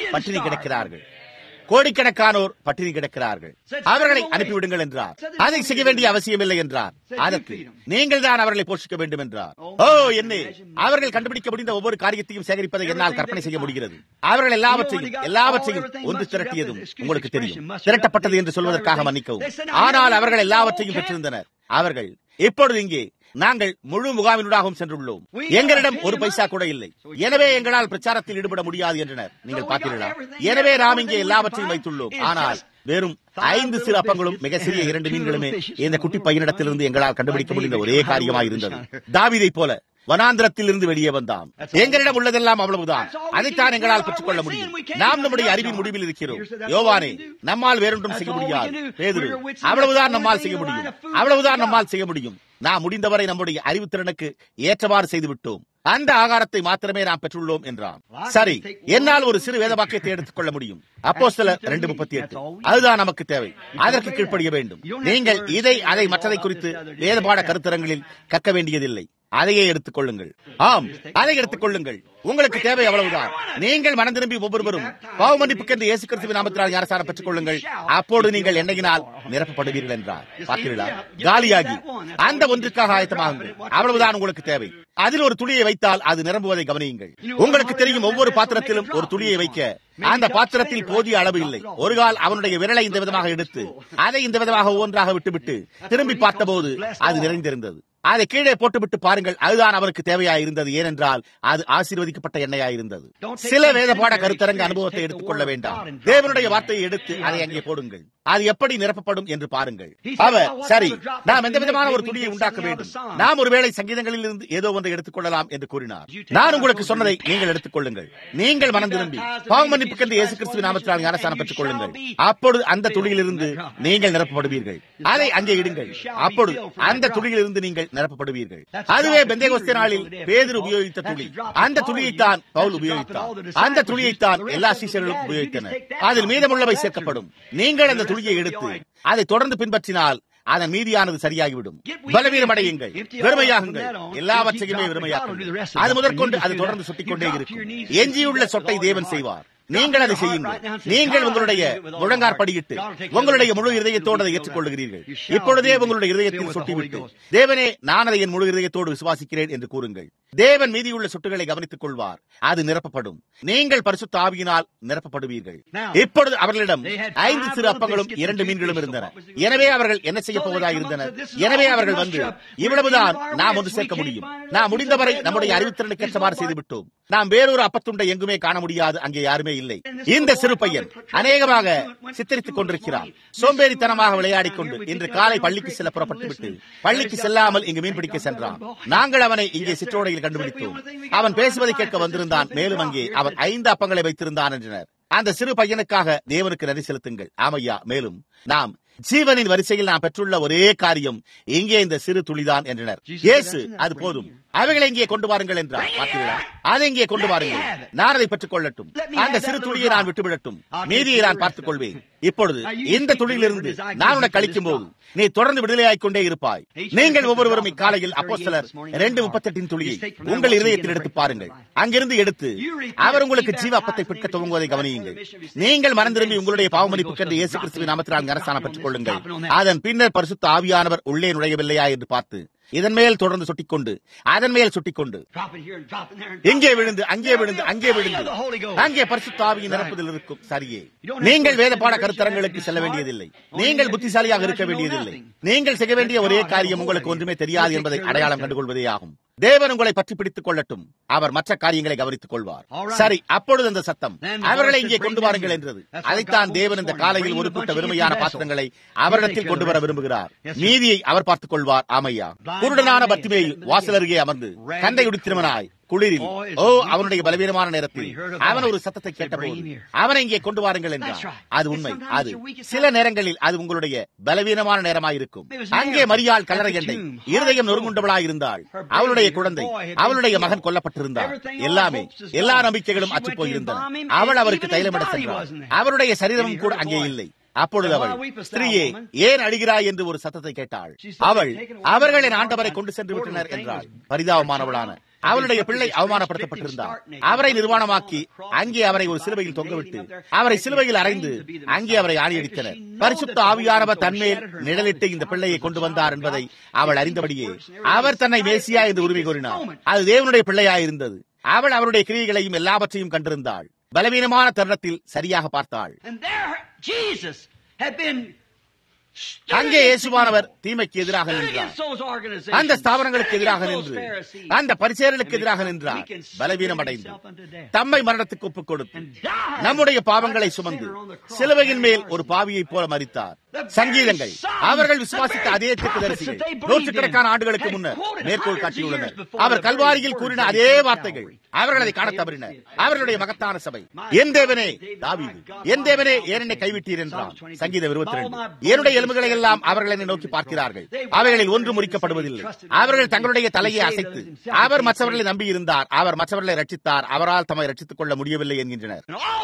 பட்டினி கிடக்கிறார்கள் கோடிக்கணக்கானோர் பட்டினி கிடக்கிறார்கள் அவர்களை அனுப்பிவிடுங்கள் என்றார் அதை செய்ய வேண்டிய அவசியமில்லை என்றார் அதற்கு நீங்கள் தான் அவர்களை போஷிக்க வேண்டும் என்றார் ஓ என்ன அவர்கள் கண்டுபிடிக்க முடிந்த ஒவ்வொரு காரியத்தையும் சேகரிப்பதை என்னால் கற்பனை செய்ய முடிகிறது அவர்கள் எல்லாவற்றையும் எல்லாவற்றையும் ஒன்று திரட்டியதும் உங்களுக்கு தெரியும் திரட்டப்பட்டது என்று சொல்வதற்காக மன்னிக்கவும் ஆனால் அவர்கள் எல்லாவற்றையும் பெற்றிருந்தனர் அவர்கள் இப்பொழுது இங்கே நாங்கள் முழு முகாமினூடாகவும் சென்றுள்ளோம் எங்களிடம் ஒரு பைசா கூட இல்லை எனவே எங்களால் பிரச்சாரத்தில் ஈடுபட முடியாது என்றனர் நீங்கள் பார்த்தீர்களா எனவே நாம் இங்கே எல்லாவற்றையும் வைத்துள்ளோம் ஆனால் வெறும் ஐந்து சிறு அப்பங்களும் மிக சிறிய இரண்டு மீன்களுமே இந்த குட்டி பையனிடத்திலிருந்து எங்களால் கண்டுபிடிக்க முடிந்த ஒரே காரியமாக இருந்தது தாவிதை போல வனாந்திரத்தில் இருந்து வெளியே வந்தான் எங்களிடம் உள்ளதெல்லாம் அவ்வளவுதான் அதைத்தான் எங்களால் பெற்றுக்கொள்ள முடியும் நாம் நம்முடைய அறிவின் முடிவில் இருக்கிறோம் யோவானே நம்மால் வேறொன்றும் செய்ய முடியாது பேதுரு அவ்வளவுதான் நம்மால் செய்ய முடியும் அவ்வளவுதான் நம்மால் செய்ய முடியும் நாம் முடிந்தவரை நம்முடைய அறிவுத்திறனுக்கு ஏற்றவாறு செய்து விட்டோம் அந்த ஆகாரத்தை மாத்திரமே நாம் பெற்றுள்ளோம் என்றான் சரி என்னால் ஒரு சிறு வேத வாக்கியத்தை எடுத்துக் கொள்ள முடியும் அப்போ சில ரெண்டு முப்பத்தி எட்டு அதுதான் நமக்கு தேவை அதற்கு கீழ்ப்படிய வேண்டும் நீங்கள் இதை அதை மற்றதை குறித்து வேதபாட கருத்தரங்களில் கக்க வேண்டியதில்லை அதையே எடுத்துக் கொள்ளுங்கள் ஆம் அதை எடுத்துக் கொள்ளுங்கள் உங்களுக்கு தேவை அவ்வளவுதான் நீங்கள் மனம் திரும்பி ஒவ்வொருவரும் பாவ மன்னிப்புக்கு என்று இயேசு கிறிஸ்துவின் நாமத்தினால் ஞானசாரம் பெற்றுக் கொள்ளுங்கள் அப்போது நீங்கள் எண்ணெயினால் நிரப்பப்படுவீர்கள் என்றார் பார்த்தீர்களா காலியாகி அந்த ஒன்றுக்காக ஆயத்தமாகுங்கள் அவ்வளவுதான் உங்களுக்கு தேவை அதில் ஒரு துளியை வைத்தால் அது நிரம்புவதை கவனியுங்கள் உங்களுக்கு தெரியும் ஒவ்வொரு பாத்திரத்திலும் ஒரு துளியை வைக்க அந்த பாத்திரத்தில் போதிய அளவு இல்லை ஒரு கால் அவனுடைய விரலை இந்த விதமாக எடுத்து அதை இந்த விதமாக ஒவ்வொன்றாக விட்டுவிட்டு திரும்பி பார்த்தபோது அது நிறைந்திருந்தது அதை கீழே போட்டுவிட்டு பாருங்கள் அதுதான் அவருக்கு தேவையா இருந்தது ஏனென்றால் அது ஆசீர்வதிக்கப்பட்ட எண்ணெயா இருந்தது சில வேத பாட கருத்தரங்க அனுபவத்தை எடுத்துக்கொள்ள வேண்டாம் தேவனுடைய வார்த்தையை எடுத்து அதை அங்கே போடுங்கள் அது எப்படி நிரப்பப்படும் என்று பாருங்கள் அவர் சரி நாம் எந்த விதமான ஒரு துணியை உண்டாக்க வேண்டும் நாம் ஒருவேளை சங்கீதங்களில் இருந்து ஏதோ ஒன்றை எடுத்துக்கொள்ளலாம் என்று கூறினார் நான் உங்களுக்கு சொன்னதை நீங்கள் எடுத்துக் கொள்ளுங்கள் நீங்கள் மனம் திரும்பி பாவ மன்னிப்புக்கென்று இயேசு கிறிஸ்துவ நாமத்தினால் ஞானஸ்தானம் பெற்றுக் கொள்ளுங்கள் அப்பொழுது அந்த துளியிலிருந்து நீங்கள் நிரப்பப்படுவீர்கள் அதை அங்கே இடுங்கள் அப்பொழுது அந்த துளியிலிருந்து நீங்கள் நிரப்பப்படுவீர்கள் அதுவே பெந்தேகோஸ்தே நாளில் பேதர் உபயோகித்த துளி அந்த துளியைத்தான் பவுல் உபயோகித்தார் அந்த துளியைத்தான் எல்லா சீசர்களும் உபயோகித்தனர் அதில் மீதமுள்ளவை சேர்க்கப்படும் நீங்கள் அந்த துளியை எடுத்து அதை தொடர்ந்து பின்பற்றினால் அதன் மீதியானது சரியாகிவிடும் பலவீனம் அடையுங்கள் வெறுமையாகுங்கள் எல்லாவற்றையுமே வெறுமையாகுங்கள் அது முதற்கொண்டு அது தொடர்ந்து சுட்டிக்கொண்டே இருக்கும் எஞ்சியுள்ள சொட்டை தேவன் செய்வார் நீங்கள் அதை செய்யுங்கள் நீங்கள் உங்களுடைய முழங்கார் படியிட்டு உங்களுடைய முழு இதயத்தோடு அதை ஏற்றுக்கொள்ளுகிறீர்கள் இப்பொழுதே உங்களுடைய இதயத்தில் சொட்டிவிட்டு தேவனே நான் அதை என் முழு இதயத்தோடு விசுவாசிக்கிறேன் என்று கூறுங்கள் தேவன் மீதியுள்ள சொட்டுகளை கவனித்துக் கொள்வார் அது நிரப்பப்படும் நீங்கள் பரிசுத்த ஆவியினால் நிரப்பப்படுவீர்கள் இப்பொழுது அவர்களிடம் ஐந்து சிறு அப்பங்களும் இரண்டு மீன்களும் இருந்தன எனவே அவர்கள் என்ன செய்ய போவதாக இருந்தனர் எனவே அவர்கள் வந்து இவ்வளவுதான் நாம் ஒன்று சேர்க்க முடியும் நாம் முடிந்தவரை நம்முடைய அறிவுத்திறனுக்கு ஏற்றவாறு செய்துவிட்டோம் நாம் வேறொரு அப்பத்துண்டை எங்குமே காண முடியாது அங்கே யாருமே இல்லை இந்த சிறு பையன் அநேகமாக சித்தரித்துக் கொண்டிருக்கிறான் சோம்பேறித்தனமாக விளையாடிக் கொண்டு இன்று காலை பள்ளிக்கு செல்ல புறப்பட்டுவிட்டு பள்ளிக்கு செல்லாமல் இங்கு மீன்பிடிக்க சென்றான் நாங்கள் அவனை இங்கே சிற்றோடையில் கண்டுபிடித்தோம் அவன் பேசுவதை கேட்க வந்திருந்தான் மேலும் அங்கே அவன் ஐந்து அப்பங்களை வைத்திருந்தான் என்றனர் அந்த சிறு பையனுக்காக தேவனுக்கு நன்றி செலுத்துங்கள் ஆமையா மேலும் நாம் ஜீவனின் வரிசையில் நாம் பெற்றுள்ள ஒரே காரியம் இங்கே இந்த சிறு துளிதான் என்றனர் இயேசு அது போதும் அவைகளை இங்கே கொண்டு வாருங்கள் என்றார் பார்த்தீர்களா அதை இங்கே கொண்டு வாருங்கள் நான் அதை பெற்றுக் கொள்ளட்டும் அந்த சிறு துளியை நான் விட்டுவிடட்டும் மீதியை நான் பார்த்துக் கொள்வேன் இப்பொழுது இந்த துளியிலிருந்து நான் உனக்கு கழிக்கும் போது நீ தொடர்ந்து விடுதலையாய்க் கொண்டே இருப்பாய் நீங்கள் ஒவ்வொருவரும் இக்காலையில் அப்போ சிலர் ரெண்டு முப்பத்தெட்டின் துளியை உங்கள் இதயத்தில் எடுத்து பாருங்கள் அங்கிருந்து எடுத்து அவர் உங்களுக்கு ஜீவ அப்பத்தை பிற்க துவங்குவதை கவனியுங்கள் நீங்கள் மனம் திரும்பி உங்களுடைய பாவமளிப்புக்கென்று இயேசு கிறிஸ்துவின் நாமத்தினால் ஞானஸ்தானம் பெற்றுக் கொள்ளுங்கள் அதன் பின்னர் பரிசுத்த ஆவியானவர் உள்ளே நுழையவில்லையா என்று பார்த்து இதன் மேல் தொடர்ந்து சுட்டிக்கொண்டு அதன் மேல் சுட்டிக்கொண்டு இங்கே விழுந்து அங்கே விழுந்து அங்கே விழுந்து அங்கே பரிசுத்த ஆவியின் நிரப்புதல் இருக்கும் சரியே நீங்கள் வேத பாட கருத்தரங்களுக்கு செல்ல வேண்டியதில்லை நீங்கள் புத்திசாலியாக இருக்க வேண்டியதில்லை நீங்கள் செய்ய வேண்டிய ஒரே காரியம் உங்களுக்கு ஒன்றுமே தெரியாது என்பதை அடையாளம் கண்டுகொள்வதே ஆகும் தேவன் உங்களை பற்றி பிடித்துக் கொள்ளட்டும் அவர் மற்ற காரியங்களை கவனித்துக் கொள்வார் சரி அப்பொழுது அந்த சத்தம் அவர்களை இங்கே கொண்டு வாருங்கள் என்றது அதைத்தான் தேவன் இந்த காலையில் ஒரு கூட்ட வெறுமையான பாத்திரங்களை அவரிடத்தில் கொண்டு வர விரும்புகிறார் மீதியை அவர் பார்த்துக் கொள்வார் ஆமையா குருடனான பத்திமேயில் வாசல் அருகே அமர்ந்து கண்டை உடுத்தினவனாய் குளிரில் ஓ அவனுடைய பலவீனமான நேரத்தில் அவன் ஒரு சத்தத்தை கேட்டபோது அவனை இங்கே கொண்டு வாருங்கள் என்றார் அது உண்மை அது சில நேரங்களில் அது உங்களுடைய பலவீனமான நேரமாயிருக்கும் அங்கே மரியாள் கல்லறை எண்ணை இருதயம் நொறுங்குண்டவளாய் இருந்தாள் அவளுடைய குழந்தை அவளுடைய மகன் கொல்லப்பட்டிருந்தார் எல்லாமே எல்லா நம்பிக்கைகளும் அச்சு போயிருந்தன அவள் அவருக்கு தைலமிட சென்றாள் அவருடைய சரீரமும் கூட அங்கே இல்லை அப்பொழுது அவள் ஸ்திரீயே ஏன் அழுகிறாய் என்று ஒரு சத்தத்தை கேட்டாள் அவள் அவர்களின் ஆண்டவரை கொண்டு சென்று விட்டனர் என்றாள் பரிதாபமானவளான அவருடைய பிள்ளை அவமானப்படுத்தப்பட்டிருந்தார் அவரை நிர்வாணமாக்கி அங்கே அவரை ஒரு சிலுவையில் தொங்கவிட்டு அவரை சிலுவையில் அறைந்து அங்கே அவரை ஆணியடித்தனர் பரிசுத்த ஆவியானவர் தன்மேல் நிழலிட்டு இந்த பிள்ளையை கொண்டு வந்தார் என்பதை அவள் அறிந்தபடியே அவர் தன்னை மேசியா என்று உரிமை கோரினார் அது தேவனுடைய பிள்ளையாயிருந்தது அவள் அவருடைய கிரியைகளையும் எல்லாவற்றையும் கண்டிருந்தாள் பலவீனமான தருணத்தில் சரியாக பார்த்தாள் அங்கே இயேசுவானவர் தீமைக்கு எதிராக நின்றார் அந்த ஸ்தாபனங்களுக்கு எதிராக நின்று அந்த பரிசேரலுக்கு எதிராக நின்றார் பலவீனம் அடைந்து தம்மை மரணத்துக்கு ஒப்புக் கொடுத்து நம்முடைய பாவங்களை சுமந்து சிலுவையின் மேல் ஒரு பாவியை போல மறித்தார் சங்கீதங்கள் அவர்கள் விசுவாசித்த அதே தீர்க்கதரிசிகள் நூற்றுக்கணக்கான ஆண்டுகளுக்கு முன்னர் மேற்கோள் காட்டியுள்ளனர் அவர் கல்வாரியில் கூறின அதே வார்த்தைகள் அவர்கள் அதை காண தவறினர் அவர்களுடைய மகத்தான சபை என் தேவனே தாவீது என் தேவனே ஏன் என்னை கைவிட்டீர் என்றான் சங்கீதம் இருபத்தி ரெண்டு என்னுடைய எலும்புகளை எல்லாம் அவர்கள் என்னை நோக்கி பார்க்கிறார்கள் அவைகளில் ஒன்று முறிக்கப்படுவதில்லை அவர்கள் தங்களுடைய தலையை அசைத்து அவர் மற்றவர்களை நம்பி இருந்தார் அவர் மற்றவர்களை ரட்சித்தார் அவரால் தம்மை ரட்சித்துக் கொள்ள முடியவில்லை என்கின்றனர்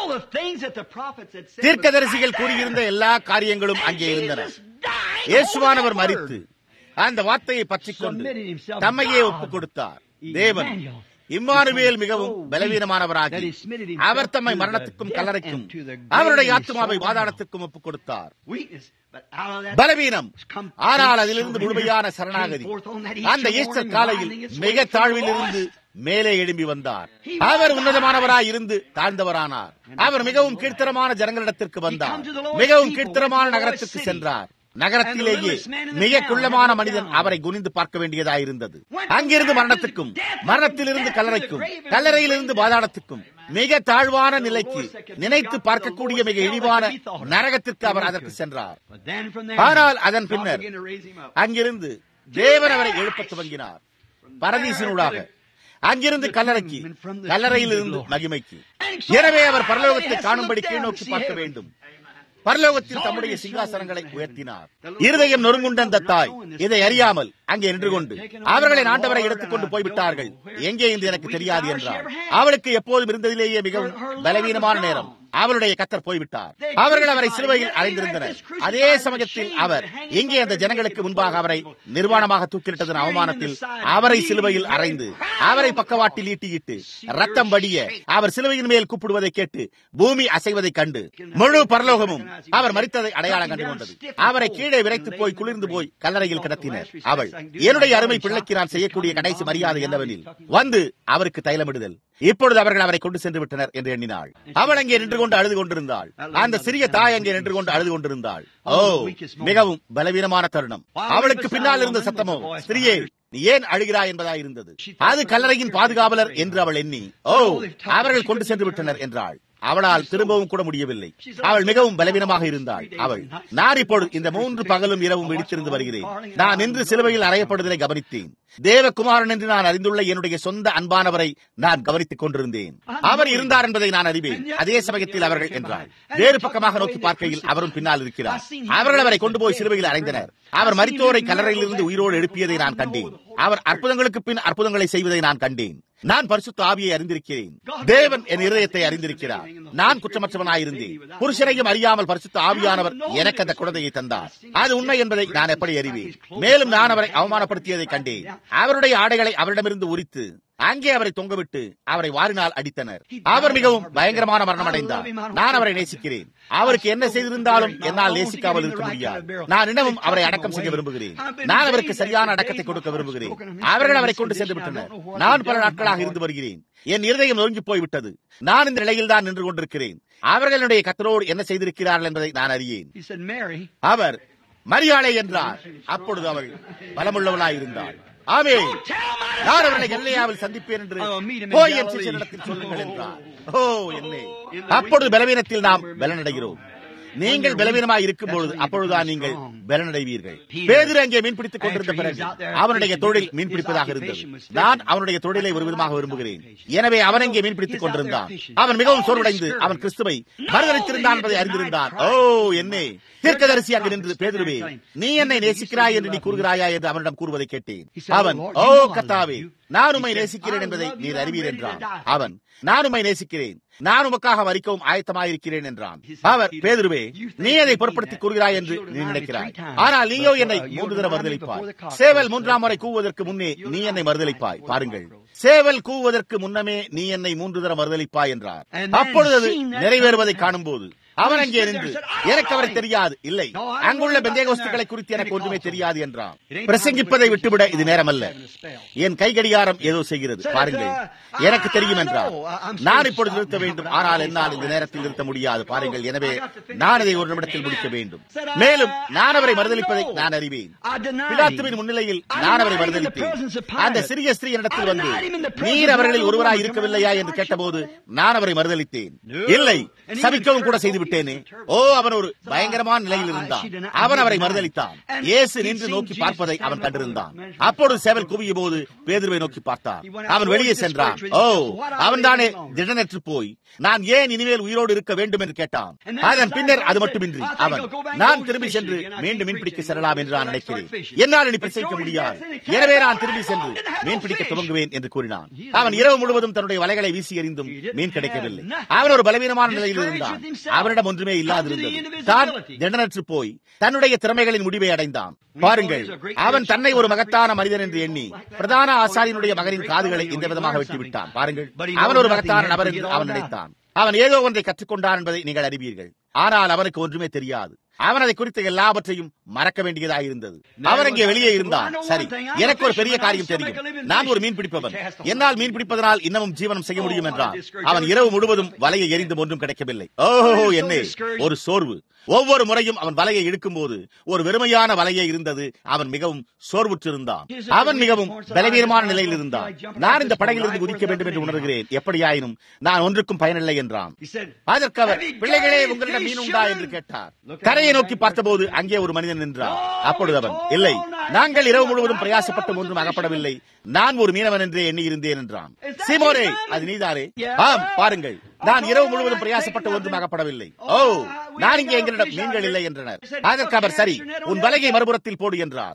தீர்க்கதரிசிகள் கூறியிருந்த எல்லா காரியங்களும் அங்கே இருந்தன இயேசுவானவர் மறித்து அந்த வார்த்தையை பற்றிக் கொண்டு தம்மையே ஒப்புக் கொடுத்தார் தேவன் இம்மானுவேல் மிகவும் பலவீனமானவராகி அவர் தம்மை மரணத்துக்கும் கல்லறைக்கும் அவருடைய ஆத்மாவை வாதாடத்துக்கும் ஒப்புக் கொடுத்தார் பலவீனம் ஆனால் அதிலிருந்து முழுமையான சரணாகதி அந்த ஈஸ்டர் காலையில் மிக தாழ்வில் இருந்து மேலே எழும்பி வந்தார் அவர் உன்னதமானவராய் இருந்து தாழ்ந்தவரானார் அவர் மிகவும் கீழ்த்தரமான ஜனங்களிடத்திற்கு வந்தார் மிகவும் கீழ்த்தரமான நகரத்திற்கு சென்றார் நகரத்திலேயே மிக குள்ளமான மனிதன் அவரை குனிந்து பார்க்க வேண்டியதாயிருந்தது அங்கிருந்து மரணத்துக்கும் மரணத்திலிருந்து கல்லறைக்கும் கல்லறையிலிருந்து பாதாளத்துக்கும் மிக தாழ்வான நிலைக்கு நினைத்து பார்க்கக்கூடிய மிக இழிவான நரகத்திற்கு அவர் அதற்கு சென்றார் ஆனால் அதன் பின்னர் அங்கிருந்து தேவன் அவரை எழுப்ப துவங்கினார் பரதீசினூடாக அங்கிருந்து கல்லறைக்கு கல்லறையில் இருந்து மகிமைக்கு எனவே அவர் பரலோகத்தை காணும்படி கீழ் நோக்கி பார்க்க வேண்டும் பரலோகத்தில் தம்முடைய சிங்காசனங்களை உயர்த்தினார் இருதயம் நொறுங்குண்ட அந்த தாய் இதை அறியாமல் அங்கே நின்று கொண்டு அவர்களை ஆண்டவரை எடுத்துக்கொண்டு போய்விட்டார்கள் எங்கே என்று எனக்கு தெரியாது என்றார் அவளுக்கு எப்போதும் இருந்ததிலேயே மிகவும் பலவீனமான நேரம் அவருடைய கத்தர் போய்விட்டார் அவர்கள் அவரை சிலுவையில் அடைந்திருந்தனர் அதே சமயத்தில் அவர் எங்கே அந்த ஜனங்களுக்கு முன்பாக அவரை நிர்வாணமாக தூக்கிலிட்டதன் அவமானத்தில் அவரை சிலுவையில் அறைந்து அவரை பக்கவாட்டில் ஈட்டியிட்டு ரத்தம் வடிய அவர் சிலுவையின் மேல் கூப்பிடுவதை கேட்டு பூமி அசைவதை கண்டு முழு பரலோகமும் அவர் மறித்ததை அடையாளம் கண்டு கொண்டது அவரை கீழே விரைத்து போய் குளிர்ந்து போய் கல்லறையில் கிடத்தினர் அவள் என்னுடைய அருமை பிள்ளைக்கு நான் செய்யக்கூடிய கடைசி மரியாதை என்னவெனில் வந்து அவருக்கு தைலமிடுதல் இப்பொழுது அவர்கள் அவரை கொண்டு சென்று விட்டனர் என்று எண்ணினாள் அவள் அங்கே நின்று கொண்டு அழுது கொண்டிருந்தாள் அந்த சிறிய தாய் அங்கே நின்று கொண்டு அழுது கொண்டிருந்தாள் ஓ மிகவும் பலவீனமான தருணம் அவளுக்கு பின்னால் இருந்த சத்தமோ ஸ்திரியே நீ ஏன் அழுகிறாய் என்பதாய் இருந்தது அது கல்லறையின் பாதுகாவலர் என்று அவள் எண்ணி ஓ அவர்கள் கொண்டு சென்று விட்டனர் என்றாள் அவளால் திரும்பவும் கூட முடியவில்லை அவள் மிகவும் பலவீனமாக இருந்தாள் அவள் நான் இப்பொழுது இந்த மூன்று பகலும் இரவும் விழித்திருந்து வருகிறேன் நான் நின்று சிலுவையில் அறையப்படுவதை கவனித்தேன் தேவகுமாரன் என்று நான் அறிந்துள்ள என்னுடைய சொந்த அன்பானவரை நான் கவனித்துக் கொண்டிருந்தேன் அவர் இருந்தார் என்பதை நான் அறிவேன் அதே சமயத்தில் அவர்கள் என்றார் வேறு பக்கமாக நோக்கி பார்க்கையில் அவரும் பின்னால் இருக்கிறார் அவர்கள் அவரை கொண்டு போய் சிலுவையில் அடைந்தனர் அவர் மரித்தோரை கல்லறையிலிருந்து உயிரோடு எழுப்பியதை நான் கண்டேன் அவர் அற்புதங்களுக்கு பின் அற்புதங்களை செய்வதை நான் கண்டேன் நான் பரிசுத்த ஆவியை அறிந்திருக்கிறேன் தேவன் என் இருதயத்தை அறிந்திருக்கிறார் நான் குற்றமற்றவனாயிருந்தேன் புருஷனையும் அறியாமல் பரிசுத்த ஆவியானவர் எனக்கு அந்த குழந்தையை தந்தார் அது உண்மை என்பதை நான் எப்படி அறிவேன் மேலும் நான் அவரை அவமானப்படுத்தியதை கண்டேன் அவருடைய ஆடைகளை அவரிடமிருந்து உரித்து அங்கே அவரை தொங்கவிட்டு அவரை வாரினால் அடித்தனர் அவர் மிகவும் பயங்கரமான மரணம் அடைந்தார் நான் அவரை நேசிக்கிறேன் அவருக்கு என்ன செய்திருந்தாலும் என்னால் நேசிக்காமல் இருக்க முடியாது நான் இன்னமும் அவரை அடக்கம் செய்ய விரும்புகிறேன் நான் அவருக்கு சரியான அடக்கத்தை கொடுக்க விரும்புகிறேன் அவர்கள் அவரை கொண்டு சென்று விட்டனர் நான் பல நாட்களாக இருந்து வருகிறேன் என் இருதயம் நொறுங்கி போய்விட்டது நான் இந்த நிலையில் தான் நின்று கொண்டிருக்கிறேன் அவர்களுடைய கத்தரோடு என்ன செய்திருக்கிறார்கள் என்பதை நான் அறியேன் அவர் மரியாதை என்றார் அப்பொழுது அவள் பலமுள்ளவளாயிருந்தாள் ஆமே நான் அவர்களை எல்லையாவில் சந்திப்பேன் என்று போய் என் சிஷனிடத்தில் சொல்லுங்கள் என்றார் ஓ என்னே அப்பொழுது பலவீனத்தில் நாம் பலனடைகிறோம் நீங்கள் பலவீனமாய் இருக்கும் பொழுது அப்பொழுதுதான் நீங்கள் பலனடைவீர்கள் பேதிரு அங்கே மீன் பிடித்துக் கொண்டிருந்த பிறகு அவனுடைய தொழில் மீன் பிடிப்பதாக இருந்தது நான் அவனுடைய தொழிலை ஒரு விதமாக விரும்புகிறேன் எனவே அவன் அங்கே மீன் பிடித்துக் கொண்டிருந்தான் அவன் மிகவும் சோர்வடைந்து அவன் கிறிஸ்துவை மறுதளித்திருந்தான் என்பதை அறிந்திருந்தான் ஓ என்னே தீர்க்கதரிசி அங்கு நின்று பேதுருவே நீ என்னை நேசிக்கிறாய் என்று நீ கூறுகிறாயா என்று அவனிடம் கூறுவதை கேட்டேன் அவன் ஓ கத்தாவே நான் உண்மை நேசிக்கிறேன் என்பதை நீர் அறிவீர் என்றான் அவன் நான் உண்மை நேசிக்கிறேன் நான் உமக்காக மறிக்கவும் ஆயத்தமாயிருக்கிறேன் என்றான் அவர் பேதுருவே நீ அதை பொருட்படுத்தி கூறுகிறாய் என்று நீ நினைக்கிறாய் ஆனால் நீயோ என்னை மூன்று தர மறுதளிப்பாய் சேவல் மூன்றாம் முறை கூவுவதற்கு முன்னே நீ என்னை மறுதளிப்பாய் பாருங்கள் சேவல் கூவுவதற்கு முன்னமே நீ என்னை மூன்று தரம் மறுதளிப்பாய் என்றார் அப்பொழுது அது நிறைவேறுவதை காணும் போது அவன் அங்கே நின்று எனக்கு அவரை தெரியாது இல்லை அங்குள்ள பெந்தேகோஸ்துக்களை குறித்து எனக்கு ஒன்றுமே தெரியாது என்றான் பிரசங்கிப்பதை விட்டுவிட இது நேரமல்ல என் கை கடிகாரம் ஏதோ செய்கிறது பாருங்கள் எனக்கு தெரியும் என்றார் நான் இப்பொழுது நிறுத்த வேண்டும் ஆனால் என்னால் இந்த நேரத்தில் நிறுத்த முடியாது பாருங்கள் எனவே நான் இதை ஒரு நிமிடத்தில் முடிக்க வேண்டும் மேலும் நான் அவரை மறுதளிப்பதை நான் அறிவேன் பிலாத்துவின் முன்னிலையில் நான் அவரை மறுதளித்தேன் அந்த சிறிய ஸ்திரீ இடத்தில் வந்து நீர் அவர்களில் ஒருவராய் இருக்கவில்லையா என்று கேட்டபோது நான் அவரை மறுதளித்தேன் இல்லை சபிக்கவும் கூட செய்து விட்டேனே ஓ அவன் ஒரு பயங்கரமான நிலையில் இருந்தான் அவன் அவரை மறுதளித்தான் இயேசு நின்று நோக்கி பார்ப்பதை அவன் கண்டிருந்தான் அப்பொழுது சேவல் குவிய போது பேதுருவை நோக்கி பார்த்தான் அவன் வெளியே சென்றான் ஓ அவன் தானே திடனற்று போய் நான் ஏன் இனிமேல் உயிரோடு இருக்க வேண்டும் என்று கேட்டான் அதன் பின்னர் அது மட்டுமின்றி அவன் நான் திரும்பி சென்று மீண்டும் மீன்பிடிக்க செல்லலாம் என்று நான் நினைக்கிறேன் என்னால் இனி பிரசவிக்க முடியாது எனவே நான் திரும்பி சென்று மீன்பிடிக்க துவங்குவேன் என்று கூறினான் அவன் இரவு முழுவதும் தன்னுடைய வலைகளை வீசி எறிந்தும் மீன் கிடைக்கவில்லை அவன் ஒரு பலவீனமான நிலையில் இருந்தான் அவனிடம் ஒன்றுமே இல்லாதிருந்தது தான் திடனற்று போய் தன்னுடைய திறமைகளின் முடிவை அடைந்தான் பாருங்கள் அவன் தன்னை ஒரு மகத்தான மனிதன் என்று எண்ணி பிரதான ஆசாரியனுடைய மகனின் காதுகளை இந்த விதமாக வெட்டிவிட்டான் பாருங்கள் அவன் ஒரு மகத்தான நபர் என்று அவன் நினைத்தான் அவன் ஏதோ ஒன்றை கற்றுக்கொண்டான் என்பதை நீங்கள் அறிவீர்கள் ஆனால் அவனுக்கு ஒன்றுமே தெரியாது அவன் அதை குறித்த எல்லாவற்றையும் மறக்க வேண்டியதாக இருந்தது அவன் அங்கே வெளியே இருந்தான் சரி எனக்கு ஒரு பெரிய காரியம் தெரியும் நான் ஒரு மீன் பிடிப்பவன் என்னால் மீன் பிடிப்பதனால் இன்னமும் ஜீவனம் செய்ய முடியும் என்றான் அவன் இரவு முழுவதும் வலையை எரிந்தும் ஒன்றும் கிடைக்கவில்லை ஓஹோ என்ன ஒரு சோர்வு ஒவ்வொரு முறையும் அவன் வலையை இழுக்கும் போது ஒரு வெறுமையான வலையே இருந்தது அவன் மிகவும் சோர்வுற்றிருந்தான் அவன் மிகவும் பலவீனமான நிலையில் இருந்தான் நான் இந்த படகிலிருந்து குதிக்க வேண்டும் என்று உணர்கிறேன் எப்படியாயினும் நான் ஒன்றுக்கும் பயனில்லை என்றான் அதற்கு அவர் பிள்ளைகளே உங்களிடம் மீன் உண்டா என்று கேட்டார் கரையை நோக்கி பார்த்தபோது அங்கே ஒரு மனிதன் நின்றான் அப்பொழுது அவன் இல்லை நாங்கள் இரவு முழுவதும் பிரயாசப்பட்டு ஒன்றும் அகப்படவில்லை நான் ஒரு மீனவன் என்றே எண்ணி இருந்தேன் என்றான் சீமோரே அது நீதாரே ஆம் பாருங்கள் நான் இரவு முழுவதும் பிரயாசப்பட்டு ஒன்றும் அகப்படவில்லை ஓ நான் இங்கே எங்களிடம் மீன்கள் இல்லை என்றனர் அதற்கு அவர் சரி உன் வலையை மறுபுறத்தில் போடு என்றார்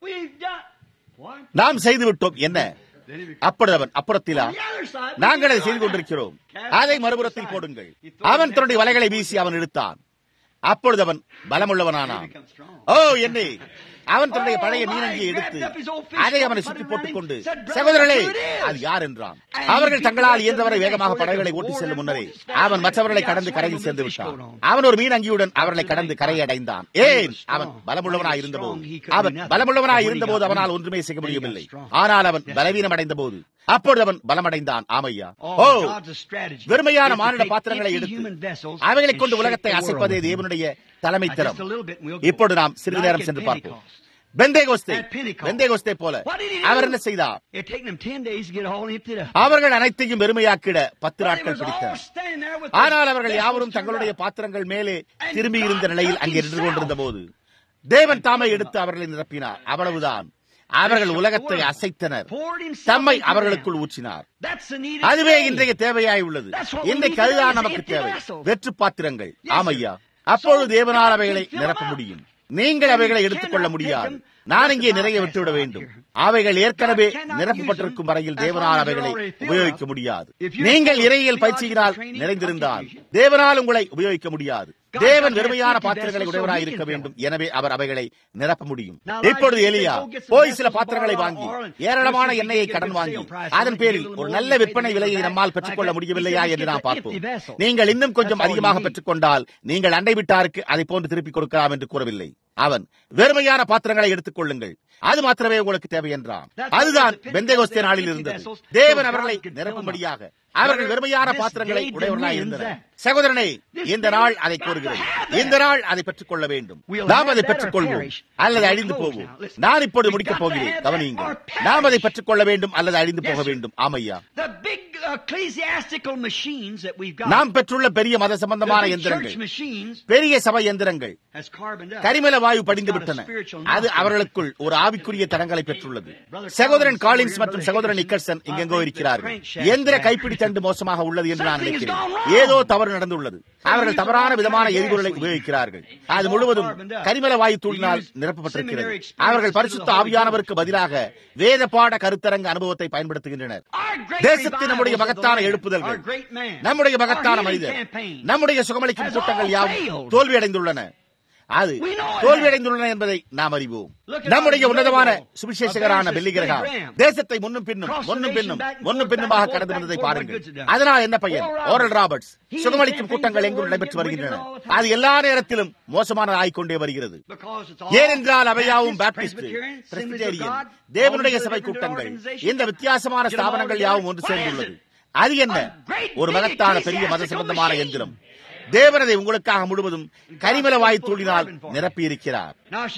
நாம் செய்து விட்டோம் என்ன அப்படி அவன் அப்புறத்திலா நாங்கள் அதை செய்து கொண்டிருக்கிறோம் அதை மறுபுறத்தில் போடுங்கள் அவன் தன்னுடைய வலைகளை வீசி அவன் இழுத்தான் அப்பொழுது அவன் பலமுள்ளவனானான் ஓ என்னே அவன் தன்னுடைய பழைய மீனங்கியை எடுத்து அதை அவனை சுற்றி போட்டுக் கொண்டு சகோதரர்களே அது யார் என்றான் அவர்கள் தங்களால் இயன்றவரை வேகமாக படகுகளை ஓட்டி செல்லும் முன்னரே அவன் மற்றவர்களை கடந்து கரையில் சேர்ந்து விட்டான் அவன் ஒரு மீனங்கியுடன் அவர்களை கடந்து கரையை அடைந்தான் ஏன் அவன் பலமுள்ளவனாய் இருந்தபோது அவன் பலமுள்ளவனாய் இருந்தபோது அவனால் ஒன்றுமே செய்ய முடியவில்லை ஆனால் அவன் பலவீனம் அடைந்த போது அப்பொழுது அவன் பலமடைந்தான் ஆமையா ஓ வெறுமையான மானிட பாத்திரங்களை எடுத்து அவைகளை கொண்டு உலகத்தை அசைப்பதே தேவனுடைய தலைமைத்தரம் இப்பொழுது நாம் சிறிது நேரம் சென்று பார்ப்போம் பெந்தேகோஸ்தே பெந்தேகோஸ்தே போல அவர் என்ன செய்தார் அவர்கள் அனைத்தையும் வெறுமையாக்கிட பத்து நாட்கள் பிடித்தனர் ஆனால் அவர்கள் யாவரும் தங்களுடைய பாத்திரங்கள் மேலே திரும்பி இருந்த நிலையில் அங்கே நின்று கொண்டிருந்த போது தேவன் தாமை எடுத்து அவர்களை நிரப்பினார் அவ்வளவுதான் அவர்கள் உலகத்தை அசைத்தனர் தம்மை அவர்களுக்குள் ஊற்றினார் அதுவே இன்றைய தேவையாய் உள்ளது இன்றைக்கு அதுதான் நமக்கு தேவை வெற்று பாத்திரங்கள் ஆமையா அப்பொழுது தேவனால் அவைகளை நிரப்ப முடியும் நீங்கள் அவைகளை எடுத்துக்கொள்ள முடியாது நான் இங்கே நிறைய விட்டுவிட வேண்டும் அவைகள் ஏற்கனவே நிரப்பப்பட்டிருக்கும் வரையில் தேவனால் அவைகளை உபயோகிக்க முடியாது நீங்கள் இறையியல் பயிற்சியினால் நிறைந்திருந்தால் தேவனால் உங்களை உபயோகிக்க முடியாது தேவன் வெறுமையான பாத்திரங்களை உடையவராய் இருக்க வேண்டும் எனவே அவர் அவைகளை நிரப்ப முடியும் இப்பொழுது எலியா போய் சில பாத்திரங்களை வாங்கி ஏராளமான எண்ணெயை கடன் வாங்கி அதன் பேரில் ஒரு நல்ல விற்பனை விலையை நம்மால் பெற்றுக்கொள்ள முடியவில்லையா என்று நாம் பார்ப்போம் நீங்கள் இன்னும் கொஞ்சம் அதிகமாக பெற்றுக்கொண்டால் நீங்கள் அண்டை விட்டாருக்கு அதை போன்று திருப்பிக் கொடுக்கலாம் என்று கூறவில்லை அவன் வெறுமையான பாத்திரங்களை எடுத்துக் கொள்ளுங்கள் அது மாத்திரமே உங்களுக்கு தேவை என்றான் அதுதான் பெந்தேகோஸ்தே நாளில் இருந்தது தேவன் அவர்களை நிரப்பும்படியாக அவர்கள் வெறுமையான பாத்திரங்களை உடையவர்களாய் இருந்தனர் சகோதரனே இந்த நாள் அதை கோருகிறது இந்த நாள் அதை பெற்றுக் கொள்ள வேண்டும் நாம் அதை பெற்றுக் கொள்வோம் அல்லது அழிந்து போவோம் நான் இப்பொழுது முடிக்கப் போகிறேன் கவனியுங்கள் நாம் அதை பெற்றுக் கொள்ள வேண்டும் அல்லது அழிந்து போக வேண்டும் ஆமையா நாம் பெற்றுள்ள பெரிய மத சம்பந்தமான எந்திரங்கள் பெரிய சபை எந்திரங்கள் கரிமல வாயு படிந்து விட்டன அது அவர்களுக்குள் ஒரு ஆவிக்குரிய தடங்களை பெற்றுள்ளது சகோதரன் காலின்ஸ் மற்றும் சகோதரன் நிக்கர்சன் இங்கெங்கோ இருக்கிறார்கள் எந்திர கைப்பிடி தண்டு மோசமாக உள்ளது என்று நான் நினைக்கிறேன் ஏதோ தவறு நடந்துள்ளது அவர்கள் தவறான விதமான எரிபொருளை உபயோகிக்கிறார்கள் அது முழுவதும் கரிமல வாயு தூளினால் நிரப்பப்பட்டிருக்கிறது அவர்கள் பரிசுத்த ஆவியானவருக்கு பதிலாக வேத பாட கருத்தரங்க அனுபவத்தை பயன்படுத்துகின்றனர் தேசத்தின் நம்முடைய மகத்தான எழுப்புதல்கள் நம்முடைய மகத்தான மனிதர் நம்முடைய சுகமளிக்கும் கூட்டங்கள் யாவும் தோல்வி அடைந்துள்ளன அது தோல்வியடைந்துள்ளன என்பதை நாம் அறிவோம் நம்முடைய உன்னதமான சுவிசேஷகரான பெல்லிகிரகா தேசத்தை முன்னும் பின்னும் முன்னும் பின்னும் முன்னும் பின்னுமாக கடந்து வந்ததை பாருங்கள் அதனால் என்ன பையன் ஓரல் ராபர்ட்ஸ் சுகமளிக்கும் கூட்டங்கள் எங்கும் நடைபெற்று வருகின்றன அது எல்லா நேரத்திலும் மோசமான ஆய்கொண்டே வருகிறது ஏனென்றால் அவையாவும் பாப்டிஸ்ட் பிரஸ்பிட்டேரியன் தேவனுடைய சபை கூட்டங்கள் இந்த வித்தியாசமான ஸ்தாபனங்கள் யாவும் ஒன்று சேர்ந்துள்ளது அது என்ன ஒரு மகத்தான பெரிய மத சம்பந்தமான எந்திரம் தேவனதை உங்களுக்காக முழுவதும் கரிமல வாய் தூளினால் நிரப்பி இருக்கிறார்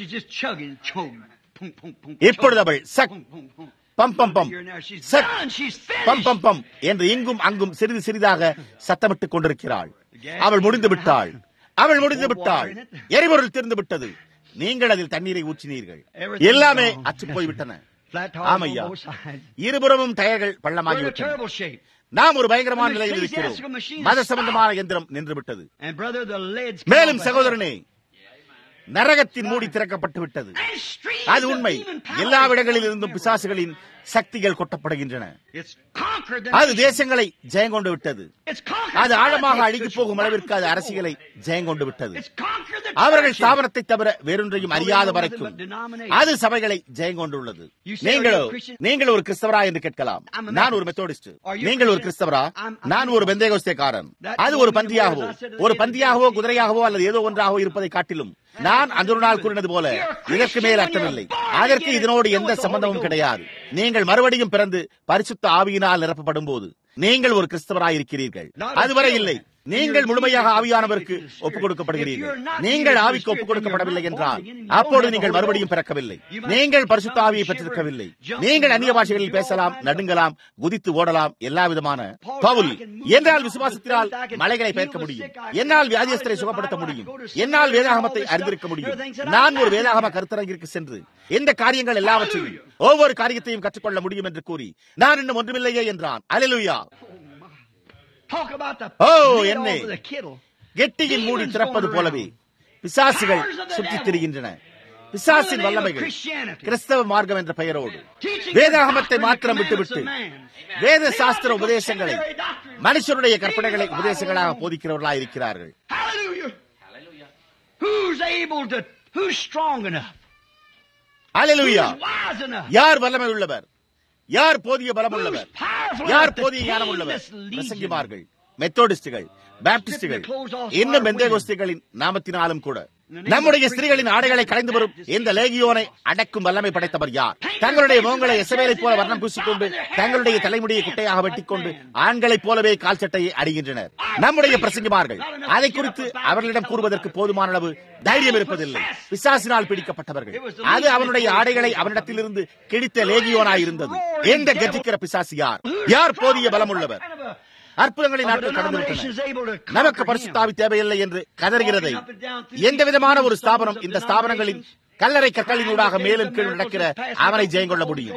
இப்பொழுது அவள் சக் பம் பம் பம் சக் பம் பம் பம் என்று இங்கும் அங்கும் சிறிது சிறிதாக சத்தமிட்டுக் கொண்டிருக்கிறாள் அவள் முடிந்து விட்டாள் அவள் முடிந்து விட்டாள் எரிபொருள் திறந்து விட்டது நீங்கள் அதில் தண்ணீரை ஊற்றினீர்கள் எல்லாமே அச்சு போய்விட்டன ஆமையா இருபுறமும் டயர்கள் பள்ளமாகிவிட்டன நாம் ஒரு பயங்கரமான நிலையில் இருக்கிறோம் மத சம்பந்தமான எந்திரம் நின்று விட்டது மேலும் சகோதரனே நரகத்தின் மூடி திறக்கப்பட்டு விட்டது அது உண்மை எல்லா இடங்களில் இருந்தும் பிசாசுகளின் சக்திகள் கொட்டப்படுகின்றன அது தேசங்களை ஜெயங்கொண்டு விட்டது அது ஆழமாக அழுகி போகும் அளவிற்கு அது அரசியலை ஜெயங்கொண்டு விட்டது அவர்கள் ஸ்தாபனத்தை தவிர வேறொன்றையும் அறியாத வரைக்கும் அது சபைகளை ஜெயங்கொண்டுள்ளது நீங்களோ நீங்கள் ஒரு கிறிஸ்தவரா என்று கேட்கலாம் நான் ஒரு மெத்தோடிஸ்ட் நீங்கள் ஒரு கிறிஸ்தவரா நான் ஒரு பெந்தேகோஸ்தேக்காரன் அது ஒரு பந்தியாகவோ ஒரு பந்தியாகவோ குதிரையாகவோ அல்லது ஏதோ ஒன்றாகவோ இருப்பதை காட்டிலும் நான் அந்த ஒரு நாள் கூறினது போல இதற்கு மேல் அர்த்தமில்லை அதற்கு இதனோடு எந்த சம்பந்தமும் கிடையாது நீங்கள் மறுபடியும் பிறந்து பரிசுத்த ஆவியினால் நிரப்பப்படும் போது நீங்கள் ஒரு கிறிஸ்தவராயிருக்கிறீர்கள் அதுவரை இல்லை நீங்கள் முழுமையாக ஆவியானவருக்கு ஒப்புக் கொடுக்கப்படுகிறீர்கள் நீங்கள் ஆவிக்கு ஒப்புக் கொடுக்கப்படவில்லை என்றால் அப்போது நீங்கள் மறுபடியும் பிறக்கவில்லை நீங்கள் பரிசுத்த ஆவியை பெற்றிருக்கவில்லை நீங்கள் அந்நிய பாஷைகளில் பேசலாம் நடுங்கலாம் குதித்து ஓடலாம் எல்லா விதமான பவுல் என்றால் விசுவாசத்தினால் மலைகளை பெயர்க்க முடியும் என்னால் வியாதியஸ்தரை சுகப்படுத்த முடியும் என்னால் வேதாகமத்தை அறிந்திருக்க முடியும் நான் ஒரு வேதாகம கருத்தரங்கிற்கு சென்று இந்த காரியங்கள் எல்லாவற்றையும் ஒவ்வொரு காரியத்தையும் கற்றுக்கொள்ள முடியும் என்று கூறி நான் இன்னும் ஒன்றுமில்லையே என்றான் அலிலுயா ஓ என்னே கெட்டியின் மூடி திறப்பது போலவே பிசாசுகள் சுற்றித் திரிகின்றன பிசாசின் வல்லமைகள் கிறிஸ்தவ மார்க்கம் என்ற பெயரோடு வேதாகமத்தை மாத்திரம் விட்டுவிட்டு வேத சாஸ்திர உபதேசங்களை மனுஷருடைய கற்பனைகளை உபதேசங்களாக போதிக்கிறவர்களாக இருக்கிறார்கள் யார் வல்லமை உள்ளவர் யார் போதிய பலம் உள்ளவர் யார் போதிய ஞானம் உள்ளவர் பிரசங்கிமார்கள் மெத்தோடிஸ்டுகள் பாப்டிஸ்டுகள் இன்னும் பெந்தேகோஸ்திகளின் நாமத்தினாலும் கூட நம்முடைய ஸ்திரீகளின் ஆடைகளை கலைந்து வரும் இந்த லேகியோனை அடக்கும் வல்லமை படைத்தவர் யார் தங்களுடைய முகங்களை எசவேலை போல வர்ணம் பூசிக்கொண்டு தங்களுடைய தலைமுடியை குட்டையாக வெட்டிக்கொண்டு ஆண்களைப் போலவே கால் சட்டையை அடைகின்றனர் நம்முடைய பிரசங்கிமார்கள் அதை குறித்து அவர்களிடம் கூறுவதற்கு போதுமான அளவு தைரியம் இருப்பதில்லை பிசாசினால் பிடிக்கப்பட்டவர்கள் அது அவனுடைய ஆடைகளை அவனிடத்திலிருந்து கிழித்த லேகியோனாய் இருந்தது எந்த கர்ஜிக்கிற பிசாசு யார் யார் போதிய பலம் உள்ளவர் அற்புதங்களை நாட்கள் கடந்துவிட்டன நமக்கு பரிசுத்தாவி தேவையில்லை என்று கதறுகிறதை எந்த விதமான ஒரு ஸ்தாபனம் இந்த ஸ்தாபனங்களின் கல்லறை கற்களினூடாக மேலும் கீழ் நடக்கிற அவனை ஜெயங்கொள்ள முடியும்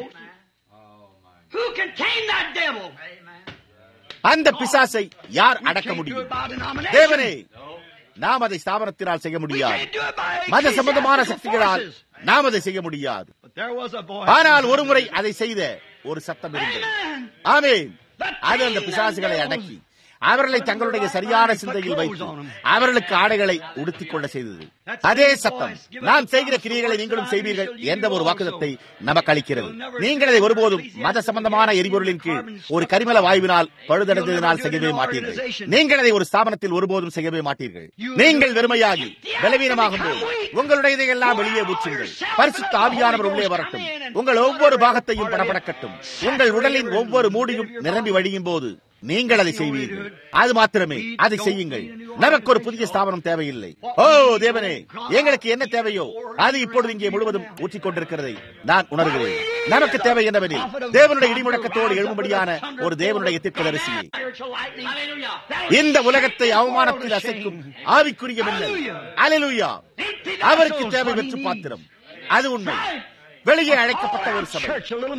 அந்த பிசாசை யார் அடக்க முடியும் தேவனே நாம் அதை ஸ்தாபனத்தினால் செய்ய முடியாது மத சம்பந்தமான சக்திகளால் நாம் அதை செய்ய முடியாது ஆனால் ஒருமுறை அதை செய்த ஒரு சத்தம் இருந்தது ஆமேன் அது அந்த பிசாசுகளை அடக்கி அவர்களை தங்களுடைய சரியான சிந்தையில் வைத்து அவர்களுக்கு ஆடைகளை உடுத்திக் கொள்ள செய்தது அதே சத்தம் நான் செய்கிற கிரியைகளை நீங்களும் செய்வீர்கள் என்ற ஒரு வாக்குதத்தை நமக்கு அளிக்கிறது நீங்கள் அதை ஒருபோதும் மத சம்பந்தமான எரிபொருளின் கீழ் ஒரு கரிமல வாயுவினால் பழுதடைந்ததினால் செய்யவே மாட்டீர்கள் நீங்கள் அதை ஒரு ஸ்தாபனத்தில் ஒருபோதும் செய்யவே மாட்டீர்கள் நீங்கள் வெறுமையாகி பலவீனமாகும் போது உங்களுடைய இதையெல்லாம் வெளியே ஊற்றுங்கள் பரிசுத்த ஆவியானவர் உள்ளே வரட்டும் உங்கள் ஒவ்வொரு பாகத்தையும் படப்படக்கட்டும் உங்கள் உடலின் ஒவ்வொரு மூடியும் நிரம்பி வழியும் போது நீங்கள் அதை செய்வீர்கள் அது மாத்திரமே அதை செய்யுங்கள் நமக்கு ஒரு புதிய ஸ்தாபனம் தேவையில்லை ஓ தேவனே எங்களுக்கு என்ன தேவையோ அது இப்பொழுது இங்கே முழுவதும் ஊற்றிக் கொண்டிருக்கிறதை நான் உணர்கிறேன் நமக்கு தேவை என்னவெனில் தேவனுடைய இடிமுழக்கத்தோடு எழும்படியான ஒரு தேவனுடைய தீர்க்கதரிசியை இந்த உலகத்தை அவமானத்தில் அசைக்கும் ஆவிக்குரிய மின்னல் அலலுயா அவருக்கு தேவை வெற்று பாத்திரம் அது உண்மை வெளியே அழைக்கப்பட்ட ஒரு சபை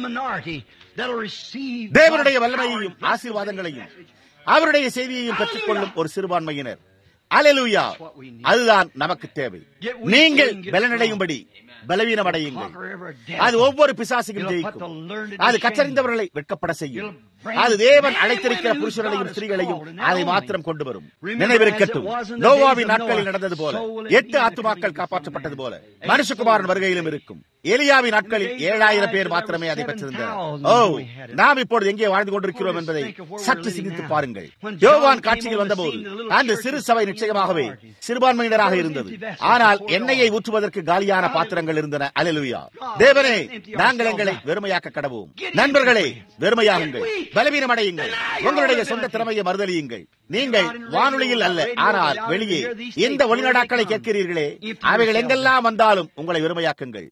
தேவனுடைய வல்லமையையும் ஆசீர்வாதங்களையும் அவருடைய செய்தியையும் பெற்றுக்கொள்ளும் ஒரு சிறுபான்மையினர் அலலுயா அதுதான் நமக்கு தேவை நீங்கள் பலனடையும்படி பலவீனமடையுங்கள் அது ஒவ்வொரு பிசாசுக்கும் ஜெயிக்கும் அது கற்றறிந்தவர்களை வெட்கப்பட செய்யும் அது தேவன் அழைத்திருக்கிற புருஷர்களையும் ஸ்திரீகளையும் அதை மாத்திரம் கொண்டு வரும் நினைவிருக்கட்டும் நோவாவின் நாட்களில் நடந்தது போல எட்டு ஆத்துமாக்கள் காப்பாற்றப்பட்டது போல மனுஷகுமாரன் வருகையிலும் இருக்கும் எலியாவின் நாட்களில் ஏழாயிரம் பேர் மாத்திரமே அதை பெற்றிருந்தனர் ஓ நாம் இப்பொழுது எங்கே வாழ்ந்து கொண்டிருக்கிறோம் என்பதை சற்று சிந்தித்து பாருங்கள் யோவான் காட்சியில் வந்தபோது அந்த சிறு சபை நிச்சயமாகவே சிறுபான்மையினராக இருந்தது ஆனால் எண்ணெயை ஊற்றுவதற்கு காலியான பாத்திரங்கள் இருந்தன அலலுயா தேவனே நாங்கள் எங்களை வெறுமையாக்க கடவோம் நண்பர்களே வெறுமையாகுங்கள் பலவீனம் அடையுங்கள் உங்களுடைய சொந்த திறமையை மறுதலியுங்கள் நீங்கள் வானொலியில் அல்ல ஆனால் வெளியே எந்த ஒளிநடாக்களை கேட்கிறீர்களே அவைகள் எங்கெல்லாம் வந்தாலும் உங்களை வெறுமையாக்குங்கள்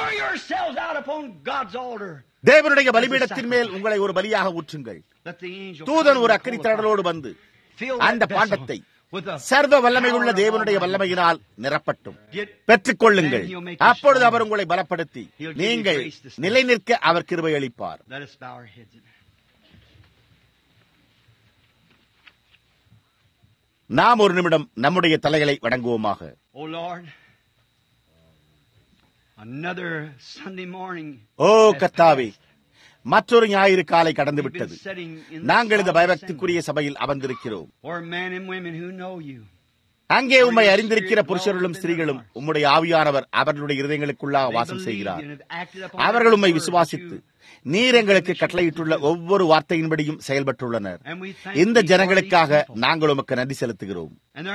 தேவனுடைய பலிபீடத்தின் மேல் உங்களை ஒரு பலியாக ஊற்றுங்கள் தூதன் ஒரு அக்கறி திரடலோடு வந்து அந்த பாண்டத்தை சர்வ வல்லமை உள்ள தேவனுடைய வல்லமையினால் நிரப்பட்டும் பெற்றுக் கொள்ளுங்கள் அப்பொழுது அவர் உங்களை பலப்படுத்தி நீங்கள் நிலை நிற்க அவர் கிருபை அளிப்பார் நாம் ஒரு நிமிடம் நம்முடைய தலைகளை வணங்குவோமாக ஓ கத்தாவே மற்றொரு ஞாயிறு காலை கடந்து விட்டது நாங்கள் இந்த பயபக்திக்குரிய சபையில் அமர்ந்திருக்கிறோம் அங்கே உம்மை அறிந்திருக்கிற புருஷர்களும் ஸ்திரீகளும் உம்முடைய ஆவியானவர் அவர்களுடைய இருதயங்களுக்குள்ளாக வாசம் செய்கிறார் அவர்கள் உம்மை விசுவாசித்து நீர் எங்களுக்கு கட்டளையிட்டுள்ள ஒவ்வொரு வார்த்தையின்படியும் செயல்பட்டுள்ளனர் இந்த ஜனங்களுக்காக நாங்கள் உமக்கு நன்றி செலுத்துகிறோம்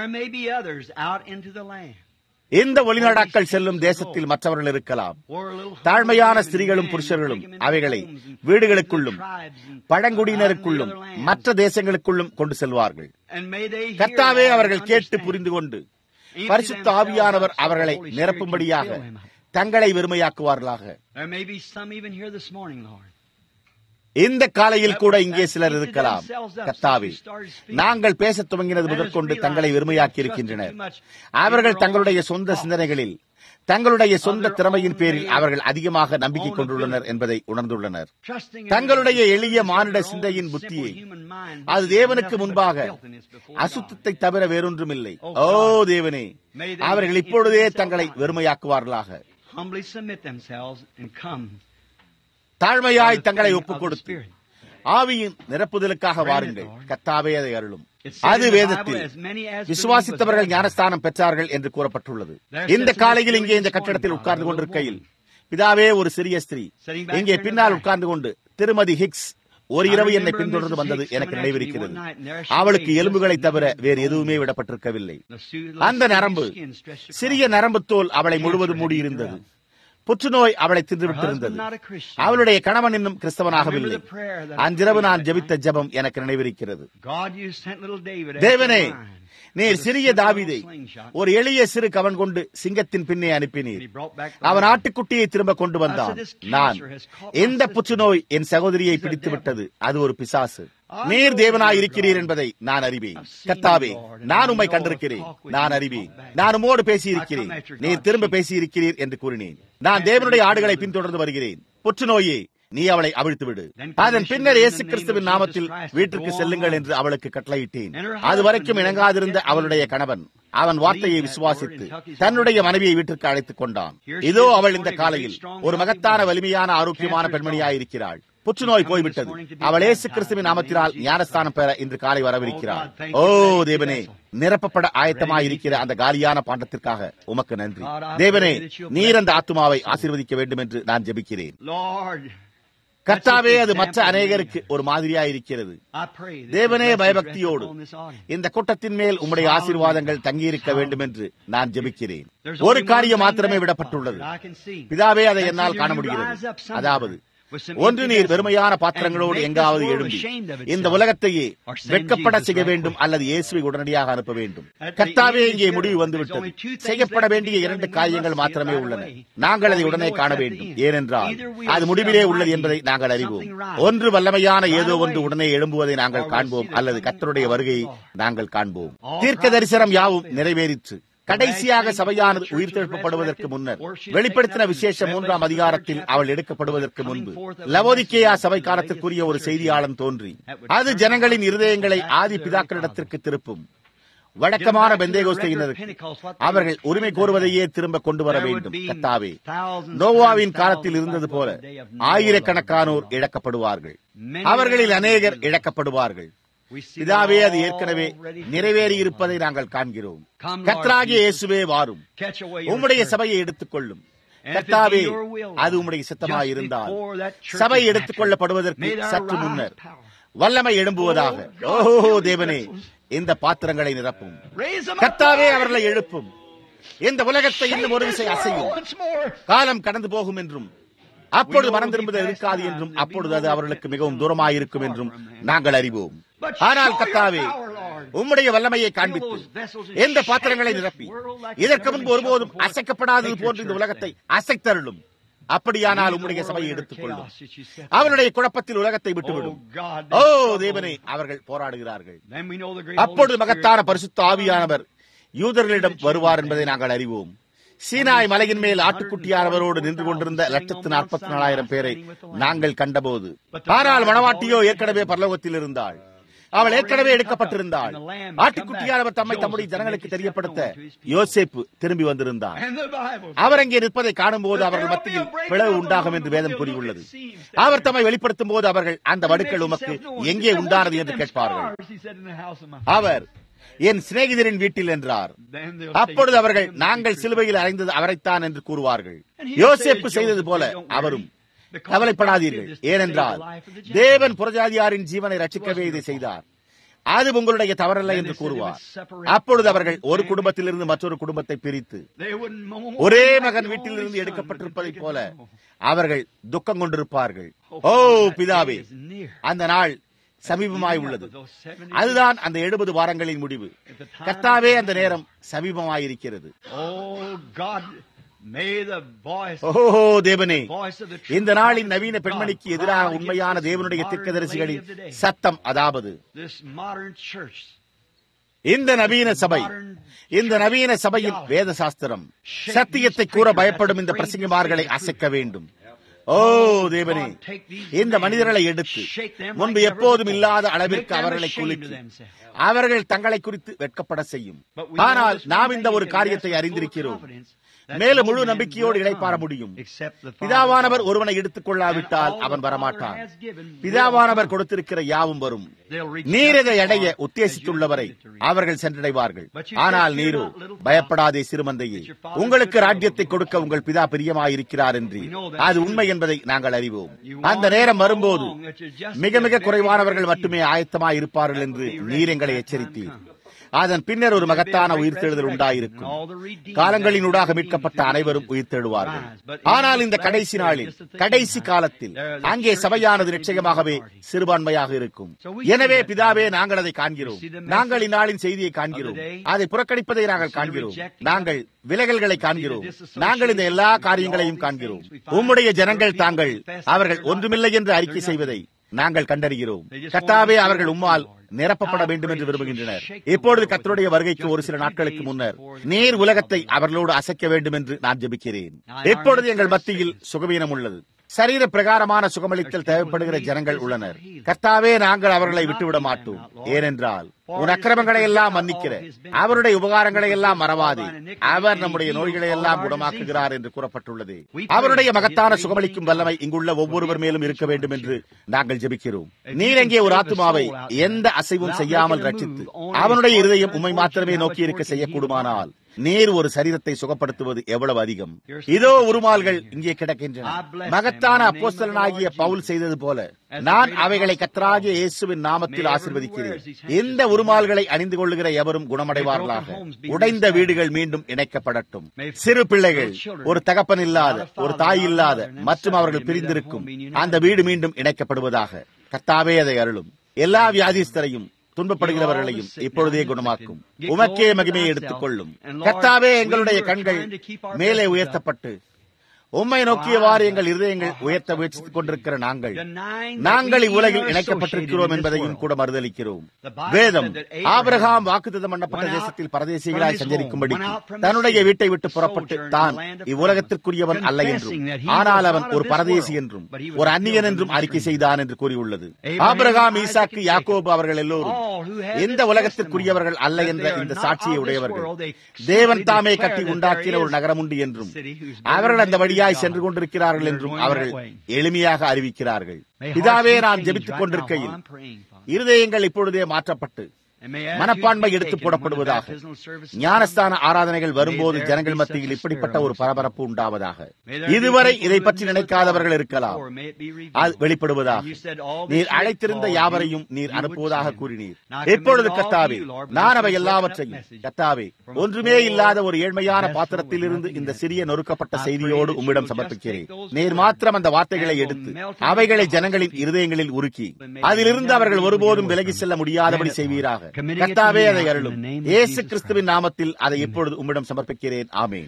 இந்த ஒளிநாடாக்கள் செல்லும் தேசத்தில் மற்றவர்கள் இருக்கலாம் தாழ்மையான ஸ்திரீகளும் புருஷர்களும் அவைகளை வீடுகளுக்குள்ளும் பழங்குடியினருக்குள்ளும் மற்ற தேசங்களுக்குள்ளும் கொண்டு செல்வார்கள் கர்த்தாவே அவர்கள் கேட்டு புரிந்து கொண்டு பரிசுத்த ஆவியானவர் அவர்களை நிரப்பும்படியாக தங்களை வெறுமையாக்குவார்களாக இந்த காலையில் கூட இங்கே சிலர் இருக்கலாம் கத்தாவே நாங்கள் பேச துவங்கினது முதற்கொண்டு தங்களை வெறுமையாக்கி இருக்கின்றனர் அவர்கள் தங்களுடைய சொந்த சிந்தனைகளில் தங்களுடைய சொந்த திறமையின் பேரில் அவர்கள் அதிகமாக நம்பிக்கை கொண்டுள்ளனர் என்பதை உணர்ந்துள்ளனர் தங்களுடைய எளிய மானிட சிந்தையின் புத்தியை அது தேவனுக்கு முன்பாக அசுத்தத்தை தவிர வேறொன்றுமில்லை ஓ தேவனே அவர்கள் இப்பொழுதே தங்களை வெறுமையாக்குவார்களாக தாழ்மையாய் தங்களை ஒப்புக் கொடுத்து ஆவியின் நிரப்புதலுக்காக வாருங்கள் கத்தாவே அதை அருளும் அது வேதத்தில் விசுவாசித்தவர்கள் ஞானஸ்தானம் பெற்றார்கள் என்று கூறப்பட்டுள்ளது இந்த காலையில் இங்கே இந்த கட்டடத்தில் உட்கார்ந்து கொண்டிருக்கையில் பிதாவே ஒரு சிறிய ஸ்திரீ இங்கே பின்னால் உட்கார்ந்து கொண்டு திருமதி ஹிக்ஸ் ஒரு இரவு என்னை பின்தொடர்ந்து வந்தது எனக்கு நினைவிருக்கிறது அவளுக்கு எலும்புகளை தவிர வேறு எதுவுமே விடப்பட்டிருக்கவில்லை அந்த நரம்பு சிறிய நரம்பு தோல் அவளை முழுவதும் மூடியிருந்தது புற்றுநோய் அவளை தின்றுவிட்டிருந்தது அவளுடைய கணவன் இன்னும் கிறிஸ்தவனாகவில்லை அன்றிரவு நான் ஜபித்த ஜபம் எனக்கு நினைவிருக்கிறது தேவனே நீர் சிறிய தாவிதை ஒரு எளிய சிறு கவன் கொண்டு சிங்கத்தின் பின்னே அனுப்பினீர் அவன் ஆட்டுக்குட்டியை திரும்ப கொண்டு வந்தான் நான் எந்த புற்றுநோய் என் சகோதரியை பிடித்து விட்டது அது ஒரு பிசாசு நீர் தேவனாய் இருக்கிறீர் என்பதை நான் அறிவேன் கத்தாவே நான் உம்மை கண்டிருக்கிறேன் நான் அறிவேன் நான் உம்மோடு பேசியிருக்கிறேன் நீர் திரும்ப பேசியிருக்கிறீர் என்று கூறினேன் நான் தேவனுடைய ஆடுகளை பின்தொடர்ந்து வருகிறேன் புற்றுநோயே நீ அவளை அவிழ்த்து விடு அதன் பின்னர் இயேசு கிறிஸ்துவின் நாமத்தில் வீட்டிற்கு செல்லுங்கள் என்று அவளுக்கு கட்டளையிட்டேன் அது வரைக்கும் இணங்காதிருந்த அவளுடைய கணவன் அவன் வார்த்தையை விசுவாசித்து தன்னுடைய மனைவியை வீட்டிற்கு அழைத்துக் கொண்டான் இதோ அவள் இந்த காலையில் ஒரு மகத்தான வலிமையான ஆரோக்கியமான பெண்மணியாயிருக்கிறாள் புற்றுநோய் போய்விட்டது அவள் ஏசு கிறிஸ்துவின் நாமத்தினால் ஞானஸ்தானம் பெற இன்று காலை வரவிருக்கிறாள் ஓ தேவனே நிரப்பப்பட ஆயத்தமாய் இருக்கிற அந்த காலியான பாண்டத்திற்காக உமக்கு நன்றி தேவனே நீர் அந்த ஆத்மாவை ஆசீர்வதிக்க வேண்டும் என்று நான் ஜெபிக்கிறேன் கர்த்தாவே அது மற்ற அநேகருக்கு ஒரு மாதிரியா இருக்கிறது தேவனே பயபக்தியோடு இந்த கூட்டத்தின் மேல் உம்முடைய ஆசீர்வாதங்கள் தங்கியிருக்க வேண்டும் என்று நான் ஜெபிக்கிறேன் ஒரு காரியம் மாத்திரமே விடப்பட்டுள்ளது பிதாவே அதை என்னால் காண முடிகிறது அதாவது ஒன்று நீர் வெறுமையான பாத்திரங்களோடு எங்காவது எழும்பி இந்த உலகத்தையே வெட்கப்பட செய்ய வேண்டும் அல்லது இயேசுவை உடனடியாக அனுப்ப வேண்டும் கர்த்தாவே இங்கே முடிவு வந்துவிட்டது செய்யப்பட வேண்டிய இரண்டு காரியங்கள் மாத்திரமே உள்ளன நாங்கள் அதை உடனே காண வேண்டும் ஏனென்றால் அது முடிவிலே உள்ளது என்பதை நாங்கள் அறிவோம் ஒன்று வல்லமையான ஏதோ ஒன்று உடனே எழும்புவதை நாங்கள் காண்போம் அல்லது கத்தருடைய வருகையை நாங்கள் காண்போம் தீர்க்க தரிசனம் யாவும் நிறைவேறிற்று கடைசியாக சபையானது உயிர்த்தெழுப்பப்படுவதற்கு முன்னர் வெளிப்படுத்தின விசேஷ மூன்றாம் அதிகாரத்தில் அவள் எடுக்கப்படுவதற்கு முன்பு லவோதிக்கேயா சபை காலத்திற்குரிய ஒரு செய்தியாளன் தோன்றி அது ஜனங்களின் இருதயங்களை ஆதி பிதாக்களிடத்திற்கு திருப்பும் வழக்கமான பெந்தேகோஸ்தையினருக்கு அவர்கள் உரிமை கோருவதையே திரும்ப கொண்டு வர வேண்டும் கத்தாவே நோவாவின் காலத்தில் இருந்தது போல ஆயிரக்கணக்கானோர் இழக்கப்படுவார்கள் அவர்களில் அநேகர் இழக்கப்படுவார்கள் பிதாவே அது ஏற்கனவே நிறைவேறி இருப்பதை நாங்கள் காண்கிறோம் கத்ராகிய இயேசுவே வாரும் உம்முடைய சபையை எடுத்துக் கொள்ளும் கர்த்தாவே அது உம்முடைய சித்தமாய் இருந்தால் சபை எடுத்துக் கொள்ளப்படுவதற்கு சற்று முன்னர் வல்லமை எழும்புவதாக ஓஹோ தேவனே இந்த பாத்திரங்களை நிரப்பும் கர்த்தாவே அவர்களை எழுப்பும் இந்த உலகத்தை இன்னும் ஒரு விசை அசையும் காலம் கடந்து போகும் என்றும் அப்பொழுது மனம் திரும்புதல் இருக்காது என்றும் அப்பொழுது அது அவர்களுக்கு மிகவும் தூரமாயிருக்கும் என்றும் நாங்கள் அறிவோம் ஆனால் கத்தாவே உம்முடைய வல்லமையை காண்பித்து எந்த பாத்திரங்களை நிரப்பி இதற்கு முன்பு ஒருபோதும் அசைக்கப்படாதது போன்று இந்த உலகத்தை அசைத்தருளும் அப்படியானால் உம்முடைய சபையை எடுத்துக்கொள்ளும் அவருடைய குழப்பத்தில் உலகத்தை விட்டுவிடும் ஓ தேவனே அவர்கள் போராடுகிறார்கள் அப்பொழுது மகத்தான பரிசுத்த ஆவியானவர் யூதர்களிடம் வருவார் என்பதை நாங்கள் அறிவோம் சீனாய் மலையின் மேல் ஆட்டுக்குட்டியானவரோடு நின்று கொண்டிருந்த லட்சத்து நாற்பத்தி நாலாயிரம் பேரை நாங்கள் கண்டபோது ஆனால் மணவாட்டியோ ஏற்கனவே பரலோகத்தில் இருந்தாள் அவள் ஏற்கனவே எடுக்கப்பட்டிருந்தாள் ஆட்டுக்குட்டியானவர் தம்மை தம்முடைய ஜனங்களுக்கு தெரியப்படுத்த யோசேப்பு திரும்பி வந்திருந்தார் அவர் அங்கே நிற்பதை காணும் போது அவர்கள் மத்தியில் பிளவு உண்டாகும் என்று வேதம் கூறியுள்ளது அவர் தம்மை வெளிப்படுத்தும் போது அவர்கள் அந்த வடுக்கள் உமக்கு எங்கே உண்டானது என்று கேட்பார்கள் அவர் என் சிநேகிதரின் வீட்டில் என்றார் அப்பொழுது அவர்கள் நாங்கள் சிலுவையில் அறைந்தது அவரைத்தான் என்று கூறுவார்கள் யோசேப்பு செய்தது போல அவரும் கவலைப்படாதீர்கள் ஏனென்றால் தேவன் புறஜாதியாரின் ஜீவனை ரட்சிக்கவே இதை செய்தார் அது உங்களுடைய தவறல்ல என்று கூறுவார் அப்பொழுது அவர்கள் ஒரு குடும்பத்திலிருந்து மற்றொரு குடும்பத்தை பிரித்து ஒரே மகன் வீட்டிலிருந்து எடுக்கப்பட்டிருப்பதைப் போல அவர்கள் துக்கம் கொண்டிருப்பார்கள் ஓ பிதாவே அந்த நாள் சமீபமாய் உள்ளது அதுதான் அந்த எழுபது வாரங்களின் முடிவு கர்த்தாவே அந்த நேரம் சமீபமாயிருக்கிறது ஓஹோ தேவனே இந்த நாளின் நவீன பெண்மணிக்கு எதிராக உண்மையான தேவனுடைய திக்கதரிசிகளின் சத்தம் அதாவது இந்த நவீன சபை இந்த நவீன சபையின் வேத சாஸ்திரம் சத்தியத்தை கூற பயப்படும் இந்த பிரசங்கிமார்களை அசைக்க வேண்டும் ஓ தேவனே இந்த மனிதர்களை எடுத்து முன்பு எப்போதும் இல்லாத அளவிற்கு அவர்களை குலுக்கி அவர்கள் தங்களை குறித்து வெட்கப்பட செய்யும் ஆனால் நாம் இந்த ஒரு காரியத்தை அறிந்திருக்கிறோம் மேலும் முழு நம்பிக்கையோடு இடைப்பாற முடியும் பிதாவானவர் ஒருவனை எடுத்துக் கொள்ளாவிட்டால் அவன் வரமாட்டான் பிதாவானவர் கொடுத்திருக்கிற யாவும் வரும் நீர் இதை அடைய உத்தேசித்துள்ளவரை அவர்கள் சென்றடைவார்கள் ஆனால் நீரோ பயப்படாதே சிறுமந்தையே உங்களுக்கு ராஜ்யத்தை கொடுக்க உங்கள் பிதா பிரியமாயிருக்கிறார் என்று அது உண்மை என்பதை நாங்கள் அறிவோம் அந்த நேரம் வரும்போது மிக மிக குறைவானவர்கள் மட்டுமே ஆயத்தமாய் இருப்பார்கள் என்று நீர் எங்களை எச்சரித்தீர் அதன் பின்னர் ஒரு மகத்தான உயிர்த்தெழுதல் உண்டாயிருக்கும் காலங்களினூடாக மீட்கப்பட்ட அனைவரும் உயிர்த்தெழுவார்கள் ஆனால் இந்த கடைசி நாளில் கடைசி காலத்தில் அங்கே சபையானது நிச்சயமாகவே சிறுபான்மையாக இருக்கும் எனவே பிதாவே நாங்கள் அதை காண்கிறோம் நாங்கள் இந்நாளின் செய்தியை காண்கிறோம் அதை புறக்கணிப்பதை நாங்கள் காண்கிறோம் நாங்கள் விலகல்களை காண்கிறோம் நாங்கள் இந்த எல்லா காரியங்களையும் காண்கிறோம் உம்முடைய ஜனங்கள் தாங்கள் அவர்கள் ஒன்றுமில்லை என்று அறிக்கை செய்வதை நாங்கள் கண்டறிகிறோம் கத்தாவே அவர்கள் உம்மால் நிரப்பப்பட வேண்டும் என்று விரும்புகின்றனர் இப்பொழுது கத்தருடைய வருகைக்கு ஒரு சில நாட்களுக்கு முன்னர் நீர் உலகத்தை அவர்களோடு அசைக்க வேண்டும் என்று நான் ஜெபிக்கிறேன் இப்பொழுது எங்கள் மத்தியில் சுகவீனம் உள்ளது சரீர பிரகாரமான சுகமளித்தல் தேவைப்படுகிற ஜனங்கள் உள்ளனர் கர்த்தாவே நாங்கள் அவர்களை விட்டுவிட மாட்டோம் ஏனென்றால் உன் அக்கிரமங்களை எல்லாம் மன்னிக்கிற அவருடைய உபகாரங்களை எல்லாம் மறவாதே அவர் நம்முடைய நோய்களை எல்லாம் குணமாக்குகிறார் என்று கூறப்பட்டுள்ளது அவருடைய மகத்தான சுகமளிக்கும் வல்லமை இங்குள்ள ஒவ்வொருவர் மேலும் இருக்க வேண்டும் என்று நாங்கள் ஜெபிக்கிறோம் நீர் எங்கே ஒரு ஆத்மாவை எந்த அசைவும் செய்யாமல் ரட்சித்து அவனுடைய இருதயம் உண்மை மாத்திரமே நோக்கி இருக்க செய்யக்கூடுமானால் நீர் ஒரு சரீரத்தை சுகப்படுத்துவது எவ்வளவு அதிகம் இதோ உருமால்கள் இங்கே கிடக்கின்றன மகத்தான அப்போஸ்தலனாகிய பவுல் செய்தது போல நான் அவைகளை கத்தராகிய இயேசுவின் நாமத்தில் ஆசிர்வதிக்கிறேன் இந்த உருமால்களை அணிந்து கொள்ளுகிற எவரும் குணமடைவார்களாக உடைந்த வீடுகள் மீண்டும் இணைக்கப்படட்டும் சிறு பிள்ளைகள் ஒரு தகப்பன் இல்லாத ஒரு தாய் இல்லாத மற்றும் அவர்கள் பிரிந்திருக்கும் அந்த வீடு மீண்டும் இணைக்கப்படுவதாக கர்த்தாவே அதை அருளும் எல்லா வியாதிஸ்தரையும் துன்பப்படுகிறவர்களையும் இப்பொழுதே குணமாக்கும் உமக்கே மகிமையை எடுத்துக் கொள்ளும் கர்த்தாவே எங்களுடைய கண்கள் மேலே உயர்த்தப்பட்டு உம்மை நோக்கியவாறு எங்கள் இருதயங்கள் உயர்த்த முயற்சித்துக் கொண்டிருக்கிற நாங்கள் நாங்கள் இவ்வுலகில் இணைக்கப்பட்டிருக்கிறோம் என்பதையும் கூட மறுதளிக்கிறோம் வேதம் ஆபிரகாம் வாக்குத்தம் பண்ணப்பட்ட தேசத்தில் பரதேசிகளாய் சஞ்சரிக்கும்படி தன்னுடைய வீட்டை விட்டு புறப்பட்டு தான் இவ்வுலகத்திற்குரியவன் அல்ல என்றும் ஆனால் அவன் ஒரு பரதேசி என்றும் ஒரு அந்நியன் என்றும் அறிக்கை செய்தான் என்று கூறியுள்ளது ஆபிரகாம் ஈசாக்கு யாக்கோபு அவர்கள் எல்லோரும் எந்த உலகத்திற்குரியவர்கள் அல்ல என்ற இந்த சாட்சியை உடையவர்கள் தேவன் தாமே கட்டி உண்டாக்கின ஒரு நகரம் உண்டு என்றும் அவர்கள் அந்த வழியாய் சென்று கொண்டிருக்கிறார்கள் என்றும் அவர்கள் எளிமையாக அறிவிக்கிறார்கள் இதாவே நான் ஜெபித்துக் கொண்டிருக்கையில் இருதயங்கள் இப்பொழுதே மாற்றப்பட்டு மனப்பான்மை எடுத்து போடப்படுவதாக ஞானஸ்தான ஆராதனைகள் வரும்போது ஜனங்கள் மத்தியில் இப்படிப்பட்ட ஒரு பரபரப்பு உண்டாவதாக இதுவரை இதை பற்றி நினைக்காதவர்கள் இருக்கலாம் அது வெளிப்படுவதாக நீர் அழைத்திருந்த யாவரையும் நீர் அனுப்புவதாக கூறினீர் எப்பொழுது கத்தாவே நான் அவை எல்லாவற்றையும் கத்தாவே ஒன்றுமே இல்லாத ஒரு ஏழ்மையான பாத்திரத்தில் இருந்து இந்த சிறிய நொறுக்கப்பட்ட செய்தியோடு உம்மிடம் சமர்ப்பிக்கிறேன் நீர் மாத்திரம் அந்த வார்த்தைகளை எடுத்து அவைகளை ஜனங்களின் இருதயங்களில் உருக்கி அதிலிருந்து அவர்கள் ஒருபோதும் விலகி செல்ல முடியாதபடி செய்வீராக கர்த்தாவே அதை அருளும் இயேசு கிறிஸ்துவின் நாமத்தில் அதை இப்பொழுது உம்மிடம் சமர்ப்பிக்கிறேன் ஆமேன்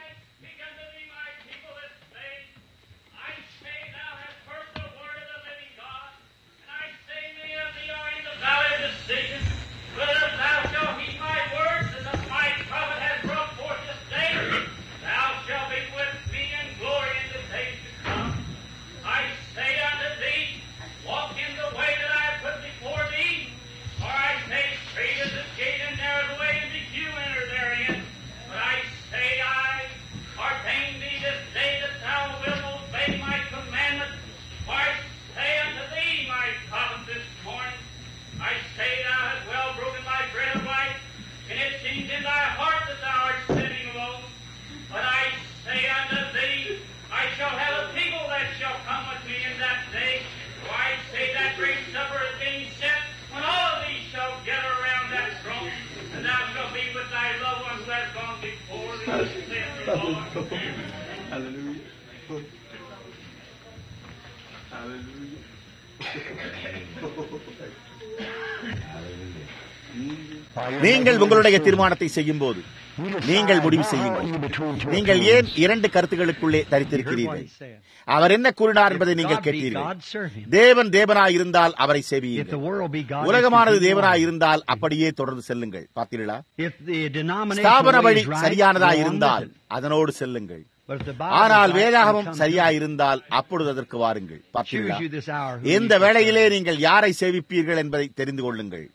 நீங்கள் உங்களுடைய தீர்மானத்தை செய்யும் போது நீங்கள் முடிவு செய்யுங்கள் நீங்கள் ஏன் இரண்டு கருத்துகளுக்குள்ளே தரித்திருக்கிறீர்கள் அவர் என்ன கூறினார் என்பதை நீங்கள் கேட்டீர்கள் தேவன் தேவனாய் இருந்தால் அவரை சேவியுங்கள் உலகமானது தேவனாய் இருந்தால் அப்படியே தொடர்ந்து செல்லுங்கள் பார்த்தீர்களா ஸ்தாபன வழி சரியானதா இருந்தால் அதனோடு செல்லுங்கள் ஆனால் வேதாகமம் சரியாயிருந்தால் அப்பொழுது அதற்கு வாருங்கள் பார்த்தீர்களா எந்த வேளையிலே நீங்கள் யாரை சேவிப்பீர்கள் என்பதை தெரிந்து கொள்ளுங்கள்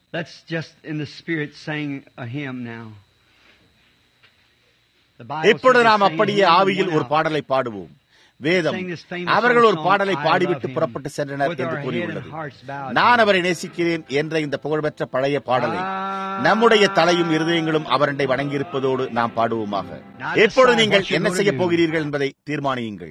இப்பொழுது நாம் அப்படியே ஆவியில் ஒரு பாடலை பாடுவோம் வேதம் அவர்கள் ஒரு பாடலை பாடிவிட்டு புறப்பட்டு சென்றனர் என்று கூறியுள்ளது நான் அவரை நேசிக்கிறேன் என்ற இந்த புகழ்பெற்ற பழைய பாடலை நம்முடைய தலையும் இருதயங்களும் அவரண்டை வணங்கியிருப்பதோடு நாம் பாடுவோமாக எப்பொழுது நீங்கள் என்ன செய்ய போகிறீர்கள் என்பதை தீர்மானியுங்கள்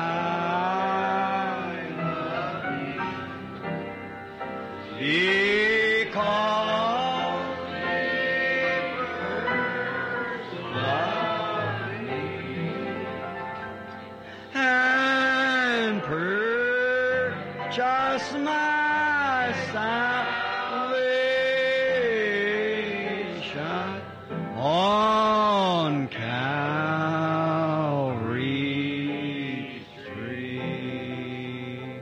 just my salvation on Calvary tree.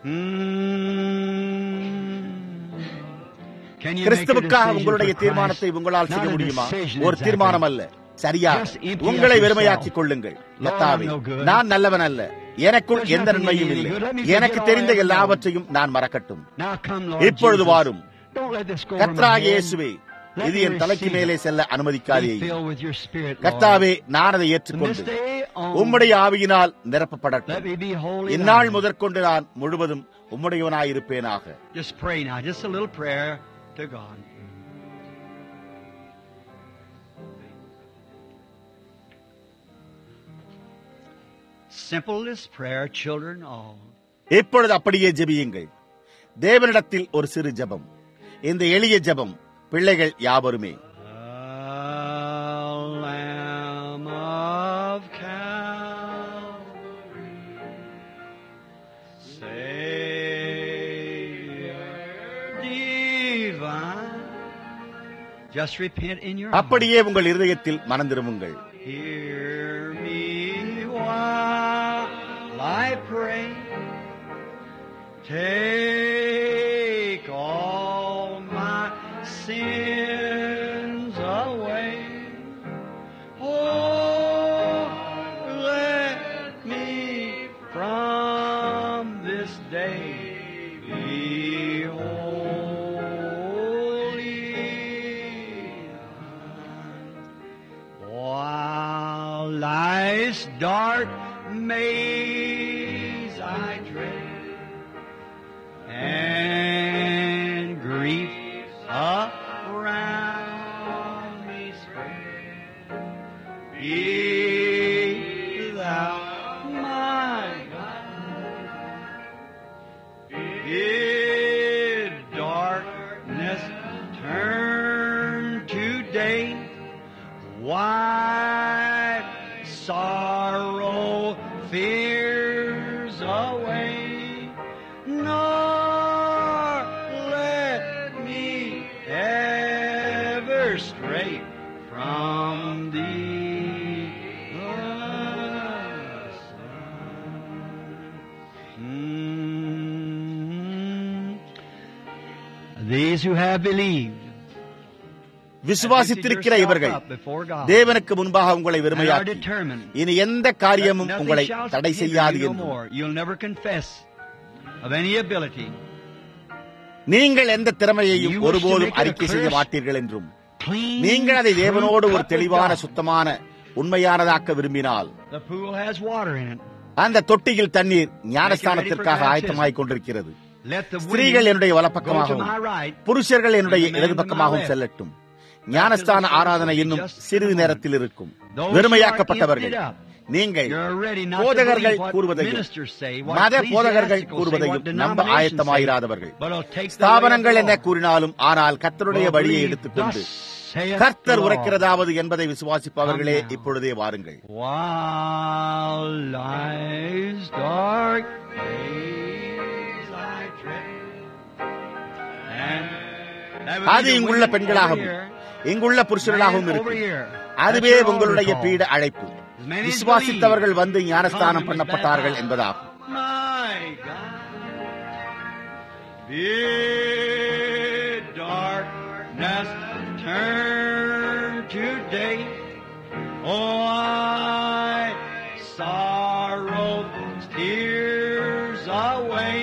கிறிஸ்துவுக்காக உங்களுடைய தீர்மானத்தை உங்களால் செய்ய முடியுமா ஒரு தீர்மானம் அல்ல சரியா உங்களை வெறுமையாக்கிக் கொள்ளுங்கள் லத்தாவே நான் நல்லவன் அல்ல எனக்குள் எந்த நன்மையும் இல்லை எனக்கு தெரிந்த எல்லாவற்றையும் நான் மறக்கட்டும் இப்பொழுது வாரும் கத்ராக இயேசுவே இது என் தலைக்கு மேலே செல்ல அனுமதிக்காதே கர்த்தாவே நான் அதை ஏற்றுக்கொண்டு உம்முடைய ஆவியினால் நிரப்பப்படட்டும் இந்நாள் முதற்கொண்டு நான் முழுவதும் உம்முடையவனாயிருப்பேனாக Just pray now, just a little prayer to God. Simplest prayer, children all. இப்பொழுது அப்படியே ஜெபியுங்கள் தேவனிடத்தில் ஒரு சிறு ஜெபம் இந்த எளிய ஜெபம் பிள்ளைகள் யாவருமே The Lamb of Calvary, Savior divine. Just repent in your heart. அப்படியே உங்கள் இருதயத்தில் மனந்திருமுங்கள் Hear me while I pray. Take all my sins away. Oh, let me from this day be holy. While life's dark maze I tread, and grief around me spread, be thou my guide. Bid darkness turn to day, wipe sorrow, fears away, nor let me ever stray from thee. Mm. These who have believed விசுவாசித்திருக்கிற இவர்கள் தேவனுக்கு முன்பாக உங்களை வெறுமையாக்கி இனி எந்த காரியமும் உங்களை தடை செய்யாது என்றும் நீங்கள் எந்த திறமையையும் ஒருபோதும் அறிக்கை செய்ய மாட்டீர்கள் என்றும் நீங்கள் அதை தேவனோடு ஒரு தெளிவான சுத்தமான உண்மையானதாக்க விரும்பினால் அந்த தொட்டியில் தண்ணீர் ஞானஸ்தானத்திற்காக ஆயத்தமாகிக் கொண்டிருக்கிறது ஸ்திரீகள் என்னுடைய வலப்பக்கமாகவும் புருஷர்கள் என்னுடைய இடது பக்கமாகவும் செல்லட்டும் ஞானஸ்தான ஆராதனை இன்னும் சிறிது நேரத்தில் இருக்கும் வெறுமையாக்கப்பட்டவர்கள் நீங்கள் போதகர்கள் கூறுவதையும் மத போதகர்கள் கூறுவதையும் நம்ப ஆயத்தமாயிராதவர்கள் ஸ்தாபனங்கள் என்ன கூறினாலும் ஆனால் கர்த்தருடைய வழியை எடுத்துக்கொண்டு கர்த்தர் உரைக்கிறதாவது என்பதை விசுவாசிப்பவர்களே இப்பொழுதே வாருங்கள் While life's dark days I tread, and அது இங்குள்ள பெண்களாகவும் இங்குள்ள புருஷர்களாகவும் இருக்கும் அதுவே உங்களுடைய பீட அழைப்பு விசுவாசித்தவர்கள் வந்து ஞானஸ்தானம் பண்ணப்பட்டார்கள் என்பதாகும் My God, bid darkness turn to day. Oh, I sorrow tears away,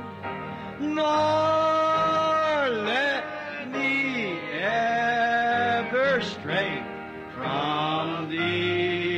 nor let me ever stray from thee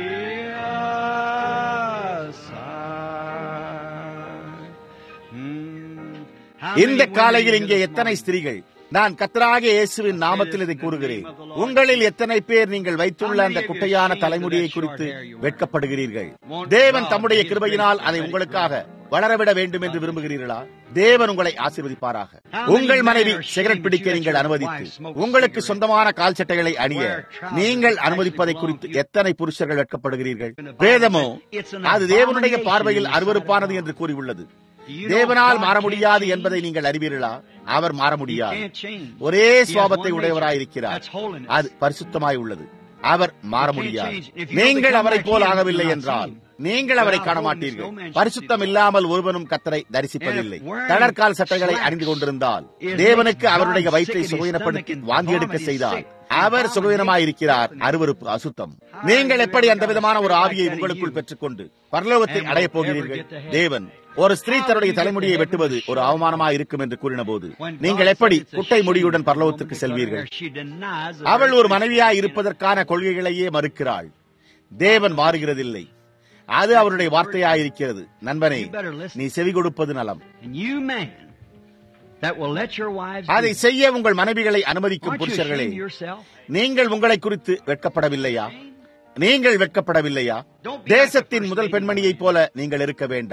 aside. Hmm. How many இந்த women காலையில் here இங்கே this எத்தனை morning? ஸ்திரீகள் நான் கத்தராக இயேசுவின் நாமத்தில் இதை கூறுகிறேன் உங்களில் எத்தனை பேர் நீங்கள் வைத்துள்ள அந்த குட்டையான தலைமுடியை குறித்து வெட்கப்படுகிறீர்கள் தேவன் தம்முடைய கிருபையினால் அதை உங்களுக்காக வளரவிட வேண்டும் என்று விரும்புகிறீர்களா தேவன் உங்களை ஆசீர்வதிப்பாராக உங்கள் மனைவி சிகரெட் பிடிக்க நீங்கள் அனுமதித்து உங்களுக்கு சொந்தமான கால் சட்டைகளை அணிய நீங்கள் அனுமதிப்பதை குறித்து எத்தனை புருஷர்கள் வெட்கப்படுகிறீர்கள் வேதமோ அது தேவனுடைய பார்வையில் அருவருப்பானது என்று கூறியுள்ளது தேவனால் மாற முடியாது என்பதை நீங்கள் அறிவீர்களா அவர் மாற முடியாது ஒரே சுவாபத்தை உடையவராயிருக்கிறார் அது பரிசுத்தமாய் உள்ளது அவர் மாற முடியாது நீங்கள் அவரை போல் ஆகவில்லை என்றால் நீங்கள் அவரை காண மாட்டீர்கள் பரிசுத்தம் இல்லாமல் ஒருவனும் கத்தரை தரிசிப்பதில்லை தளர்கால் சட்டைகளை அணிந்து கொண்டிருந்தால் தேவனுக்கு அவருடைய வயிற்றை சுகையினப்படுத்தி வாந்தி எடுக்க செய்தால் அவர் சுகவீனமாயிருக்கிறார் அருவருப்பு அசுத்தம் நீங்கள் எப்படி அந்த விதமான ஒரு ஆவியை உங்களுக்குள் பெற்றுக்கொண்டு பரலோகத்தில் அடையப் போகிறீர்கள் தேவன் ஒரு ஸ்திரீ தன்னுடைய தலைமுடியை வெட்டுவது ஒரு அவமானமாக இருக்கும் என்று கூறின போது நீங்கள் எப்படி குட்டை முடியுடன் பரலோகத்திற்கு செல்வீர்கள் அவள் ஒரு மனைவியாய் இருப்பதற்கான கொள்கைகளையே மறுக்கிறாள் தேவன் மாறுகிறதில்லை அது அவருடைய வார்த்தையாயிருக்கிறது நண்பனே நீ செவி கொடுப்பது நலம் And you man that will let your wives அதை do- செய்ய உங்கள் மனைவிகளை அனுமதிக்கும் Aren't you புருஷர்களே ashamed of yourself? நீங்கள் உங்களை குறித்து வெட்கப்படவில்லையா நீங்கள் வெட்கப்படவில்லையா தேசத்தின் முதல் பெண்மணியைப் போல நீங்கள் இருக்க வேண்டாம்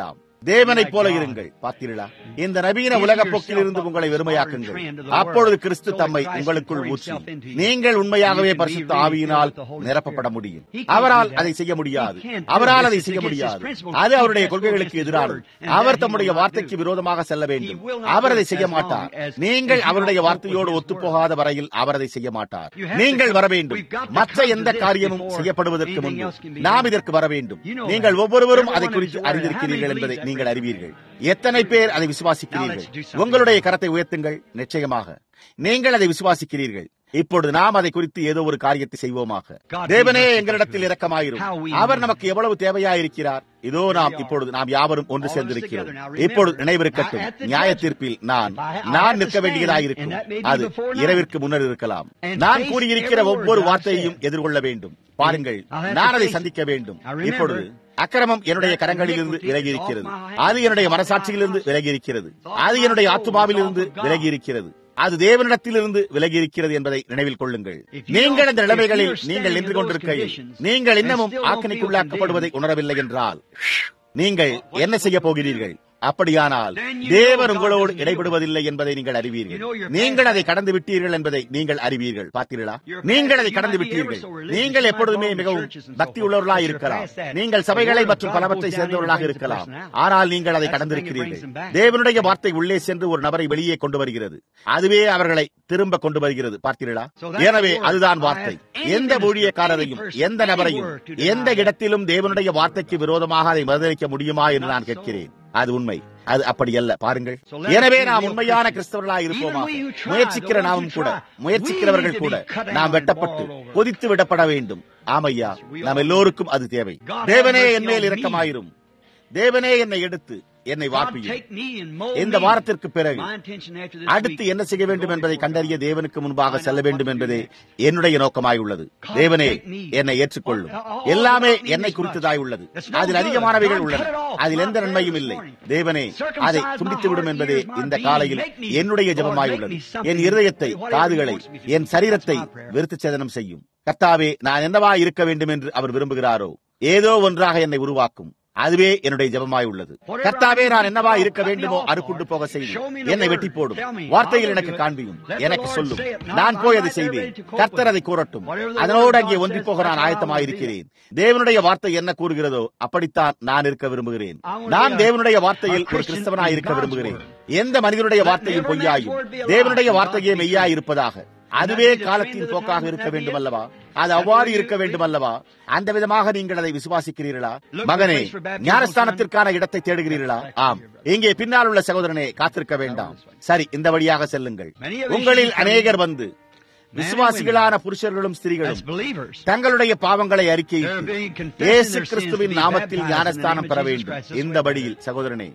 தேவனைப் போல இருங்கள் பார்த்தீர்களா இந்த நவீன உலக போக்கில் இருந்து உங்களை வெறுமையாக்குங்கள் அப்பொழுது கிறிஸ்து தம்மை உங்களுக்குள் ஊற்றி நீங்கள் உண்மையாகவே பரிசுத்த ஆவியினால் நிரப்பப்பட முடியும் அவரால் அதை செய்ய முடியாது அவரால் அதை செய்ய முடியாது அது அவருடைய கொள்கைகளுக்கு எதிரானது அவர் தம்முடைய வார்த்தைக்கு விரோதமாக செல்ல வேண்டும் அவர் அதை செய்ய மாட்டார் நீங்கள் அவருடைய வார்த்தையோடு ஒத்துப்போகாத வரையில் அவர் அதை செய்ய மாட்டார் நீங்கள் வர வேண்டும் மற்ற எந்த காரியமும் செய்யப்படுவதற்கு முன்பு நாம் இதற்கு வர வேண்டும் நீங்கள் ஒவ்வொருவரும் அதை குறித்து அறிந்திருக்கிறீர்கள் என்பதை நீங்கள் அறிவீர்கள் எத்தனை பேர் அதை விசுவாசிக்கிறீர்கள் உங்களுடைய கரத்தை உயர்த்துங்கள் நிச்சயமாக நீங்கள் அதை விசுவாசிக்கிறீர்கள் இப்பொழுது நாம் அதை குறித்து ஏதோ ஒரு காரியத்தை செய்வோமாக தேவனே எங்களிடத்தில் இரக்கமாயிரும் அவர் நமக்கு எவ்வளவு தேவையாயிருக்கிறார் இதோ நாம் இப்பொழுது நாம் யாவரும் ஒன்று சேர்ந்திருக்கிறோம் இப்பொழுது நினைவிருக்கட்டும் நியாய தீர்ப்பில் நான் நான் நிற்க வேண்டியதாயிருக்கும் அது இரவிற்கு முன்னர் இருக்கலாம் நான் கூறியிருக்கிற ஒவ்வொரு வார்த்தையையும் எதிர்கொள்ள வேண்டும் பாருங்கள் நான் அதை சந்திக்க வேண்டும் இப்பொழுது அக்கிரமம் என்னுடைய கரங்களிலிருந்து விலகி இருக்கிறது அது என்னுடைய மனசாட்சியிலிருந்து விலகி இருக்கிறது அது என்னுடைய ஆத்மாவிலிருந்து விலகி இருக்கிறது அது தேவனிடத்திலிருந்து விலகி இருக்கிறது என்பதை நினைவில் கொள்ளுங்கள் நீங்கள் இந்த நிலைமைகளில் நீங்கள் நின்று கொண்டிருக்கையில் நீங்கள் இன்னமும் ஆக்கணிக்குள்ளாக்கப்படுவதை உணரவில்லை என்றால் நீங்கள் என்ன செய்ய போகிறீர்கள் அப்படியானால் தேவன் உங்களோடு இடைபடுவதில்லை என்பதை நீங்கள் அறிவீர்கள் நீங்கள் அதை கடந்து விட்டீர்கள் என்பதை நீங்கள் அறிவீர்கள் பார்த்தீர்களா நீங்கள் அதை கடந்து விட்டீர்கள் நீங்கள் எப்பொழுதுமே மிகவும் பக்தி உள்ளவர்களாக இருக்கலாம் நீங்கள் சபைகளை மற்றும் பலவற்றை சேர்ந்தவர்களாக இருக்கலாம் ஆனால் நீங்கள் அதை கடந்திருக்கிறீர்கள் தேவனுடைய வார்த்தை உள்ளே சென்று ஒரு நபரை வெளியே கொண்டு வருகிறது அதுவே அவர்களை திரும்ப கொண்டு வருகிறது பார்த்தீர்களா எனவே அதுதான் வார்த்தை எந்த ஊழியக்காரரையும் எந்த நபரையும் எந்த இடத்திலும் தேவனுடைய வார்த்தைக்கு விரோதமாக அதை மறுதளிக்க முடியுமா என்று நான் கேட்கிறேன் அது உண்மை அது அப்படி அல்ல பாருங்கள் எனவே நாம் உண்மையான கிறிஸ்தவர்களாக இருப்போமா முயற்சிக்கிற நாமும் கூட முயற்சிக்கிறவர்கள் கூட நாம் வெட்டப்பட்டு கொதித்து விடப்பட வேண்டும் ஆமையா நாம் எல்லோருக்கும் அது தேவை தேவனே என் மேல் இரக்கமாயிரும் தேவனே என்னை எடுத்து என்னை வார்ப்பியும் இந்த வாரத்திற்கு பிறகு அடுத்து என்ன செய்ய வேண்டும் என்பதை கண்டறிய தேவனுக்கு முன்பாக செல்ல வேண்டும் என்பதே என்னுடைய நோக்கமாய் உள்ளது தேவனே என்னை ஏற்றுக்கொள்ளும் எல்லாமே என்னை குறித்ததாய் உள்ளது அதில் அதிகமானவைகள் உள்ளன அதில் எந்த நன்மையும் இல்லை தேவனே அதை துண்டித்துவிடும் என்பதே இந்த காலையில் என்னுடைய ஜபமாய் உள்ளது என் இருதயத்தை காதுகளை என் சரீரத்தை வெறுத்து சேதனம் செய்யும் கர்த்தாவே நான் என்னவா இருக்க வேண்டும் என்று அவர் விரும்புகிறாரோ ஏதோ ஒன்றாக என்னை உருவாக்கும் அதுவே என்னுடைய ஜபமாய் உள்ளது கர்த்தாவே நான் என்னவா இருக்க வேண்டுமோ அறுக்குண்டு போக செய்யும் என்னை வெட்டி போடும் வார்த்தைகள் எனக்கு காண்பியும் எனக்கு சொல்லும் நான் போய் அதை செய்வேன் கர்த்தர் அதை கூறட்டும் அதனோடு அங்கே ஒன்றி போக நான் ஆயத்தமாயிருக்கிறேன் தேவனுடைய வார்த்தை என்ன கூறுகிறதோ அப்படித்தான் நான் இருக்க விரும்புகிறேன் நான் தேவனுடைய வார்த்தையில் ஒரு கிறிஸ்தவனாய் இருக்க விரும்புகிறேன் எந்த மனிதனுடைய வார்த்தையும் பொய்யாயும் தேவனுடைய வார்த்தையே மெய்யாய் இருப்பதாக அதுவே காலத்தின் போக்காக இருக்க வேண்டும் அல்லவா அது அவ்வாறு இருக்க வேண்டும் அல்லவா அந்த விதமாக நீங்கள் அதை விசுவாசிக்கிறீர்களா மகனே ஞானஸ்தானத்திற்கான இடத்தை தேடுகிறீர்களா ஆம் இங்கே பின்னால் உள்ள சகோதரனே காத்திருக்க வேண்டாம் சரி இந்த வழியாக செல்லுங்கள் உங்களில் அநேகர் வந்து விசுவாசிகளான புருஷர்களும் ஸ்திரீகளும் தங்களுடைய பாவங்களை அறிக்கையிட்டு இயேசு கிறிஸ்துவின் நாமத்தில் ஞானஸ்தானம் பெற வேண்டும் இந்த வழியில் சகோதரனே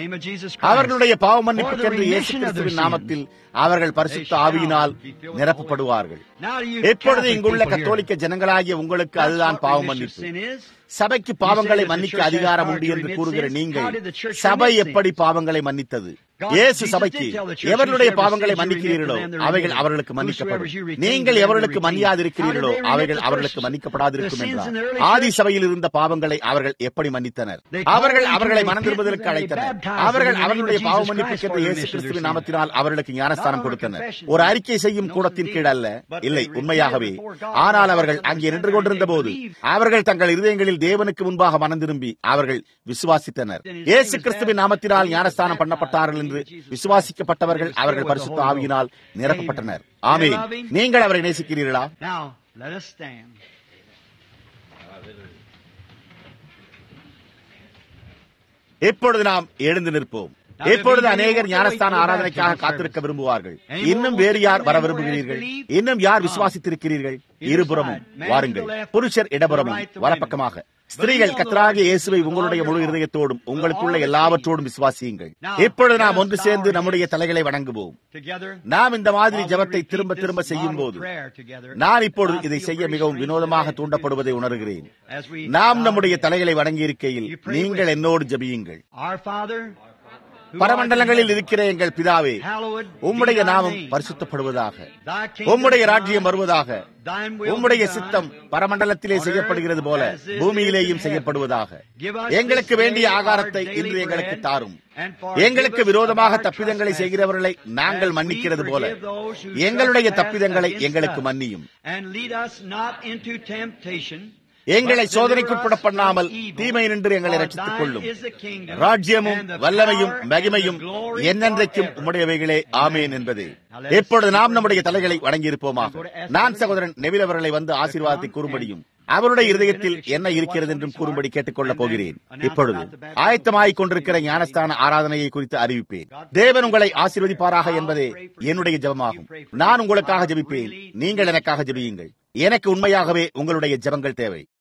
அவர்களுடைய பாவ மன்னிப்புக்கென்று இயேசு கிறிஸ்துவின் நாமத்தில் அவர்கள் பரிசுத்த ஆவியினால் நிரப்பப்படுவார்கள் எப்பொழுது இங்குள்ள கத்தோலிக்க ஜனங்களாகிய உங்களுக்கு அதுதான் பாவ மன்னிப்பு சபைக்கு பாவங்களை மன்னிக்க அதிகாரம் உண்டு என்று கூறுகிற நீங்கள் சபை எப்படி பாவங்களை மன்னித்தது இயேசு சபைக்கு எவர்களுடைய பாவங்களை மன்னிக்கிறீர்களோ அவைகள் அவர்களுக்கு மன்னிக்கப்படும் நீங்கள் எவர்களுக்கு மன்னியாதிருக்கிறீர்களோ அவைகள் அவர்களுக்கு மன்னிக்கப்படாதிருக்கும் என்றார் ஆதி சபையில் இருந்த பாவங்களை அவர்கள் எப்படி மன்னித்தனர் அவர்கள் அவர்களை மனம் திரும்புவதற்கு அழைத்தனர் அவர்கள் அவர்களுடைய பாவ மன்னிப்புக்கென்று இயேசு கிறிஸ்துவின் நாமத்தினால் அவர்களுக்கு ஞானஸ்தானம் கொடுத்தனர் ஒரு அறிக்கை செய்யும் கூடத்தின் கீழ் அல்ல இல்லை உண்மையாகவே ஆனால் அவர்கள் அங்கே நின்று கொண்டிருந்த போது அவர்கள் தங்கள் இருதயங்களில் தேவனுக்கு முன்பாக மனம் திரும்பி அவர்கள் விசுவாசித்தனர் இயேசு கிறிஸ்துவின் நாமத்தினால் ஞானஸ்தானம் பண்ணப்பட்டார்கள் என்று விசுவாசிக்கப்பட்டவர்கள் அவர்கள் பரிசுத்த ஆவியினால் நிரப்பப்பட்டனர் ஆமே நீங்கள் அவரை நேசிக்கிறீர்களா எப்பொழுது நாம் எழுந்து நிற்போம் எப்பொழுது அநேகர் ஞானஸ்தான ஆராதனைக்காக காத்திருக்க விரும்புவார்கள் இன்னும் வேறு யார் வர விரும்புகிறீர்கள் இன்னும் யார் விசுவாசித்திருக்கிறீர்கள் இருபுறமும் வாருங்கள் புருஷர் இடபுறமும் வலப்பக்கமாக ஸ்திரீகள் கத்தராகிய இயேசுவை உங்களுடைய முழு இருதயத்தோடும் உங்களுக்குள்ள எல்லாவற்றோடும் விசுவாசியுங்கள் இப்பொழுது நாம் ஒன்று சேர்ந்து நம்முடைய தலைகளை வணங்குவோம் நாம் இந்த மாதிரி ஜபத்தை திரும்ப திரும்ப செய்யும் போது நான் இப்பொழுது இதை செய்ய மிகவும் வினோதமாக தூண்டப்படுவதை உணர்கிறேன் நாம் நம்முடைய தலைகளை வணங்கி இருக்கையில் நீங்கள் என்னோடு ஜபியுங்கள் பரமண்டலங்களில் இருக்கிற எங்கள் பிதாவே உம்முடைய நாமம் பரிசுத்தப்படுவதாக உம்முடைய ராஜ்யம் வருவதாக உம்முடைய சித்தம் பரமண்டலத்திலே செய்யப்படுகிறது போல பூமியிலேயும் செய்யப்படுவதாக எங்களுக்கு வேண்டிய ஆகாரத்தை இன்று எங்களுக்கு தாரும் எங்களுக்கு விரோதமாக தப்பிதங்களை செய்கிறவர்களை நாங்கள் மன்னிக்கிறது போல எங்களுடைய தப்பிதங்களை எங்களுக்கு மன்னியும் எங்களை சோதனைக்குட்பட பண்ணாமல் தீமை நின்று எங்களை ரட்சித்துக் கொள்ளும் ராஜ்யமும் வல்லமையும் மகிமையும் என்னென்றைக்கும் உம்முடையவைகளே ஆமேன் என்பது இப்பொழுது நாம் நம்முடைய தலைகளை வணங்கியிருப்போமாக நான் சகோதரன் நெவில் அவர்களை வந்து ஆசீர்வாதத்தை கூறும்படியும் அவருடைய இருதயத்தில் என்ன இருக்கிறது என்றும் கூறும்படி கேட்டுக்கொள்ளப் போகிறேன் இப்பொழுது ஆயத்தமாகிக் கொண்டிருக்கிற ஞானஸ்தான ஆராதனையை குறித்து அறிவிப்பேன் தேவன் உங்களை ஆசீர்வதிப்பாராக என்பதே என்னுடைய ஜபமாகும் நான் உங்களுக்காக ஜபிப்பேன் நீங்கள் எனக்காக ஜபியுங்கள் எனக்கு உண்மையாகவே உங்களுடைய ஜபங்கள் தேவை